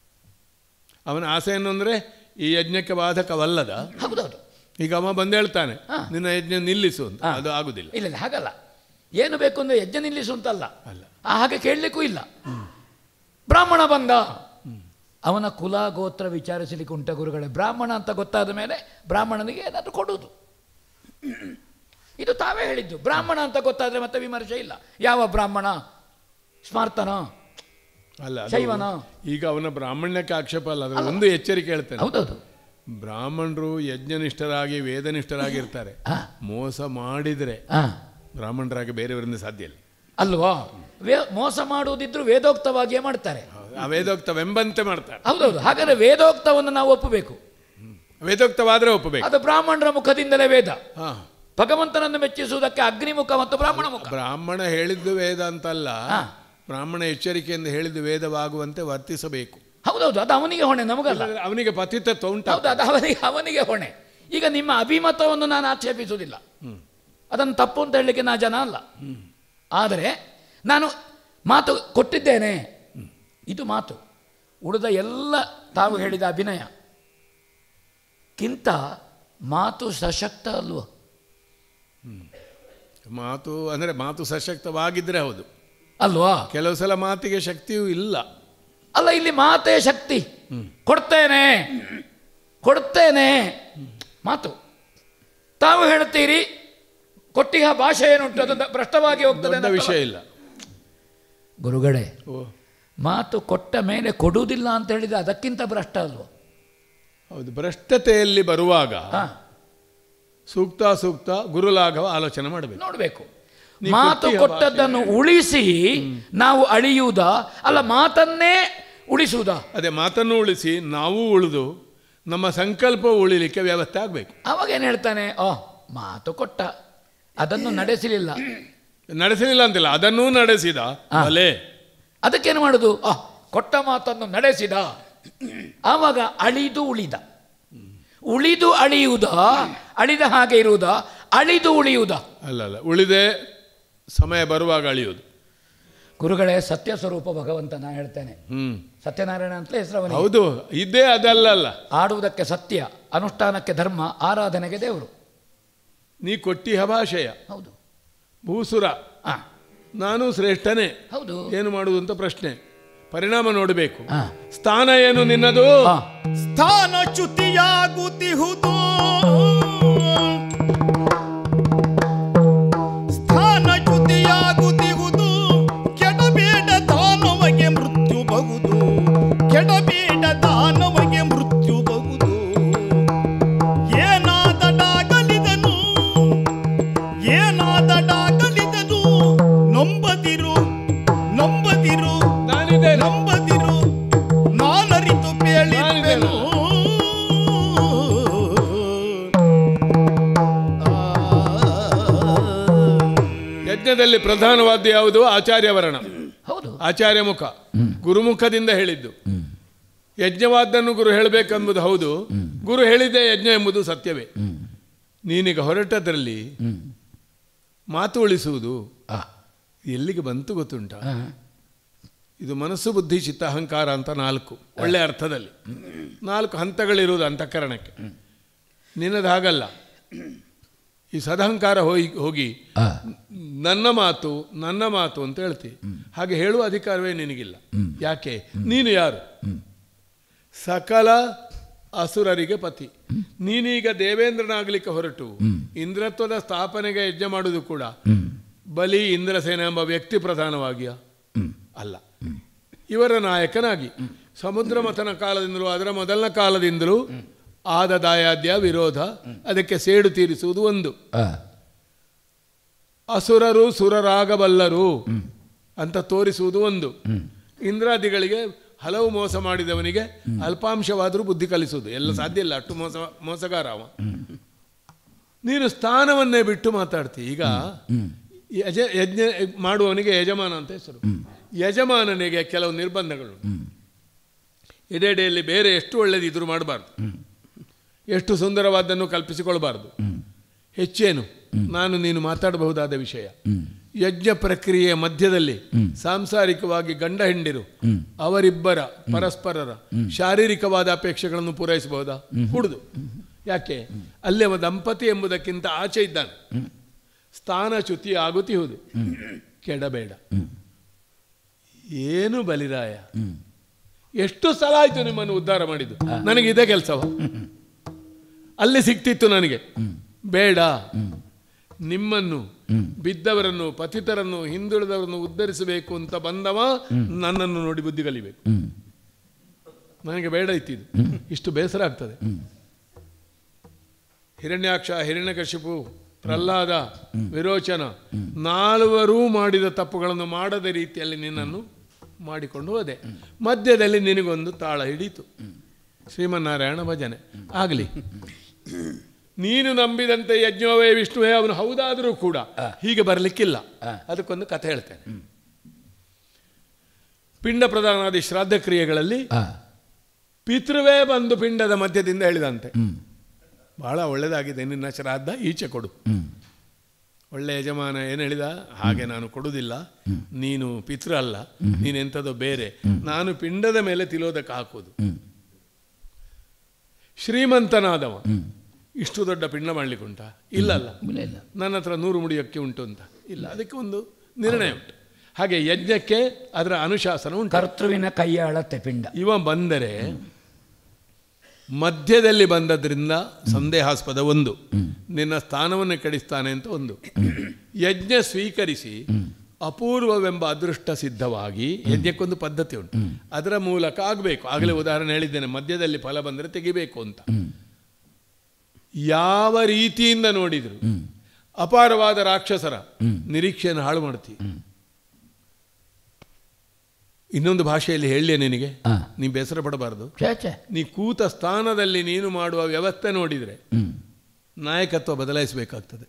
ಅವನ ಆಸೆ ಏನು ಅಂದರೆ ಈ ಯಜ್ಞಕ್ಕೆ ಬಾಧಕವಲ್ಲದ ಹೌದೌದು ಈಗ ಅವ ಬಂದು ಹೇಳ್ತಾನೆ ಹಾ. ನಿನ್ನ ಯಜ್ಞ ನಿಲ್ಲಿಸು ಅಂತ ಹಾ. ಅದು ಆಗುದಿಲ್ಲ ಇಲ್ಲ ಇಲ್ಲ ಹಾಗಲ್ಲ ಏನು ಬೇಕು ಅಂದರೆ ಯಜ್ಞ ನಿಲ್ಲಿಸು ಅಂತಲ್ಲ ಅಲ್ಲ. ಆ, ಹಾಗೆ ಕೇಳಲಿಕ್ಕೂ ಇಲ್ಲ ಬ್ರಾಹ್ಮಣ ಬಂದ ಅವನ ಕುಲ ಗೋತ್ರ ವಿಚಾರಿಸಲಿಕ್ಕೆ ಉಂಟ ಗುರುಗಳೇ ಬ್ರಾಹ್ಮಣ ಅಂತ ಗೊತ್ತಾದ ಮೇಲೆ ಬ್ರಾಹ್ಮಣನಿಗೆ ಏನಾದರೂ ಕೊಡುವುದು ಇದು ತಾವೇ ಹೇಳಿದ್ದು ಬ್ರಾಹ್ಮಣ ಅಂತ ಗೊತ್ತಾದ್ರೆ ಮತ್ತೆ ವಿಮರ್ಶೆ ಇಲ್ಲ ಯಾವ ಬ್ರಾಹ್ಮಣ ಸ್ಮಾರ್ತನ ಅಲ್ಲ ಅದು ಶೈವನ? ಈಗ ಅವನ ಬ್ರಾಹ್ಮಣ್ಯಕ್ಕೆ ಆಕ್ಷೇಪ ಅಲ್ಲ ಅದು ಒಂದು ಎಚ್ಚರಿಕೆ ಹೇಳ್ತೇನೆ ಹೌದೌದು ಬ್ರಾಹ್ಮಣರು ಯಜ್ಞನಿಷ್ಠರಾಗಿ ವೇದನಿಷ್ಠರಾಗಿ ಇರ್ತಾರೆ ಹಾ. ಮೋಸ ಮಾಡಿದ್ರೆ ಹಾ ಬ್ರಾಹ್ಮಣರಾಗಿ ಬೇರೆಯವರಿಂದ ಸಾಧ್ಯ ಇಲ್ಲ ಅಲ್ವಾ ವೇ ಮೋಸ ಮಾಡುವುದಿದ್ರು ವೇದೋಕ್ತವಾಗಿಯೇ ಮಾಡ್ತಾರೆ ಆ ವೇದೋಕ್ತವೆಂಬಂತೆ ಮಾಡ್ತಾರೆ ಹೌದೌದು ಹಾಗಾದ್ರೆ ವೇದೋಕ್ತವನ್ನು ನಾವು ಒಪ್ಪಬೇಕು ವೇದೋಕ್ತವಾದ್ರೆ ಒಪ್ಪಬೇಕು ಅದು ಬ್ರಾಹ್ಮಣರ ಮುಖದಿಂದಲೇ ವೇದ ಹಾ ಭಗವಂತನನ್ನು ಮೆಚ್ಚಿಸುವುದಕ್ಕೆ ಅಗ್ನಿಮುಖ ಮತ್ತು ಬ್ರಾಹ್ಮಣ ಮುಖ ಬ್ರಾಹ್ಮಣ ಹೇಳಿದ್ದು ವೇದ ಅಂತಲ್ಲ ಹಾ. ಬ್ರಾಹ್ಮಣ ಎಚ್ಚರಿಕೆಯಿಂದ ಹೇಳಿದ್ದು ವೇದವಾಗುವಂತೆ ವರ್ತಿಸಬೇಕು ಹೌದೌದು ಅದು ಅವನಿಗೆ ಹೊಣೆ ನಮಗಲ್ಲ ಇಲ್ಲದ್ರೆ ಅವನಿಗೆ ಪತಿತತ್ವ ಉಂಟ ಹೌದು ಅದು ಅವನಿಗೆ ಅವನಿಗೆ ಹೊಣೆ ಈಗ ನಿಮ್ಮ ಅಭಿಮತವನ್ನು ನಾನು ಆಕ್ಷೇಪಿಸುವುದಿಲ್ಲ ಅದನ್ನು ತಪ್ಪು ಅಂತ ಹೇಳಲಿಕ್ಕೆ ನಾ ಜನ ಅಲ್ಲ ಆದರೆ ನಾನು ಮಾತು ಕೊಟ್ಟಿದ್ದೇನೆ ಇದು ಮಾತು ಉಳಿದ ಎಲ್ಲ ತಾವು ಹೇಳಿದ ಅಭಿನಯ ಕಿಂತ ಮಾತು ಸಶಕ್ತ ಅಲ್ವ ಮಾತು ಅಂದರೆ ಮಾತು ಸಶಕ್ತವಾಗಿದ್ರೆ ಹೌದು ಅಲ್ವಾ ಕೆಲವು ಸಲ ಮಾತಿಗೆ ಶಕ್ತಿಯೂ ಇಲ್ಲ ಅಲ್ಲ ಇಲ್ಲಿ ಮಾತೇ ಶಕ್ತಿ ಕೊಡ್ತೇನೆ ಕೊಡ್ತೇನೆ ಮಾತು ತಾವು ಹೇಳ್ತೀರಿ ಕೊಟ್ಟಿಹ ಭಾಷೆ ಏನುಂಟು ಅದು ದ- ಭ್ರಷ್ಟವಾಗಿ ಹೋಗ್ತದೆ ದೊಡ್ಡ ಅಂತ ವಿಷಯ ಇಲ್ಲ ಗುರುಗಳೇ ಓ ಮಾತು ಕೊಟ್ಟ ಮೇಲೆ ಕೊಡುವುದಿಲ್ಲ ಅಂತ ಹೇಳಿದ್ರೆ ಅದಕ್ಕಿಂತ ಭ್ರಷ್ಟ ಅಲ್ವ ಹೌದು ಭ್ರಷ್ಟತೆಯಲ್ಲಿ ಬರುವಾಗ ಹಾ ಸೂಕ್ತ ಸೂಕ್ತ ಗುರುಲಾಘವ ಆಲೋಚನೆ ಮಾಡಬೇಕು ನೋಡಬೇಕು ನೀ ಮಾತು ಕೊಟ್ಟಿಯ ಕೊಟ್ಟದ್ದನ್ನು ಉಳಿಸಿ ನಾವು ಅಳಿಯುವುದ ಅಲ್ಲ ಮಾತನ್ನೇ ಉಳಿಸುವುದಾ ಅದೇ ಮಾತನ್ನು ಉಳಿಸಿ ನಾವು ಉಳಿದು ನಮ್ಮ ಸಂಕಲ್ಪ ಉಳಿಲಿಕ್ಕೆ ವ್ಯವಸ್ಥೆ ಆಗಬೇಕು ಅವಾಗ ಏನು ಹೇಳ್ತಾನೆ ಓ ಮಾತು ಕೊಟ್ಟ ಅದನ್ನು ನಡೆಸಲಿಲ್ಲ ನಡೆಸಲಿಲ್ಲ ಅಂತಿಲ್ಲ ಅದನ್ನೂ ನಡೆಸಿದ ಅಲೆ ಅದಕ್ಕೇನು ಮಾಡುದು ಆ ಕೊಟ್ಟ ಮಾತನ್ನು ನಡೆಸಿದ ಆವಾಗ ಅಳಿದು ಉಳಿದ ಉಳಿದು ಅಳಿಯುವುದ ಅಳಿದ ಹಾಗೆ ಇರುವುದ ಅಳಿದು ಉಳಿಯುವುದ ಅಲ್ಲ ಅಲ್ಲ ಉಳಿದೆ ಸಮಯ ಬರುವಾಗ ಅಳಿಯೋದು ಗುರುಗಳೇ ಸತ್ಯ ಸ್ವರೂಪ ಭಗವಂತ ನಾ ಹೇಳ್ತೇನೆ ಹ್ಮ್ ಸತ್ಯನಾರಾಯಣ ಅಂತಲೇ ಹೆಸರವನಿಗೆ ಹೌದು ಇದ್ದೇ ಅದಲ್ಲಲ್ಲ ಆಡುವುದಕ್ಕೆ ಸತ್ಯ ಅನುಷ್ಠಾನಕ್ಕೆ ಧರ್ಮ ಆರಾಧನೆಗೆ ದೇವರು ನೀ ಕೊಟ್ಟಿಹ ಭಾಷೆಯ ಹೌದು ಭೂಸುರ ಆ ನಾನು ಶ್ರೇಷ್ಠನೇ ಹೌದು ಏನು ಮಾಡುವುದು ಅಂತ ಪ್ರಶ್ನೆ ಪರಿಣಾಮ ನೋಡಬೇಕು ಆ. ಸ್ಥಾನ ಏನು ನಿನ್ನದು ಆ, ಸ್ಥಾನ ಚ್ಯುತಿಯಾಗುತ್ತಿಹುದು ಸ್ಥಾನ ಚ್ಯುತಿಯಾಗುತ್ತಿಹುದು ಕೆಡಬೇಡ ದಾನವಗೆ ಮೃತ್ಯು ಬಹುದು ಕೆಡಬೇಡ ದಾನವಗೆ ಮೃತ್ಯು ಬಹುದು ಏನಾದಡಾಗಲಿದನು ಏನ ಯಜ್ಞದಲ್ಲಿ ಪ್ರಧಾನವಾದ್ದು ಯಾವುದು ಆಚಾರ್ಯವರ್ಣ ಹೌದು ಆಚಾರ್ಯ ಮುಖ ಗುರುಮುಖದಿಂದ ಹೇಳಿದ್ದು ಯಜ್ಞವಾದ್ದನ್ನು ಗುರು ಹೇಳಬೇಕೆಂಬುದು ಹೌದು ಗುರು ಹೇಳಿದ್ದೇ ಯಜ್ಞ ಎಂಬುದು ಸತ್ಯವೇ ನೀನೀಗ ಹೊರಟದ್ರಲ್ಲಿ ಮಾತು ಉಳಿಸುವುದು ಆ, ಎಲ್ಲಿಗೆ ಬಂತು ಗೊತ್ತುಂಟ ಆ, ಇದು ಮನಸ್ಸು ಬುದ್ಧಿ ಚಿತ್ತ ಅಹಂಕಾರ ಅಂತ ನಾಲ್ಕು ಒಳ್ಳೆ ಅರ್ಥದಲ್ಲಿ ನಾಲ್ಕು ಹಂತಗಳಿರುವುದು ಅಂತಃಕರಣಕ್ಕೆ ನಿನ್ನದು ಹಾಗಲ್ಲ ಈ ಸದಹಂಕಾರ ಹೋಗಿ ಹೋಗಿ ಆ, ನನ್ನ ಮಾತು ನನ್ನ ಮಾತು ಅಂತ ಹೇಳ್ತಿ ಹಾಗೆ ಹೇಳುವ ಅಧಿಕಾರವೇ ನಿನಗಿಲ್ಲ ಯಾಕೆ ನೀನು ಯಾರು ಸಕಲ ಅಸುರರಿಗೆ ಪತಿ ನೀನೀಗ ದೇವೇಂದ್ರನಾಗಲಿಕ್ಕೆ ಹೊರಟು ಇಂದ್ರತ್ವದ ಸ್ಥಾಪನೆಗೆ ಯಜ್ಞ ಮಾಡುವುದು ಕೂಡ ಬಲಿ ಇಂದ್ರಸೇನ ಎಂಬ ವ್ಯಕ್ತಿ ಪ್ರಧಾನವಾಗಿಯ ಅಲ್ಲ ಇವರ ನಾಯಕನಾಗಿ ಸಮುದ್ರ ಮಥನ ಕಾಲದಿಂದಲೂ ಅದರ ಮೊದಲನ ಕಾಲದಿಂದಲೂ ಆದ ದಾಯಾದ್ಯ ವಿರೋಧ ಅದಕ್ಕೆ ಸೇಡು ತೀರಿಸುವುದು ಒಂದು ಆ, ಅಸುರರು ಸುರರಾಗಬಲ್ಲರು ಅಂತ ತೋರಿಸುವುದು ಒಂದು ಇಂದ್ರಾದಿಗಳಿಗೆ ಹಲವು ಮೋಸ ಮಾಡಿದವನಿಗೆ ಅಲ್ಪಾಂಶವಾದರೂ ಬುದ್ಧಿ ಕಲಿಸುವುದು ಎಲ್ಲ ಸಾಧ್ಯ ಇಲ್ಲ ಅಷ್ಟು ಮೋಸ ಮೋಸಗಾರ ಅವ ನೀನು ಸ್ಥಾನವನ್ನೇ ಬಿಟ್ಟು ಮಾತಾಡ್ತಿ ಈಗ ಯಜ ಯಜ್ಞ ಮಾಡುವವನಿಗೆ ಯಜಮಾನ ಅಂತ ಹೆಸರು ಯಜಮಾನನಿಗೆ ಕೆಲವು ನಿರ್ಬಂಧಗಳು ಎಡೆಡೆಯಲ್ಲಿ ಬೇರೆ ಎಷ್ಟು ಒಳ್ಳೆದಿದ್ರು ಮಾಡಬಾರ್ದು ಎಷ್ಟು ಸುಂದರವಾದ್ದನ್ನು ಕಲ್ಪಿಸಿಕೊಳ್ಬಾರ್ದು ಹೆಚ್ಚೇನು ನಾನು ನೀನು ಮಾತಾಡಬಹುದಾದ ವಿಷಯ ಯಜ್ಞ ಪ್ರಕ್ರಿಯೆಯ ಮಧ್ಯದಲ್ಲಿ ಸಾಂಸಾರಿಕವಾಗಿ ಗಂಡ ಹೆಂಡಿರು ಅವರಿಬ್ಬರ ಪರಸ್ಪರರ ಶಾರೀರಿಕವಾದ ಅಪೇಕ್ಷೆಗಳನ್ನು ಪೂರೈಸಬಹುದಾ ಹುಡುದು ಯಾಕೆ ಅಲ್ಲಿ ಅವ ದಂಪತಿ ಎಂಬುದಕ್ಕಿಂತ ಆಚೆ ಇದ್ದಾನೆ ಸ್ಥಾನ ಚ್ಯುತಿ ಆಗುತ್ತಿಹುದು ಕೆಡಬೇಡ ಏನು ಬಲಿರಾಯ ಎಷ್ಟು ಸಲ ಆಯ್ತು ನಿಮ್ಮನ್ನು ಉದ್ಧಾರ ಮಾಡಿದ್ದು ನನಗೆ ಇದೇ ಕೆಲಸವ ಅಲ್ಲಿ ಸಿಕ್ತಿತ್ತು ನನಗೆ ಬೇಡ ನಿಮ್ಮನ್ನು ಬಿದ್ದವರನ್ನು ಪತಿತರನ್ನು ಹಿಂದುಳಿದವರನ್ನು ಉದ್ಧರಿಸಬೇಕು ಅಂತ ಬಂದವ ನನ್ನನ್ನು ನೋಡಿ ಬುದ್ಧಿ ಕಲಿಬೇಕು ನನಗೆ ಬೇಡ ಇತ್ತಿದ್ದು ಇಷ್ಟು ಬೇಸರ ಆಗ್ತದೆ ಹಿರಣ್ಯಾಕ್ಷ ಹಿರಣ್ಯಕಶಿಪು ಪ್ರಹ್ಲಾದ ವಿರೋಚನ ನಾಲ್ವರೂ ಮಾಡಿದ ತಪ್ಪುಗಳನ್ನು ಮಾಡದ ರೀತಿಯಲ್ಲಿ ನಿನ್ನನ್ನು ಮಾಡಿಕೊಂಡು ಹೋದೆ ಮಧ್ಯದಲ್ಲಿ ನಿನಗೊಂದು ತಾಳ ಹಿಡೀತು ಶ್ರೀಮನ್ನಾರಾಯಣ ಭಜನೆ ಆಗಲಿ ನೀನು ನಂಬಿದಂತೆ ಯಜ್ಞವೇ ವಿಷ್ಣುವೇ ಅವನು ಹೌದಾದರೂ ಕೂಡ ಹೀಗೆ ಬರಲಿಕ್ಕಿಲ್ಲ ಅದಕ್ಕೊಂದು ಕಥೆ ಹೇಳ್ತೇನೆ ಪಿಂಡ ಪ್ರಧಾನಾದಿ ಶ್ರಾದ್ದ ಕ್ರಿಯೆಗಳಲ್ಲಿ ಆ, ಪಿತೃವೇ ಬಂದು ಪಿಂಡದ ಮಧ್ಯದಿಂದ ಹೇಳಿದಂತೆ ಬಹಳ ಒಳ್ಳೆಯದಾಗಿದೆ ನಿನ್ನ ಶ್ರಾದ್ದ ಈಚೆ ಕೊಡು ಒಳ್ಳೆ ಯಜಮಾನ ಏನು ಹೇಳಿದ ಹಾಗೆ ನಾನು ಕೊಡುವುದಿಲ್ಲ ನೀನು ಪಿತೃ ಅಲ್ಲ ನೀನೆಂಥದೋ ಬೇರೆ ನಾನು ಪಿಂಡದ ಮೇಲೆ ತಿಲೋದಕ್ಕೆ ಹಾಕೋದು ಶ್ರೀಮಂತನಾದವ ಇಷ್ಟು ದೊಡ್ಡ ಪಿಂಡ ಮಾಡ್ಲಿಕ್ಕೆ ಉಂಟಾ ಇಲ್ಲಲ್ಲ ಇಲ್ಲ ಇಲ್ಲ ನನ್ನ ಹತ್ರ ನೂರು ಮುಡಿಯೋಕ್ಕೆ ಉಂಟು ಅಂತ ಇಲ್ಲ ಅದಕ್ಕೆ ಒಂದು ನಿರ್ಣಯ ಉಂಟು ಹಾಗೆ ಯಜ್ಞಕ್ಕೆ ಅದರ ಅನುಶಾಸನ ಉಂಟು ಕರ್ತೃವಿನ ಕೈಯ ಅಳತೆ ಪಿಂಡ ಇವ ಬಂದರೆ ಮಧ್ಯದಲ್ಲಿ ಬಂದದ್ರಿಂದ ಸಂದೇಹಾಸ್ಪದ ಒಂದು ನಿನ್ನ ಸ್ಥಾನವನ್ನು ಕೆಡಿಸ್ತಾನೆ ಅಂತ ಒಂದು ಯಜ್ಞ ಸ್ವೀಕರಿಸಿ ಅಪೂರ್ವವೆಂಬ ಅದೃಷ್ಟ ಸಿದ್ಧವಾಗಿ ಯಜ್ಞಕ್ಕೊಂದು ಪದ್ಧತಿ ಉಂಟು ಅದರ ಮೂಲಕ ಆಗಬೇಕು ಆಗಲೇ ಉದಾಹರಣೆ ಹೇಳಿದ್ದೇನೆ ಮಧ್ಯದಲ್ಲಿ ಫಲ ಬಂದರೆ ತೆಗಿಬೇಕು ಅಂತ ಯಾವ ರೀತಿಯಿಂದ ನೋಡಿದ್ರು ಅಪಾರವಾದ ರಾಕ್ಷಸರ ನಿರೀಕ್ಷೆಯನ್ನು ಹಾಳು ಮಾಡ್ತೀವಿ ಇನ್ನೊಂದು ಭಾಷೆಯಲ್ಲಿ ಹೇಳಲಿಯೇ ನಿನಗೆ ಆ. ನೀ ಬೇಸರ ಪಡಬಾರದು ಛೇ ಛೇ ನೀ ಕೂತ ಸ್ಥಾನದಲ್ಲಿ ನೀನು ಮಾಡುವ ವ್ಯವಸ್ಥೆ ನೋಡಿದರೆ ಹ್ಮ್. ನಾಯಕತ್ವ ಬದಲಾಯಿಸಬೇಕಾಗ್ತದೆ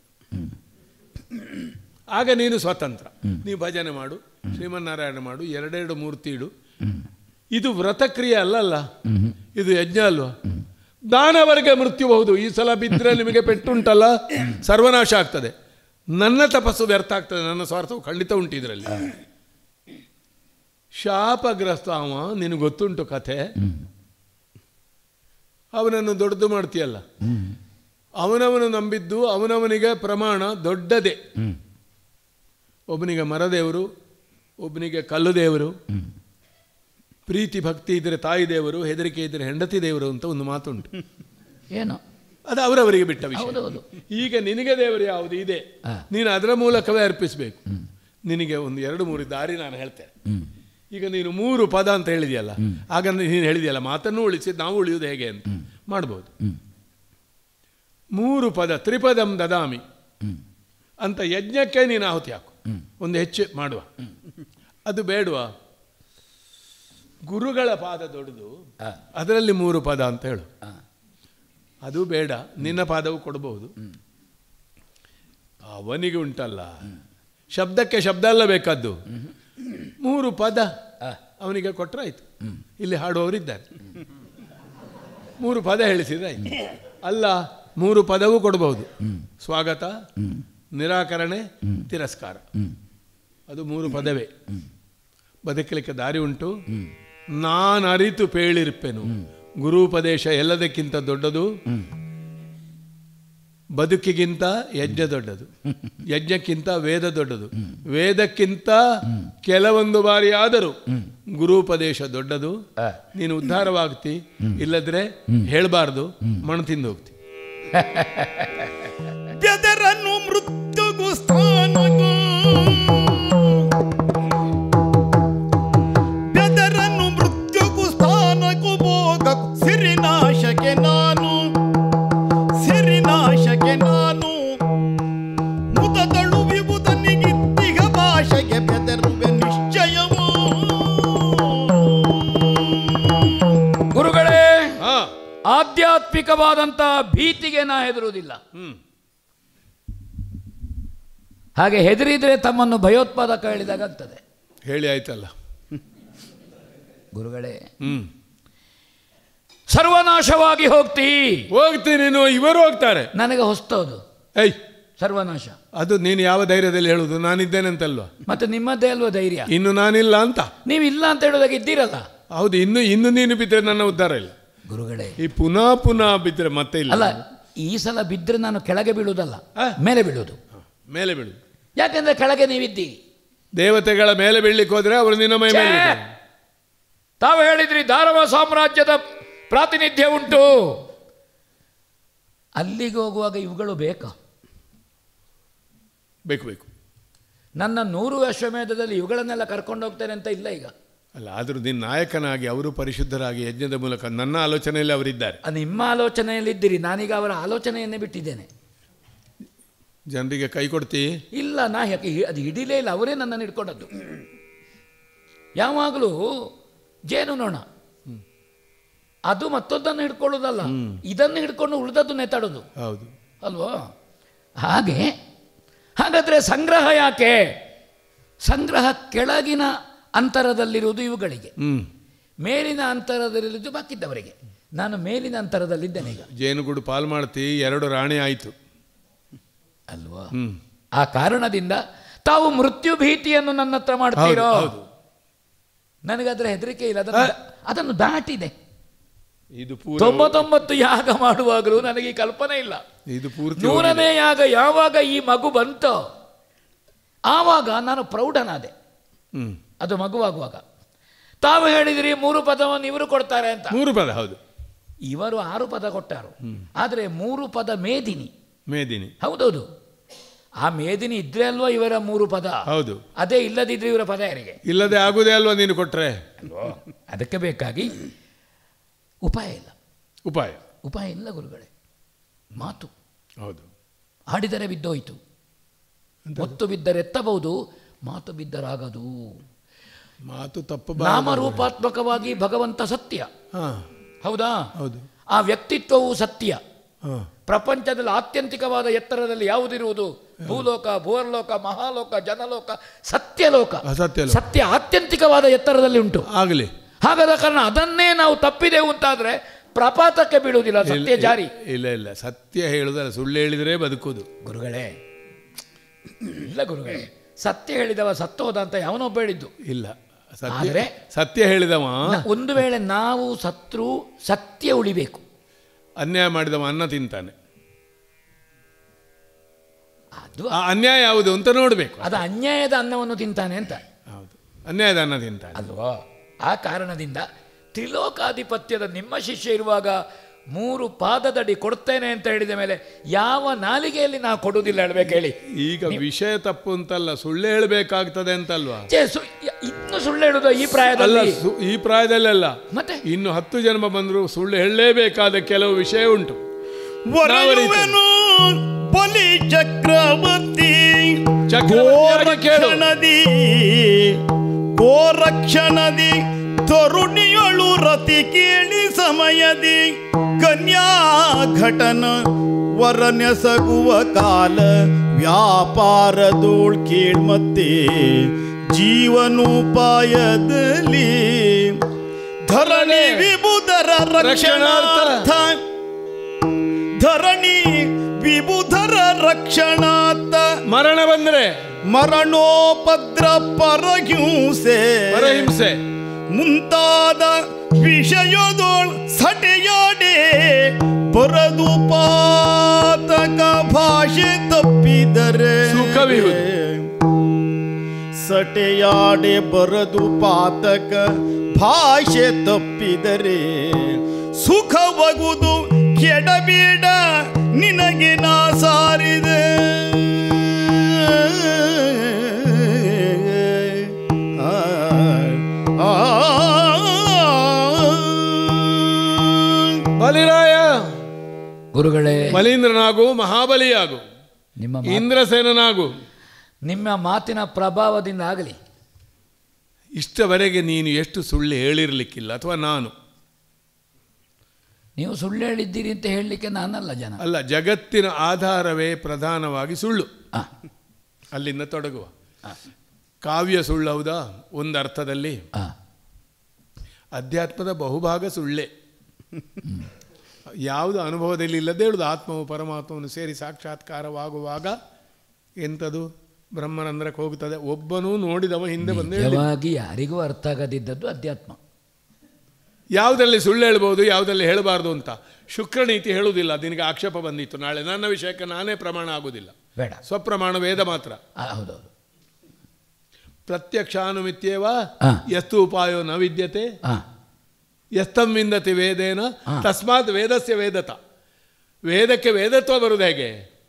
ಆಗ ನೀನು ಸ್ವತಂತ್ರ ನೀವು ಭಜನೆ ಮಾಡು ಶ್ರೀಮನ್ನಾರಾಯಣ ಮಾಡು ಎರಡೆರಡು ಮೂರ್ತಿ ಇಡು ಇದು ವ್ರತಕ್ರಿಯೆ ಅಲ್ಲಲ್ಲ ಇದು ಯಜ್ಞ ಅಲ್ವಾ ದಾನವರಿಗೆ ಮೃತ್ಯು ಬಹುದು ಈ ಸಲ ಬಿದ್ದರೆ ನಿಮಗೆ ಪೆಟ್ಟುಂಟಲ್ಲ ಸರ್ವನಾಶ ಆಗ್ತದೆ ನನ್ನ ತಪಸ್ಸು ವ್ಯರ್ಥ ಆಗ್ತದೆ ನನ್ನ ಸ್ವಾರ್ಥವು ಖಂಡಿತ ಉಂಟು ಇದರಲ್ಲಿ ಶಾಪಗ್ರಸ್ತ ಅವ ನಿನಗೆ ಗೊತ್ತುಂಟು ಕಥೆ ಅವನನ್ನು ದೊಡ್ಡದು ಮಾಡ್ತೀಯಲ್ಲ ಅವನವನು ನಂಬಿದ್ದು ಅವನವನಿಗೆ ಪ್ರಮಾಣ ದೊಡ್ಡದೇ ಒಬ್ಬನಿಗೆ ಮರದೇವರು ಒಬ್ಬನಿಗೆ ಕಲ್ಲು ದೇವರು ಪ್ರೀತಿ ಭಕ್ತಿ ಇದ್ರೆ ತಾಯಿ ದೇವರು ಹೆದರಿಕೆ ಇದ್ರೆ ಹೆಂಡತಿ ದೇವರು ಅಂತ ಒಂದು ಮಾತುಂಟು ಏನು ಅದು ಅವರವರಿಗೆ ಬಿಟ್ಟ ವಿಷಯ ಹೌದೌದು ಈಗ ನಿನಗೆ ದೇವರು ಯಾವುದು ಇದೆ ಹಾ. ನೀನು ಅದರ ಮೂಲಕವೇ ಅರ್ಪಿಸಬೇಕು ನಿನಗೆ ಒಂದು ಎರಡು ಮೂರು ದಾರಿ ನಾನು ಹೇಳ್ತೇನೆ ಈಗ ನೀನು ಮೂರು ಪದ ಅಂತ ಹೇಳಿದೆಯಲ್ಲ ಆಗ ನೀನು ಹೇಳಿದೆಯಲ್ಲ ಮಾತನ್ನು ಉಳಿಸಿ ನಾವು ಉಳಿಯುವುದು ಹೇಗೆ ಅಂತ ಮಾಡ್ಬೋದು ಮೂರು ಪದ ತ್ರಿಪದಂ ದದಾಮಿ ಅಂತ ಯಜ್ಞಕ್ಕೆ ನೀನು ಆಹುತಿ ಹಾಕು ಒಂದು ಹೆಚ್ಚು ಮಾಡುವ ಅದು ಬೇಡುವ ಗುರುಗಳ ಪಾದ ದೊಡ್ಡದು ಆ. ಅದರಲ್ಲಿ ಮೂರು ಪದ ಅಂತ ಹೇಳು ಆ. ಅದು ಬೇಡ ನಿನ್ನ ಪಾದವು ಕೊಡಬಹುದು ಅವನಿಗೆ ಉಂಟಲ್ಲ ಶಬ್ದಕ್ಕೆ ಶಬ್ದ ಅಲ್ಲ ಬೇಕಾದ್ದು ಮೂರು ಪದ ಆ. ಅವನಿಗೆ ಕೊಟ್ಟರೆ ಆಯ್ತು ಇಲ್ಲಿ ಹಾಡುವವರಿದ್ದಾರೆ ಮೂರು ಪದ ಹೇಳಿಸಿದ್ರೆ ಆಯ್ತು ಅಲ್ಲ ಮೂರು ಪದವೂ ಕೊಡಬಹುದು ಸ್ವಾಗತ ನಿರಾಕರಣೆ ತಿರಸ್ಕಾರ ಅದು ಮೂರು ಪದವೇ ಬದುಕಲಿಕ್ಕೆ ದಾರಿ ಉಂಟು ನಾನು ಅರಿತು ಪೇಳಿರ್ಪೆನು ಗುರುಪದೇಶ ಎಲ್ಲದಕ್ಕಿಂತ ದೊಡ್ಡದು ಬದುಕಿಗಿಂತ ಯಜ್ಞ ದೊಡ್ಡದು ಯಜ್ಞಕ್ಕಿಂತ ವೇದ ದೊಡ್ಡದು ವೇದಕ್ಕಿಂತ ಕೆಲವೊಂದು ಬಾರಿ ಆದರೂ ಗುರುಪದೇಶ ದೊಡ್ಡದು ಆ. ನೀನು ಉದ್ಧಾರವಾಗ್ತಿ ಇಲ್ಲದ್ರೆ ಹೇಳಬಾರ್ದು ಮಣ್ಣು ತಿಂದು ಹೋಗ್ತಿ ಬೆದರನ್ನು ಮೃತ್ಯುಗು ಸ್ಥಾನಗೂ ಬೆದರನ್ನು ಮೃತ್ಯುಗು ಸ್ಥಾನಕ್ಕೂ ಭೋಗಕ್ಕೂ ಸಿರಿನಾಶಕ್ಕೆ ನಾನು ಸಿರಿನಾಶಕ್ಕೆ ನಾನು ಮುದದಳು ವಿಭುದನಿಗಿತ್ತಿಗ ಭಾಷೆಗೆ ಬೆದರುವೆ ನಿಶ್ಚಯವು ಗುರುಗಳೇ ಹಾ ಆಧ್ಯಾತ್ಮಿಕವಾದಂಥ ಭೀತಿಗೆ ನಾ ಹೆದರುವುದಿಲ್ಲ ಹ್ಮ್ ಹಾಗೆ ಹೆದರಿದ್ರೆ ತಮ್ಮನ್ನು ಭಯೋತ್ಪಾದಕ ಹೇಳಿದಾಗ ಆಗ್ತದೆ ಹೇಳಿ ಆಯ್ತಲ್ಲ ಗುರುಗಳೇ ಹ್ಮ್ ಸರ್ವನಾಶವಾಗಿ ಹೋಗ್ತಿ ಹೋಗ್ತೀನಿ ನೀನು ಇವರು ಹೋಗ್ತಾರೆ ನನಗೆ ಹೊಸ್ತೋದು ಏಯ್ ಸರ್ವನಾಶ ಅದು ನೀನು ಯಾವ ಧೈರ್ಯದಲ್ಲಿ ಹೇಳುದು ನಾನಿದ್ದೇನೆ ಅಂತಲ್ವಾ ಮತ್ತೆ ನಿಮ್ಮದೇ ಅಲ್ವ ಧೈರ್ಯ ಇನ್ನು ನಾನಿಲ್ಲ ಅಂತ ನೀವು ಇಲ್ಲ ಅಂತ ಹೇಳೋದಾಗ ಇದ್ದೀರಲ್ಲ ಹೌದು ಇನ್ನು ಇನ್ನು ನೀನು ಬಿದ್ದರೆ ನನ್ನ ಉದ್ಧಾರ ಇಲ್ಲ ಗುರುಗಳೇ ಈ ಪುನಃ ಪುನಃ ಬಿದ್ದರೆ ಮತ್ತೆ ಇಲ್ಲ ಅಲ್ಲ ಈ ಸಲ ಬಿದ್ದರೆ ನಾನು ಕೆಳಗೆ ಬೀಳುವುದಲ್ಲ ಆ? ಮೇಲೆ ಬೀಳುವುದು ಮೇಲೆ ಬೀಳು ಯಾಕೆಂದ್ರೆ ಕೆಳಗೆ ನೀವಿದ್ದೀರಿ ದೇವತೆಗಳ ಮೇಲೆ ಬೀಳ್ಲಿಕ್ಕೆ ಹೋದ್ರೆ ಅವರು ನಿನ್ನ ಮೈ ಮೇಲೆ ಛೇ! ಬೀಳ್ತಾರೆ. ತಾವು ಹೇಳಿದ್ರಿ ದಾರವ ಸಾಮ್ರಾಜ್ಯದ ಪ್ರಾತಿನಿಧ್ಯ ಉಂಟು ಅಲ್ಲಿಗೆ ಹೋಗುವಾಗ ಇವುಗಳು ಬೇಕಾ ಬೇಕು ಬೇಕು ನನ್ನ ನೂರು ಅಶ್ವಮೇಧದಲ್ಲಿ ಇವುಗಳನ್ನೆಲ್ಲ ಕರ್ಕೊಂಡು ಹೋಗ್ತೇನೆ ಅಂತ ಇಲ್ಲ ಈಗ ಅಲ್ಲ ಆದರೂ ನಿನ್ನ ನಾಯಕನಾಗಿ ಅವರು ಪರಿಶುದ್ಧರಾಗಿ ಯಜ್ಞದ ಮೂಲಕ ನನ್ನ ಆಲೋಚನೆಯಲ್ಲಿ ಅವರಿದ್ದಾರೆ ಅದು ನಿಮ್ಮ ಆಲೋಚನೆಯಲ್ಲಿದ್ದೀರಿ ನಾನೀಗ ಅವರ ಆಲೋಚನೆಯನ್ನೇ ಬಿಟ್ಟಿದ್ದೇನೆ ಜನರಿಗೆ ಕೈ ಕೊಡ್ತಿ ಇಲ್ಲ ನಾ ಯಾಕೆ ಹಿ- ಅದು ಹಿಡಿಲೇ ಇಲ್ಲ ಅವರೇ ನನ್ನನ್ನು ಹಿಡ್ಕೊಂಡದ್ದು ಯಾವಾಗಲೂ ಜೇನು ನೋಣ ಅದು ಮತ್ತೊಂದನ್ನು ಹಿಡ್ಕೊಳ್ಳೋದಲ್ಲ ಇದನ್ನು ಹಿಡ್ಕೊಂಡು ಉಳಿದದ್ದು ನೆತಾಡೋದು ಹೌದು ಅಲ್ವಾ ಹಾಗೆ ಹಾಗಾದರೆ ಸಂಗ್ರಹ ಯಾಕೆ ಸಂಗ್ರಹ ಕೆಳಗಿನ ಅಂತರದಲ್ಲಿರುವುದು ಇವುಗಳಿಗೆ ಹ್ಮ್ ಮೇಲಿನ ಅಂತರದಲ್ಲಿರುವುದು ಬಾಕಿದ್ದವರಿಗೆ ನಾನು ಮೇಲಿನ ಅಂತರದಲ್ಲಿದ್ದೇನೆ ಈಗ ಜೇನುಗೂಡು ಪಾಲು ಮಾಡ್ತಿ ಎರಡು ರಾಣಿ ಆಯಿತು ಅಲ್ವಾ ಹ್ಮ್ ಆ ಕಾರಣದಿಂದ ತಾವು ಮೃತ್ಯು ಭೀತಿಯನ್ನು ನನ್ನ ಹತ್ರ ಮಾಡ್ತೀರೋ ಹೌದು, ಹೌದು. ನನಗದ್ರ ಹೆದರಿಕೆ ಇಲ್ಲ ಅದನ್ನು ದಾ- ಅದನ್ನು ದಾಟಿದೆ ಇದು ಪೂರ ತೊಂಬತ್ತೊಂಬತ್ತು ಯಾಗ ಮಾಡುವಾಗಲೂ ನನಗೆ ಈ ಕಲ್ಪನೆ ಇಲ್ಲ ಇದು ಪೂರ್ತಿ ನೂರನೇ ಯಾಗ ಯಾವಾಗ ಈ ಮಗು ಬಂತೋ ಆವಾಗ ನಾನು ಪ್ರೌಢನಾದೆ ಹ್ಮ್ ಅದು ಮಗುವಾಗುವಾಗ ತಾವು ಹೇಳಿದಿರಿ ಮೂರು ಪದವನ್ನು ಇವರು ಕೊಡ್ತಾರೆ ಅಂತ ಮೂರು ಪದ ಹೌದು ಇವರು ಆರು ಪದ ಕೊಟ್ಟಾರು ಆದರೆ ಮೂರು ಪದ ಮೇದಿನಿ ಮೇದಿನಿ ಹೌದೌದು ಆ ಮೇದಿನಿ ಇದ್ರೆ ಅಲ್ವಾ ಇವರ ಮೂರು ಪದ ಹೌದು ಅದೇ ಇಲ್ಲದಿದ್ರೆ ಇವರ ಪದ ಯಾರಿಗೆ ಇಲ್ಲದೆ ಆಗುದೇ ಅಲ್ವಾ ನೀನು ಕೊಟ್ರೆ ಅದಕ್ಕೆ ಬೇಕಾಗಿ ಉಪಾಯ ಇಲ್ಲ ಉಪಾಯ ಉಪಾಯ ಇಲ್ಲ ಗುರುಗಳೇ ಮಾತು ಹೌದು ಆಡಿದರೆ ಬಿದ್ದೋಯ್ತು ಒತ್ತು ಬಿದ್ದರೆ ಎತ್ತಬಹುದು ಮಾತು ಬಿದ್ದರಾಗದು ಮಾತು ತಪ್ಪು ನಾಮರೂಪಾತ್ಮಕವಾಗಿ ಭಗವಂತ ಸತ್ಯ ಹಾ ಹೌದಾ ಹೌದು ಆ ವ್ಯಕ್ತಿತ್ವವು ಸತ್ಯ ಹಾ ಪ್ರಪಂಚದಲ್ಲಿ ಆತ್ಯಂತಿಕವಾದ ಎತ್ತರದಲ್ಲಿ ಯಾವುದಿರುವುದು ಭೂಲೋಕ ಭೂವರ್ಲೋಕ ಮಹಾಲೋಕ ಜನಲೋಕ ಸತ್ಯಲೋಕ ಅಸತ್ಯ ಲೋಕ. ಸತ್ಯ ಆತ್ಯಂತಿಕವಾದ ಎತ್ತರದಲ್ಲಿ ಉಂಟು ಆಗಲಿ ಹಾಗಾದ ಕಾರಣ ಅದನ್ನೇ ನಾವು ತಪ್ಪಿದೆವು ಅಂತಾದ್ರೆ ಪ್ರಪಾತಕ್ಕೆ ಬೀಳುವುದಿಲ್ಲ ಸತ್ಯ ಜಾರಿ ಇಲ್ಲ ಇಲ್ಲ ಸತ್ಯ ಹೇಳುದಲ್ಲ ಸುಳ್ಳು ಹೇಳಿದರೆ ಬದುಕುದು ಗುರುಗಳೇ ಇಲ್ಲ ಗುರುಗಳೇ ಸತ್ಯ ಹೇಳಿದವ ಸತ್ತೋದ ಅಂತ ಯಾವನೊಬ್ಬ ಹೇಳಿದ್ದು ಇಲ್ಲ ಸತ್ಯ ಆದ್ರೆ- ಸತ್ಯ ಹೇಳಿದವ ನ- ಒಂದು ವೇಳೆ ನಾವು ಸತ್ರು ಸತ್ಯ ಉಳಿಬೇಕು ಅನ್ಯಾಯ ಮಾಡಿದವ ಅನ್ನ ತಿಂತಾನೆ ಅದು ಆ ಅನ್ಯಾಯ ಯಾವುದು ಅಂತ ನೋಡಬೇಕು ಅದು ಅನ್ಯಾಯದ ಅನ್ನವನ್ನು ತಿಂತಾನೆ ಅಂತ ಹೌದು ಅನ್ಯಾಯದ ಅನ್ನ ತಿಂತಾನೆ ಅಲ್ವಾ ಆ ಕಾರಣದಿಂದ ತ್ರಿಲೋಕಾಧಿಪತ್ಯದ ನಿಮ್ಮ ಶಿಷ್ಯ ಇರುವಾಗ ಮೂರು ಪಾದದಡಿ ಕೊಡ್ತೇನೆ ಅಂತ ಹೇಳಿದ ಮೇಲೆ ಯಾವ ನಾಲಿಗೆಯಲ್ಲಿ ನಾವು ಕೊಡುವುದಿಲ್ಲ ಹೇಳ್ಬೇಕು ಹೇಳಿ ಈಗ ವಿಷಯ ತಪ್ಪು ಅಂತಲ್ಲ ಸುಳ್ಳು ಹೇಳಬೇಕಾಗ್ತದೆ ಅಂತಲ್ವಾ ಛೇ, ಸು- ಯ- ಇನ್ನು ಸುಳ್ಳು ಹೇಳುದು ಈ ಅಲ್ಲ ಪ್ರಾಯದಲ್ಲಿ ಸು- ಈ ಪ್ರಾಯದಲ್ಲೆಲ್ಲ ಮತ್ತೆ ಇನ್ನು ಹತ್ತು ಜನ್ಮ ಬಂದರೂ ಸುಳ್ಳು ಹೇಳಲೇಬೇಕಾದ ಕೆಲವು ವಿಷಯ ಉಂಟು ವರಯುವೆನು ಬಲಿ ಚಕ್ರವರ್ತಿ ಚಕ್ರವರ್ತಿಯಾಗಿ ಕೇಳು. ಗೋರಕ್ಷಣದಿ ಗೋರಕ್ಷಣದಿ ತರುಣಿಯಳು ರತಿ ಕೇಳಿ ಸಮಯದಿ ಕನ್ಯಾ ಘಟನ ವರನೆಸಗುವ ಕಾಲ ವ್ಯಾಪಾರದೋಳ್ ಕೀಳ್ಮತ್ತೆ ಜೀವನೋಪಾಯದಲ್ಲಿ ಧರಣಿ ವಿಬುಧರ ರಕ್ಷಣಾರ್ಥ ಧರಣಿ ವಿಬುಧರ ರಕ್ಷಣಾರ್ಥ ಮರಣ ಬಂದ್ರೆ ಮರಣೋಪದ್ರ ಪರಹಿಂಸೆ ಪರಹಿಂಸೆ ಮುಂತಾದ ವಿಷಯದೋಳ್ ಸಟೆಯಾಡೆ ಬರದು ಪಾತಕ ಭಾಷೆ ತಪ್ಪಿದರೆ ಸುಖವಿಹುದು. ಸಟೆಯಾಡೆ ಬರದು ಪಾತಕ ಭಾಷೆ ತಪ್ಪಿದರೆ ಸುಖವಗುದು ಕೆಡಬೇಡ ನಿನಗೆ ನಾ ಸಾರಿದೆ ಆ, ಆ, ಬಲಿರಾಯ ಗುರುಗಳೇ ಬಲೀಂದ್ರನಾಗು ಮಹಾಬಲಿಯಾಗು ನಿಮ್ಮ ಮಾ- ಇಂದ್ರಸೇನನಾಗು ನಿಮ್ಮ ಮಾತಿನ ಪ್ರಭಾವದಿಂದ ಆಗಲಿ ಇಷ್ಟವರೆಗೆ ನೀನು ಎಷ್ಟು ಸುಳ್ಳು ಹೇಳಿರ್ಲಿಕ್ಕಿಲ್ಲ ಅಥವಾ ನಾನು ನೀವು ಸುಳ್ಳು ಹೇಳಿದ್ದೀರಿ ಅಂತ ಹೇಳಲಿಕ್ಕೆ ನಾನಲ್ಲ ಜನ ಅಲ್ಲ ಜಗತ್ತಿನ ಆಧಾರವೇ ಪ್ರಧಾನವಾಗಿ ಸುಳ್ಳು ಆ, ಅಲ್ಲಿಂದ ತೊಡಗುವ ಕಾವ್ಯ ಸುಳ್ಳು ಹೌದಾ ಒಂದು ಅರ್ಥದಲ್ಲಿ ಆ, ಅಧ್ಯಾತ್ಮದ ಬಹುಭಾಗ ಸುಳ್ಳೇ ಯಾವುದು ಅನುಭವದಲ್ಲಿ ಇಲ್ಲದೆ ಹೇಳುದು ಆತ್ಮವು ಪರಮಾತ್ಮವನ್ನು ಸೇರಿ ಸಾಕ್ಷಾತ್ಕಾರವಾಗುವಾಗ ಎಂಥದು ಬ್ರಹ್ಮರಂಧ್ರಕ್ಕೆ ಹೋಗುತ್ತದೆ ಒಬ್ಬನೂ ನೋಡಿದವ ಹಿಂದೆ ಬಂದು ಹೇಳಿ ನಿಜವಾಗಿ ಯಾರಿಗೂ ಅರ್ಥ ಆಗದಿದ್ದದ್ದು ಅಧ್ಯಾತ್ಮ ಯಾವುದರಲ್ಲಿ ಸುಳ್ಳು ಹೇಳ್ಬೋದು ಯಾವುದರಲ್ಲಿ ಹೇಳಬಾರ್ದು ಅಂತ ಶುಕ್ರನೀತಿ ಹೇಳುವುದಿಲ್ಲ ನಿನಗೆ ಆಕ್ಷೇಪ ಬಂದಿತ್ತು ನಾಳೆ ನನ್ನ ವಿಷಯಕ್ಕೆ ನಾನೇ ಪ್ರಮಾಣ ಆಗುವುದಿಲ್ಲ ಬೇಡ ಸ್ವಪ್ರಮಾಣ ವೇದ ಮಾತ್ರ ಆ, ಹೌದೌದು ಪ್ರತ್ಯಕ್ಷಾನುಮಿತ್ಯೇವ ಆ. ಯಸ್ತು ಉಪಾಯೋ ನ ವಿದ್ಯತೆ ಆ, ಯಸ್ತಂ ವಿಂದತಿ ವೇದೇನ ಆ. ತಸ್ಮಾತ್ ವೇದಸ್ಯ ವೇದತ ವೇದಕ್ಕೆ ವೇದತ್ವ ಬರುವುದು ಹೇಗೆ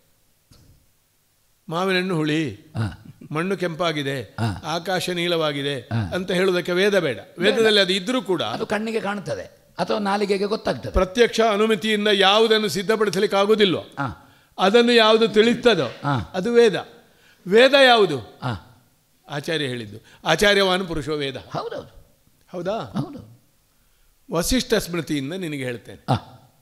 ಮಾವಿನ ಹಣ್ಣು ಹುಳಿ ಆ, ಮಣ್ಣು ಕೆಂಪಾಗಿದೆ ಆ. ಆಕಾಶ ನೀಲವಾಗಿದೆ ಆ. ಅಂತ ಹೇಳುವುದಕ್ಕೆ ವೇದ ಬೇಡ ವೇದದಲ್ಲಿ ಅದು ಇದ್ರೂ ಕೂಡ ಅದು ಕಣ್ಣಿಗೆ ಕಾಣುತ್ತದೆ ಅಥವಾ ನಾಲಿಗೆಗೆ ಗೊತ್ತಾಗ್ತದೆ ಪ್ರತ್ಯಕ್ಷ ಅನುಮತಿಯಿಂದ ಯಾವುದನ್ನು ಸಿದ್ಧಪಡಿಸಲಿಕ್ಕೆ ಆಗುವುದಿಲ್ವೋ ಆ, ಅದನ್ನು ಯಾವುದು ತಿಳಿಸ್ತದೋ ಆ. ಅದು ವೇದ ವೇದ ಯಾವುದು ಆ, ಆಚಾರ್ಯ ಹೇಳಿದ್ದು ಆಚಾರ್ಯವಾನ್ ಪುರುಷೋ ವೇದ ಹೌದೌದು ಹೌದಾ ಹೌದು ವಸಿಷ್ಠ ಸ್ಮೃತಿಯಿಂದ ನಿನಗೆ ಹೇಳ್ತೇನೆ ಆ,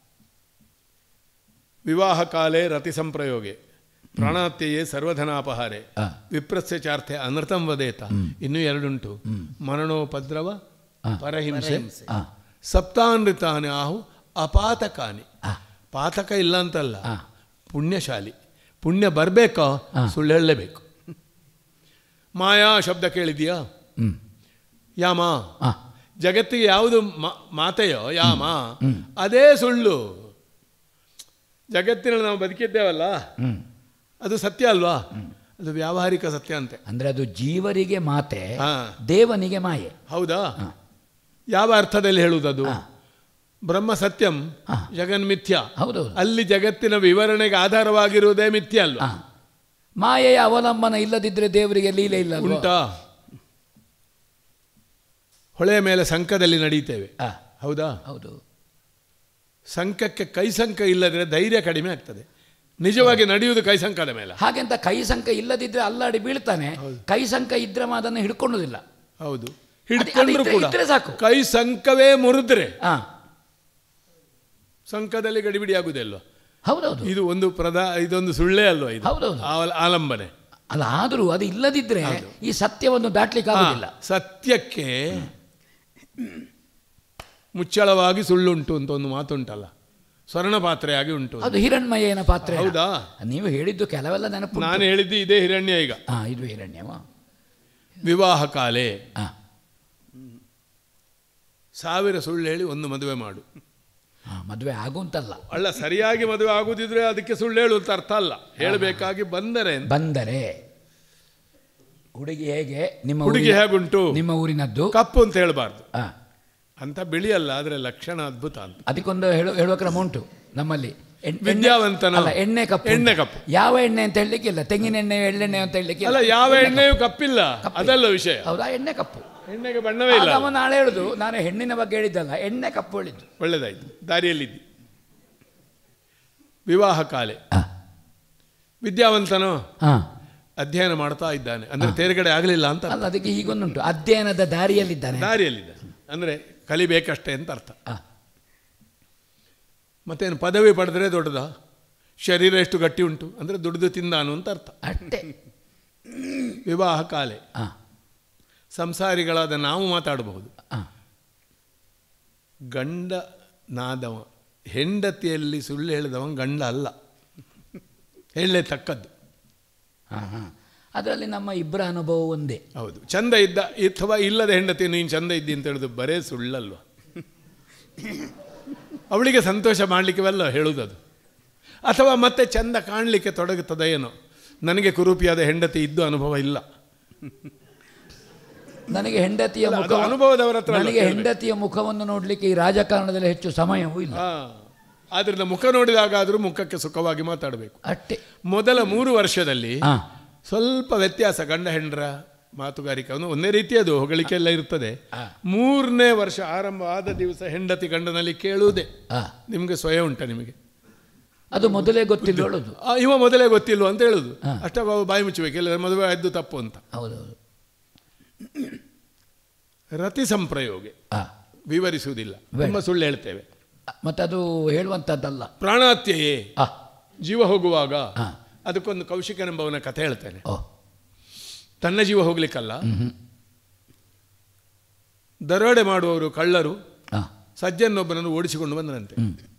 ವಿವಾಹ ಕಾಲೇ ರತಿ ಸಂಪ್ರಯೋಗೆ ಪ್ರಾಣಾತ್ಯಯೇ ಸರ್ವಧನಾಪಹಾರೆ ಆ. ವಿಪ್ರಸ್ಯ ಚಾರ್ಥೆ ಅನೃತಂ ವದೇತ ಇನ್ನೂ ಎರಡುಂಟು ಮರಣೋಪದ್ರವ ಆ. ಪರಹಿಂಸೆ ಆ, ಸಪ್ತಾನೃತಾನಿ ಆಹು ಅಪಾತಕಾನಿ ಆ. ಪಾತಕ ಇಲ್ಲ ಅಂತಲ್ಲ ಆ. ಪುಣ್ಯಶಾಲಿ ಪುಣ್ಯ ಬರಬೇಕೋ ಆ. ಸುಳ್ಳು ಹೇಳಲೇಬೇಕು ಮಾಯಾ ಶಬ್ದ ಕೇಳಿದೀಯಾ ಹ್ಮ್. ಯಾಮ ಆ, ಜಗತ್ತಿಗೆ ಯಾವುದು ಮಾ- ಮಾತೆಯೋ ಯಾಮ ಅದೇ ಸುಳ್ಳು ಜಗತ್ತಿನಲ್ಲಿ ನಾವು ಬದುಕಿದ್ದೇವಲ್ಲ ಹ್ಮ್. ಅದು ಸತ್ಯ ಅಲ್ವಾ ಅದು ವ್ಯಾವಹಾರಿಕ ಸತ್ಯ ಅಂತೆ ಅಂದ್ರೆ ಅದು ಜೀವರಿಗೆ ಮಾತೆ ಹಾ. ದೇವನಿಗೆ ಮಾಯೆ ಹೌದಾ ಹಾ. ಯಾವ ಅರ್ಥದಲ್ಲಿ ಹೇಳುವುದದು ಹಾ. ಬ್ರಹ್ಮ ಸತ್ಯಂ ಹಾ. ಜಗನ್ಮಿಥ್ಯ ಹೌದೌದು ಅಲ್ಲಿ ಜಗತ್ತಿನ ವಿವರಣೆಗೆ ಆಧಾರವಾಗಿರುವುದೇ ಮಿಥ್ಯ ಅಲ್ವಾ ಆ. ಮಾಯೆಯ ಅವಲಂಬನ ಇಲ್ಲದಿದ್ರೆ ದೇವರಿಗೆ ಲೀಲೆ ಇಲ್ಲ ಅಲ್ವಾ? ಉಂಟಾ ಹೊಳೆಯ ಮೇಲೆ ಸಂಕದಲ್ಲಿ ನಡೀತೇವೆ ಆ, ಹೌದಾ ಹೌದು ಸಂಕಕ್ಕೆ ಕೈ ಸಂಕ ಇಲ್ಲದ್ರೆ ಧೈರ್ಯ ಕಡಿಮೆ ಆಗ್ತದೆ ನಿಜವಾಗಿ ನಡೆಯುವುದು ಕೈ ಸಂಕದ ಮೇಲೆ ಹಾಗೆಂತ ಕೈ ಸಂಕ ಇಲ್ಲದಿದ್ರೆ ಅಲ್ಲಾಡಿ ಬೀಳ್ತಾನೆ ಕೈ ಸಂಕ ಇದ್ರೆ ಮಾ ಅದನ್ನು ಹಿಡ್ಕೊಳ್ಳೋದಿಲ್ಲ ಹೌದು ಅದು ಹಿಡ್ಕೊಂಡ್ರು ಇದ್ರೆ- ಕೂಡ ಇದ್ರೆ ಸಾಕು. ಕೈ ಸಂಕವೇ ಮುರಿದ್ರೆ ಆ ಸಂಕದಲ್ಲಿ ಗಡಿಬಿಡಿ ಆಗುವುದಿಲ್ವ ಹೌದೌದು ಇದು ಒಂದು ಪ್ರಧಾ ಇದೊಂದು ಸುಳ್ಳೇ ಅಲ್ವಾ ಇದು ಹೌದೌದು. ಆಲ- ಆಲಂಬನೆ ಅಲ್ಲ ಆದರೂ ಅದು ಇಲ್ಲದಿದ್ರೆ ಈ ಸತ್ಯವನ್ನು ದಾಟ್ಲಿಕ್ಕೆ ಹಾ, ಆಗುದಿಲ್ಲ ಸತ್ಯಕ್ಕೆ ಮುಚ್ಚಳವಾಗಿ ಸುಳ್ಳುಂಟು ಅಂತ ಒಂದು ಮಾತುಂಟಲ್ಲ ಸ್ವರ್ಣ ಪಾತ್ರೆಯಾಗಿ ಉಂಟು ಅದು ಹಿರಣ್ಮಯನ ಪಾತ್ರೆ ಹೌದಾ? ನೀವು ಹೇಳಿದ್ದು ಕೆಲವೆಲ್ಲ ನೆನಪು ನಾನು ಹೇಳಿದ್ದು ಇದೇ ಹಿರಣ್ಯ ಈಗ ಹಾ ಇದು ಹಿರಣ್ಯವ ವಿವಾಹ ಕಾಲೇ ಹಾ ಸಾವಿರ ಸುಳ್ಳು ಹೇಳಿ ಒಂದು ಮದುವೆ ಮಾಡು ಹಾ ಮದುವೆ ಆಗುಂತಲ್ಲ ಅಲ್ಲ ಸರಿಯಾಗಿ ಮದುವೆ ಆಗುದಿದ್ರೆ ಅದಕ್ಕೆ ಸುಳ್ಳು ಹೇಳು ಅಂತ ಅರ್ಥ ಅಲ್ಲ ಹೇಳಬೇಕಾಗಿ ಬಂದರೆ ಅಂತ. ಬಂದರೆ ಹುಡುಗಿ ಹೇಗೆ ನಿಮ್ಮ ಹುಡುಗಿ ಊರಿನ- ಹೇಗುಂಟು ನಿಮ್ಮ ಊರಿನದ್ದು ಕಪ್ಪು ಅಂತ ಹೇಳಬಾರ್ದು ಹಾ ಅಂತ ಬಿಳಿ ಅಲ್ಲ ಆದರೆ ಲಕ್ಷಣ ಅದ್ಭುತ ಅಂತ ಅದಕ್ಕೊಂದು ಹೇಳು ಹೇಳುವ ಕ್ರಮ ಉಂಟು ನಮ್ಮಲ್ಲಿ ಎಣ್- ಎಣ್ಣೆ- ವಿದ್ಯಾವಂತನ ಅಲ್ಲ, ಎಣ್ಣೆ ಕಪ್ಪು ಎಣ್ಣೆ ಉಂಟು. ಕಪ್ಪು. ಯಾವ ಎಣ್ಣೆ ಅಂತ ಹೇಳಲಿಕ್ಕೆ ಇಲ್ಲ ತೆಂಗಿನ ಎಣ್ಣೆ ಎಳ್ಳೆಣ್ಣೆ ಅಂತ ಹೇಳಲಿಕ್ಕೆ ಅಲ್ಲ ಯಾವ ಎಣ್ಣೆಯೂ ಕಪ್ಪಿಲ್ಲ ಅದಲ್ಲ ವಿಷಯ ಹೌದಾ ಎಣ್ಣೆ ಕಪ್ಪು ಎಣ್ಣೆಗೆ ಬಣ್ಣವೇ ಇಲ್ಲ ಆಗ ಅವ ನಾಳೆ ಹೇಳುದು ನಾನು ಹೆಣ್ಣಿನ ಬಗ್ಗೆ ಹೇಳಿದ್ದಲ್ಲ ಎಣ್ಣೆ ಕಪ್ಪು ಹೇಳಿದ್ದು ಒಳ್ಳೆದಾಯ್ತು ದಾರಿಯಲ್ಲಿದ್ದಿ ವಿವಾಹ ಕಾಲೆ ಹಾ ವಿದ್ಯಾವಂತನು ಹಾ ಅಧ್ಯಯನ ಮಾಡ್ತಾ ಇದ್ದಾನೆ ಅಂದ್ರೆ ತೇರ್ಗಡೆ ಆಗಲಿಲ್ಲ ಅಂತ ಅಲ್ಲ ಅದಕ್ಕೆ ಹೀಗೊಂದುಂಟು ಅಧ್ಯಯನದ ದಾರಿಯಲ್ಲಿದ್ದಾನೆ ದಾರಿಯಲ್ಲಿದ್ದಾನೆ ಅಂದ್ರೆ ಕಲಿಬೇಕಷ್ಟೇ ಅಂತ ಅರ್ಥ ಆ, ಮತ್ತೇನು ಪದವಿ ಪಡೆದ್ರೆ ದೊಡ್ಡದ ಶರೀರ ಎಷ್ಟು ಗಟ್ಟಿ ಉಂಟು ಅಂದರೆ ದುಡಿದು ತಿಂದಾನು ಅಂತ ಅರ್ಥ ಅಷ್ಟೇ ವಿವಾಹ ಕಾಲೆ ಆ, ಸಂಸಾರಿಗಳಾದ ನಾವು ಮಾತಾಡಬಹುದು ಆ, ಗಂಡ ನಾದವ ಹೆಂಡತಿಯಲ್ಲಿ ಸುಳ್ಳು ಹೇಳಿದವ ಗಂಡ ಅಲ್ಲ ಹೇಳಲೇತಕ್ಕದ್ದು ಆ, ಆ. ಅದರಲ್ಲಿ ನಮ್ಮ ಇಬ್ಬರ ಅನುಭವ ಒಂದೇ ಹೌದು ಚಂದ ಇದ್ದ ಅಥವಾ ಇಲ್ಲದ ಹೆಂಡತಿ ನೀನು ಚಂದ ಇದ್ದಿ ಅಂತ ಹೇಳಿದು ಬರೇ ಸುಳ್ಳಲ್ವ ಅವಳಿಗೆ ಸಂತೋಷ ಮಾಡಲಿಕ್ಕೆವಲ್ಲ ಹೇಳುವುದದು ಅಥವಾ ಮತ್ತೆ ಚಂದ ಕಾಣಲಿಕ್ಕೆ ತೊಡಗುತ್ತದೆ ಏನೋ ನನಗೆ ಕುರೂಪಿಯಾದ ಹೆಂಡತಿ ಇದ್ದು ಅನುಭವ ಇಲ್ಲ ನನಗೆ ಹೆಂಡತಿಯ ಅಲ್ಲ, ಮುಖ ಅದು ಅನುಭವದವರ ಹತ್ರ ಅಲ್ಲ ನನಗೆ ಕೇಳ್ಬೇಕು. ಹೆಂಡತಿಯ ಮುಖವನ್ನು ನೋಡಲಿಕ್ಕೆ ಈ ರಾಜಕಾರಣದಲ್ಲಿ ಹೆಚ್ಚು ಸಮಯವೂ ಇಲ್ಲ ಆ, ಆದ್ರಿಂದ ಮುಖ ನೋಡಿದಾಗಾದರೂ ಮುಖಕ್ಕೆ ಸುಖವಾಗಿ ಮಾತಾಡಬೇಕು ಅಷ್ಟೇ ಮೊದಲ ಮೂರು ವರ್ಷದಲ್ಲಿ ಆ, ಸ್ವಲ್ಪ ವ್ಯತ್ಯಾಸ ಗಂಡ ಹೆಂಡ್ರ ಮಾತುಗಾರಿಕೆ ಅವನು ಒಂದೇ ರೀತಿಯದು ಹೊಗಳಿಕೆ ಎಲ್ಲ ಇರ್ತದೆ ಆ. ಮೂರನೇ ವರ್ಷ ಆರಂಭ ಆದ ದಿವಸ ಹೆಂಡತಿ ಗಂಡನಲ್ಲಿ ಕೇಳುವುದೇ ಆ. ನಿಮಗೆ ಸ್ವಯ ಉಂಟ ನಿಮಗೆ ಅದು ಮೊದಲೇ ಗೊತ್ತಿಲ್ಲ ಹೇಳೋದು ಆ, ಇವ ಮೊದಲೇ ಗೊತ್ತಿಲ್ವ ಅಂತ ಹೇಳುದು ಹಾ. ಅಷ್ಟಾಗ ಅವ ಬಾಯಿ ಮುಚ್ಚಬೇಕು ಇಲ್ಲ ಮದುವೆ ಆದ್ದು ತಪ್ಪು ಅಂತ ಹೌದೌದು ರತಿ ಸಂಪ್ರಯೋಗ ಆ, ವಿವರಿಸುವುದಿಲ್ಲ ಬೇಡ. ತುಂಬ ಸುಳ್ಳು ಹೇಳ್ತೇವೆ ಮತ್ತೆ ಅದು ಹೇಳುವಂಥದ್ದಲ್ಲ ಪ್ರಾಣಾತ್ಯಯೇ ಆ, ಜೀವ ಹೋಗುವಾಗ ಹಾ. ಅದಕ್ಕೊಂದು ಕೌಶಿಕನೆಂಬವನ ಕಥೆ ಹೇಳ್ತೇನೆ ಓ ತನ್ನ ಜೀವ ಹೋಗ್ಲಿಕ್ಕಲ್ಲ ದರೋಡೆ ಮಾಡುವವರು ಕಳ್ಳರು ಆ, ಸಜ್ಜನೊಬ್ಬನನ್ನು ಓಡಿಸಿಕೊಂಡು ಬಂದರಂತೆ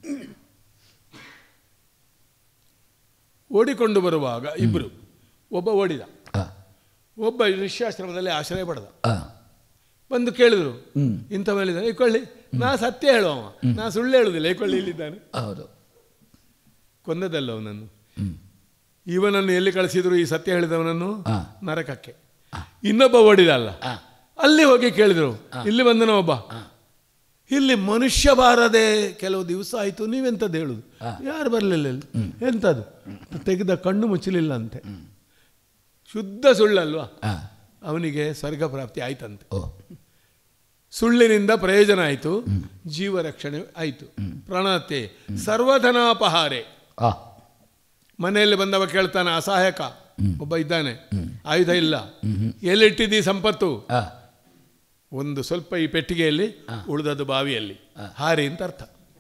ಓಡಿಕೊಂಡು ಬರುವಾಗ ಇಬ್ಬರು ಒಬ್ಬ ಓಡಿದ ಆ, ಒಬ್ಬ ಋಷ್ಯಾಶ್ರಮದಲ್ಲಿ ಆಶ್ರಯ ಪಡೆದ ಆ, ಬಂದು ಕೇಳಿದ್ರು ಹ್ಮ್. ಇಂಥ ಮೇಲಿದ್ದ ಇಕೊಳ್ಳಿ ನಾ ಸತ್ಯ ಹೇಳುವ ನಾ ಸುಳ್ಳು ಹೇಳುದಿಲ್ಲ ಇಕೊಳ್ಳಿ ಇಲ್ಲಿದ್ದಾನೆ ಹೌದು ಕೊಂದದಲ್ಲ ಅವನನ್ನು ಹ್ಮ್. ಇವನನ್ನು ಎಲ್ಲಿ ಕಳಿಸಿದ್ರು ಈ ಸತ್ಯ ಹೇಳಿದವನನ್ನು ಆ. ನರಕಕ್ಕೆ ಇನ್ನೊಬ್ಬ ಓಡಿದ ಅಲ್ಲ ಆ. ಅಲ್ಲಿ ಹೋಗಿ ಕೇಳಿದ್ರು ಇಲ್ಲಿ ಬಂದನ ಒಬ್ಬ ಇಲ್ಲಿ ಮನುಷ್ಯ ಬಾರದೆ ಕೆಲವು ದಿವಸ ಆಯಿತು ನೀವೆಂಥದ್ದು ಹೇಳುದು ಯಾರು ಬರಲಿಲ್ಲ ಇಲ್ಲಿ ಎಂಥದ್ದು ತೆಗೆದ ಕಣ್ಣು ಮುಚ್ಚಲಿಲ್ಲ ಅಂತೆ ಶುದ್ಧ ಸುಳ್ಳಲ್ವಾ ಆ, ಅವನಿಗೆ ಸ್ವರ್ಗ ಪ್ರಾಪ್ತಿ ಆಯ್ತಂತೆ ಓ ಸುಳ್ಳಿನಿಂದ ಪ್ರಯೋಜನ ಆಯಿತು ಜೀವ ರಕ್ಷಣೆ ಆಯಿತು ಪ್ರಾಣಹತ್ಯೆ ಸರ್ವಧನಾಪಹಾರೆ ಆ, ಮನೆಯಲ್ಲಿ ಬಂದವ ಕೇಳ್ತಾನೆ ಅಸಹಾಯಕ ಒಬ್ಬ ಇದ್ದಾನೆ ಆಯುಧ ಇಲ್ಲ ಎಲ್ಲಿಟ್ಟಿದ್ದೀ ಸಂಪತ್ತು ಆ, ಒಂದು ಸ್ವಲ್ಪ ಈ ಪೆಟ್ಟಿಗೆಯಲ್ಲಿ ಉಳಿದದ್ದು ಬಾವಿಯಲ್ಲಿ ಹಾರಿ ಅಂತ ಅರ್ಥ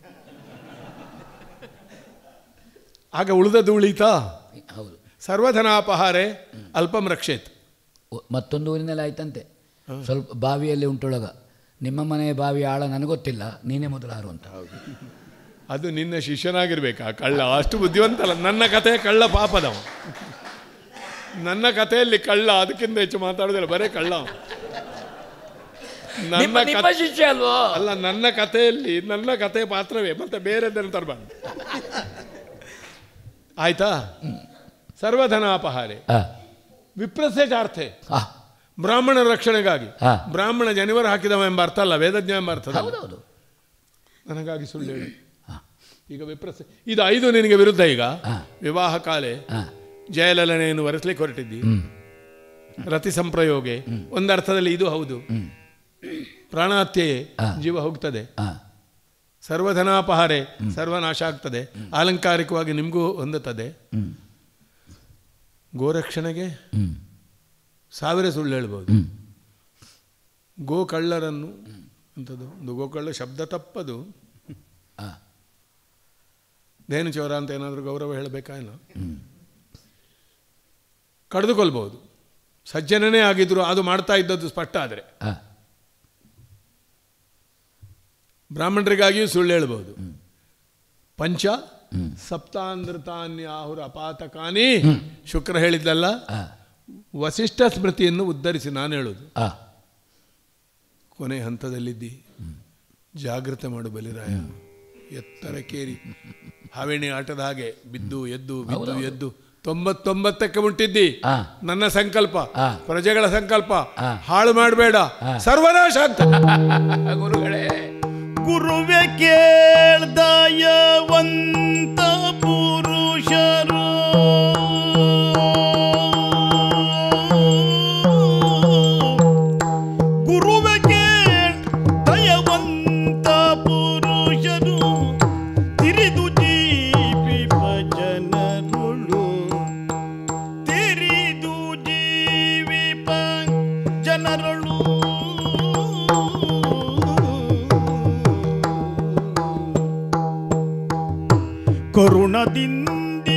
ಆಗ ಉಳಿದದ್ದು ಉಳಿತಾ ಹೌದು ಸರ್ವಧನಾಪಹಾರೆ ಅಲ್ಪಂ ರಕ್ಷೇತ್ ಓ, ಮತ್ತೊಂದು ಊರಿನಲ್ಲಿ ಆಯ್ತಂತೆ ಸ್ವಲ್ಪ ಬಾವಿಯಲ್ಲಿ ಉಂಟೊಳಗ ನಿಮ್ಮ ಮನೆಯ ಬಾವಿ ಆಳ ನನಗೊತ್ತಿಲ್ಲ ನೀನೇ ಮೊದಲಾರು ಅಂತ ಅದು ನಿನ್ನ ಶಿಷ್ಯನಾಗಿರ್ಬೇಕಾ ಕಳ್ಳ ಅಷ್ಟು ಬುದ್ಧಿವಂತಲ್ಲ ನನ್ನ ಕಥೆ ಕಳ್ಳ ಪಾಪದವ ನನ್ನ ಕಥೆಯಲ್ಲಿ ಕಳ್ಳ ಅದಕ್ಕಿಂತ ಹೆಚ್ಚು ಮಾತಾಡೋದಿಲ್ಲ ಬರೇ ಕಳ್ಳ ಅವ. ನನ್ನ ನಿಮ್ಮ ನಿಮ್ಮ ಕಥೆ- ಶಿಷ್ಯ ಅಲ್ವೋ ಅಲ್ಲ ನನ್ನ ಕಥೆಯಲ್ಲಿ ನನ್ನ ಕಥೆ ಪಾತ್ರವೇ ಮತ್ತೆ ಬೇರೆದನ್ನು ತರಬಾರ್ದು ಆಯ್ತಾ ಸರ್ವಧನಾಪಹಾರೆ ಆ, ವಿಪ್ರಸೇಚಾರ್ಥೆ ಆ, ಬ್ರಾಹ್ಮಣರ ರಕ್ಷಣೆಗಾಗಿ ಹಾ. ಬ್ರಾಹ್ಮಣ ಜನಿವರ ಹಾಕಿದವ ಎಂಬ ಅರ್ಥ ಅಲ್ಲ ವೇದಜ್ಞ ಎಂಬ ಅರ್ಥದ ಹೌದೌದು ನನಗಾಗಿ ಸುಳ್ಳು ಹೇಳಿ ಈಗ ವಿಪ್ರಸ ಇದು ಐದು ನಿನಗೆ ವಿರುದ್ಧ ಈಗ ಹಾ. ವಿವಾಹ ಕಾಲೆ ಆ, ಜಯಲಲನೆಯನ್ನು ವರೆಸ್ಲಿಕ್ಕೆ ಹೊರಟಿದ್ದಿ ಹ್ಮ್ ರತಿ ಸಂಪ್ರಯೋಗೆ ಒಂದರ್ಥದಲ್ಲಿ ಇದು ಹೌದು ಹ್ಮ್ ಪ್ರಾಣಹತ್ಯೆಯೇ ಹಾ. ಜೀವ ಹೋಗ್ತದೆ ಆ, ಸರ್ವಧನಾಪಹಾರೆ ಸರ್ವನಾಶ ಆಗ್ತದೆ ಆಲಂಕಾರಿಕವಾಗಿ ನಿಮಗೂ ಹೊಂದುತ್ತದೆ ಹ್ಮ್ ಗೋರಕ್ಷಣೆಗೆ ಹ್ಮ್ ಸಾವಿರ ಸುಳ್ಳು ಹೇಳ್ಬೋದು ಹ್ಮ್ ಗೋ ಕಳ್ಳರನ್ನು ಅಂಥದ್ದು ಒಂದು ಗೋಕಳ್ಳ ಶಬ್ದ ತಪ್ಪದು ಆ, ಧೇನು ಚೋರ ಅಂತ ಏನಾದರೂ ಗೌರವ ಹೇಳಬೇಕಾ ಇಲ್ಲ ಕಳೆದುಕೊಳ್ಬಹುದು ಸಜ್ಜನನೇ ಆಗಿದ್ರು ಅದು ಮಾಡ್ತಾ ಇದ್ದದ್ದು ಸ್ಪಷ್ಟ ಆದರೆ ಆ, ಬ್ರಾಹ್ಮಣರಿಗಾಗಿಯೂ ಸುಳ್ಳು ಹೇಳ್ಬೋದು ಪಂಚ ಸಪ್ತಾಂಧೃತಾನ್ಯಾಹುರ ಅಪಾತಕಾನಿ ಶುಕ್ರ ಹೇಳಿದ್ದಲ್ಲ ಆ, ವಸಿಷ್ಠ ಸ್ಮೃತಿಯನ್ನು ಉದ್ಧರಿಸಿ ನಾನು ಹೇಳೋದು ಆ, ಕೊನೆ ಹಂತದಲ್ಲಿದ್ದಿ ಜಾಗೃತ ಮಾಡು ಬಲಿರಾಯ ಎತ್ತರಕ್ಕೇರಿ ಹಾವೇಣಿ ಆಟದ ಹಾಗೆ ಬಿದ್ದು ಎದ್ದು ಬಿದ್ದು ಎದ್ದು ತೊಂಬತ್ತೊಂಬತ್ತಕ್ಕೆ ಮುಟ್ಟಿದ್ದಿ ಆ. ನನ್ನ ಸಂಕಲ್ಪ ಆ. ಪ್ರಜೆಗಳ ಸಂಕಲ್ಪ ಆ. ಹಾಳು ಮಾಡಬೇಡ ಸರ್ವನಾಶ ಆಗ್ತದೆ ಗುರುಗಳೇ ಗುರುವೆ ಕೇಳ್ದಯವಂತ ಪುರುಷರು ಗುರುವೆ ಕೇಳ್ ದಯವಂತ ಪುರುಷರು ತಿರಿದು ಜೀವಿಪ ಜನರುಳು ತಿರಿದು ಜೀವಿಪ ಜನರಳು ಕರುಣದಿಂದಿರಲಿ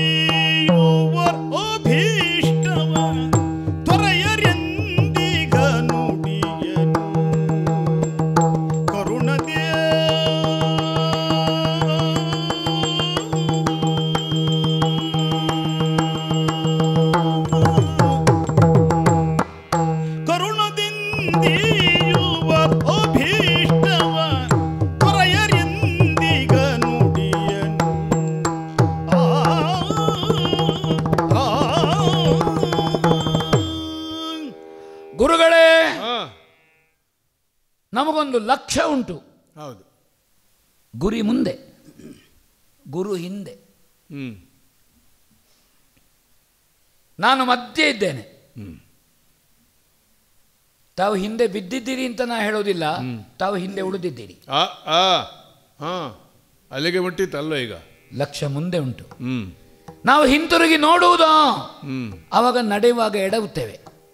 ಸಂಧಿಯುವ ಅಭೀಷ್ಟವ ಕೊರೆಯರಿಂದಿಗ ನುಡಿಯನು ಆ ಆ. ಗುರುಗಳೇ ಹಾ ನಮಗೊಂದು ಲಕ್ಷ್ಯ ಉಂಟು ಹೌದು ಗುರಿ ಮುಂದೆ ಗುರು ಹಿಂದೆ ಹ್ಮ್ ನಾನು ಮಧ್ಯೆ ಇದ್ದೇನೆ ಹ್ಮ್. ತಾವು ಹಿಂದೆ ಬಿದ್ದಿದ್ದೀರಿ ಅಂತ ನಾ ಹೇಳೋದಿಲ್ಲ ತಾವು ಹಿಂದೆ ಉಳಿದಿದ್ದೀರಿ ಆ ಆ ಹಾ ಅಲ್ಲಿಗೆ ಮುಟ್ಟಿತ್ತಲ್ಲ ಈಗ ಲಕ್ಷ್ಯ ಮುಂದೆ ಉಂಟು ಹ್ಮ್ ನಾವು ಹಿಂತಿರುಗಿ ನೋಡುವುದೋ ಹ್ಮ್ ಆವಾಗ ನಡೆಯುವಾಗ ಎಡವುತ್ತೇವೆ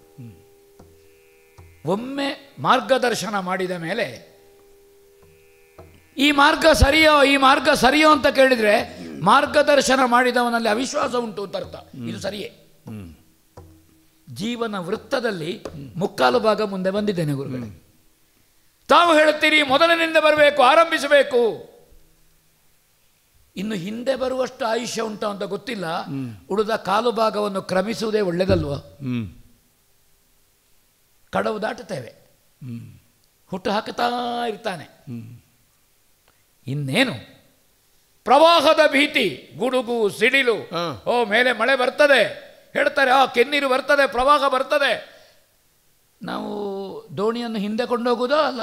ಒಮ್ಮೆ ಮಾರ್ಗದರ್ಶನ ಮಾಡಿದ ಮೇಲೆ ಈ ಮಾರ್ಗ ಸರಿಯೋ ಈ ಮಾರ್ಗ ಸರಿಯೋ ಅಂತ ಕೇಳಿದ್ರೆ ಮಾರ್ಗದರ್ಶನ ಮಾಡಿದವನಲ್ಲಿ ಅವಿಶ್ವಾಸ ಉಂಟು ಅಂತ ಅರ್ಥ ಇದು ಸರಿಯೇ ಜೀವನ ವೃತ್ತದಲ್ಲಿ ಮುಕ್ಕಾಲು ಭಾಗ ಮುಂದೆ ಬಂದಿದ್ದೇನೆ ಗುರುಗಳೇ ತಾವು ಹೇಳುತ್ತೀರಿ ಮೊದಲಿನಿಂದ ಬರಬೇಕು ಆರಂಭಿಸಬೇಕು ಇನ್ನು ಹಿಂದೆ ಬರುವಷ್ಟು ಆಯುಷ್ಯ ಉಂಟು ಅಂತ ಗೊತ್ತಿಲ್ಲ ಉಳಿದ ಕಾಲು ಭಾಗವನ್ನು ಕ್ರಮಿಸುವುದೇ ಒಳ್ಳೆಯದಲ್ವಾ ಹ್ಮ್ ಕಡವು ದಾಟುತ್ತೇವೆ ಹುಟ್ಟು ಹಾಕುತ್ತಾ ಇರ್ತಾನೆ ಇನ್ನೇನು ಪ್ರವಾಹದ ಭೀತಿ ಗುಡುಗು ಸಿಡಿಲು ಹಾ. ಓ ಮೇಲೆ ಮಳೆ ಬರ್ತದೆ ಹೇಳ್ತಾರೆ ಆ ಕೆನ್ನೀರು ಬರ್ತದೆ ಪ್ರವಾಹ ಬರ್ತದೆ ನಾವು ದೋಣಿಯನ್ನು ಹಿಂದೆ ಕೊಂಡೋಗುವುದೋ ಅಲ್ಲ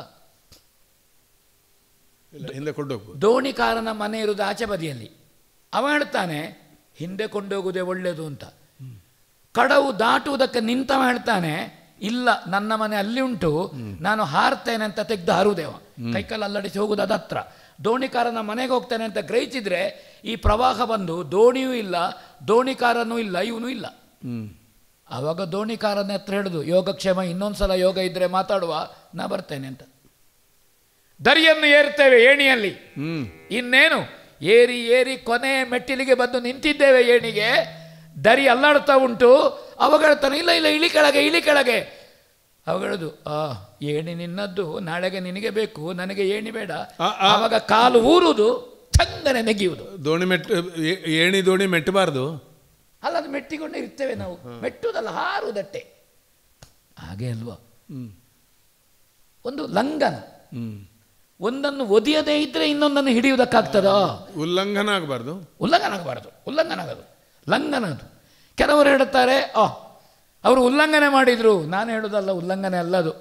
ಇಲ್ಲ ಹಿಂದೆ ಕೊಂಡೋಗ್ಬೋದು ದೋಣಿಕಾರನ ಮನೆ ಇರುವುದು ಆಚೆ ಬದಿಯಲ್ಲಿ ಅವ ಹೇಳ್ತಾನೆ ಹಿಂದೆ ಕೊಂಡೋಗುವುದೇ ಒಳ್ಳೆಯದು ಅಂತ ಕಡವು ದಾಟುವುದಕ್ಕೆ ನಿಂತವ ಹೇಳ್ತಾನೆ ಇಲ್ಲ ನನ್ನ ಮನೆ ಅಲ್ಲಿ ಉಂಟು ನಾನು ಹಾರ್ತೇನೆ ಅಂತ ತೆಗೆದು ಹಾರುವುದೇವ ಕೈಕಲ್ಲ ಅಲ್ಲಡಿಸಿ ಹೋಗುದು ಅದತ್ರ ದೋಣಿಕಾರನ ಮನೆಗೆ ಹೋಗ್ತೇನೆ ಅಂತ ಗ್ರಹಿಸಿದ್ರೆ ಈ ಪ್ರವಾಹ ಬಂದು ದೋಣಿಯೂ ಇಲ್ಲ ದೋಣಿಕಾರನೂ ಇಲ್ಲ ಇವನು ಇಲ್ಲ ಹ್ಮ್ ಆವಾಗ ದೋಣಿಕಾರನ ಹತ್ರ ಹೇಳುದು ಯೋಗಕ್ಷೇಮ ಇನ್ನೊಂದ್ಸಲ ಯೋಗ ಇದ್ರೆ ಮಾತಾಡುವ ನಾ ಬರ್ತೇನೆ ಅಂತ ದರಿಯನ್ನು ಏರ್ತೇವೆ ಏಣಿಯಲ್ಲಿ ಹ್ಮ್ ಇನ್ನೇನು ಏರಿ ಏರಿ ಕೊನೆ ಮೆಟ್ಟಿಲಿಗೆ ಬಂದು ನಿಂತಿದ್ದೇವೆ ಏಣಿಗೆ ದರಿ ಅಲ್ಲಾಡ್ತಾ ಉಂಟು ಅವಾಗ ಹೇಳ್ತಾನೆ ಇಲ್ಲ ಇಲ್ಲ ಇಳಿ ಕೆಳಗೆ ಇಳಿ ಕೆಳಗೆ ಅವಾಗ ಹೇಳುದು ಆ ಏಣಿ ನಿನ್ನದ್ದು ನಾಳೆಗೆ ನಿನಗೆ ಬೇಕು ನನಗೆ ಏಣಿ ಬೇಡ ಆ, ಆ. ಆವಾಗ ಕಾಲು ಊರುವುದು ಚಂದನೆ ನೆಗೆಯುವುದು ದೋಣಿ ಮೆಟ್ಟು ಏ- ಏಣಿ ದೋಣಿ ಮೆಟ್ಟಬಾರ್ದು ಅಲ್ಲ ಅದು ಮೆಟ್ಟಿಕೊಂಡೇ ಇರ್ತೇವೆ ನಾವು ಮೆಟ್ಟುವುದಲ್ಲ ಹಾರುವುದಟ್ಟೆ ಹಾಗೆ ಅಲ್ವಾ ಹ್ಮ್ ಒಂದು ಲಂಘನ ಹ್ಮ್ ಒಂದನ್ನು ಒದಿಯದೇ ಇದ್ರೆ ಇನ್ನೊಂದನ್ನು ಹಿಡಿಯುವುದಕ್ಕಾಗ್ತದೋ ಉಲ್ಲಂಘನ ಆಗಬಾರ್ದು ಉಲ್ಲಂಘನ ಆಗಬಾರ್ದು ಉಲ್ಲಂಘನ ಆಗೋದು ಲಂಘನ ಅದು ಕೆಲವರು ಹೇಳುತ್ತಾರೆ ಆ ಅವರು ಉಲ್ಲಂಘನೆ ಮಾಡಿದರು ನಾನು ಹೇಳೋದಲ್ಲ ಉಲ್ಲಂಘನೆ ಅಲ್ಲ ಅದು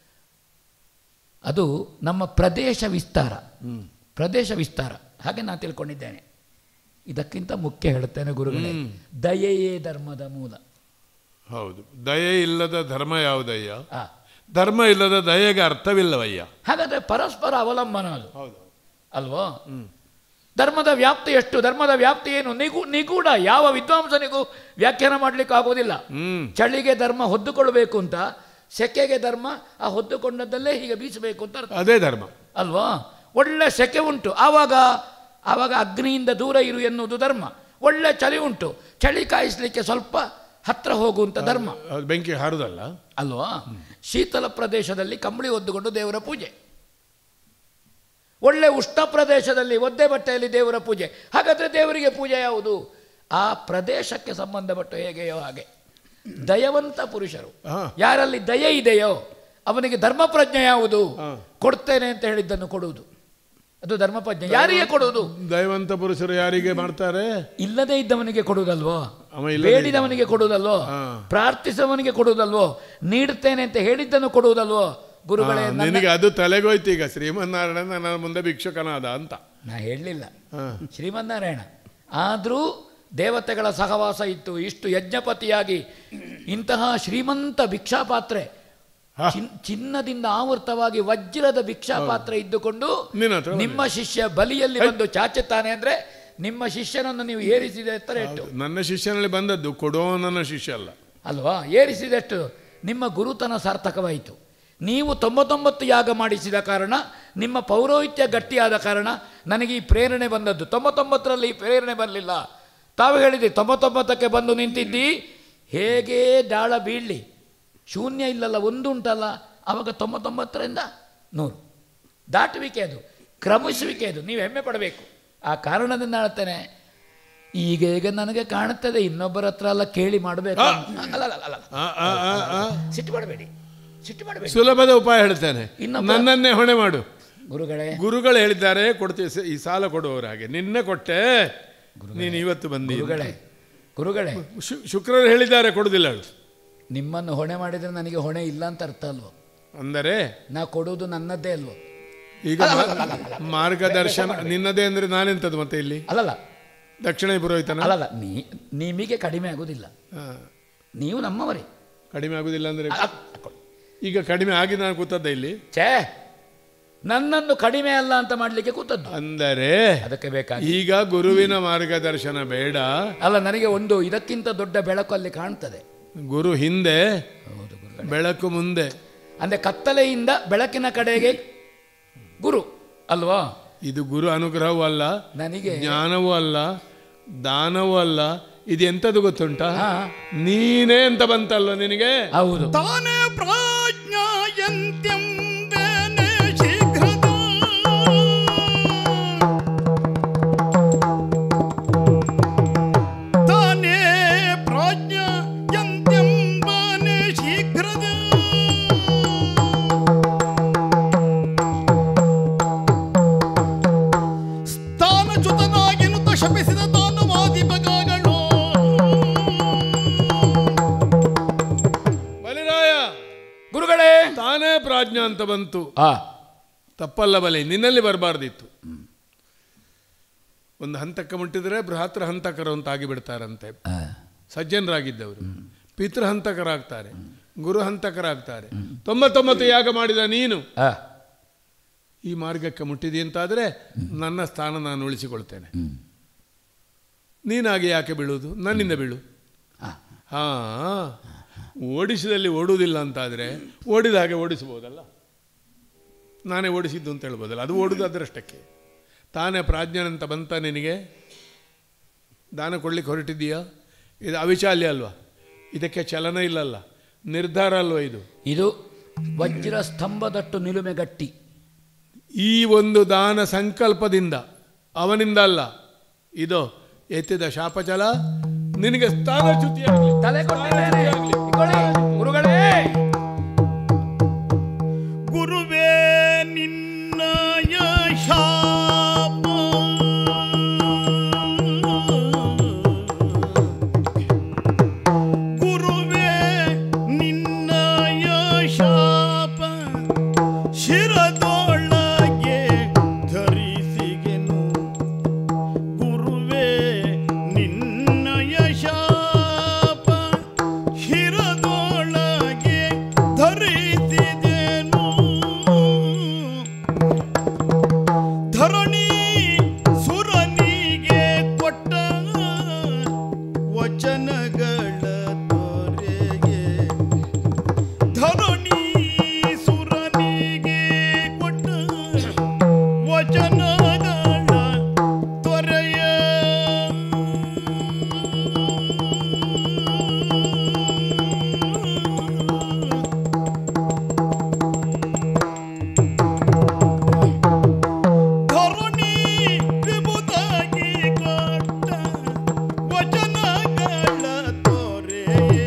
ಅದು ನಮ್ಮ ಪ್ರದೇಶ ವಿಸ್ತಾರ ಪ್ರದೇಶ ವಿಸ್ತಾರ ಹಾಗೆ ನಾನು ತಿಳ್ಕೊಂಡಿದ್ದೇನೆ ಇದಕ್ಕಿಂತ ಮುಖ್ಯ ಹೇಳುತ್ತೇನೆ ಗುರುಗಳೇ ದಯೆಯೇ ಧರ್ಮದ ಮೂಲ ಹೌದು ದಯೆ ಇಲ್ಲದ ಧರ್ಮ ಯಾವುದಯ್ಯ ಆ ಧರ್ಮ ಇಲ್ಲದ ದಯೆಗೆ ಅರ್ಥವಿಲ್ಲವಯ್ಯ ಹಾಗಾದ್ರೆ ಪರಸ್ಪರ ಅವಲಂಬನ ಅದು ಹೌದು ಅಲ್ವೋ ಧರ್ಮದ ವ್ಯಾಪ್ತಿ ಎಷ್ಟು ಧರ್ಮದ ವ್ಯಾಪ್ತಿ ಏನು ನಿಗು ನಿಗೂಢ ಯಾವ ವಿದ್ವಾಂಸನಿಗೂ ವ್ಯಾಖ್ಯಾನ ಮಾಡಲಿಕ್ಕೆ ಆಗೋದಿಲ್ಲ ಹ್ಮ್ ಚಳಿಗೆ ಧರ್ಮ ಹೊದ್ದುಕೊಳ್ಬೇಕು ಅಂತ ಸೆಕೆಗೆ ಧರ್ಮ ಆ ಹೊದ್ದುಕೊಂಡದ್ದಲ್ಲೇ ಹೀಗೆ ಬೀಸಬೇಕು ಅಂತ ಅರ್ಥ ಅದೇ ಧರ್ಮ ಅಲ್ವಾ ಒಳ್ಳೆ ಸೆಕೆ ಉಂಟು ಆವಾಗ ಆವಾಗ ಅಗ್ನಿಯಿಂದ ದೂರ ಇರು ಎನ್ನುವುದು ಧರ್ಮ ಒಳ್ಳೆ ಚಳಿ ಉಂಟು ಚಳಿ ಕಾಯಿಸ್ಲಿಕ್ಕೆ ಸ್ವಲ್ಪ ಹತ್ರ ಹೋಗುವಂತ ಧರ್ಮ ಅದು ಬೆಂಕಿ ಹಾರುದಲ್ಲ ಅಲ್ವಾ ಶೀತಲ ಪ್ರದೇಶದಲ್ಲಿ ಕಂಬಳಿ ಒದ್ದುಕೊಂಡು ದೇವರ ಪೂಜೆ ಒಳ್ಳೆ ಉಷ್ಣ ಪ್ರದೇಶದಲ್ಲಿ ಒದ್ದೆ ಬಟ್ಟೆಯಲ್ಲಿ ದೇವರ ಪೂಜೆ ಹಾಗಾದ್ರೆ ದೇವರಿಗೆ ಪೂಜೆ ಯಾವುದು ಆ ಪ್ರದೇಶಕ್ಕೆ ಸಂಬಂಧಪಟ್ಟ ಹೇಗೆಯೋ ಹಾಗೆ ದಯವಂತ ಪುರುಷರು ಹಾ. ಯಾರಲ್ಲಿ ದಯೆ ಇದೆಯೋ ಅವನಿಗೆ ಧರ್ಮ ಪ್ರಜ್ಞೆ ಯಾವುದು ಹಾ. ಕೊಡ್ತೇನೆ ಅಂತ ಹೇಳಿದ್ದನ್ನು ಕೊಡುವುದು ಅದು ಧರ್ಮ ಪ್ರಜ್ಞೆ ಯಾರಿಗೆ ಕೊಡುವುದು ದೈವಂತ ಪುರುಷರು ಯಾರಿಗೆ ಮಾಡ್ತಾರೆ ಇಲ್ಲದೇ ಇದ್ದವನಿಗೆ ಕೊಡುವುದಲ್ವೋ ಅವ ಇಲ್ಲದೆ ಬೇಡಿದವನಿಗೆ ಕೊಡುವುದಲ್ವೋ ಹಾ. ಪ್ರಾರ್ಥಿಸುವವನಿಗೆ ಕೊಡುವುದಲ್ವೋ ನೀಡುತ್ತೇನೆ ಅಂತ ಹೇಳಿದ್ದನ್ನು ಕೊಡುವುದಲ್ವೋ ಗುರುಗಳೇ ಹಾ, ನನ್ನ- ನಿನಗೆ ಅದು ತಲೆಗೋಯ್ತು ಈಗ ಶ್ರೀಮನ್ನಾರಾಯಣ ನನ್ನ ಮುಂದೆ ಭಿಕ್ಷುಕನಾದ ಅಂತ ನಾ ಹೇಳಲಿಲ್ಲ ಹಾ. ಶ್ರೀಮನ್ನಾರಾಯಣ ಆದರೂ ದೇವತೆಗಳ ಸಹವಾಸ ಇತ್ತು ಇಷ್ಟು ಯಜ್ಞಪತಿಯಾಗಿ ಇಂತಹ ಶ್ರೀಮಂತ ಭಿಕ್ಷಾಪಾತ್ರೆ ಹಾ. ಚಿನ್- ಚಿನ್ನದಿಂದ ಆವೃತವಾಗಿ ವಜ್ರದ ಭಿಕ್ಷಾಪಾತ್ರೆ ಇದ್ದುಕೊಂಡು ನಿನ್ನ ಹತ್ರ ನಿಮ್ಮ ಶಿಷ್ಯ ಬಲಿಯಲ್ಲಿ ಬಂದು ಚಾಚುತ್ತಾನೆ ಅಂದ್ರೆ ನಿಮ್ಮ ಶಿಷ್ಯನನ್ನು ನೀವು ಏರಿಸಿದ ಎತ್ತರ ಎಷ್ಟು ನನ್ನ ಶಿಷ್ಯನಲ್ಲಿ ಬಂದದ್ದು ಕೊಡೋ ನನ್ನ ಶಿಷ್ಯ ಅಲ್ಲ ಅಲ್ವಾ ಏರಿಸಿದಷ್ಟು ನಿಮ್ಮ ಗುರುತನ ಸಾರ್ಥಕವಾಯಿತು ನೀವು ತೊಂಬತ್ತೊಂಬತ್ತು ಯಾಗ ಮಾಡಿಸಿದ ಕಾರಣ ನಿಮ್ಮ ಪೌರೋಹಿತ್ಯ ಗಟ್ಟಿಯಾದ ಕಾರಣ ನನಗೆ ಈ ಪ್ರೇರಣೆ ಬಂದದ್ದು ತೊಂಬತ್ತೊಂಬತ್ತರಲ್ಲಿ ಈ ಪ್ರೇರಣೆ ಬರಲಿಲ್ಲ ತಾವು ಹೇಳಿದ್ರಿ ತೊಂಬತ್ತೊಂಬತ್ತಕ್ಕೆ ಬಂದು ನಿಂತಿದ್ದಿ ಹೇಗೆ ಡಾಳ ಬೀಳಲಿ ಶೂನ್ಯ ಇಲ್ಲಲ್ಲ ಒಂದು ಉಂಟಲ್ಲ ಆವಾಗ ತೊಂಬತ್ತೊಂಬತ್ತರಿಂದ ನೂರು ದಾಟುವಿಕೆ ಅದು ಕ್ರಮಿಸುವಿಕೆ ಅದು ನೀವು ಹೆಮ್ಮೆ ಪಡಬೇಕು ಆ ಕಾರಣದಿಂದ ಹೇಳ್ತೇನೆ ಈಗ ಈಗ ನನಗೆ ಕಾಣುತ್ತದೆ ಇನ್ನೊಬ್ಬರ ಹತ್ರ ಎಲ್ಲ ಕೇಳಿ ಮಾಡಬೇಕು ಅಲ್ಲ ಅಲ್ಲ ಅಲ್ಲ ಅಲ್ಲ ಆ, ಆ, ಆ, ಆ. ಸಿಟ್ಟು ಮಾಡಬೇಡಿ ಸಿಟ್ಟು ಮಾಡಬೇಕು ಸುಲಭದ ಉಪಾಯ ಹೇಳ್ತೇನೆ ಇನ್ನೊಬ್ಬ- ನನ್ನನ್ನೇ ಹೊಣೆ ಮಾಡು ಗುರುಗಳೇ ಗುರುಗಳು ಹೇಳಿದ್ದಾರೆ ಕೊಡ್ತೀವಿ ಸ- ಈ ಸಾಲ ಕೊಡುವವರು ಹಾಗೆ ನಿನ್ನೆ ಕೊಟ್ಟೆ ನೀನು ಇವತ್ತು ಬಂದಿ ಗುರುಗಳೇ ಗುರುಗಳೇ ಶು- ಶುಕ್ರರು ಹೇಳಿದ್ದಾರೆ ಕೊಡುದಿಲ್ಲ ಅವಳು ನಿಮ್ಮನ್ನು ಹೊಣೆ ಮಾಡಿದರೆ ನನಗೆ ಹೊಣೆ ಇಲ್ಲ ಅಂತ ಅರ್ಥ ಅಲ್ವೋ ಅಂದರೆ ನಾ ಕೊಡುವುದು ನನ್ನದ್ದೇ ಅಲ್ವೋ ಈಗ ಮಾ- ಮಾರ್ಗದರ್ಶನ ನಿನ್ನದೇ ಅಂದ್ರೆ ನಾನೆಂತದ್ದು ಮತ್ತೆ ಇಲ್ಲಿ ಅಲ್ಲಲ್ಲ ದಕ್ಷಿಣ ಪುರೋಹಿತನ ಅಲ್ಲಲ್ಲ ನೀ ನಿಮಗೆ ಕಡಿಮೆ ಆಗುದಿಲ್ಲ ಹಾ. ನೀವು ನಮ್ಮವರೇ ಕಡಿಮೆ ಆಗುದಿಲ್ಲ ಅಂದ್ರೆ ಅ- ಈಗ ಕಡಿಮೆ ಆಗಿ ನಾನು ಕೂತದ್ದ ಇಲ್ಲಿ ಛೇ ನನ್ನನ್ನು ಕಡಿಮೆ ಅಲ್ಲ ಅಂತ ಮಾಡ್ಲಿಕ್ಕೆ ಕೂತದ್ದು ಅಂದರೆ ಅದಕ್ಕೆ ಬೇಕಾಗಿ ಈಗ ಗುರುವಿನ ಮಾರ್ಗದರ್ಶನ ಬೇಡ ಅಲ್ಲ ನನಗೆ ಒಂದು ಇದಕ್ಕಿಂತ ದೊಡ್ಡ ಬೆಳಕು ಅಲ್ಲಿ ಕಾಣ್ತದೆ ಗುರು ಹಿಂದೆ ಹೌದು ಗುರುಗಳೇ ಬೆಳಕು ಮುಂದೆ ಅಂದ್ರೆ ಕತ್ತಲೆಯಿಂದ ಬೆಳಕಿನ ಕಡೆಗೆ ಗುರು ಅಲ್ವಾ ಇದು ಗುರು ಅನುಗ್ರಹವೂ ಅಲ್ಲ ನನಗೆ ಜ್ಞಾನವೂ ಅಲ್ಲ ದಾನವೂ ಅಲ್ಲ ಇದು ಎಂತದ್ದು ಗೊತ್ತುಂಟ ಹಾ. ನೀನೇ ಅಂತ ಬಂತಲ್ವ ನಿನಗೆ ಹೌದು ತಾನೇ ಪ್ರಾಜ್ಞಾಯಂತ್ಯಂಬೇನೆ ಶೀಘ್ರದ ತಾನೇ ಪ್ರಾಜ್ಞಾಯಂತ್ಯಂಬನೆ ಶೀಘ್ರದ ಸ್ಥಾನಚ್ಯುತನಾಗಿನುತ ಶಪಿಸಿದ ತಾನುವಾದಿಪಗಳು ಬಲಿರಾಯ ಗುರುಗಳೇ ತಾನೇ ಪ್ರಾಜ್ಞಾ ಅಂತ ಬಂತು ಆ ತಪ್ಪಲ್ಲ ಬಲಿ ನಿನ್ನಲ್ಲಿ ಬರಬಾರ್ದಿತ್ತು ಒಂದು ಹಂತಕ್ಕೆ ಮುಟ್ಟಿದ್ರೆ ಬೃಹತ್ರ ಹಂತಕರು ಅಂತ ಆಗಿಬಿಡ್ತಾರಂತೆ ಆ, ಸಜ್ಜನರಾಗಿದ್ದವರು ಪಿತೃಹಂತಕರಾಗ್ತಾರೆ ಗುರು ಹಂತಕರಾಗ್ತಾರೆ ತೊಂಬತ್ತೊಂಬತ್ತು ಯಾಗ ಮಾಡಿದ ನೀನು ಆ, ಈ ಮಾರ್ಗಕ್ಕೆ ಮುಟ್ಟಿದಿ ಅಂತಾದರೆ ನನ್ನ ಸ್ಥಾನ ನಾನು ಉಳಿಸಿಕೊಳ್ತೇನೆ ಹ್ಮ್. ನೀನಾಗಿ ಯಾಕೆ ಬೀಳುವುದು ನನ್ನಿಂದ ಬೀಳು ಆ, ಹಾ ಓಡಿಸಿದಲ್ಲಿ ಓಡುವುದಿಲ್ಲ ಅಂತಾದರೆ ಓಡಿದ ಹಾಗೆ ಓಡಿಸ್ಬೋದಲ್ಲ ನಾನೇ ಓಡಿಸಿದ್ದು ಅಂತ ಹೇಳ್ಬೋದಲ್ಲ ಅದು ಓಡುದು ಅದರಷ್ಟಕ್ಕೆ ತಾನೇ ಪ್ರಾಜ್ಞನಂತ ಬಂತ ನಿನಗೆ ದಾನ ಕೊಡ್ಲಿಕ್ಕೆ ಹೊರಟಿದ್ದೀಯಾ ಇದು ಅವಿಚಾಲ್ಯ ಅಲ್ವಾ ಇದಕ್ಕೆ ಚಲನ ಇಲ್ಲಲ್ಲ ನಿರ್ಧಾರ ಅಲ್ವಾ ಇದು ಇದು ವಜ್ರ ಸ್ತಂಭದಟ್ಟು ನಿಲುಮೆ ಗಟ್ಟಿ ಈ ಒಂದು ದಾನ ಸಂಕಲ್ಪದಿಂದ ಅವನಿಂದ ಅಲ್ಲ ಇದು ಎತ್ತಿದ ಶಾಪಚಲ ನಿನಗೆ ಸ್ಥಾನಚ್ಯುತಿಯಾಗಲಿ ತಲೆ ಕೊಟ್ಟಿದ್ದೇನೆ ಇಟ್ಕೊಳ್ಳಿ, ಗುರುಗಳೇ ಗುರುವೇ ನಿನ್ನಯ ಶಾಪ ಗುರುವೇ ನಿನ್ನಯ ಶಾಪ ಶಿರದೊಳಗೆ ಧರಿಸಿಗೆನು ಗುರುವೇ ನಿನ್ನಯ ಶಾಪ ಶಿರದೊಳಗೆ ಧರಿಸಿದೆನು ಧರಣಿ ಸುರನಿಗೆ ಕೊಟ್ಟ ವಚನಗಳ ತೊರೆಗೆ ಧರಣಿ ಸುರನಿಗೆ ಕೊಟ್ಟ ವಚನಗಳ ತೊರೆಯ ಧರಣಿ ವಿಭುತಾಗಿ ಕೊಟ್ಟ ವಚನಗಳ ತೋರೆ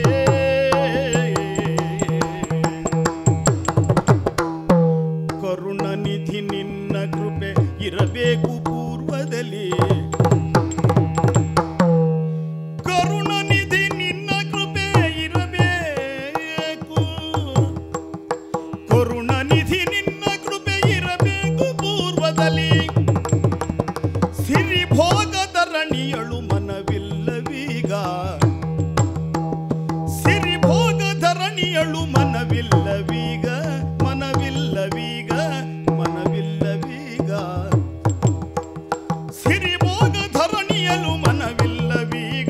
ಕರುಣ ನಿಧಿ ನಿನ್ನ ಕೃಪೆ ಇರಬೇಕು ಪೂರ್ವದಲ್ಲಿ ಕರುಣ ನಿಧಿ ನಿನ್ನ ಕೃಪೆ ಇರಬೇಕು ಕರುಣ ನಿಧಿ ನಿನ್ನ ಕೃಪೆ ಇರಬೇಕು ಪೂರ್ವದಲ್ಲಿ ಸಿರಿ ಭೋಗದ ರಣಿಯಳು ಮನವಿಲ್ಲವೀಗ ಸಿರಿ ಭೋಗದ ರಣಿಯಳು ಮನವಿಲ್ಲವೀಗ ಮನವಿಲ್ಲವೀಗ ಮನವಿಲ್ಲವೀಗ ಸಿರಿ ಭೋಗ ಧರಣಿಯಲು ಮನವಿಲ್ಲವೀಗ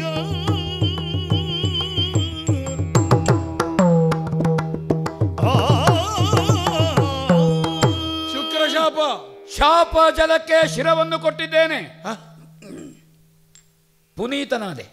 ಆ ಶುಕ್ರ ಶಾಪ ಶಾಪ ಜಲಕ್ಕೆ ಶಿರವನ್ನು ಕೊಟ್ಟಿದ್ದೇನೆ ಪುನೀತನಾದೆ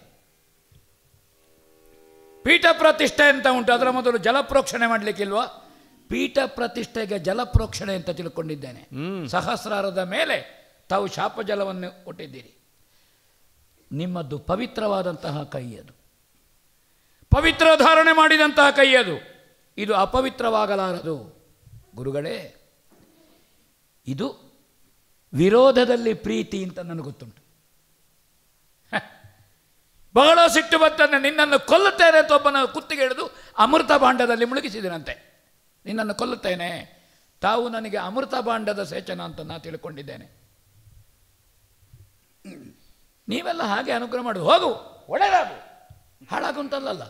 ಪೀಠ ಪ್ರತಿಷ್ಠೆ ಅಂತ ಉಂಟು ಅದರ ಮೊದಲು ಜಲಪ್ರೋಕ್ಷಣೆ ಮಾಡಲಿಕ್ಕಿಲ್ವಾ ಪೀಠ ಪ್ರತಿಷ್ಠೆಗೆ ಜಲಪ್ರೋಕ್ಷಣೆ ಅಂತ ತಿಳ್ಕೊಂಡಿದ್ದೇನೆ ಸಹಸ್ರಾರದ ಮೇಲೆ ತಾವು ಶಾಪ ಜಲವನ್ನು ಕೊಟ್ಟಿದ್ದೀರಿ ನಿಮ್ಮದು ಪವಿತ್ರವಾದಂತಹ ಕೈ ಅದು ಪವಿತ್ರ ಧಾರಣೆ ಮಾಡಿದಂತಹ ಕೈ ಅದು ಇದು ಅಪವಿತ್ರವಾಗಲಾರದು ಗುರುಗಳೇ ಇದು ವಿರೋಧದಲ್ಲಿ ಪ್ರೀತಿ ಅಂತ ನನಗೆ ಗೊತ್ತುಂಟು ಹ. ಬಹಳ ಸಿಟ್ಟು ಬಂತಂದ್ರೆ ನಿನ್ನನ್ನು ಕೊಲ್ಲುತ್ತೇನೆ ಅಂತ ಒಬ್ಬನ ಕುತ್ತಿಗೆ ಹಿಡಿದು ಅಮೃತ ಭಾಂಡದಲ್ಲಿ ಮುಳುಗಿಸಿದನಂತೆ ನಿನ್ನನ್ನು ಕೊಲ್ಲುತ್ತೇನೆ ತಾವು ನನಗೆ ಅಮೃತ ಭಾಂಡದ ಸೇಚನ ಅಂತ ನಾ ತಿಳ್ಕೊಂಡಿದ್ದೇನೆ ನೀವೆಲ್ಲ ಹಾಗೆ ಅನುಗ್ರಹ ಮಾಡುದು ಹೋಗು ಒಳ್ಳೆಯದಾಗು ಹಾಳಾಗುಂತಲ್ಲ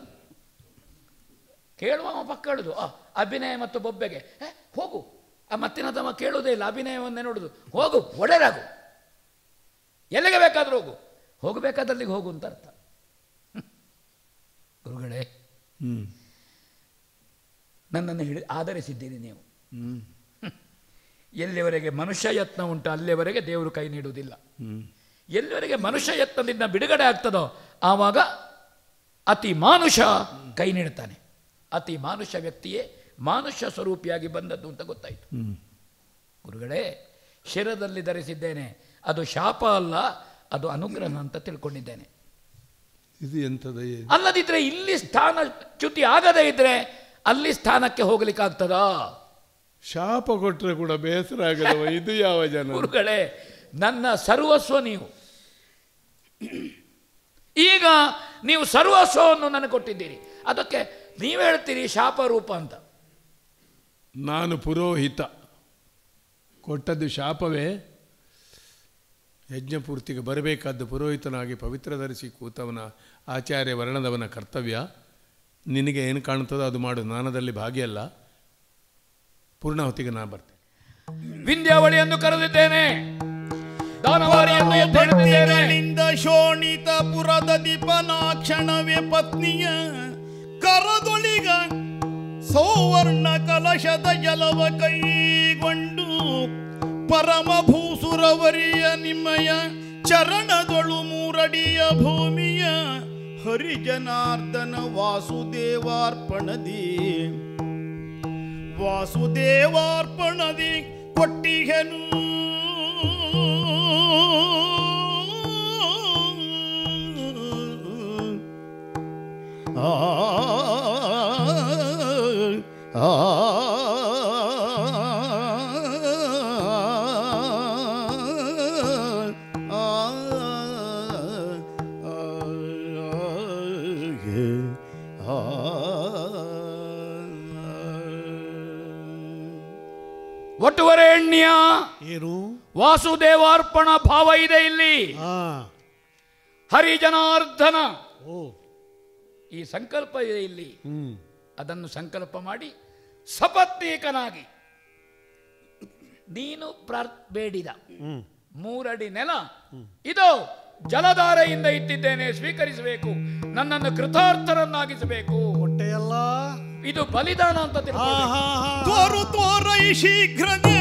ಕೇಳುವ ಅವ ಪಕ್ಕ ಹೇಳುದು ಆ, ಅಭಿನಯ ಮತ್ತು ಬೊಬ್ಬೆಗೆ "ಏ, ಹೋಗು ಆ ಮತ್ತಿನ ತಮ್ಮ ಕೇಳುವುದೇ ಇಲ್ಲ ಅಭಿನಯವನ್ನೇ ನೋಡುದು ಹೋಗು ಒಳ್ಳೆಯದಾಗು ಎಲ್ಲಿಗೆ ಬೇಕಾದ್ರೂ ಹೋಗು ಹೋಗಬೇಕಾದಲ್ಲಿಗೆ ಹೋಗು ಅಂತ ಅರ್ಥ ಹ್ಮ್. ಗುರುಗಳೇ ಹ್ಞೂ ನನ್ನನ್ನು ಹಿಡಿ ಆಧರಿಸಿದ್ದೀರಿ ನೀವು ಹ್ಞೂ ಎಲ್ಲಿವರೆಗೆ ಮನುಷ್ಯ ಯತ್ನ ಉಂಟು ಅಲ್ಲಿಯವರೆಗೆ ದೇವರು ಕೈ ನೀಡುವುದಿಲ್ಲ ಹ್ಞೂ ಎಲ್ಲಿವರೆಗೆ ಮನುಷ್ಯ ಯತ್ನದಿಂದ ಬಿಡುಗಡೆ ಆಗ್ತದೋ ಆವಾಗ ಅತಿ ಮಾನುಷ ಕೈ ನೀಡುತ್ತಾನೆ ಅತಿ ಮಾನುಷ ವ್ಯಕ್ತಿಯೇ ಮಾನುಷ್ಯ ಸ್ವರೂಪಿಯಾಗಿ ಬಂದದ್ದು ಅಂತ ಗೊತ್ತಾಯಿತು ಹ್ಞೂ ಗುರುಗಳೇ ಶಿರದಲ್ಲಿ ಧರಿಸಿದ್ದೇನೆ ಅದು ಶಾಪ ಅಲ್ಲ ಅದು ಅನುಗ್ರಹ ಅಂತ ತಿಳ್ಕೊಂಡಿದ್ದೇನೆ ಇದು ಎಂಥದಯ್ಯ ಅಲ್ಲದಿದ್ರೆ ಇಲ್ಲಿ ಸ್ಥಾನ ಚ್ಯುತಿ ಆಗದೇ ಇದ್ರೆ ಅಲ್ಲಿ ಸ್ಥಾನಕ್ಕೆ ಹೋಗ್ಲಿಕ್ಕಾಗ್ತದಾ ಶಾಪ ಕೊಟ್ಟರೆ ಕೂಡ ಬೇಸರ ಆಗದವ ಇದು ಯಾವ ಜನ ಗುರುಗಳೇ ನನ್ನ ಸರ್ವಸ್ವ ನೀವು ಈಗ ನೀವು ಸರ್ವಸ್ವವನ್ನು ನನಗೆ ಕೊಟ್ಟಿದ್ದೀರಿ ಅದಕ್ಕೆ ನೀವು ಹೇಳ್ತೀರಿ ಶಾಪ ರೂಪ ಅಂತ ನಾನು ಪುರೋಹಿತ ಕೊಟ್ಟದ್ದು ಶಾಪವೇ ಯಜ್ಞಪೂರ್ತಿಗೆ ಬರಬೇಕಾದ್ದು ಪುರೋಹಿತನಾಗಿ ಪವಿತ್ರ ಧರಿಸಿ ಕೂತವನ ಆಚಾರ್ಯ ವರ್ಣದವನ ಕರ್ತವ್ಯ ನಿನಗೆ ಏನು ಕಾಣುತ್ತದೋ ಅದು ಮಾಡು ನಾನದಲ್ಲಿ ಭಾಗಿಯಲ್ಲ ಪೂರ್ಣಾಹುತಿಗೆ ನಾನು ಬರ್ತೇನೆ ವಿಂಧ್ಯಾವಳಿಯನ್ನು ಕರೆದಿದ್ದೇನೆ ದಾನವಾರಿಯನ್ನು ಎದ್ದು ಹಿಡಿದಿದ್ದೇನೆ ಭಕ್ತಿಗಳಿಂದ ಶೋಣಿತ ಪುರದ ದೀಪನಾಕ್ಷಣವೇ ಪತ್ನಿಯ ಕರದೊಳಿಗ ಸೌವರ್ಣ ಕಲಶದ ಜಲವ ಕೈಗೊಂಡು ಪರಮ ಭೂಸುರವರಿಯ ನಿಮ್ಮಯ ಚರಣದೊಳು ಮೂರಡಿಯ ಭೂಮಿಯ ಹರಿಜನಾರ್ದನ ವಾಸುದೇವಾರ್ಪಣದಿ ವಾಸುದೇವಾರ್ಪಣದಿ ಕೊಟ್ಟಿಗೆನು ಆ ಆ ಒಟ್ಟುವರೆಣ್ಯ ಏನು ವಾಸುದೇವಾರ್ಪಣ ಭಾವ ಇದೆ ಇಲ್ಲಿ ಆ ಹರಿಜನಾರ್ದನ ಓ ಈ ಸಂಕಲ್ಪ ಇದೆ ಇಲ್ಲಿ ಹ್ಮ್ ಅದನ್ನು ಸಂಕಲ್ಪ ಮಾಡಿ ಸಪತ್ನೀಕನಾಗಿ ನೀನು ಪ್ರಾರ್ ಬೇಡಿದ ಹ್ಮ್ ಮೂರಡಿ ನೆಲ ಇದು ಜಲಧಾರೆಯಿಂದ ಇಟ್ಟಿದ್ದೇನೆ ಸ್ವೀಕರಿಸಬೇಕು ನನ್ನನ್ನು ಕೃತಾರ್ಥರನ್ನಾಗಿಸಬೇಕು ಹೊಟ್ಟೆಯಲ್ಲ ಇದು ಬಲಿದಾನ ಅಂತ ಆ ತಿಳ್ಕೊಳ್ಳಿ ಹಾ ಹಾ ತೋರು ತೋರೈ ಶೀಘ್ರನೇ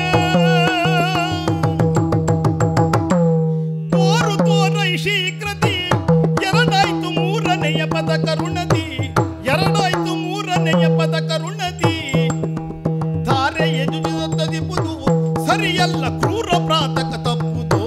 ತೋರು ತೋರೈ ಶೀಘ್ರದಿ ಎರಡಾಯ್ತು ಮೂರನೆಯ ಪದ ಕರುಣದಿ ಎರಡಾಯ್ತು ಮೂರನೆಯ ಪದ ಕರುಣದಿ ಧಾರೆ ಎಜುಜುತ್ತದಿಪುದು ಸರಿಯಲ್ಲ ಕ್ರೂರ ಪ್ರಾತಕ ತಪ್ಪುದು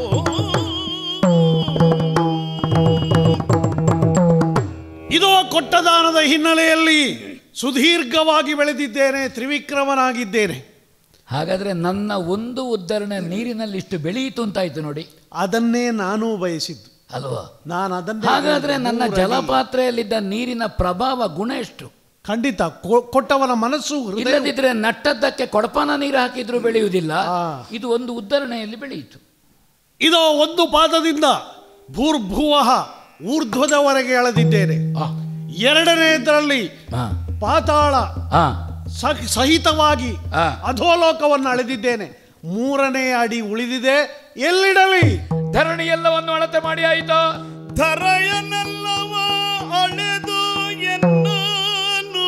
ಇದೋ ಕೊಟ್ಟ ದಾನದ ಹಿನ್ನೆಲೆಯಲ್ಲಿ ಸುದೀರ್ಘವಾಗಿ ಬೆಳೆದಿದ್ದೇನೆ ತ್ರಿವಿಕ್ರಮನಾಗಿದ್ದೇನೆ ಹಾಗಾದ್ರೆ ನನ್ನ ಒಂದು ಉದ್ಧರಣೆ ನೀರಿನಲ್ಲಿ ಇಷ್ಟು ಬೆಳೆಯಿತು ಅಂತಾಯ್ತು ನೋಡಿ ಅದನ್ನೇ ನಾನೂ ಬಯಸಿದ್ದು ಅಲ್ವಾ ನಾನು ಅದನ್ನೇ ಹಾಗಾದ್ರೆ ನನ್ನ ಮೂರಡಿ- ಜಲಪಾತ್ರೆಯಲ್ಲಿದ್ದ ನೀರಿನ ಪ್ರಭಾವ ಗುಣ ಎಷ್ಟು ಖಂಡಿತ ಕೊ- ಕೊಟ್ಟವನ ಮನಸ್ಸು ಹೃದಯ ಇಲ್ಲದಿದ್ರೆ ನಟ್ಟದ್ದಕ್ಕೆ ಕೊಡಪಾನ ನೀರು ಹಾಕಿದ್ರು ಬೆಳೆಯುವುದಿಲ್ಲ ಆ. ಇದು ಒಂದು ಉದ್ಧರಣೆಯಲ್ಲಿ ಬೆಳೆಯಿತು ಇದೋ ಒಂದು ಪಾದದಿಂದ ಭೂರ್ಭುವ ಊರ್ಧ್ವದವರೆಗೆ ಎಳೆದಿದ್ದೇನೆ ಆ, ಎರಡನೆಯದರಲ್ಲಿ ಆ, ಪಾತಾಳ ಆ, ಸ- ಸಹಿತವಾಗಿ ಆ. ಅಧೋಲೋಕವನ್ನು ಅಳೆದಿದ್ದೇನೆ ಮೂರನೇ ಅಡಿ ಉಳಿದಿದೆ ಎಲ್ಲಿಡಲಿ ಧರಣಿ ಎಲ್ಲವನ್ನು ಅಳತೆ ಮಾಡಿ ಆಯಿತಾ ಧರಯನೆಲ್ಲವ ಅಳೆದು ಎನ್ನನು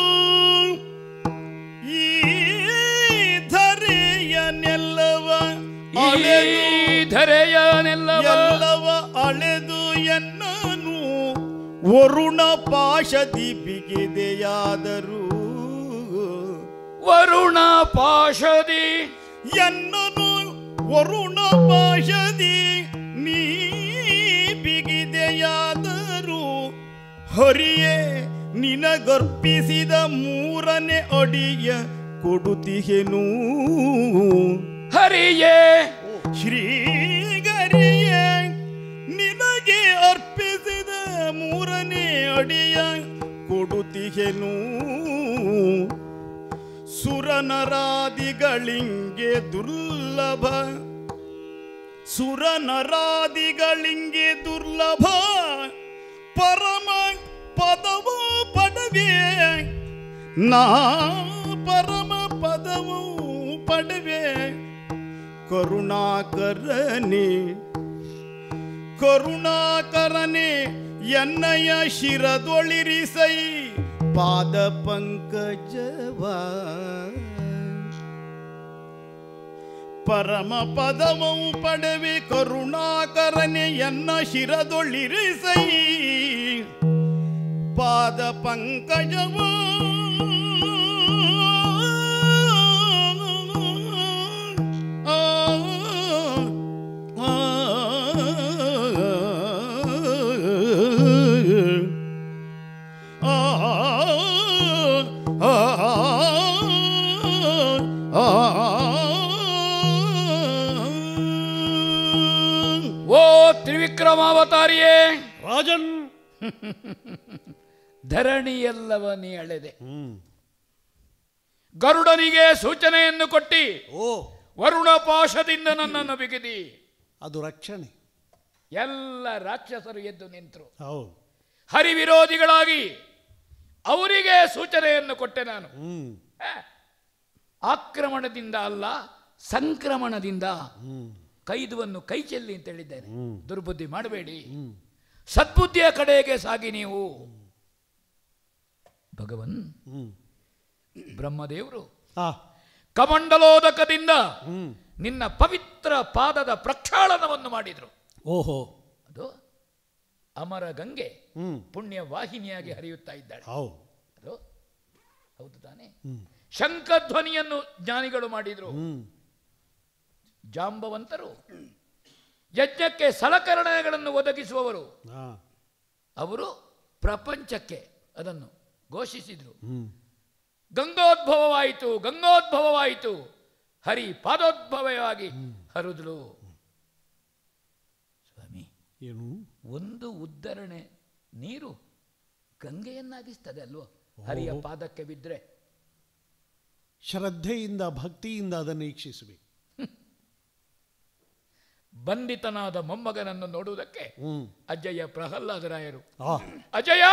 ಈ ಧರೆಯನೆಲ್ಲವ ಅಳೆದು ಈ ಧರೆಯನೆಲ್ಲವ ಎಲ್ಲವ ಅಳೆದು ಎನ್ನನು ವರುಣ ಪಾಶದಿ ಬಿಗಿದೆಯಾದರೂ ವರುಣ ಪಾಶದಿ ಎನ್ನನು ವರುಣ ಪಾಶದಿ ನೀ ಬಿಗಿದೆಯಾದರೂ ಹರಿಯೇ ನಿನಗರ್ಪಿಸಿದ ಮೂರನೇ ಅಡಿಯ ಕೊಡುತ್ತಿಹೆನು ಹರಿಯೇ ಶ್ರೀಗರಿಯ ನಿನಗೆ ಅರ್ಪಿಸಿದ ಮೂರನೇ ಅಡಿಯ ಕೊಡುತ್ತಿಹೆನು ಸುರನರಾದಿಗಳಿಂಗೆ ದುರ್ಲಭ ಸುರನರಾದಿಗಳಿಂಗೆ ದುರ್ಲಭ ಪರಮ ಪದವು ಪಡವೆ ನಾ ಪರಮ ಪದವು ಪಡವೆ ಕರುಣಾಕರನೆ ಕರುಣಾಕರನೆ ಎನ್ನಯ ಶಿರದೊಳಿರಿಸೈ ಪಾದ ಪಂಕಜವ ಪರಮ ಪದವು ಪಡವೆ ಕರುಣಾಕರನೆ ಎನ್ನ ಶಿರದೊಳಿರಿಸೈ ಪಾದ ಪಂಕಜವ ಆ, ಆ, ಆ, ಆ, ಓ ತ್ರಿವಿಕ್ರಮಾವತಾರಿಯೇ ರಾಜನ್ ಧರಣಿಯೆಲ್ಲವ ನೀ ಅಳೆದೆ ಹ್ಮ್ ಗರುಡನಿಗೆ ಸೂಚನೆಯನ್ನು ಕೊಟ್ಟಿ ಓ ವರುಣ ಪಾಶದಿಂದ ನನ್ನನ್ನು ಬಿಗಿದಿ ಅದು ರಕ್ಷಣೆ ಎಲ್ಲ ರಾಕ್ಷಸರು ಎದ್ದು ನಿಂತರು ಹೌದು ಹರಿವಿರೋಧಿಗಳಾಗಿ ಅವರಿಗೆ ಸೂಚನೆಯನ್ನು ಕೊಟ್ಟೆ ನಾನು ಹ್ಮ್ ಆ, ಆಕ್ರಮಣದಿಂದ ಅಲ್ಲ ಸಂಕ್ರಮಣದಿಂದ ಹ್ಮ್ ಕೈದುವನ್ನು ಕೈ ಚೆಲ್ಲಿ ಅಂತ ಹೇಳಿದ್ದೇನೆ ಹ್ಮ್. ದುರ್ಬುದ್ಧಿ ಮಾಡಬೇಡಿ ಹ್ಮ್ ಸದ್ಬುದ್ಧಿಯ ಕಡೆಗೆ ಸಾಗಿ ನೀವು ಭಗವನ್ ಹ್ಮ್ ಬ್ರಹ್ಮದೇವರು ಆ ಕಮಂಡಲೋದಕದಿಂದ ಹ್ಮ್ ನಿನ್ನ ಪವಿತ್ರ ಪಾದದ ಪ್ರಕ್ಷಾಳನವನ್ನು ಮಾಡಿದ್ರು ಓಹೋ ಅದು ಅಮರ ಗಂಗೆ ಹ್ಮ್ ಪುಣ್ಯ ವಾಹಿನಿಯಾಗಿ ಹರಿಯುತ್ತಾ ಇದ್ದಾಳೆ ಹೌದು ಅದು ಹೌದು ತಾನೆ ಹ್ಮ್ ಶಂಖಧ್ವನಿಯನ್ನು ಜ್ಞಾನಿಗಳು ಮಾಡಿದ್ರು ಹ್ಮ್ ಜಾಂಬವಂತರು ಯಜ್ಞಕ್ಕೆ ಸಲಕರಣೆಗಳನ್ನು ಒದಗಿಸುವವರು ಹಾ ಅವರು ಪ್ರಪಂಚಕ್ಕೆ ಅದನ್ನು ಘೋಷಿಸಿದ್ರು ಹ್ಮ್ ಗಂಗೋದ್ಭವವಾಯಿತು ಗಂಗೋದ್ಭವವಾಯಿತು ಹರಿ ಪಾದೋದ್ಭವವಾಗಿ ಹರಿದಳು ಸ್ವಾಮಿ ಏನು ಒಂದು ಉದ್ಧರಣೆ ನೀರು ಗಂಗೆಯನ್ನಾಗಿಸ್ತದೆ ಅಲ್ವೋ ಹರಿಯ ಪಾದಕ್ಕೆ ಬಿದ್ದರೆ ಶ್ರದ್ಧೆಯಿಂದ ಭಕ್ತಿಯಿಂದ ಅದನ್ನು ಈಕ್ಷಿಸಬೇಕು ಬಂಧಿತನಾದ ಮೊಮ್ಮಗನನ್ನು ನೋಡುವುದಕ್ಕೆ ಹ್ಮ್ ಅಜ್ಜಯ್ಯ ಪ್ರಹ್ಲಾದರಾಯರು ಆ ಅಜಯ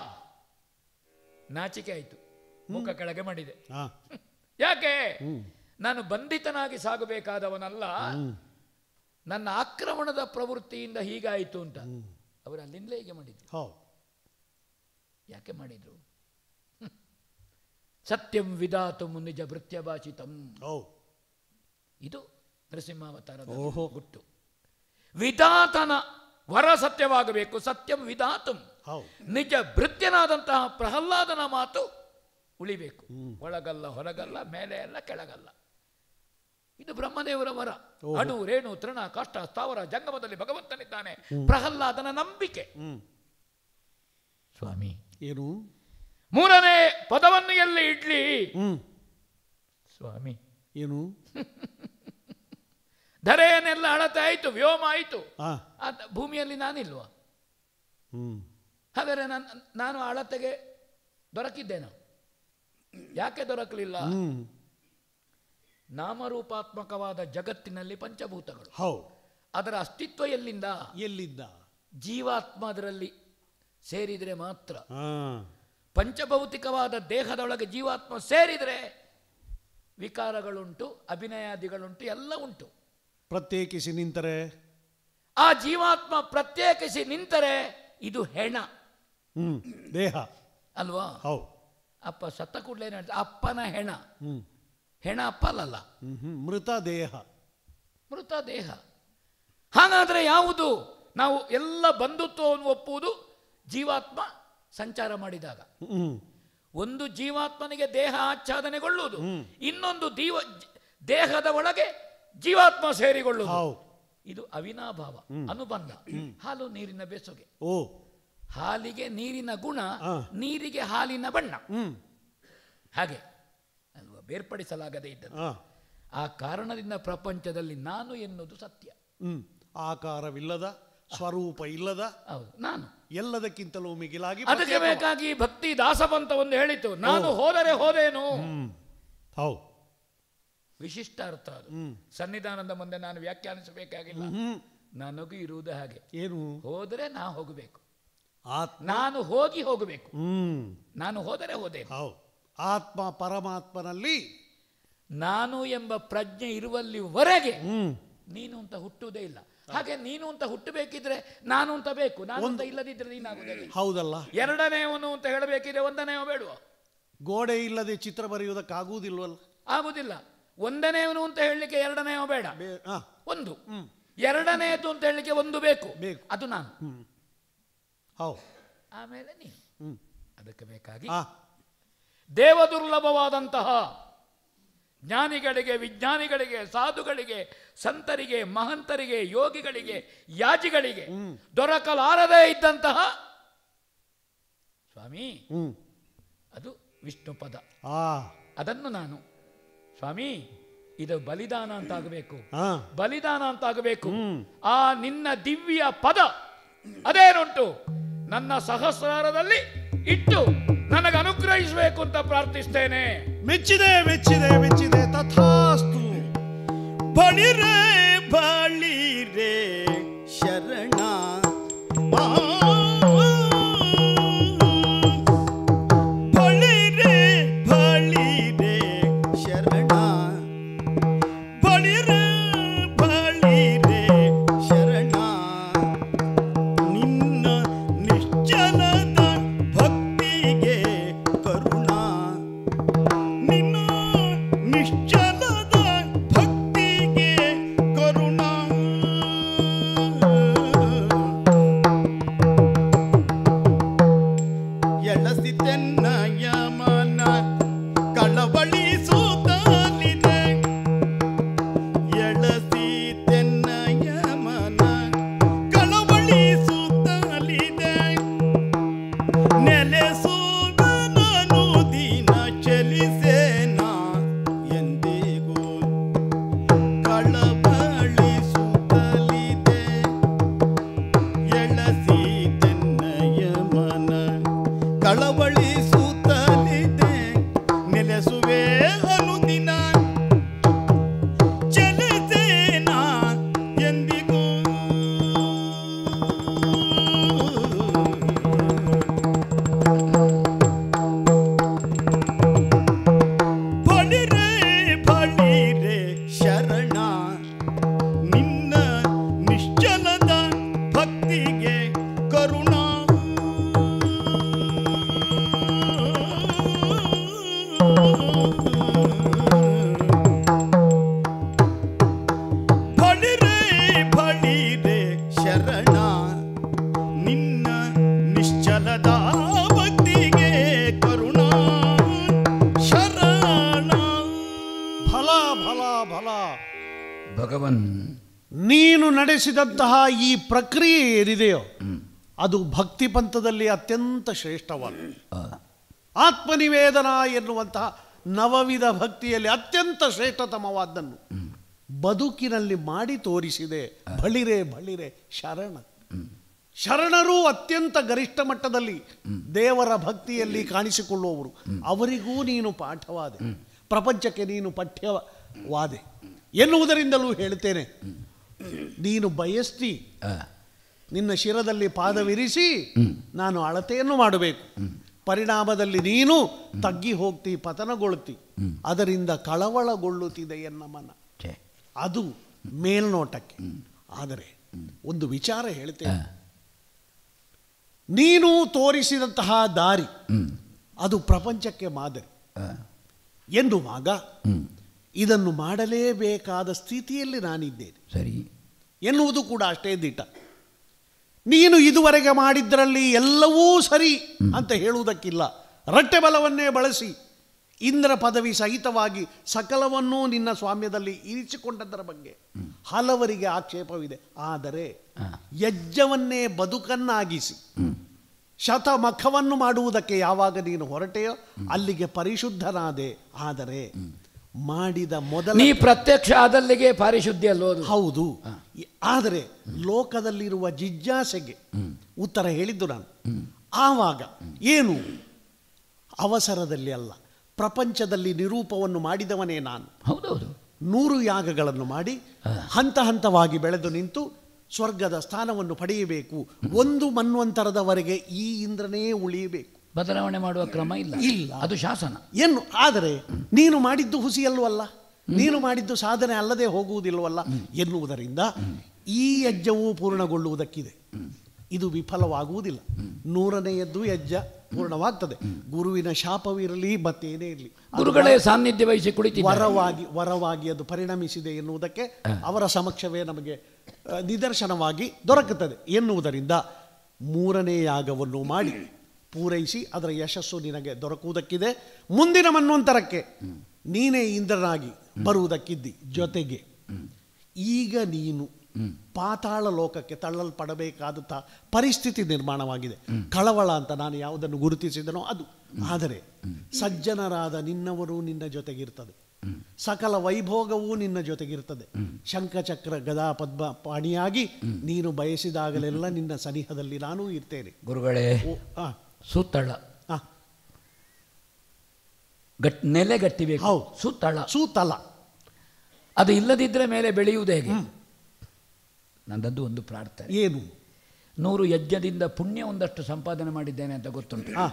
ನಾಚಿಕೆ ಆಯಿತು ಮುಖ ಕೆಳಗೆ ಮಾಡಿದೆ ಆ ಯಾಕೆ ಹ್ಮ್ ನಾನು ಬಂಧಿತನಾಗಿ ಸಾಗಬೇಕಾದವನಲ್ಲ ಹ್ಮ್ ನನ್ನ ಆಕ್ರಮಣದ ಪ್ರವೃತ್ತಿಯಿಂದ ಹೀಗಾಯಿತು ಅಂತ ಅವರು ಅಲ್ಲಿಂದಲೇ ಹೀಗೆ ಮಾಡಿದ್ರು ಹೌದು ಯಾಕೆ ಮಾಡಿದ್ರು ಹ್ಮ್. ಸತ್ಯಂ ವಿಧಾತು ನಿಜ ಭೃತ್ಯ ಭಾಷಿತಂ ಹೌದು ಇದು ನರಸಿಂಹಾವತಾರದ ಓಹೋ. ಗುಟ್ಟು ವಿಧಾತನ ವರ ಸತ್ಯವಾಗಬೇಕು ಸತ್ಯಂ ವಿಧಾತಂ ಹೌದು ನಿಜ ಭೃತ್ಯನಾದಂತಹ ಪ್ರಹ್ಲಾದನ ಮಾತು ಉಳಿಬೇಕು ಒಳಗಲ್ಲ ಹೊರಗಲ್ಲ ಮೇಲೆ ಅಲ್ಲ ಕೆಳಗಲ್ಲ ಇದು ಬ್ರಹ್ಮದೇವರ ವರ ಓಹೋ. ಅಣು ರೇಣು ತೃಣ ಕಾಷ್ಟ ಸ್ಥಾವರ ಜಂಗಮದಲ್ಲಿ ಭಗವಂತನಿದ್ದಾನೆ ಪ್ರಹ್ಲಾದನ ನಂಬಿಕೆ ಹ್ಮ್ ಸ್ವಾಮಿ ಏನು ಮೂರನೇ ಪದವನ್ನು ಎಲ್ಲಿ ಇಡ್ಲಿ ಹ್ಮ್ ಸ್ವಾಮಿ ಏನು ಧರೆಯನ್ನೆಲ್ಲ ಅಳತೆ ಆಯಿತು ವ್ಯೋಮ ಆಯಿತು ಆ ಆ ಭೂಮಿಯಲ್ಲಿ ನಾನಿಲ್ವಾ ಹ್ಮ್ ಹಾಗಾದ್ರೆ ನಾನು ನಾನು ಅಳತೆಗೆ ದೊರಕಿದ್ದೇನು ಯಾಕೆ ದೊರಕಲಿಲ್ಲ ಹ್ಮ್ ನಾಮರೂಪಾತ್ಮಕವಾದ ಜಗತ್ತಿನಲ್ಲಿ ಪಂಚಭೂತಗಳು ಹೌದು ಅದರ ಅಸ್ತಿತ್ವ ಎಲ್ಲಿಂದ ಎಲ್ಲಿದ್ದ ಜೀವಾತ್ಮ ಅದರಲ್ಲಿ ಸೇರಿದರೆ ಮಾತ್ರ ಹಾ ಪಂಚಭೌತಿಕವಾದ ದೇಹದೊಳಗೆ ಜೀವಾತ್ಮ ಸೇರಿದರೆ ವಿಕಾರಗಳುಂಟು ಅಭಿನಯಾದಿಗಳುಂಟು ಎಲ್ಲ ಉಂಟು ಪ್ರತ್ಯೇಕಿಸಿ ನಿಂತರೆ ಆ ಜೀವಾತ್ಮ ಪ್ರತ್ಯೇಕಿಸಿ ನಿಂತರೆ ಇದು ಹೆಣ ಹ್ಮ್ ದೇಹ ಅಲ್ವಾ ಹೌದು ಅಪ್ಪ ಸತ್ತ ಕೂಡಲೇ ಅಪ್ಪನ ಹೆಣ ಹ್ಮ್ ಹೆಣ ಅಪ್ಪ ಅಲ್ಲಲ್ಲ ಹ್ಮ್ ಹ್ಮ್ ಮೃತ ದೇಹ ಮೃತ ದೇಹ ಹಾಗಾದರೆ ಯಾವುದು ನಾವು ಎಲ್ಲ ಬಂಧುತ್ವವನ್ನು ಒಪ್ಪುವುದು ಜೀವಾತ್ಮ ಸಂಚಾರ ಮಾಡಿದಾಗ ಹ್ಮ್ ಒಂದು ಜೀವಾತ್ಮನಿಗೆ ದೇಹ ಆಚ್ಛಾದನೆಗೊಳ್ಳುವುದು ಇನ್ನೊಂದು ದೀವ ದೇಹದ ಒಳಗೆ ಜೀವಾತ್ಮ ಸೇರಿಕೊಳ್ಳುವುದು ಹೌದು ಇದು ಅವಿನಾಭಾವ ಅನುಬಂಧ ಹಾಲು ನೀರಿನ ಬೆಸುಗೆ ಓ ಹಾಲಿಗೆ ನೀರಿನ ಗುಣ ಆ. ನೀರಿಗೆ ಹಾಲಿನ ಬಣ್ಣ ಹ್ಮ್ ಹಾಗೆ ಅಲ್ವಾ ಬೇರ್ಪಡಿಸಲಾಗದೇ ಇದ್ದದ್ದು ಆ, ಆ ಕಾರಣದಿಂದ ಪ್ರಪಂಚದಲ್ಲಿ ನಾನು ಎನ್ನುವುದು ಸತ್ಯ ಹ್ಮ್ ಆಕಾರವಿಲ್ಲದ ಸ್ವರೂಪ ಇಲ್ಲದ ಹೌದು ನಾನು ಎಲ್ಲದಕ್ಕಿಂತಲೂ ಮಿಗಿಲಾಗಿ ಅದಕ್ಕೆ ಪ್ರತ್ಯೇಕವ- ಬೇಕಾಗಿ ಭಕ್ತಿ ದಾಸವಂತ ಒಂದು ಹೇಳಿತು ನಾನು ಹೋದರೆ ಹೋದೇನು ಹ್ಮ್ ಹೌದು ವಿಶಿಷ್ಟ ಅರ್ಥ ಅದು ಹ್ಮ್. ಸನ್ನಿಧಾನದ ಮುಂದೆ ನಾನು ವ್ಯಾಖ್ಯಾನಿಸಬೇಕಾಗಿಲ್ಲ ಹ್ಮ್ ನನಗೂ ಇರುವುದು ಹಾಗೆ ಏನು ಹೋದರೆ ನಾ ಹೋಗಬೇಕು ಆತ್ಮ ನಾನು ಹೋಗಿ ಹೋಗಬೇಕು ಹ್ಮ್ ನಾನು ಹೋದರೆ ಹೋದೇನು ಹೌದು ಆತ್ಮ ಪರಮಾತ್ಮನಲ್ಲಿ ನಾನು ಎಂಬ ಪ್ರಜ್ಞೆ ಇರುವಲ್ಲಿವರೆಗೆ ಹ್ಮ್ ನೀನು ಅಂತ ಹುಟ್ಟುವುದೇ ಇಲ್ಲ ಹಾಗೆ ನೀನು ಅಂತ ಹುಟ್ಟಬೇಕಿದ್ರೆ ನಾನು ಅಂತ ಬೇಕು ನಾನು ಅಂತ ಇಲ್ಲದಿದ್ರೆ ನೀನಾಗುವುದೇ ಹೌದಲ್ಲ ಎರಡನೇವನು ಅಂತ ಹೇಳಬೇಕಿದ್ರೆ ಒಂದನೇವ ಬೇಡುವ ಗೋಡೆ ಇಲ್ಲದೆ ಚಿತ್ರ ಬರೆಯುವುದಕ್ಕಾಗುವುದಿಲ್ವಲ್ಲ ಆಗುದಿಲ್ಲ ಒಂದನೇವನು ಅಂತ ಹೇಳಲಿಕ್ಕೆ ಎರಡನೇವ ಬೇಡ ಬೇ ಆ, ಒಂದು ಹ್ಮ್ ಎರಡನೇದು ಅಂತ ಹೇಳಲಿಕ್ಕೆ ಒಂದು ಬೇಕು ಬೇಕು. ಅದು ನಾನು ಹ್ಮ್ ಹೌದು ಆಮೇಲೆ ನೀನು ಹ್ಮ್ ಅದಕ್ಕೆ ಬೇಕಾಗಿ ಆ ದೇವದುರ್ಲಭವಾದಂತಹ ಜ್ಞಾನಿಗಳಿಗೆ ವಿಜ್ಞಾನಿಗಳಿಗೆ ಸಾಧುಗಳಿಗೆ ಸಂತರಿಗೆ ಮಹಂತರಿಗೆ ಯೋಗಿಗಳಿಗೆ ಯಾಜಿಗಳಿಗೆ ದೊರಕಲಾರದೇ ಇದ್ದಂತಹ ಸ್ವಾಮಿ ಹ್ಮ್ ಅದು ವಿಷ್ಣು ಪದ ಆ ಅದನ್ನು ನಾನು ಸ್ವಾಮಿ ಇದು ಬಲಿದಾನ ಅಂತ ಆಗಬೇಕು ಆ ಬಲಿದಾನ ಅಂತ ಆಗಬೇಕು ಆ ನಿನ್ನ ದಿವ್ಯ ಪದ ಅದೇನುಂಟು ನನ್ನ ಸಹಸ್ರಾರದಲ್ಲಿ ಇಟ್ಟು ನನಗೆ ಅನುಗ್ರಹಿಸಬೇಕು ಅಂತ ಪ್ರಾರ್ಥಿಸ್ತೇನೆ ಮೆಚ್ಚಿದೆ ಮೆಚ್ಚಿದೆ ಮೆಚ್ಚಿದೆ ತಥಾಸ್ತು ಬಳಿರೆ ಬಳಿರೆ ಶರಣ ಆ, ಬಳಿರೆ ಬಳಿರೆ ಶರಣ ಬಳಿರೆ ಬಳಿರೆ ಶರಣ ನಿನ್ನ ನಿಶ್ಚಲದ ಭಕ್ತಿಗೆ ಕರುಣಾ ನಿನ್ನ ನಿಶ್ಚಲದ ಭಕ್ತಿಗೆ ಕರುಣಾ ಎಳಸಿತೆನ್ನಯ ಮನ ಕಳವಳಿಸುತ್ತಲಿದೆ ಎಳಸಿತೆನ್ನಯ ಮನ ಕಳವಳಿಸುತ್ತಲಿದೆ ನೆಲೆಸುವುದನು ದಿನ ಚಲಿಸೇನ ಎಂದಿಗೂ ಕಳಬಳಿಸುತ್ತಲಿದೆ ಎಳಸಿ ತೆನ್ನಯ ಮನ ಕಳಬಳಿಸುತ್ತಲಿದೆ ನೆಲೆಸುವೆ ಅನುದಿನ ಚಲಿಸೇನ ಎಂದಿಗೂ ಬಳಿರೆ ಬಳಿರೆ ಶರಣ ನಿನ್ನ ನಿಶ್ಚಲದ ಭಕ್ತಿಗೆ ಕರುಣಾ ಬಳಿರೆ ಬಳಿರೆ ಶರಣ ನಿನ್ನ ನಿಶ್ಚಲದ ಭಕ್ತಿಗೆ ಕರುಣಾ ಶರಣ ಫಲ ಫಲ ಫಲ ಭಗವನ್ ನೀನು ನಡೆಸಿದಂತಹ ಈ ಪ್ರಕ್ರಿಯೆ ಏನಿದೆಯೋ ಅದು ಭಕ್ತಿ ಪಂಥದಲ್ಲಿ ಅತ್ಯಂತ ಶ್ರೇಷ್ಠವಾದ ಆತ್ಮನಿವೇದನ ಎನ್ನುವಂತಹ ನವವಿಧ ಭಕ್ತಿಯಲ್ಲಿ ಅತ್ಯಂತ ಶ್ರೇಷ್ಠತಮವಾದ್ದನ್ನು ಬದುಕಿನಲ್ಲಿ ಮಾಡಿ ತೋರಿಸಿದೆ ಬಳಿರೆ ಬಳಿರೆ ಶರಣ ಶರಣರು ಅತ್ಯಂತ ಗರಿಷ್ಠ ಮಟ್ಟದಲ್ಲಿ ದೇವರ ಭಕ್ತಿಯಲ್ಲಿ ಕಾಣಿಸಿಕೊಳ್ಳುವವರು ಅವರಿಗೂ ನೀನು ಪಾಠವಾದೆ ಪ್ರಪಂಚಕ್ಕೆ ನೀನು ಪಠ್ಯವಾದೆ ಎನ್ನುವುದರಿಂದಲೂ ಹೇಳ್ತೇನೆ ನೀನು ಬಯಸ್ತಿ ನಿನ್ನ ಶಿರದಲ್ಲಿ ಪಾದವಿರಿಸಿ ನಾನು ಅಳತೆಯನ್ನು ಮಾಡಬೇಕು ಪರಿಣಾಮದಲ್ಲಿ ನೀನು ತಗ್ಗಿ ಹೋಗ್ತಿ ಪತನಗೊಳ್ತಿ ಅದರಿಂದ ಕಳವಳಗೊಳ್ಳುತ್ತಿದೆ ಎನ್ನ ಮನ ಅದು ಮೇಲ್ನೋಟಕ್ಕೆ ಆದರೆ ಒಂದು ವಿಚಾರ ಹೇಳ್ತೇನೆ ನೀನು ತೋರಿಸಿದಂತಹ ದಾರಿ ಅದು ಪ್ರಪಂಚಕ್ಕೆ ಮಾದರಿ ಎನ್ನುವಾಗ ಇದನ್ನು ಮಾಡಲೇಬೇಕಾದ ಸ್ಥಿತಿಯಲ್ಲಿ ನಾನಿದ್ದೇನೆ ಸರಿ ಎನ್ನುವುದು ಕೂಡ ಅಷ್ಟೇ ದಿಟ್ಟ ನೀನು ಇದುವರೆಗೆ ಮಾಡಿದ್ದರಲ್ಲಿ ಎಲ್ಲವೂ ಸರಿ ಅಂತ ಹೇಳುವುದಕ್ಕಿಲ್ಲ ರಟ್ಟೆ ಬಲವನ್ನೇ ಬಳಸಿ ಇಂದ್ರ ಪದವಿ ಸಹಿತವಾಗಿ ಸಕಲವನ್ನೂ ನಿನ್ನ ಸ್ವಾಮ್ಯದಲ್ಲಿ ಇರಿಸಿಕೊಂಡದ್ದರ ಬಗ್ಗೆ ಹಲವರಿಗೆ ಆಕ್ಷೇಪವಿದೆ ಆದರೆ ಯಜ್ಞವನ್ನೇ ಬದುಕನ್ನಾಗಿಸಿ ಶತಮಖವನ್ನು ಮಾಡುವುದಕ್ಕೆ ಯಾವಾಗ ನೀನು ಹೊರಟೆಯೋ ಅಲ್ಲಿಗೆ ಪರಿಶುದ್ಧನಾದೆ ಆದರೆ ಮಾಡಿದ ಮೊದಲ ನೀ ಪ್ರತ್ಯಕ್ಷ ಆದಲ್ಲಿಗೆ ಪಾರಿಶುದ್ಧಿ ಅಲ್ಲೋದು ಹೌದು ಈ- ಆದರೆ ಲೋಕದಲ್ಲಿರುವ ಜಿಜ್ಞಾಸೆಗೆ ಉತ್ತರ ಹೇಳಿದ್ದು ನಾನು ಆವಾಗ ಏನು ಅವಸರದಲ್ಲಿ ಅಲ್ಲ ಪ್ರಪಂಚದಲ್ಲಿ ನಿರೂಪವನ್ನು ಮಾಡಿದವನೇ ನಾನು ಹೌದೌದು ನೂರು ಯಾಗಗಳನ್ನು ಮಾಡಿ ಹಂತ ಹಂತವಾಗಿ ಬೆಳೆದು ನಿಂತು ಸ್ವರ್ಗದ ಸ್ಥಾನವನ್ನು ಪಡೆಯಬೇಕು ಒಂದು ಮನ್ವಂತರದವರೆಗೆ ಈ ಇಂದ್ರನೇ ಉಳಿಯಬೇಕು ಬದಲಾವಣೆ ಮಾಡುವ ಕ್ರಮ ಇಲ್ಲ ಇಲ್ಲ. ಅದು ಶಾಸನ ಏನು ಆದರೆ ನೀನು ಮಾಡಿದ್ದು ಹುಸಿಯಲ್ವಲ್ಲ ನೀನು ಮಾಡಿದ್ದು ಸಾಧನೆ ಅಲ್ಲದೆ ಹೋಗುವುದಿಲ್ಲವಲ್ಲ ಎನ್ನುವುದರಿಂದ ಈ ಯಜ್ಞವು ಪೂರ್ಣಗೊಳ್ಳುವುದಕ್ಕಿದೆ ಇದು ವಿಫಲವಾಗುವುದಿಲ್ಲ ನೂರನೆಯದ್ದು ಯಜ್ಞ ಪೂರ್ಣವಾಗ್ತದೆ ಗುರುವಿನ ಶಾಪವಿರಲಿ ಮತ್ತೇನೇ ಇರಲಿ ಗುರುಗಳೇ ಸಾನ್ನಿಧ್ಯ ವಹಿಸಿ ಕುಳಿತಿದ್ದಾರೆ ವರವಾಗಿ ವರವಾಗಿ ಅದು ಪರಿಣಮಿಸಿದೆ ಎನ್ನುವುದಕ್ಕೆ ಅವರ ಸಮಕ್ಷವೇ ನಮಗೆ ಆ, ನಿದರ್ಶನವಾಗಿ ದೊರಕುತ್ತದೆ ಎನ್ನುವುದರಿಂದ ಮೂರನೇ ಯಾಗವನ್ನು ಮಾಡಿ ಪೂರೈಸಿ ಅದರ ಯಶಸ್ಸು ನಿನಗೆ ದೊರಕುವುದಕ್ಕಿದೆ ಮುಂದಿನ ಮನ್ವಂತರಕ್ಕೆ ನೀನೇ ಇಂದ್ರನಾಗಿ ಬರುವುದಕ್ಕಿದ್ದಿ ಜೊತೆಗೆ ಈಗ ನೀನು ಪಾತಾಳ ಲೋಕಕ್ಕೆ ತಳ್ಳಲ್ಪಡಬೇಕಾದಂಥ ಪರಿಸ್ಥಿತಿ ನಿರ್ಮಾಣವಾಗಿದೆ ಕಳವಳ ಅಂತ ನಾನು ಯಾವುದನ್ನು ಗುರುತಿಸಿದನೋ ಅದು ಆದರೆ ಸಜ್ಜನರಾದ ನಿನ್ನವರು ನಿನ್ನ ಜೊತೆಗಿರ್ತದೆ ಸಕಲ ವೈಭೋಗವೂ ನಿನ್ನ ಜೊತೆಗಿರ್ತದೆ ಶಂಖಚಕ್ರ ಗದಾ ಪದ್ಮ ಪಾಣಿಯಾಗಿ ನೀನು ಬಯಸಿದಾಗಲೆಲ್ಲ ನಿನ್ನ ಸನಿಹದಲ್ಲಿ ನಾನೂ ಇರ್ತೇನೆ ಗುರುಗಳೇ ಓ ಆ, ಸುತ್ತಳ ಆ, ಗಟ್ ನೆಲೆ ಗಟ್ಟಿಬೇಕು ಹೌದು. ಸುತ್ತಳ ಸೂತಲ ಅದು ಇಲ್ಲದಿದ್ದರೆ ಮೇಲೆ ಬೆಳೆಯುವುದು ಹೇಗೆ ನನ್ನದು ಒಂದು ಪ್ರಾರ್ಥನೆ ಏನು ನೂರು ಯಜ್ಞದಿಂದ ಪುಣ್ಯ ಒಂದಷ್ಟು ಸಂಪಾದನೆ ಮಾಡಿದ್ದೇನೆ ಅಂತ ಗೊತ್ತುಂಟು ಆ,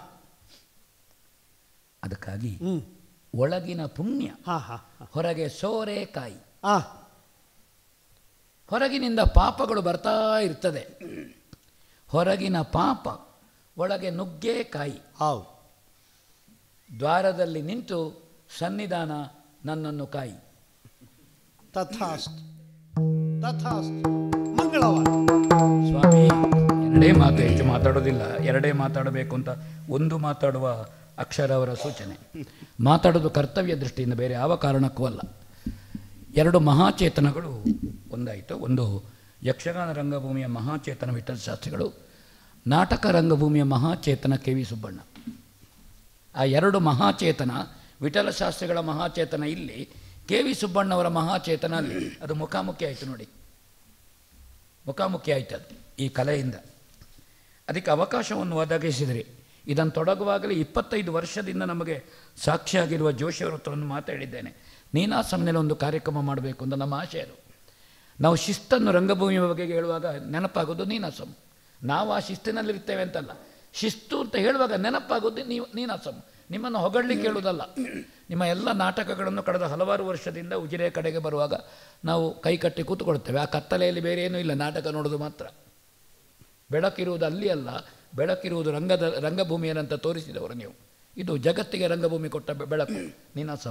ಅದಕ್ಕಾಗಿ ಹ್ಮ್ ಒಳಗಿನ ಪುಣ್ಯ ಹಾ ಹಾ ಹೊರಗೆ ಸೋರೆಕಾಯಿ ಆ ಹೊರಗಿನಿಂದ ಪಾಪಗಳು ಬರ್ತಾ ಇರ್ತದೆ ಹೊರಗಿನ ಪಾಪ ಒಳಗೆ ನುಗ್ಗೆಕಾಯಿ ಹೌದು ದ್ವಾರದಲ್ಲಿ ನಿಂತು ಸನ್ನಿಧಾನ ನನ್ನನ್ನು ಕಾಯಿ ತಥಾಸ್ತು ತಥಾಸ್ತು ಮಂಗಳವಾರ ಸ್ವಾಮಿ ಎರಡೇ ಮಾತು ಹೆಚ್ಚು ಮಾತಾಡೋದಿಲ್ಲ ಎರಡೇ ಮಾತಾಡಬೇಕು ಅಂತ ಒಂದು ಮಾತಾಡುವ ಅಕ್ಷರ ಅವರ ಸೂಚನೆ ಮಾತಾಡೋದು ಕರ್ತವ್ಯ ದೃಷ್ಟಿಯಿಂದ ಬೇರೆ ಯಾವ ಕಾರಣಕ್ಕೂ ಅಲ್ಲ ಎರಡು ಮಹಾಚೇತನಗಳು ಒಂದಾಯಿತು ಒಂದು ಯಕ್ಷಗಾನ ರಂಗಭೂಮಿಯ ಮಹಾಚೇತನ ವಿಠಲ ಶಾಸ್ತ್ರಿಗಳು ನಾಟಕ ರಂಗಭೂಮಿಯ ಮಹಾಚೇತನ ಕೆ ವಿ ಸುಬ್ಬಣ್ಣ ಆ ಎರಡು ಮಹಾಚೇತನ ವಿಠಲ ಶಾಸ್ತ್ರಿಗಳ ಮಹಾಚೇತನ ಇಲ್ಲಿ ಕೆ ವಿ ಸುಬ್ಬಣ್ಣವರ ಮಹಾಚೇತನ ಅಲ್ಲಿ ಅದು ಮುಖಾಮುಖಿ ಆಯಿತು ನೋಡಿ ಮುಖಾಮುಖಿ ಆಯ್ತು ಅದು ಈ ಕಲೆಯಿಂದ ಅದಕ್ಕೆ ಅವಕಾಶವನ್ನು ಒದಗಿಸಿದ್ರಿ ಇದನ್ನು ತೊಡಗುವಾಗಲೇ ಇಪ್ಪತ್ತೈದು ವರ್ಷದಿಂದ ನಮಗೆ ಸಾಕ್ಷಿಯಾಗಿರುವ ಜೋಶಿಯವರ ಹತ್ರ ಒಂದು ಮಾತಾಡಿದ್ದೇನೆ ನೀನಾಸಂನಲ್ಲಿ ಒಂದು ಕಾರ್ಯಕ್ರಮ ಮಾಡಬೇಕು ಅಂತ ನಮ್ಮ ಆಶೆ ಅದು ನಾವು ಶಿಸ್ತನ್ನು ರಂಗಭೂಮಿಯ ಬಗೆಗೆ ಹೇಳುವಾಗ ನೆನಪಾಗೋದು ನೀನಾಸಂ ನಾವು ಆ ಶಿಸ್ತಿನಲ್ಲಿರ್ತೇವೆ ಅಂತಲ್ಲ ಶಿಸ್ತು ಅಂತ ಹೇಳುವಾಗ ನೆನಪಾಗೋದು ನೀವು ನೀನಾಸಂ ನಿಮ್ಮನ್ನು ಹೊಗಳಲಿಕ್ಕೆ ಹೇಳುವುದಲ್ಲ ನಿಮ್ಮ ಎಲ್ಲ ನಾಟಕಗಳನ್ನು ಕಳೆದ ಹಲವಾರು ವರ್ಷದಿಂದ ಉಜಿರೆ ಕಡೆಗೆ ಬರುವಾಗ ನಾವು ಕೈ ಕಟ್ಟಿ ಕೂತ್ಕೊಳ್ತೇವೆ ಆ ಕತ್ತಲೆಯಲ್ಲಿ ಬೇರೆ ಏನೂ ಇಲ್ಲ ನಾಟಕ ನೋಡೋದು ಮಾತ್ರ ಬೆಳಕಿರುವುದು ಅಲ್ಲಿ ಅಲ್ಲ ಬೆಳಕಿರುವುದು ರಂಗದ ರಂಗಭೂಮಿಯನ್ನಂತ ತೋರಿಸಿದವರು ನೀವು ಇದು ಜಗತ್ತಿಗೆ ರಂಗಭೂಮಿ ಕೊಟ್ಟ ಬೆ- ಬೆಳಕು ನೀನಾಸಂ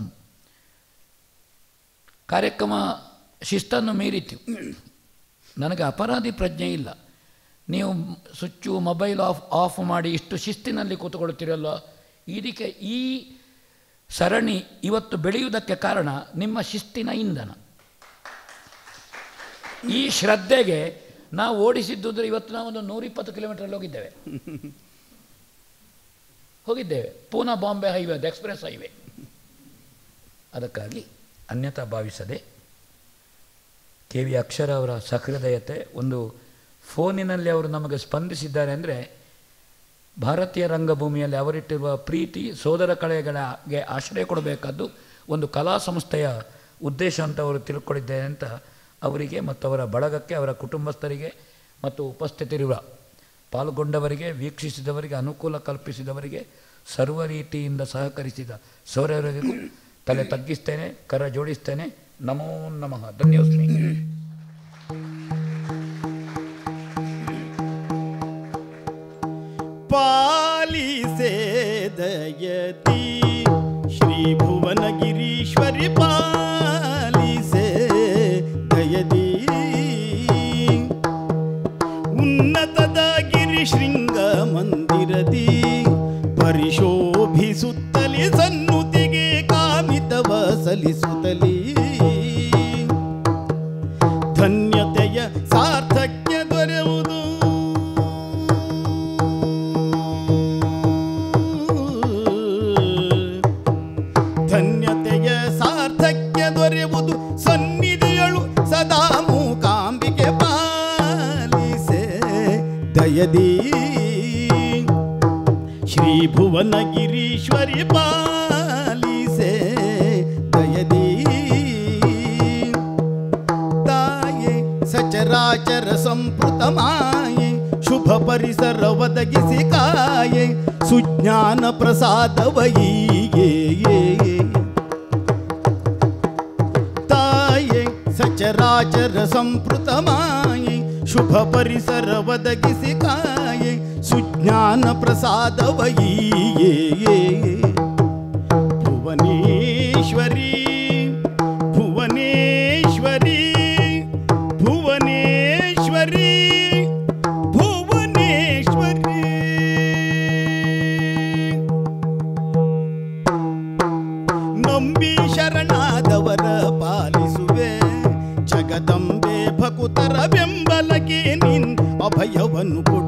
ಕಾರ್ಯಕ್ರಮ ಶಿಸ್ತನ್ನು ಮೀರಿತು ನನಗೆ ಅಪರಾಧಿ ಪ್ರಜ್ಞೆ ಇಲ್ಲ ನೀವು ಸ್ವಿಚ್ಚು ಮೊಬೈಲ್ ಆಫ್ ಆಫ್ ಮಾಡಿ ಇಷ್ಟು ಶಿಸ್ತಿನಲ್ಲಿ ಕೂತ್ಕೊಳ್ತೀರಲ್ಲ ಇದಕ್ಕೆ ಈ ಸರಣಿ ಇವತ್ತು ಬೆಳೆಯುವುದಕ್ಕೆ ಕಾರಣ ನಿಮ್ಮ ಶಿಸ್ತಿನ ಇಂಧನ ಈ ಶ್ರದ್ಧೆಗೆ ನಾವು ಓಡಿಸಿದ್ದು ಅಂದರೆ ಇವತ್ತು ನಾವು ಒಂದು ನೂರಿಪ್ಪತ್ತು ಕಿಲೋಮೀಟರ್ ಹೋಗಿದ್ದೇವೆ ಹೋಗಿದ್ದೇವೆ ಪೂನಾ ಬಾಂಬೆ ಹೈವೇ ಅದು ಎಕ್ಸ್ಪ್ರೆಸ್ ಹೈವೇ ಅದಕ್ಕಾಗಿ ಅನ್ಯತಾ ಭಾವಿಸದೆ ಕೆ ವಿ ಅಕ್ಷರ ಅವರ ಸಹೃದಯತೆ ಒಂದು ಫೋನಿನಲ್ಲಿ ಅವರು ನಮಗೆ ಸ್ಪಂದಿಸಿದ್ದಾರೆ ಅಂದರೆ ಭಾರತೀಯ ರಂಗಭೂಮಿಯಲ್ಲಿ ಅವರಿಟ್ಟಿರುವ ಪ್ರೀತಿ ಸೋದರ ಕಳೆಗಳಿಗೆ ಆಶ್ರಯ ಕೊಡಬೇಕಾದ್ದು ಒಂದು ಕಲಾ ಸಂಸ್ಥೆಯ ಉದ್ದೇಶ ಅಂತ ಅವರು ತಿಳ್ಕೊಂಡಿದ್ದೇನೆ ಅಂತ ಅವರಿಗೆ ಮತ್ತು ಅವರ ಬಳಗಕ್ಕೆ ಅವರ ಕುಟುಂಬಸ್ಥರಿಗೆ ಮತ್ತು ಉಪಸ್ಥಿತರಿರುವ ಪಾಲ್ಗೊಂಡವರಿಗೆ ವೀಕ್ಷಿಸಿದವರಿಗೆ ಅನುಕೂಲ ಕಲ್ಪಿಸಿದವರಿಗೆ ಸರ್ವ ರೀತಿಯಿಂದ ಸಹಕರಿಸಿದ ಸೌರವರಿಗೂ ತಲೆ ತಗ್ಗಿಸ್ತೇನೆ ಕರ ಜೋಡಿಸ್ತೇನೆ ನಮೋ ನಮಃ ಧನ್ಯೋಸ್ಮಿ ಪಾಲಿಸೆ ದಯತಿ ಶ್ರೀ ಭುವನಗಿರೀಶ್ವರಿ ಪಾಲಿಸೆ ದಯದಿ ಉನ್ನತದ ಗಿರಿಶೃಂಗ ಮಂದಿರದಿ ಪರಿಶೋಭಿಸುತ್ತಲಿ ಸನ್ನುತಿಗೆ ಕಾಮಿತವ ಸಲಿಸುತ್ತಲಿ ಧನ್ಯತೆಯ ಸಾರ್ಥಕ್ಯ ದೊರೆಯುವುದು ದೊರೆಯುವುದು ಸನ್ನಿಧಿಯಳು ಸದಾ ಮೂಕಾಂಬಿಕೆ ಪಾಲಿಸೆ ದಯದಿ ಶ್ರೀ ಭುವನಗಿರೀಶ್ವರಿ ಪಾಲಿಸೆ ದಯದಿ ತಾಯೆ ಸಚರಾಚರ ಸಂಪೃತ ಮಾಯೆ ಶುಭ ಪರಿಸರ ಒದಗಿಸಿ ಕಾಯೆ ಸುಜ್ಞಾನ ಪ್ರಸಾದವೈಗೆ ತಾಯೆ ಸಚರಾಚರ ಸಂಪೃತ ಮಾಯೆ ಶುಭ ಪರಿಸರ ಒದಗಿಸಿ ಕಾಯೆ ಸುಜ್ಞಾನ ಪ್ರಸಾದವೈಗೆ ಭುವನೇಶ್ವರಿ ಭುವನೇಶ್ವರಿ ಭುವನೇಶ್ವರಿ ಭುವನೇಶ್ವರಿ ನಂಬಿ ಶರಣಾದವರ ಪಾಲಿಸುವೆ ಜಗದಂಬೆ ಭಕುತರ ಬೆಂಬಲಕ್ಕೆ ನಿನ್ ಅಭಯವನ್ನು ಕೊಡು